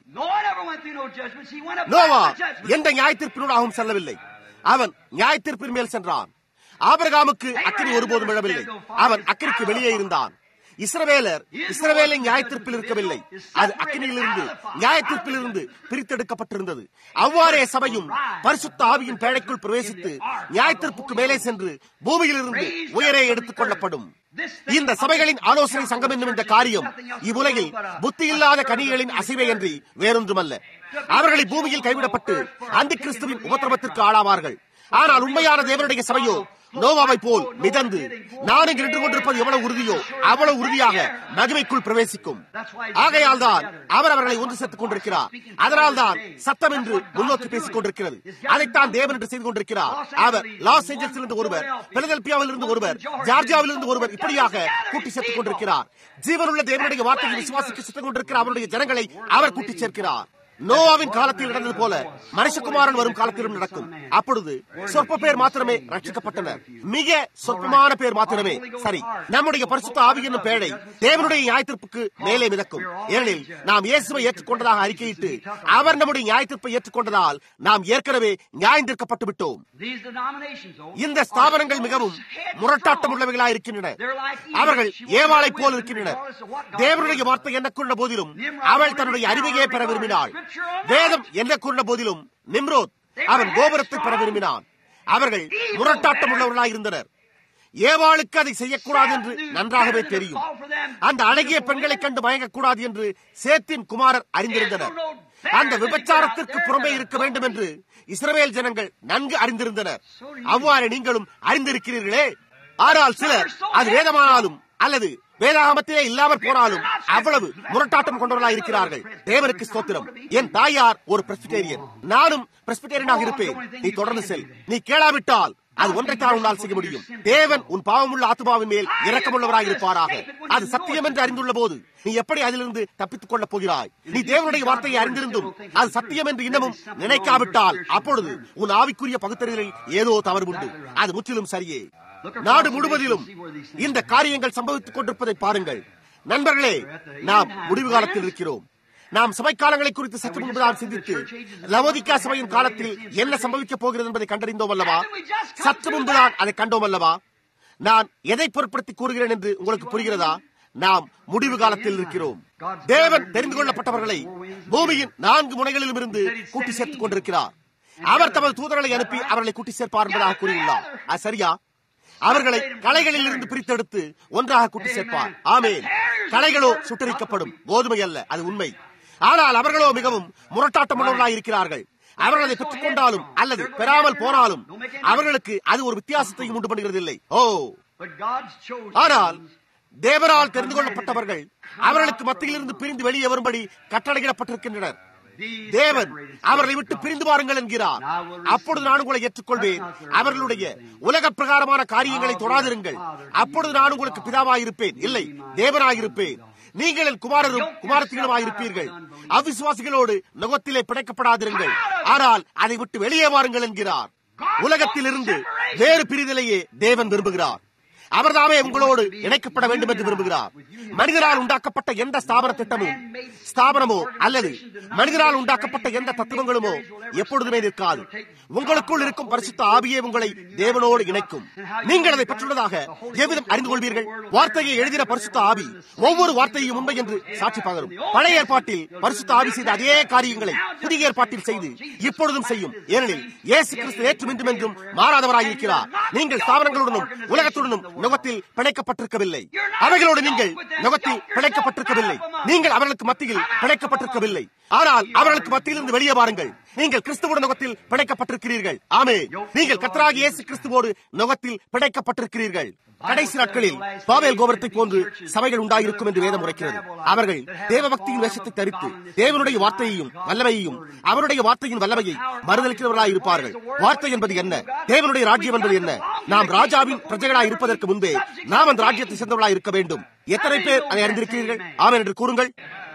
நோவா எந்த நியாயத்திற்பினூடாகவும் செல்லவில்லை அவன் நியாயத்திற்பின் மேல் சென்றான் ஆபரகாமுக்கு அக்கினி ஒருபோதும் விழவில்லை அவன் அக்கினிக்கு வெளியே இருந்தான் இஸ்ரவேலர் இஸ்ரவேலை நியாயத்திற்பில் இருக்கவில்லை அது அக்கினியிலிருந்து நியாயத்திற்பிலிருந்து பிரித்தெடுக்கப்பட்டிருந்தது அவ்வாறே சபையும் பரிசுத்த ஆவியின் பேழைக்குள் பிரவேசித்து நியாயத்திற்கு மேலே சென்று பூமியிலிருந்து உயரே எடுத்துக் கொள்ளப்படும் இந்த சபைகளின் ஆலோசனை சங்கம் என்னும் இந்த காரியம் இவ்வுலகில் புத்தி இல்லாத கனிகளின் அசைவை அன்றி வேறொன்றுமல்ல அவர்களை பூமியில் கைவிடப்பட்டு அந்த கிறிஸ்துவின் உபத்திரவத்திற்கு ஆளாவார்கள் ஆனால் உண்மையான தேவனுடைய சபையோ நோவாவை போல் மிதந்து நான் இங்கு நின்று கொண்டிருப்பது எவ்வளவு உறுதியோ அவ்வளவு உறுதியாக மகிமைக்குள் பிரவேசிக்கும் ஆகையால் தான் அவர் அவர்களை ஒன்று சேர்த்துக் கொண்டிருக்கிறார் அதனால் தான் சத்தம் என்று முன்னோக்கி பேசிக் கொண்டிருக்கிறது அதைத்தான் தேவன் என்று செய்து கொண்டிருக்கிறார் அவர் லாஸ் ஏஞ்சல்ஸில் இருந்து ஒருவர் பிலதெல்பியாவில் இருந்து ஒருவர் ஜார்ஜியாவில் இருந்து ஒருவர் இப்படியாக கூட்டி சேர்த்துக் கொண்டிருக்கிறார் ஜீவனுள்ள தேவனுடைய வார்த்தையை விசுவாசிக்க சுத்தம் கொண்டிருக்கிற அவருடைய ஜனங்களை அவர் கூட்டி சேர்க்கிறார் நோவாவின் காலத்தில் நடந்தது போல மனுஷகுமாரன் வரும் காலத்திலும் நடக்கும் அப்பொழுது சொற்ப பேர் மாத்திரமே ரட்சிக்கப்பட்டனர் மிக சொற்பமான பேர் மாத்திரமே சரி நம்முடைய பரிசுத்த ஆவி என்னும் பேழை தேவனுடைய நியாயத்திற்புக்கு மேலே மிதக்கும் ஏனெனில் நாம் இயேசுவை ஏற்றுக்கொண்டதாக அறிக்கையிட்டு அவர் நம்முடைய நியாயத்திற்பை ஏற்றுக்கொண்டதால் நாம் ஏற்கனவே நியாயந்திருக்கப்பட்டு விட்டோம் இந்த ஸ்தாபனங்கள் மிகவும் முரட்டாட்டம் உள்ளவைகளாக இருக்கின்றன அவர்கள் ஏவாளை போல் இருக்கின்றனர் தேவனுடைய வார்த்தை என்ன கொண்ட போதிலும் அவள் தன்னுடைய அறிவையே பெற விரும்பினாள் வேதம் என்ன கொண்ட போதிலும் நிம்ரோத் அவன் கோபுரத்தை பெற விரும்பினான் அவர்கள் முரட்டாட்டம் உள்ளவர்களாக இருந்தனர் ஏவாளுக்கு அதை செய்யக்கூடாது என்று நன்றாகவே தெரியும் அந்த அழகிய பெண்களை கண்டு மயங்கக்கூடாது என்று சேத்தின் குமாரர் அறிந்திருந்தனர் அந்த விபச்சாரத்திற்கு புறமே இருக்க வேண்டும் என்று இஸ்ரவேல் ஜனங்கள் நன்கு அறிந்திருந்தனர் அவ்வாறு நீங்களும் அறிந்திருக்கிறீர்களே ஆனால் சிலர் அது வேதமானாலும் அல்லது வேதாகமத்திலே இல்லாமல் போனாலும் அவ்வளவு முரட்டாட்டம் கொண்டவர்களாக இருக்கிறார்கள் தேவனுக்கு ஸ்தோத்திரம் என் தாயார் ஒரு பிரஸ்பிடேரியன் நானும் பிரஸ்பிடேரியனாக இருப்பேன் நீ தொடர்ந்து செல் நீ கேளாவிட்டால் அது ஒன்றைத்தான் உன்னால் செய்ய முடியும் தேவன் உன் பாவமுள்ள ஆத்மாவின் மேல் இரக்கமுள்ளவராக இருப்பாராக அது சத்தியம் என்று அறிந்துள்ள போது நீ எப்படி அதிலிருந்து தப்பித்துக் கொள்ளப் போகிறாய் நீ தேவனுடைய வார்த்தையை அறிந்திருந்தும் அது சத்தியம் என்று இன்னமும் நினைக்காவிட்டால் அப்பொழுது உன் ஆவிக்குரிய பகுத்தறிதலில் ஏதோ தவறு உண்டு அது முற்றிலும் சரியே நாடு முழுவதிலும் இந்த காரியங்கள் சம்பவித்துக் கொண்டிருப்பதை பாருங்கள் நண்பர்களே நாம் முடிவு காலத்தில் இருக்கிறோம் நாம் சபை காலங்களை குறித்து சற்று முன்புதான் சிந்தித்து லவோதிக்கா சபையின் காலத்தில் என்ன சம்பவிக்கப் போகிறது என்பதை கண்டறிந்தோம் அல்லவா சற்று முன்புதான் அதை கண்டோம் அல்லவா நான் எதை பொருட்படுத்தி கூறுகிறேன் என்று உங்களுக்கு புரிகிறதா நாம் முடிவு காலத்தில் இருக்கிறோம் தேவன் தெரிந்து கொள்ளப்பட்டவர்களை பூமியின் நான்கு முனைகளிலும் இருந்து கூட்டி சேர்த்துக் கொண்டிருக்கிறார் அவர் தமது தூதர்களை அனுப்பி அவர்களை கூட்டி சேர்ப்பார் என்பதாக கூறியுள்ளார் அது சரியா அவர்களை களைகளில் இருந்து பிரித்தெடுத்து ஒன்றாக கூட்டி சேர்ப்பார் ஆமேன் களைகளோ சுட்டரிக்கப்படும் கோதுமை அல்ல அது உண்மை ஆனால் அவர்களோ மிகவும் முரட்டாட்டமுள்ளவர்களாக இருக்கிறார்கள் அவர்கள் அதை பெற்றுக் கொண்டாலும் அல்லது பெறாமல் போனாலும் அவர்களுக்கு அது ஒரு வித்தியாசத்தையும் உண்டு பண்ணுகிறதில்லை ஓ ஆனால் தேவரால் தெரிந்து கொள்ளப்பட்டவர்கள் அவர்களுக்கு மத்தியிலிருந்து பிரிந்து வெளியே வரும்படி கட்டளையிடப்பட்டிருக்கின்றனர் தேவன் அவர்களை விட்டு பிரிந்து பாருங்கள் என்கிறார் அப்பொழுது நான் உங்களை ஏற்றுக்கொள்வேன் அவர்களுடைய உலக பிரகாரமான காரியங்களை தொடாதிருங்கள் அப்பொழுது நான் உங்களுக்கு பிதாவாயிருப்பேன் இல்லை தேவனாயிருப்பேன் நீங்கள் என் குமாரரும் குமாரத்திகளுமாயிருப்பீர்கள் அவிசுவாசிகளோடு நுகத்திலே பிணைக்கப்படாதிருங்கள் ஆனால் அதை விட்டு வெளியே வாருங்கள் என்கிறார் உலகத்திலிருந்து வேறு பிரிதலையே தேவன் விரும்புகிறார் அவர்தாமே உங்களோடு இணைக்கப்பட வேண்டும் என்று விரும்புகிறார் மனிதரால் உண்டாக்கப்பட்ட எந்த ஸ்தாபன திட்டமும் ஸ்தாபனமோ அல்லது மனிதரால் உண்டாக்கப்பட்ட எந்த தத்துவங்களுமோ எப்பொழுதுமே நிற்காது உங்களுக்குள் இருக்கும் பரிசுத்த ஆவியே உங்களை தேவனோடு இணைக்கும் நீங்கள் அதை பெற்றுள்ளதாக எவ்விதம் அறிந்து கொள்வீர்கள் வார்த்தையை எழுதின பரிசுத்த ஆவி ஒவ்வொரு வார்த்தையும் உண்மை என்று சாட்சி பகரும் பழைய ஏற்பாட்டில் பரிசுத்த ஆவி செய்த அதே காரியங்களை புதிய ஏற்பாட்டில் செய்து இப்பொழுதும் செய்யும் ஏனெனில் இயேசு கிறிஸ்து ஏற்றும் இன்றும் என்றும் மாறாதவராயிருக்கிறார் நீங்கள் ஸ்தாபனங்களுடனும் உலகத்துடனும் நுகத்தில் பிணைக்கப்பட்டிருக்கவில்லை அவைகளோடு நீங்கள் நுகத்தில் பிணைக்கப்பட்டிருக்கவில்லை நீங்கள் அவர்களுக்கு மத்தியில் பிணைக்கப்பட்டிருக்கவில்லை ஆனால் அவர்களுக்கு மத்தியிலிருந்து வெளியே வாருங்கள் நீங்கள் கிறிஸ்துவோட நுகத்தில் பிணைக்கப்பட்டிருக்கிறீர்கள் ஆமே நீங்கள் கத்தராகி இயேசு கிறிஸ்துவோடு நுகத்தில் பிணைக்கப்பட்டிருக்கிறீர்கள் கடைசி நாட்களில் பாவேல் கோபுரத்தை போன்று சபைகள் உண்டாயிருக்கும் என்று வேதம் உரைக்கிறது அவர்கள் தேவ பக்தியின் வேஷத்தை தரித்து தேவனுடைய வார்த்தையையும் வல்லமையையும் அவருடைய வார்த்தையின் வல்லமையை மறுதளிக்கிறவர்களாக இருப்பார்கள் வார்த்தை என்பது என்ன தேவனுடைய ராஜ்யம் என்பது என்ன நாம் ராஜாவின் பிரஜைகளாக இருப்பதற்கு முன்பே நாம் அந்த ராஜ்யத்தை சேர்ந்தவர்களாக இருக்க வேண்டும் எத்தனை பேர் அதை அறிந்திருக்கிறீர்கள் ஆமென் என்று கூறுங்கள்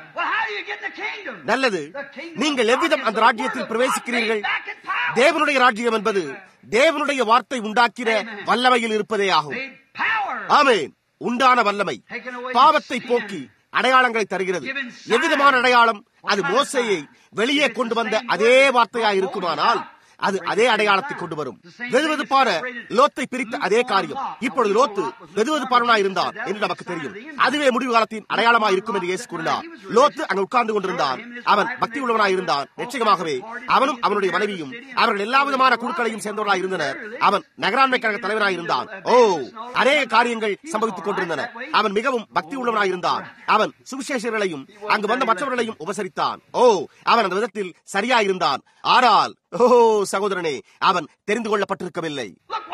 நல்லது நீங்கள் எவ்விதம் அந்த ராஜ்யத்தில் பிரவேசிக்கிறீர்கள் தேவனுடைய ராஜ்யம் என்பது தேவனுடைய வார்த்தை உண்டாக்கிற வல்லமையில் இருப்பதே ஆகும் ஆமேன் உண்டான வல்லமை பாவத்தை போக்கி அடையாளங்களை தருகிறது எவ்விதமான அடையாளம் அது மோசையை வெளியே கொண்டு வந்த அதே வார்த்தையா இருக்குமானால் அது அதே அடையாளத்தை கொண்டு வரும் வெதுவெதுப்பான லோத்தை பிரித்த அதே காரியம் இப்பொழுது லோத்து வெதுவெதுப்பானவனா இருந்தார் என்று நமக்கு தெரியும் அதுவே முடிவு காலத்தின் அடையாளமா இருக்கும் என்று இயேசு கூறினார் லோத்து அங்கு உட்கார்ந்து கொண்டிருந்தான் அவன் பக்தி உள்ளவனாய் இருந்தான் நிச்சயமாகவே அவனும் அவனுடைய மனைவியும் அவர்கள் எல்லா விதமான குழுக்களையும் சேர்ந்தவர்களாய் இருந்தனர் அவன் நகராண்மை கழக தலைவராய் இருந்தான் ஓ அநேக காரியங்கள் சம்பவித்துக் கொண்டிருந்தன அவன் மிகவும் பக்தி உள்ளவனாய் இருந்தான் அவன் சுவிசேஷர்களையும் அங்கு வந்த மற்றவர்களையும் உபசரித்தான் ஓ அவன் அந்த விதத்தில் சரியாயிருந்தான் ஆனால் ஓ சகோதரனே அவன் தெரிந்து கொள்ளப்பட்டிருக்கவில்லை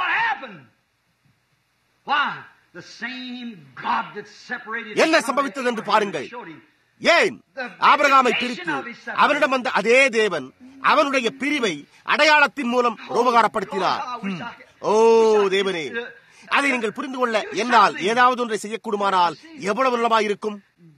என்ன சம்பவித்தது என்று பாருங்கள் ஏன் ஆபிரகாமை பிரித்து அவனிடம் வந்த அதே தேவன் அவனுடைய பிரிவை அடையாளத்தின் மூலம் ரூபகாரப்படுத்தினார் ஓ தேவனே அதை நீங்கள் புரிந்து கொள்ள என்னால் ஏதாவது ஒன்றை செய்யக்கூடுமானால் எவ்வளவு நலமாயிருக்கும்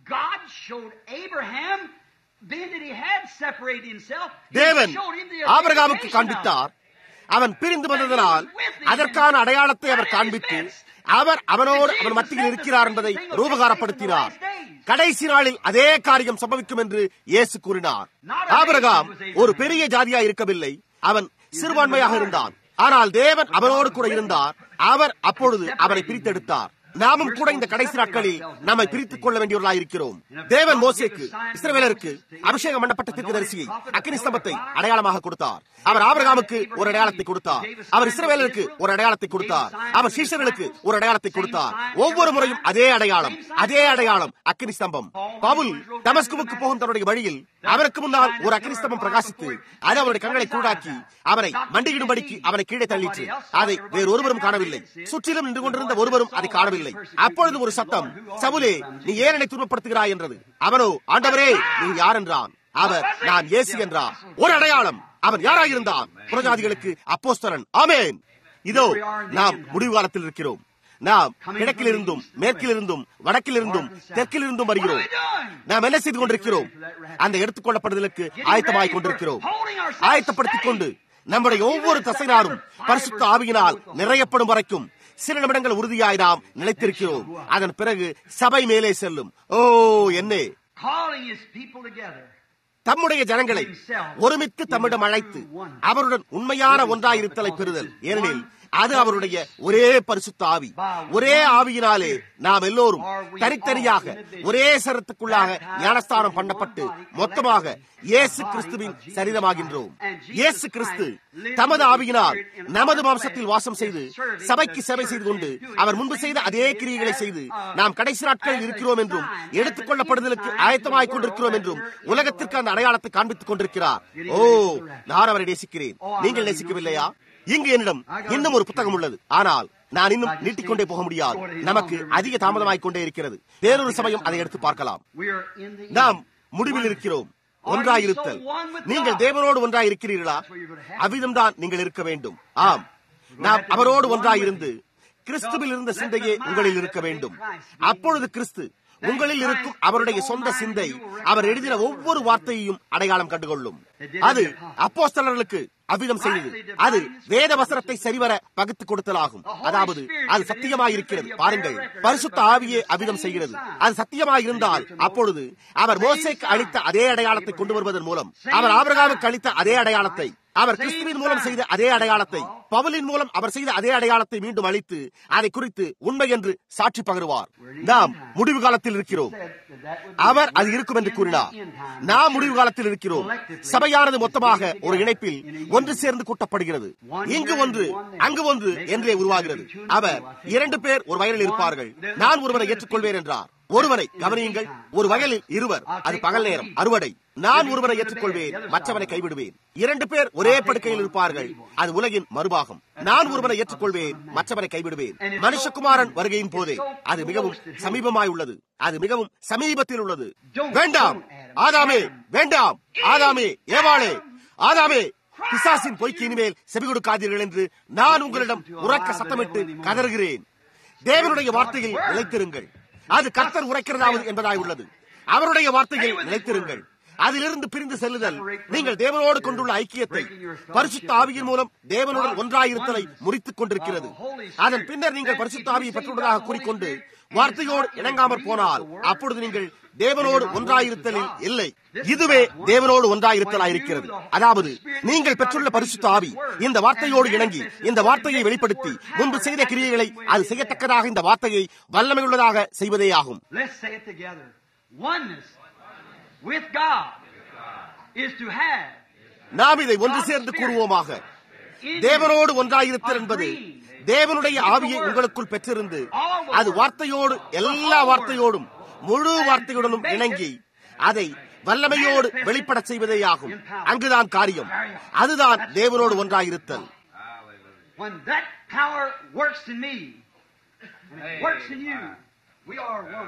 தேவன் ஆபிரகாமுக்கு காண்பித்தார் அவன் பிரிந்து வந்ததனால் அதற்கான அடையாளத்தை அவர் காண்பித்து அவர் அவனோடு அவன் மத்தியில் இருக்கிறார் என்பதை ரூபகாரப்படுத்தினார் கடைசி நாளில் அதே காரியம் சம்பவிக்கும் என்று இயேசு கூறினார் ஆபிரகாம் ஒரு பெரிய ஜாதியா இருக்கவில்லை அவன் சிறுபான்மையாக இருந்தான் ஆனால் தேவன் அவனோடு கூட இருந்தார் அவர் அப்பொழுது அவரை பிரித்தெடுத்தார் நாமும் கூட இந்த கடைசி நாட்களில் நம்மை பிரித்துக் கொள்ள வேண்டியவர்களாக இருக்கிறோம் தேவன் மோசேக்கு இஸ்ரவேலருக்கு அபிஷேகம் பண்ணப்பட்ட தீர்க்கதரிசியை அக்னி ஸ்தம்பத்தை அடையாளமாக கொடுத்தார் அவர் ஆபிரகாமுக்கு ஒரு அடையாளத்தை கொடுத்தார் அவர் இஸ்ரவேலருக்கு ஒரு அடையாளத்தை கொடுத்தார் அவர் சீஷர்களுக்கு ஒரு அடையாளத்தை கொடுத்தார் ஒவ்வொரு முறையும் அதே அடையாளம் அதே அடையாளம் அக்னி ஸ்தம்பம் பவுல் தமஸ்குவுக்கு போகும் தன்னுடைய வழியில் அவருக்கு முன்னால் ஒரு அக்னி ஸ்தம்பம் பிரகாசித்து அது அவருடைய கண்களை கூடாக்கி அவரை மண்டியிடும்படிக்கு அவரை கீழே தள்ளிற்று அதை வேறு ஒருவரும் காணவில்லை சுற்றிலும் நின்று கொண்டிருந்த ஒருவரும் அதை காணவில்லை அப்பொழுது ஒரு சத்தம் சவுலே நீ ஏன் என்னை துன்பப்படுத்துகிறாய் என்றது அவனோ ஆண்டவரே நீ யார் என்றான் அவர் நான் இயேசு என்றார் ஒரு அடையாளம் அவன் யாராயிருந்தான் புறஜாதிகளுக்கு அப்போஸ்தரன் ஆமேன் இதோ நாம் முடிவு காலத்தில் இருக்கிறோம் நாம் கிழக்கிலிருந்தும் மேற்கிலிருந்தும் வடக்கிலிருந்தும் தெற்கிலிருந்தும் வருகிறோம் நாம் என்ன செய்து கொண்டிருக்கிறோம் அந்த எடுத்துக்கொள்ளப்படுதலுக்கு ஆயத்தமாய் கொண்டிருக்கிறோம் ஆயத்தப்படுத்திக் கொண்டு நம்முடைய ஒவ்வொரு தசைனாரும் பரிசுத்த ஆவியினால் நிறையப்படும் வரைக்கும் சில நிமிடங்கள் உறுதியாய் நாம் நிலைத்திருக்கிறோம் அதன் பிறகு சபை மேலே செல்லும் ஓ என்னே தம்முடைய ஜனங்களை ஒருமித்து தம்மிடம் அழைத்து அவருடன் உண்மையான ஒன்றாயிருத்தலை பெறுதல் ஏனெனில் அது அவருடைய ஒரே பரிசுத்த ஆவி ஒரே ஆவியினாலே நாம் எல்லோரும் தனித்தனியாக ஒரே சரத்துக்குள்ளாக ஞானஸ்தானம் பண்ணப்பட்டு மொத்தமாக இயேசு கிறிஸ்துவின் சரீரமாகின்றோம் இயேசு கிறிஸ்து தமது ஆவியினால் நமது மாம்சத்தில் வாசம் செய்து சபைக்கு சேவை செய்து கொண்டு அவர் முன்பு செய்த அதே கிரியைகளை செய்து நாம் கடைசி நாட்களில் இருக்கிறோம் என்றும் எடுத்துக் கொள்ளப்படுதலுக்கு ஆயத்தமாய் கொண்டிருக்கிறோம் என்றும் உலகத்திற்கு அந்த அடையாளத்தை காண்பித்துக் கொண்டிருக்கிறார் ஓ நான் அவரை நேசிக்கிறேன் நீங்கள் நேசிக்கவில்லையா இங்கு என்னிடம் இன்னும் ஒரு புத்தகம் உள்ளது ஆனால் நான் இன்னும் நீட்டிக்கொண்டே போக முடியாது நமக்கு அதிக தாமதமாய் கொண்டே இருக்கிறது வேறொரு சமயம் அதை எடுத்து பார்க்கலாம் நாம் முடிவில் இருக்கிறோம் ஒன்றாயிருத்தல் நீங்கள் தேவனோடு ஒன்றாய் இருக்கிறீர்களா அவ்விதம்தான் நீங்கள் இருக்க வேண்டும் ஆம் நாம் அவரோடு ஒன்றாயிருந்து கிறிஸ்துவில் இருந்த சிந்தையே உங்களில் இருக்க வேண்டும் அப்பொழுது கிறிஸ்து உங்களில் இருக்கும் அவருடைய சொந்த சிந்தை அவர் எழுதின ஒவ்வொரு வார்த்தையையும் அடையாளம் கண்டுகொள்ளும் அது அப்போஸ்தலர்களுக்கு அவ்விதம் செய்தது அது வேத வசனத்தை சரிவர பகுத்து கொடுத்தலாகும் அதாவது அது சத்தியமாயிருக்கிறது பாருங்கள் பரிசுத்த ஆவியே அவ்விதம் செய்கிறது அது சத்தியமாயிருந்தால் அப்பொழுது அவர் மோசைக்கு அளித்த அதே அடையாளத்தை கொண்டு வருவதன் மூலம் அவர் ஆபிரகாமுக்கு அளித்த அதே அடையாளத்தை அவர் கிறிஸ்துவின் மூலம் செய்த அதே அடையாளத்தை பவுலின் மூலம் அவர் செய்த அதே அடையாளத்தை மீண்டும் அளித்து அதை குறித்து உண்மை என்று சாட்சி பகருவார் நாம் முடிவு காலத்தில் இருக்கிறோம் அவர் அது இருக்கும் என்று கூறினார் நாம் முடிவு காலத்தில் இருக்கிறோம் சபையானது மொத்தமாக ஒரு இணைப்பில் ஒன்று சேர்ந்து கூட்டப்படுகிறது இங்கு ஒன்று அங்கு ஒன்று என்றே உருவாகிறது அவர் இரண்டு பேர் ஒரு வயலில் இருப்பார்கள் நான் ஒருவரை ஏற்றுக்கொள்வேன் என்றார் ஒருவரை கவனியுங்கள் ஒரு வயலில் இருவர் அது பகல் நேரம் அறுவடை நான் ஒருவரை ஏற்றுக்கொள்வேன் மற்றவனை கைவிடுவேன் இரண்டு பேர் ஒரே படுக்கையில் இருப்பார்கள் அது உலகின் மறுபாகம் நான் ஒருவரை ஏற்றுக்கொள்வேன் மற்றவனை கைவிடுவேன் மனுஷகுமாரன் வருகையின் போதே அது மிகவும் சமீபமாய் உள்ளது அது மிகவும் சமீபத்தில் உள்ளது வேண்டாம் ஆதாமே வேண்டாம் ஆதாமே ஏவாளே ஆதாமே பிசாசின் பொய்க்கு இனிமேல் செவி கொடுக்காதீர்கள் என்று நான் உங்களிடம் உறக்க சத்தமிட்டு கதறுகிறேன் தேவனுடைய வார்த்தையில் நிலைத்திருங்கள் அது கர்த்தர் உரைக்கிறதாவது என்பதாய் உள்ளது அவருடைய வார்த்தையில் நிலைத்திருங்கள் அதிலிருந்து பிரிந்து செல்லுதல் நீங்கள் தேவனோடு கொண்டுள்ள ஐக்கியத்தை பரிசுத்த ஆவியின் மூலம் தேவனுடன் ஒன்றாயிருத்தலை முறித்துக் கொண்டிருக்கிறது அதன் பின்னர் நீங்கள் பரிசுத்த ஆவியை பெற்றுள்ளதாக கூறிக்கொண்டு வார்த்தையோடு இணங்காமற் போனால் அப்பொழுது நீங்கள் தேவனோடு ஒன்றாயிருத்தலில் இல்லை இதுவே தேவனோடு ஒன்றாயிருத்தலாயிருக்கிறது அதாவது நீங்கள் பெற்றுள்ள பரிசுத்த ஆவி இந்த வார்த்தையோடு இணங்கி இந்த வார்த்தையை வெளிப்படுத்தி முன்பு செய்த கிரியைகளை அது செய்யத்தக்கதாக இந்த வார்த்தையை வல்லமையுள்ளதாக செய்வதே ஆகும் Let's say it together. Oneness with God is to have நாம் இதை ஒன்று சேர்ந்து கூறுவோமாக தேவனோடு ஒன்றாயிருத்தல் என்பது தேவனுடைய ஆவியை உங்களுக்குள் பெற்றிருந்து அது வார்த்தையோடு எல்லா வார்த்தையோடும் முழு வார்த்தையுடனும் இணங்கி அதை வல்லமையோடு வெளிப்பட செய்வதே ஆகும் அங்குதான் காரியம் அதுதான் தேவனோடு ஒன்றாயிருத்தல் when that power works in me and it works in you. We are one.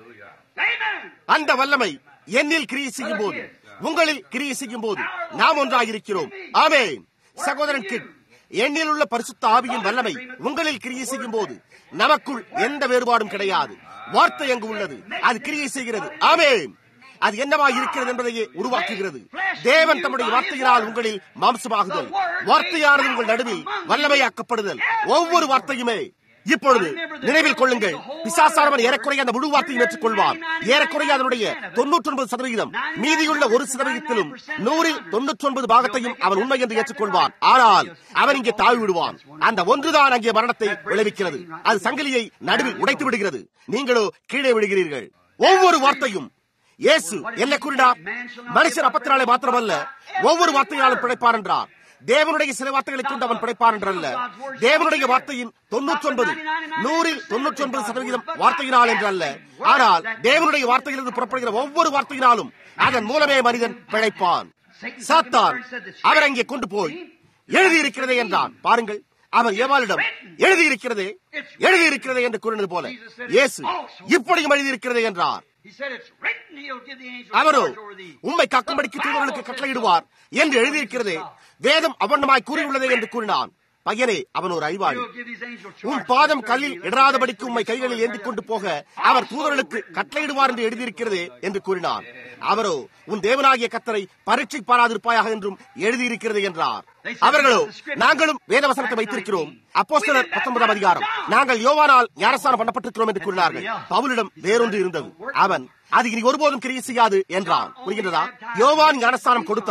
Amen. அந்த வல்லமை என்னில் கிரியை செய்யும் போது உங்களில் கிரியை செய்யும் போது நாம் ஒன்றாயிருக்கிறோம் ஆமென் சகோதரன் கிட் என்னில் உள்ள பரிசுத்த ஆவியின் வல்லமை உங்களில் கிரியை செய்யும் போது நமக்குள் எந்த வேறுபாடும் கிடையாது வார்த்தை அங்கு உள்ளது அது கிரியை செய்கிறது ஆமென் அது என்னவாய் இருக்கிறது என்பதையே உருவாக்குகிறது தேவன் தம்முடைய வார்த்தையினால் உங்களில் மாம்சமாகுதல் வார்த்தையானது உங்கள் நடுவில் வல்லமையாக்கப்படுதல் ஒவ்வொரு வார்த்தையுமே இப்பொழுது நினைவில் கொள்ளுங்கள் பிசாசானவன் ஏறக்குறைய அந்த முழு வார்த்தையும் ஏற்றுக்கொள்வான் ஏறக்குறைய அதனுடைய தொன்னூற்றி ஒன்பது சதவிகிதம் மீதியுள்ள ஒரு சதவிகிதத்திலும் நூறில் தொன்னூற்றி ஒன்பது பாகத்தையும் அவன் உண்மை என்று ஏற்றுக்கொள்வான் ஆனால் அவன் இங்கே தாழ்வு விடுவான் அந்த ஒன்றுதான் அங்கே மரணத்தை விளைவிக்கிறது அது சங்கிலியை நடுவில் உடைத்து விடுகிறது நீங்களோ கீழே விடுகிறீர்கள் ஒவ்வொரு வார்த்தையும் இயேசு என்ன கூறினார் மனுஷர் அப்பத்தினாலே மாத்திரமல்ல ஒவ்வொரு வார்த்தையாலும் பிழைப்பார் என்றார் தேவனுடைய சில வார்த்தைகளை கொண்டு அவன் பிழைப்பார் என்றல்ல தேவனுடைய வார்த்தையின் தொன்னூற்றி ஒன்பது நூறில் தொன்னூற்றி ஒன்பது சதவீதம் வார்த்தையினால் என்றல்ல ஆனால் தேவனுடைய வார்த்தையிலிருந்து புறப்படுகிற ஒவ்வொரு வார்த்தையினாலும் அதன் மூலமே மனிதன் பிழைப்பான் சாத்தான் அவர் அங்கே கொண்டு போய் எழுதியிருக்கிறதே என்றான் பாருங்கள் அவர் ஏவாளிடம் எழுதியிருக்கிறதே எழுதியிருக்கிறதே என்று கூறினது போல இயேசு இப்படியும் எழுதியிருக்கிறதே என்றார் He said, It's written, he'll give the angels அவரோ charge over thee. உம்மை காக்கும்படிக்கு தூதர்களுக்கு கட்டளையிடுவார் என்று எழுதியிருக்கிறதே வேதம் அவண்ணமாய் கூறியுள்ளதே என்று கூறினான் பையனே அவன் ஒரு அறிவாளி He'll give his angels உன் charge பாதம் over கல்லில் thee. இடராதபடிக்கு உம்மை கைகளில் ஏந்தி கொண்டு போக அவர் தூதர்களுக்கு கட்டளையிடுவார் என்று எழுதியிருக்கிறதே என்று கூறினார் அவரோ உன் தேவனாகிய கத்தரை பரீட்சை பாராதிருப்பாயாக என்றும் எழுதியிருக்கிறது என்றார் அவர்களோ நாங்களும் வேதவசனத்தை வைத்திருக்கிறோம் அப்போஸ்தலர் பத்தொன்பதாம் அதிகாரம் நாங்கள் யோவானால் ஞானஸ்தானம் பண்ணப்பட்டிருக்கிறோம் என்று கூறினார்கள் பவுலிடம் வேறொன்று இருந்தது அவன் அது இனி ஒருபோதும் கிரியை செய்யாது என்றான் புரிகின்றதா யோவான் ஞானஸ்தானம் கொடுத்தான்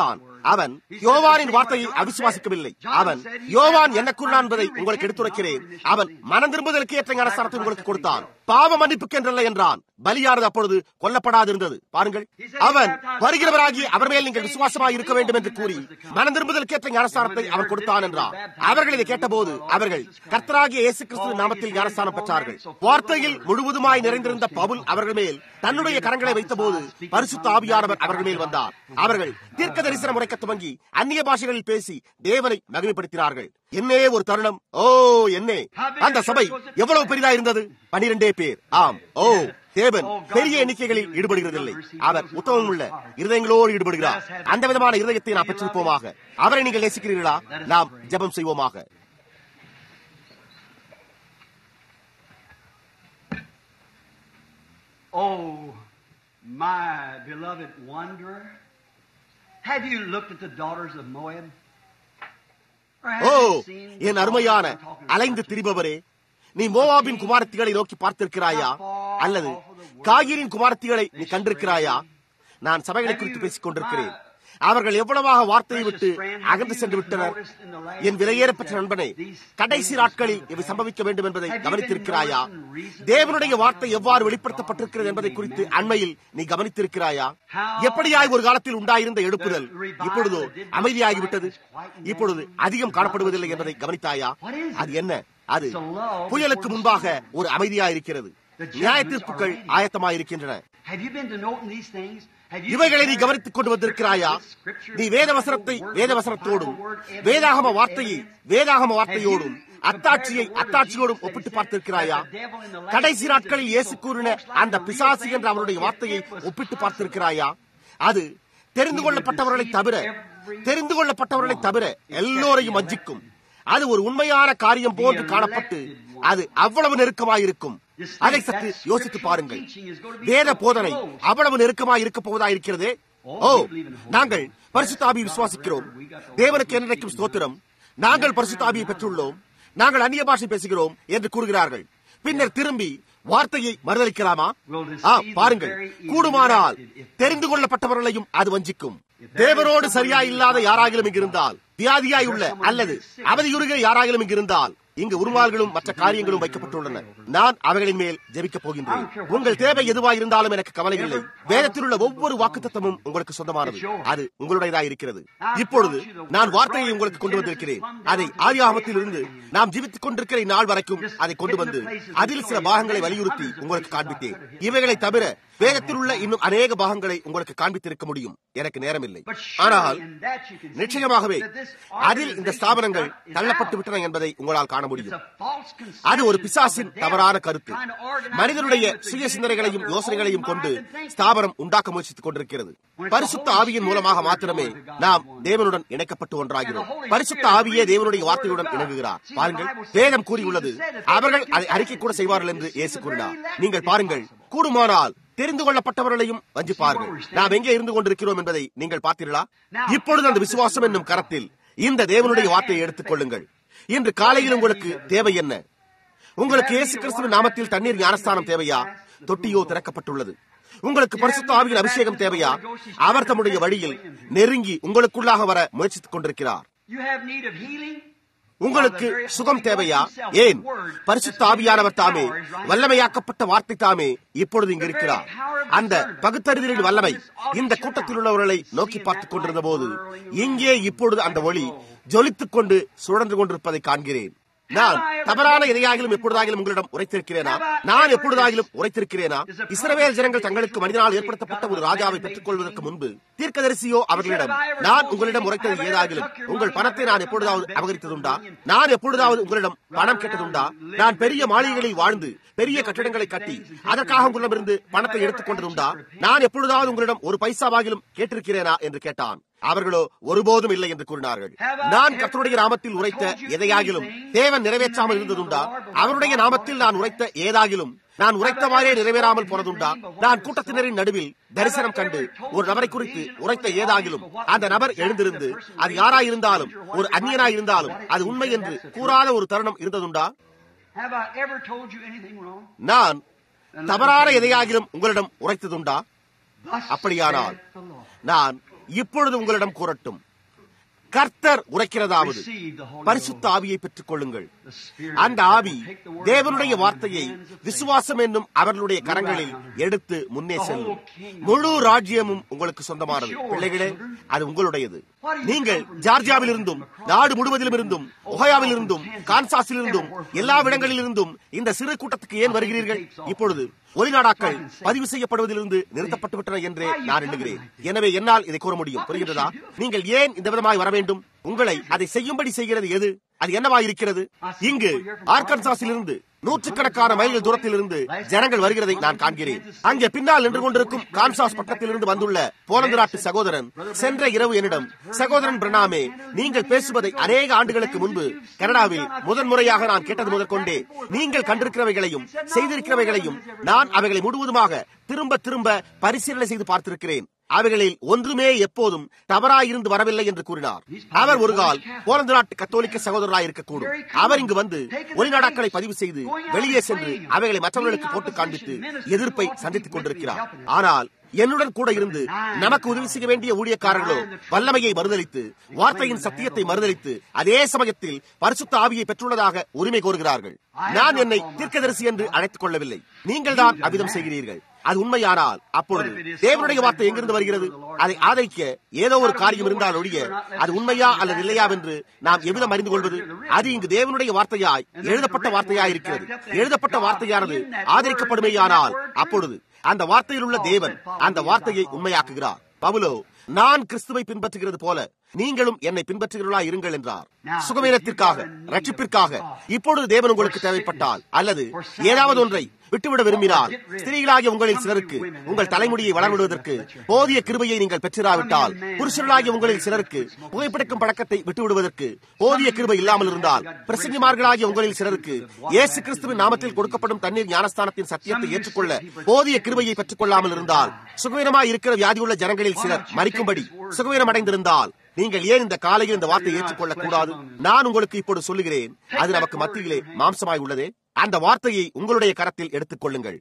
அவன் யோவானின் வார்த்தையை அவிசுவாசிக்கவில்லை அவன் யோவான் என்ன கூறினான் என்பதை உங்களுக்கு எடுத்துரைக்கிறேன் அவன் மனம் திரும்புதலுக்கு ஏற்ற ஞானஸ்தானத்தை உங்களுக்கு கொடுத்தான் பாவ மன்னிப்புக்கு என்றல்ல என்றான் பலியானது அப்பொழுது கொல்லப்படாது இருந்தது பாருங்கள் அவன் வருகிறவராகி அவர் மேல் நீங்கள் விசுவாசமாக இருக்க வேண்டும் என்று கூறி மனம் திரும்புதலுக்கு ஏற்ற ஞானஸ்தானத்தை அவன் கொடுத்தான் என்றார் அவர்கள் இதை கேட்டபோது அவர்கள் கர்த்தராகிய இயேசு கிறிஸ்து நாமத்தில் ஞானஸ்தானம் பெற்றார்கள் வார்த்தையில் முழுவதுமாய் நிறைந்திருந்த பவுல் அவர்கள் மேல் தன்னுடைய கரங்களை வைத்தபோது பரிசுத்த ஆவியானவர் அவர்கள் மேல் வந்தார் அவர்கள் தீர்க்க தரிசனம் உரைக்க துவங்கி அந்நிய பாஷைகளில் பேசி தேவனை மகிமைப்படுத்தினார்கள் என்னே ஒரு தருணம் ஓ என்னே அந்த சபை எவ்வளவு பெரிதா இருந்தது பனிரெண்டே பேர் ஆம் ஓ தேவன் பெரிய எண்ணிக்கைகளில் ஈடுபடுகிறதில்லை அவர் உத்தமம் உள்ள இருதயங்களோடு ஈடுபடுகிறார் அந்த விதமான இருதயத்தை நாம் பெற்றிருப்போமாக அவரை நீங்கள் நேசிக்கிறீர்களா நாம் ஜெபம் செய்வோமாக Oh, my beloved wanderer, have you looked at the daughters of Moab? Or have O you seen the என் அருமையான daughters I'm talking about? அலைந்து திரிபவரே நீ மோவாபின் குமாரத்திகளை நோக்கி பார்த்திருக்கிறாயா அல்லது காகிரின் குமாரத்திகளை நீ கண்டிருக்கிறாயா நான் சபைகளை குறித்து பேசிக் கொண்டிருக்கிறேன் அவர்கள் எவ்வளவாக வார்த்தையை விட்டு அகன்று சென்று விட்டனர் என் விலையேறப்பெற்ற நண்பனே கடைசி நாட்களில் இவை சம்பவிக்க வேண்டும் என்பதை கவனித்திருக்கிறாயா தேவனுடைய வார்த்தை எவ்வாறு வெளிப்படுத்தப்பட்டிருக்கிறது என்பதை குறித்து அண்மையில் நீ கவனித்திருக்கிறாயா எப்படியாய் ஒரு காலத்தில் உண்டாயிருந்த எழுப்புதல் இப்பொழுதோ அமைதியாகிவிட்டது இப்பொழுது அதிகம் காணப்படுவதில்லை என்பதை கவனித்தாயா அது என்ன அது புயலுக்கு முன்பாக ஒரு அமைதியா இருக்கிறது நியாய தீர்ப்புகள் ஆயத்தமாயிருக்கின்றன Have you been to noting these things? Have you இவைகளை நீ compared கவனித்துக் கொண்டு வந்திருக்கிறாயா Scripture நீ வேத வசனத்தை with the word, வேத the வசனத்தோடும் Bible word, evidence, வேதாகம வார்த்தையை evidence? வேதாகம வார்த்தையோடும் Have you அத்தாட்சியை compared the word of அத்தாட்சியோடும் Jesus ஒப்பிட்டு that he பார்த்திருக்கிறாயா said that the devil in the last கடைசி days நாட்களில் is இயேசு so கூறின close like அந்த the real பிசாசு thing, என்ற அவருடைய if வார்த்தையை it was ஒப்பிட்டு possible. பார்த்திருக்கிறாயா அது தெரிந்து கொள்ளப்பட்டவர்களை தவிர தெரிந்து கொள்ளப்பட்டவர்களை தவிர எல்லோரையும் வஞ்சிக்கும் அது ஒரு உண்மையான காரியம் போன்று காணப்பட்டு அது அவ்வளவு நெருக்கமாயிருக்கும் அதை சற்று யோசித்து பாருங்கள் வேத போதனை அவ்வளவு நெருக்கமாய் இருக்க போவதா இருக்கிறதே ஓ நாங்கள் பரிசுத்தாபி விசுவாசிக்கிறோம் தேவனுக்கு என்றைக்கும் ஸ்தோத்திரம் நாங்கள் பரிசுத்தாபியை பெற்றுள்ளோம் நாங்கள் அந்நிய பாஷை பேசுகிறோம் என்று கூறுகிறார்கள் பின்னர் திரும்பி வார்த்தையை மறுதளிக்கலாமா ஆ பாருங்கள் கூடுமானால் தெரிந்து கொள்ளப்பட்டவர்களையும் அது வஞ்சிக்கும் தேவரோடு சரியா இல்லாத யாராகிலும் இங்கு இருந்தால் வியாதியாய் உள்ள அல்லது அவதியுறுகிற யாராகிலும் இங்கு இருந்தால் இங்கு உருமால்களும் மற்ற காரியங்களும் வைக்கப்பட்டுள்ளன நான் அவைகளின் மேல் ஜெபிக்கப் போகின்றேன் உங்கள் தேவை எதுவா இருந்தாலும் எனக்கு கவலை இல்லை வேதத்தில் உள்ள ஒவ்வொரு வாக்குத்தத்தமும் உங்களுக்கு சொந்தமானது அது உங்களுடையதா இருக்கிறது இப்பொழுது நான் வார்த்தையை உங்களுக்கு கொண்டு வந்திருக்கிறேன் அதை ஆதியாகமத்தில் இருந்து நாம் ஜீவித்துக் கொண்டிருக்கிற நாள் வரைக்கும் அதை கொண்டு வந்து அதில் சில பாகங்களை வலியுறுத்தி உங்களுக்கு காண்பித்தேன் இவைகளை தவிர வேதத்தில் உள்ள இன்னும் அநேக பாகங்களை உங்களுக்கு காண்பித்திருக்க முடியும் எனக்கு நேரமில்லை ஆனால் நிச்சயமாகவே அதில் இந்த ஸ்தாபனங்கள் தள்ளப்பட்டு விட்டன என்பதை உங்களால் காண முடியும் அது ஒரு பிசாசின் தவறான கருத்து மனிதனுடைய சுய சிந்தனைகளையும் யோசனைகளையும் கொண்டு ஸ்தாபனம் உண்டாக்க முயற்சித்துக் கொண்டிருக்கிறது பரிசுத்த ஆவியின் மூலமாக மாத்திரமே நாம் தேவனுடன் இணைக்கப்பட்டு ஒன்றாகிறோம் பரிசுத்த ஆவியே தேவனுடைய வார்த்தையுடன் இணங்குகிறார் பாருங்கள் வேதம் கூறியுள்ளது அவர்கள் அதை அறிக்கை கூட செய்வார்கள் என்று இயேசு கூறினார் நீங்கள் பாருங்கள் கூடுமானால் தெரிந்து கொள்ளப்பட்டவர்களையும் வஞ்சிப்பார்கள் நாம் எங்கே இருந்து கொண்டிருக்கிறோம் என்பதை நீங்கள் பார்த்தீர்களா இப்பொழுது அந்த விசுவாசம் என்னும் கரத்தில் இந்த தேவனுடைய வார்த்தையை எடுத்துக் கொள்ளுங்கள் இன்று காலையில் உங்களுக்கு தேவை என்ன உங்களுக்கு இயேசு கிறிஸ்துவின் நாமத்தில் தண்ணீர் ஞானஸ்தானம் தேவையா தொட்டியோ திறக்கப்பட்டுள்ளது உங்களுக்கு பரிசுத்த ஆவியின் அபிஷேகம் தேவையா அவர் தம்முடைய வழியில் நெருங்கி உங்களுக்குள்ளாக வர முயற்சித்துக் கொண்டிருக்கிறார் You have need of healing? உங்களுக்கு சுகம் தேவையா ஏன் பரிசுத்த ஆவியானவர் தாமே வல்லமையாக்கப்பட்ட வார்த்தை தாமே இப்பொழுது இங்கு இருக்கிறார் அந்த பகுத்தறிதலின் வல்லமை இந்த கூட்டத்தில் உள்ளவர்களை நோக்கி பார்த்துக் கொண்டிருந்த போது இங்கே இப்பொழுது அந்த ஒளி ஜொலித்துக் கொண்டு சுழன்று கொண்டிருப்பதை காண்கிறேன் நான் தவறான எதையாகிலும் எப்பொழுதாகிலும் உங்களிடம் உரைத்திருக்கிறேனா நான் எப்பொழுதாகிலும் உரைத்திருக்கிறேனா இஸ்ரவேல் ஜனங்கள் தங்களுக்கு மனிதனால் ஏற்படுத்தப்பட்ட ஒரு ராஜாவை பெற்றுக் கொள்வதற்கு முன்பு தீர்க்கதரிசியோ அவர்களிடம் நான் உங்களிடம் உரைத்தது ஏதாகிலும் உங்கள் பணத்தை நான் எப்பொழுதாவது அபகரித்ததுண்டா நான் எப்பொழுதாவது உங்களிடம் பணம் கேட்டதுண்டா நான் பெரிய மாளிகைகளில் வாழ்ந்து பெரிய கட்டிடங்களை கட்டி அதற்காக உங்களிடமிருந்து பணத்தை எடுத்துக் கொண்டதுண்டா நான் எப்பொழுதாவது உங்களிடம் ஒரு பைசாவாகிலும் கேட்டிருக்கிறேனா என்று கேட்டான் அவர்களோ ஒருபோதும் இல்லை என்று கூறினார்கள் நான் கர்த்தருடைய நாமத்தில் உரைத்த எதையாகிலும் தேவன் நிறைவேற்றாமல் இருந்ததுண்டா அவருடைய நாமத்தில் நான் உரைத்த ஏதாகிலும் நான் உரைத்தவாறே நிறைவேறாமல் போனதுண்டா நான் கூட்டத்தினரின் நடுவில் தரிசனம் கண்டு ஒரு நபரை குறித்து உரைத்த ஏதாகிலும் அந்த நபர் எழுந்திருந்து அது யாராயிருந்தாலும் ஒரு அந்நியனாய் இருந்தாலும் அது உண்மை என்று கூறாத ஒரு தருணம் இருந்ததுண்டா Have I ever told you anything wrong? நான் தவறான எதையாகிலும் உங்களிடம் உரைத்ததுண்டா Thus அப்படியானால் saith the Lord. நான் இப்பொழுது உங்களிடம் கூறட்டும் கர்த்தர் உரைக்கிறதாவது பரிசுத்த ஆவியை பெற்றுக் கொள்ளுங்கள் அந்த ஆவி தேவனுடைய வார்த்தையை விசுவாசம் என்னும் அவர்களுடைய கரங்களில் எடுத்து முன்னே செல்லும் முழு ராஜ்யமும் உங்களுக்கு சொந்தமானது பிள்ளைகளே அது உங்களுடையது நீங்கள் ஜார்ஜியாவில் இருந்தும் நாடு முழுவதிலும் இருந்தும் ஒஹாயாவில் இருந்தும் கான்சாஸில் இருந்தும் எல்லா இடங்களில் இருந்தும் இந்த சிறு கூட்டத்துக்கு ஏன் வருகிறீர்கள் இப்பொழுது ஒலிநாடாக்கள் பதிவு செய்யப்படுவதிலிருந்து நிறுத்தப்பட்டு விட்டன என்றே நான் எண்ணுகிறேன் எனவே என்னால் இதை கூற முடியும் புரிகிறதா நீங்கள் ஏன் இந்த விதமாய் வர வேண்டும் உங்களை அதை செய்யும்படி செய்கிறது எது அது என்னவாயிருக்கிறது இங்கு ஆர்கன்சாஸில் இருந்து நூற்றுக்கணக்கான மைல்கள் தூரத்தில் இருந்து ஜனங்கள் வருகிறதை நான் காண்கிறேன் அங்கே பின்னால் நின்று கொண்டிருக்கும் கான்சாஸ் பட்டத்தில் இருந்து வந்துள்ள போலந்து நாட்டு சகோதரன் சென்ற இரவு என்னிடம் சகோதரன் பிரணாமே நீங்கள் பேசுவதை அநேக ஆண்டுகளுக்கு முன்பு கனடாவில் முதன்முறையாக நான் கேட்டது முதற்கொண்டே நீங்கள் கண்டிருக்கிறவைகளையும் செய்திருக்கிறவைகளையும் நான் அவைகளை முழுவதுமாக திரும்ப திரும்ப பரிசீலனை செய்து பார்த்திருக்கிறேன் அவைகளில் ஒன்றுமே எப்போதும் தவறாயிருந்து வரவில்லை என்று கூறினார் அவர் ஒரு கால் போலந்து நாட்டு கத்தோலிக்க சகோதரராய் இருக்கக்கூடும் அவர் இங்கு வந்து ஒளிநாடாக்களை பதிவு செய்து வெளியே சென்று அவைகளை மற்றவர்களுக்கு போட்டு காண்பித்து எதிர்ப்பை சந்தித்துக் கொண்டிருக்கிறார் ஆனால் என்னுடன் கூட இருந்து நமக்கு உதவி செய்ய வேண்டிய ஊழியக்காரர்களோ வல்லமையை மறுதளித்து வார்த்தையின் சத்தியத்தை மறுதளித்து அதே சமயத்தில் பரிசுத்த ஆவியை பெற்றுள்ளதாக உரிமை கோருகிறார்கள் நான் என்னை தீர்க்கதரிசி என்று அழைத்துக் கொள்ளவில்லை நீங்கள் தான் அவ்விதம் செய்கிறீர்கள் அது உண்மையானால் அப்பொழுது தேவனுடைய வார்த்தை எங்கிருந்து வருகிறது அதை ஆதரிக்க ஏதோ ஒரு காரியம் இருந்தால் ஒழிய அது உண்மையா அல்லது இல்லையா என்று நாம் எவ்விதம் அறிந்து கொள்வது அது இங்கு தேவனுடைய வார்த்தையாய் எழுதப்பட்ட வார்த்தையாய் இருக்கிறது எழுதப்பட்ட வார்த்தையானது ஆதரிக்கப்படுமேயானால் அப்பொழுது அந்த வார்த்தையில் உள்ள தேவன் அந்த வார்த்தையை உண்மையாக்குகிறார் பவுலோ நான் கிறிஸ்துவை பின்பற்றுகிறது போல நீங்களும் என்னை பின்பற்றுகிறவர்களா இருங்கள் என்றார் சுகமீனத்திற்காக ரட்சிப்பிற்காக இப்பொழுது தேவன் உங்களுக்கு தேவைப்பட்டால் அல்லது ஏதாவது ஒன்றை விட்டுவிட விரும்பினால் ஸ்திரீகளாகிய உங்களில் சிலருக்கு உங்கள் தலைமுடியை வளர்விடுவதற்கு போதிய கிருபையை நீங்கள் பெற்றிராவிட்டால் புருஷர்களாகிய உங்களில் சிலருக்கு புகைப்பிடிக்கும் பழக்கத்தை விட்டுவிடுவதற்கு போதிய கிருபை இல்லாமல் இருந்தால் பிரசங்கிமார்களாகிய உங்களில் சிலருக்கு இயேசு கிறிஸ்துவின் நாமத்தில் கொடுக்கப்படும் தண்ணீர் ஞானஸ்தானத்தின் சத்தியத்தை ஏற்றுக்கொள்ள போதிய கிருபையை பெற்றுக் கொள்ளாமல் இருந்தால் சுகவீனமாய் இருக்கிற வியாதியுள்ள ஜனங்களில் சிலர் மறிக்கும்படி சுகவீனம் அடைந்திருந்தால் நீங்கள் ஏன் இந்த காலையில் இந்த வார்த்தையை ஏற்றுக்கொள்ளக் கூடாது நான் உங்களுக்கு இப்போது சொல்லுகிறேன் அது நமக்கு மத்தியிலே மாம்சமாய் உள்ளதே அந்த வார்த்தையை உங்களுடைய கரத்தில் எடுத்துக் கொள்ளுங்கள்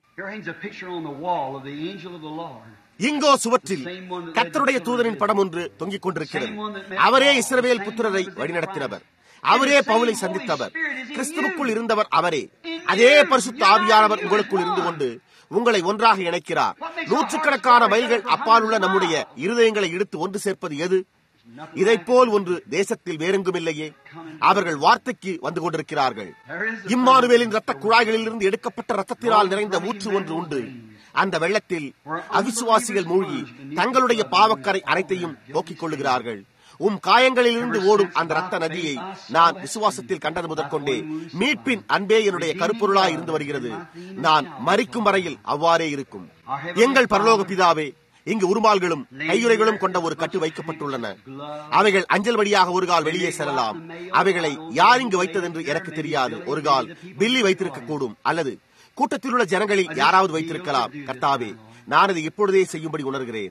இங்கோ சுவற்றில் கத்தருடைய தூதரின் படம் ஒன்று தொங்கிக் கொண்டிருக்கிறது அவரே இஸ்ரவேல் புத்திரரை வழிநடத்தினவர் அவரே பவுலை சந்தித்தவர் கிறிஸ்துவுக்குள் இருந்தவர் அவரே அதே பரிசுத்த ஆவியானவர் உங்களுக்குள் இருந்து கொண்டு உங்களை ஒன்றாக இணைக்கிறார் நூற்றுக்கணக்கான மைல்கள் அப்பால் உள்ள நம்முடைய இருதயங்களை இழுத்து ஒன்று சேர்ப்பது எது இதை போல் ஒன்று தேசத்தில் வேறெங்கும் இல்லையே அவர்கள் வார்த்தைக்கு வந்து கொண்டிருக்கிறார்கள் இம்மானுவேலின் ரத்த குழாய்களில் இருந்து எடுக்கப்பட்ட ரத்தத்தினால் நிறைந்த ஊற்று ஒன்று உண்டு அந்த வெள்ளத்தில் அவிசுவாசிகள் மூழ்கி தங்களுடைய பாவக்கரை அனைத்தையும் போக்கிக் கொள்ளுகிறார்கள் உம் காயங்களிலிருந்து ஓடும் அந்த ரத்த நதியை நான் விசுவாசத்தில் கண்டது முதற்கொண்டே மீட்பின் அன்பே என்னுடைய கருப்பொருளாய் இருந்து வருகிறது நான் மறிக்கும் வரையில் அவ்வாறே இருக்கும் எங்கள் பரலோக பிதாவே இங்கு உருமால்களும் கையுறைகளும் கொண்ட ஒரு கட்டு வைக்கப்பட்டுள்ளன அவைகள் அஞ்சல் வழியாக ஒரு கால் வெளியே செல்லலாம் அவைகளை யார் இங்கு வைத்ததென்று எனக்கு தெரியாது ஒரு கால் பில்லி வைத்திருக்க கூடும் அல்லது கூட்டத்தில் உள்ள ஜனங்களில் யாராவது வைத்திருக்கலாம் கர்த்தாவே நான் அதை இப்பொழுதே செய்யும்படி உணர்கிறேன்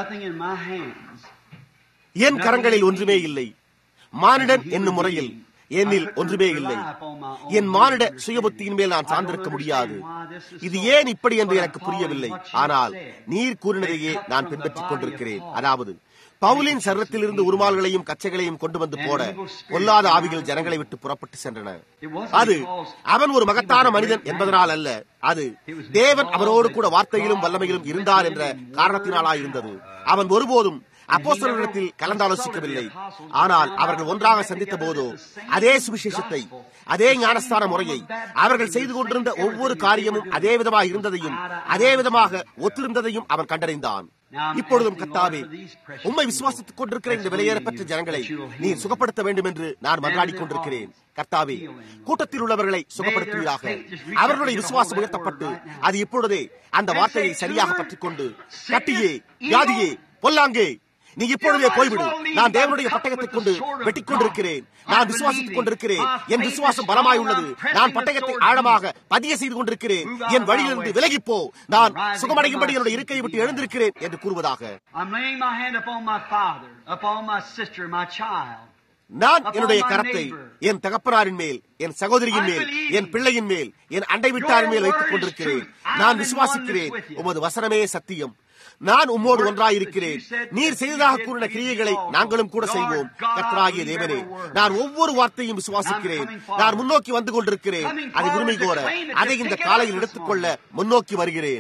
என் கரங்களில் ஒன்றுமே இல்லை மானிடன் என்னும் முறையில் என்னில் ஒன்றுமே இல்லை என் மானிட சுயபுத்தியின் மேல் நான் சார்ந்திருக்க முடியாது இது ஏன் இப்படி என்று எனக்கு புரியவில்லை ஆனால் நீர் கூறினதையே நான் பின்பற்றிக் கொண்டிருக்கிறேன் அதாவது பவுலின் சரத்திலிருந்து உருமால்களையும் கச்சைகளையும் கொண்டு வந்து போட பொல்லாத ஆவிகள் ஜனங்களை விட்டு புறப்பட்டு சென்றன அது அவன் ஒரு மகத்தான மனிதன் என்பதனால் அல்ல அது தேவன் அவரோடு கூட வார்த்தையிலும் வல்லமையிலும் இருந்தார் என்ற காரணத்தினாலாயிருந்தது அவன் ஒருபோதும் அப்போஸ்தலர்களிடத்தில் கலந்தாலோசிக்கவில்லை ஆனால் அவர்கள் ஒன்றாக சந்தித்த போதோ அதே சுவிசேஷத்தை அதே ஞானஸ்தான முறையை அவர்கள் செய்து கொண்டிருந்த ஒவ்வொரு காரியமும் அதே விதமாக இருந்ததையும் அதே விதமாக ஒத்திருந்ததையும் அவன் கண்டறிந்தான் இப்பொழுதும் கத்தாவே உண்மை விசுவாசித்துக் கொண்டிருக்கிற இந்த விலையேறப்பட்ட ஜனங்களை நீ சுகப்படுத்த வேண்டும் என்று நான் மன்றாடி கொண்டிருக்கிறேன் கர்த்தாவே கூட்டத்தில் உள்ளவர்களை சுகப்படுத்துவதாக அவர்களுடைய விசுவாசம் உயர்த்தப்பட்டு அது இப்பொழுதே அந்த வார்த்தையை சரியாக பற்றிக் கொண்டு கட்டியே வியாதியே பொல்லாங்கே நீ இப்பொழுதே போய்விடு நான் தேவனுடைய பட்டயத்தை கொண்டு வெட்டிக் கொண்டிருக்கிறேன் நான் விசுவாசித்துக் கொண்டிருக்கிறேன் என் விசுவாசம் பலமாய் உள்ளது நான் பட்டயத்தை ஆழமாக பதிய செய்து கொண்டிருக்கிறேன் என் வழியிலிருந்து விலகி போ நான் சுகமடையும்படி என்னுடைய இருக்கையை விட்டு எழுந்திருக்கிறேன் என்று கூறுவதாக நான் என்னுடைய கரத்தை என் தகப்பனாரின் மேல் என் சகோதரியின் மேல் என் பிள்ளையின் மேல் என் அண்டை வீட்டாரின் மேல் வைத்துக் கொண்டிருக்கிறேன் நான் விசுவாசிக்கிறேன் உமது வசனமே சத்தியம் நான் உம்மோடு ஒன்றாயிருக்கிறேன் நீர் செய்ததாக கூறின கிரியைகளை நாங்களும் கூட செய்வோம் கர்த்தராகிய தேவனே நான் ஒவ்வொரு வார்த்தையும் விசுவாசிக்கிறேன் நான் முன்னோக்கி வந்து கொண்டிருக்கிறேன் அதை உரிமை கோர அதை இந்த காலையில் எடுத்துக்கொள்ள முன்னோக்கி வருகிறேன்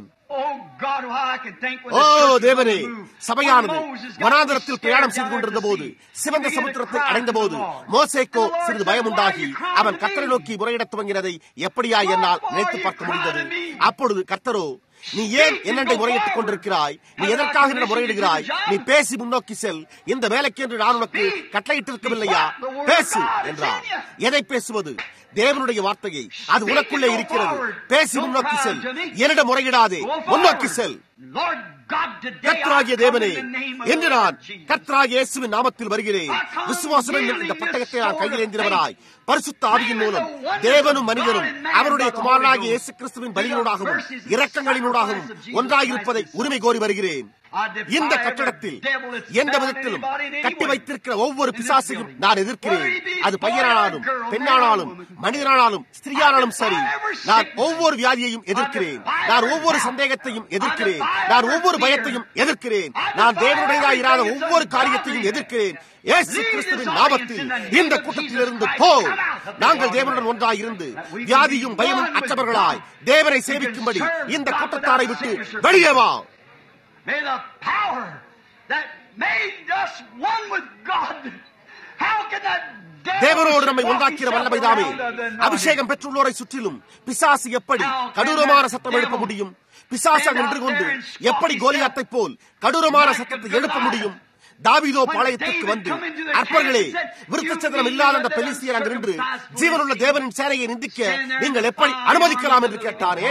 ஓ தேவனே சபையானது வனாந்தரத்தில் பிரயாணம் செய்து கொண்டிருந்த போது சிவந்த சமுத்திரத்தை அடைந்த போது மோசேக்கோ சிறிது பயம் உண்டாகி அவன் கத்தரை நோக்கி முறையிடத் துவங்கினதை எப்படியா என்னால் நினைத்து பார்க்க முடிந்தது அப்பொழுது கத்தரோ நீ ஏன் என்னண்டை முறையிட்டுக் கொண்டிருக்கிறாய் நீ எதற்காக என்ன முறையிடுகிறாய் நீ பேசி முன்னோக்கி செல் இந்த வேலைக்கு என்று நான் உனக்கு கட்டளையிட்டிருக்கவில்லையா பேசு என்றார் எதை பேசுவது தேவனுடைய வார்த்தையை அது உனக்குள்ளே இருக்கிறது பேசி முன்னோக்கி செல் என்னிடம் முறையிடாதே முன்னோக்கி செல் கத்ராகிய தேவனே என்று நான் கத்ராகிய இயேசுவின் நாமத்தில் வருகிறேன் விசுவாசம் என்னும் இந்த பட்டயத்தை நான் கையில் ஏந்தினவராய் பரிசுத்த ஆவியின் மூலம் தேவனும் மனிதனும் அவருடைய குமாரனாகிய இயேசு கிறிஸ்துவின் பலியினூடாகவும் இரக்கங்களினூடாகவும் ஒன்றாயிருப்பதை உரிமை கோரி வருகிறேன் இந்த கட்டடத்தில் எந்த விதத்திலும் கட்டி வைத்திருக்கிற ஒவ்வொரு பிசாசையும் நான் எதிர்க்கிறேன் அது பையனானாலும் பெண்ணானாலும் மனிதனானாலும் ஸ்திரியானாலும் சரி நான் ஒவ்வொரு வியாதியையும் எதிர்க்கிறேன் நான் ஒவ்வொரு சந்தேகத்தையும் எதிர்க்கிறேன் நான் ஒவ்வொரு பயத்தையும் எதிர்க்கிறேன் நான் தேவனுடையதாக இராத ஒவ்வொரு காரியத்தையும் எதிர்க்கிறேன் இயேசு கிறிஸ்துவின் நாமத்தில் இந்த கூட்டத்திலிருந்து போ நாங்கள் தேவனுடன் ஒன்றாய் இருந்து வியாதியும் பயமும் அற்றவர்களாய் தேவனை சேவிக்கும்படி இந்த கூட்டத்தாரை விட்டு வெளியே வா May the power that made us one with God, how can that தேவனோடு நம்மை ஒன்றாக்கிற வல்லமைதாமே அபிஷேகம் பெற்றுள்ளோரை சுற்றிலும் பிசாசு எப்படி கடூரமான சத்தம் எழுப்ப முடியும் பிசாசு நின்று கொண்டு எப்படி கோலியாத்தை போல் கடூரமான சத்தத்தை எழுப்ப முடியும் தாவிதோ பாளையத்திற்கு வந்து அற்பர்களே விருத்தச்சத்திரம் இல்லாத அந்த பெலிஸ்தியர் அங்கு நின்று ஜீவனுள்ள தேவனின் சேனையை நிந்திக்க நீங்கள் எப்படி அனுமதிக்கலாம் என்று கேட்டாரே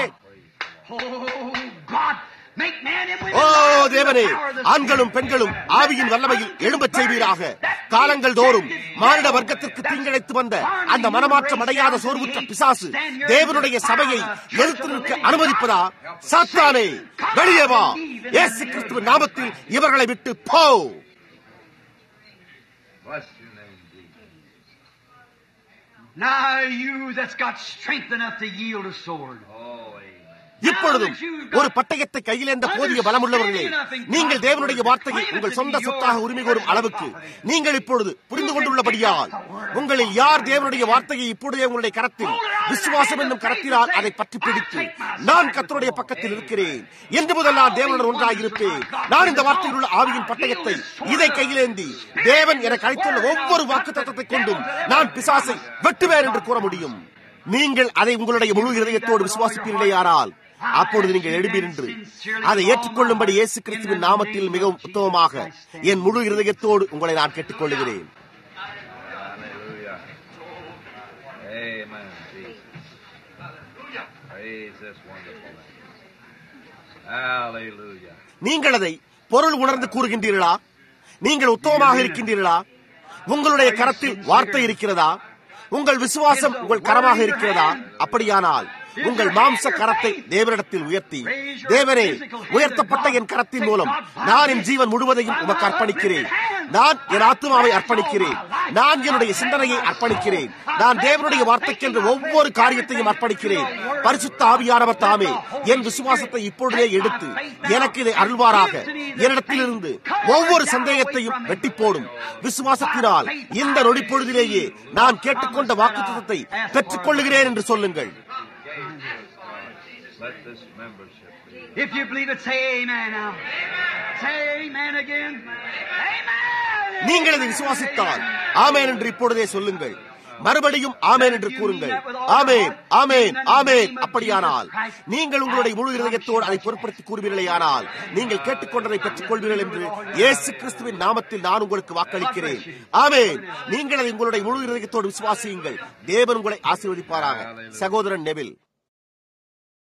ஓ தேவனே ஆண்களும் பெண்களும் ஆவியின் வல்லமையில் எழும்பச் செய்வீராக காலங்கள் தோறும் மானிட வர்க்கத்திற்கு தீங்கிழைத்து வந்த அந்த மனமாற்றம் அடையாத சோர்வுற்ற பிசாசு தேவனுடைய சபையை எதிர்த்து நிற்க அனுமதிப்பதா சாத்தானே வெளியே வா இயேசு கிறிஸ்துவின் நாமத்தில் இவர்களை விட்டு போ Now you that's got strength enough to yield a sword. இப்பொழுதும் ஒரு பட்டயத்தை கையிலேந்த போதிய பலமுள்ளவர்களே நீங்கள் தேவனுடைய வார்த்தையை உங்கள் சொந்த சொத்தாக உரிமை கோரும் அளவுக்கு நீங்கள் இப்பொழுது புரிந்து கொண்டுள்ளபடியால் உங்களில் யார் தேவனுடைய வார்த்தையை இப்பொழுதே உங்களுடைய கரத்தில் விசுவாசம் என்னும் கரத்தினால் அதை பற்றி பிடித்து நான் கத்தருடைய பக்கத்தில் இருக்கிறேன் என்று முதல் நான் தேவனுடன் ஒன்றாக இருப்பேன் நான் இந்த வார்த்தையில் உள்ள ஆவியின் பட்டயத்தை இதை கையிலேந்தி தேவன் எனக்கு அழைத்துள்ள ஒவ்வொரு வாக்கு தத்துவத்தை கொண்டும் நான் பிசாசை வெட்டுவேன் என்று கூற முடியும் நீங்கள் அதை உங்களுடைய முழு இதயத்தோடு விசுவாசிப்பீர்களேயானால் அப்பொழுது நீங்கள் எழுப்பி நின்று அதை ஏற்றுக்கொள்ளும்படி இயேசு கிறிஸ்துவின் நாமத்தில் மிகவும் உத்தமமாக என் முழு இருதயத்தோடு உங்களை நான் கேட்டுக்கொள்கிறேன் நீங்கள் அதை பொருள் உணர்ந்து கூறுகின்றீர்களா நீங்கள் உத்தமமாக இருக்கின்றீர்களா உங்களுடைய கரத்தில் வார்த்தை இருக்கிறதா உங்கள் விசுவாசம் உங்கள் கரமாக இருக்கிறதா அப்படியானால் உங்கள் மாம்ச கரத்தை தேவனிடத்தில் உயர்த்தி தேவனே உயர்த்தப்பட்ட என் கரத்தின் மூலம் நான் என் ஜீவன் முழுவதையும் உமக்கு அர்ப்பணிக்கிறேன் நான் என் ஆத்மாவை அர்ப்பணிக்கிறேன் நான் என்னுடைய சிந்தனையை அர்ப்பணிக்கிறேன் நான் தேவனுடைய வார்த்தைக்கென்று ஒவ்வொரு காரியத்தையும் அர்ப்பணிக்கிறேன் பரிசுத்த ஆவியானவர் தாமே என் விசுவாசத்தை இப்பொழுதே எடுத்து எனக்கு இதை அருள்வாராக என்னிடத்திலிருந்து ஒவ்வொரு சந்தேகத்தையும் வெட்டி போடும் விசுவாசத்தினால் இந்த நொடிப்பொழுதிலேயே நான் கேட்டுக்கொண்ட வாக்குத்தத்தை பெற்றுக் கொள்ளுகிறேன் என்று சொல்லுங்கள் Let this membership be. If you believe it, say amen now. Say amen again. Amen. நீங்கள் இதை விசுவாசித்தால் ஆமேன் என்று இப்பொழுதே சொல்லுங்கள் மறுபடியும் ஆமேன் என்று கூறுங்கள் ஆமேன் ஆமேன் ஆமேன் அப்படியானால் நீங்கள் உங்களுடைய முழு இதயத்தோடு அதை பொருட்படுத்தி கூறுவீர்களேயானால் நீங்கள் கேட்டுக்கொண்டதை பெற்றுக் கொள்வீர்கள் என்று இயேசு கிறிஸ்துவின் நாமத்தில் நான் உங்களுக்கு வாக்களிக்கிறேன் ஆமேன் நீங்கள் அதை உங்களுடைய முழு இதயத்தோடு விசுவாசியுங்கள் தேவன் உங்களை ஆசீர்வதிப்பாராக சகோதரன் நெவில்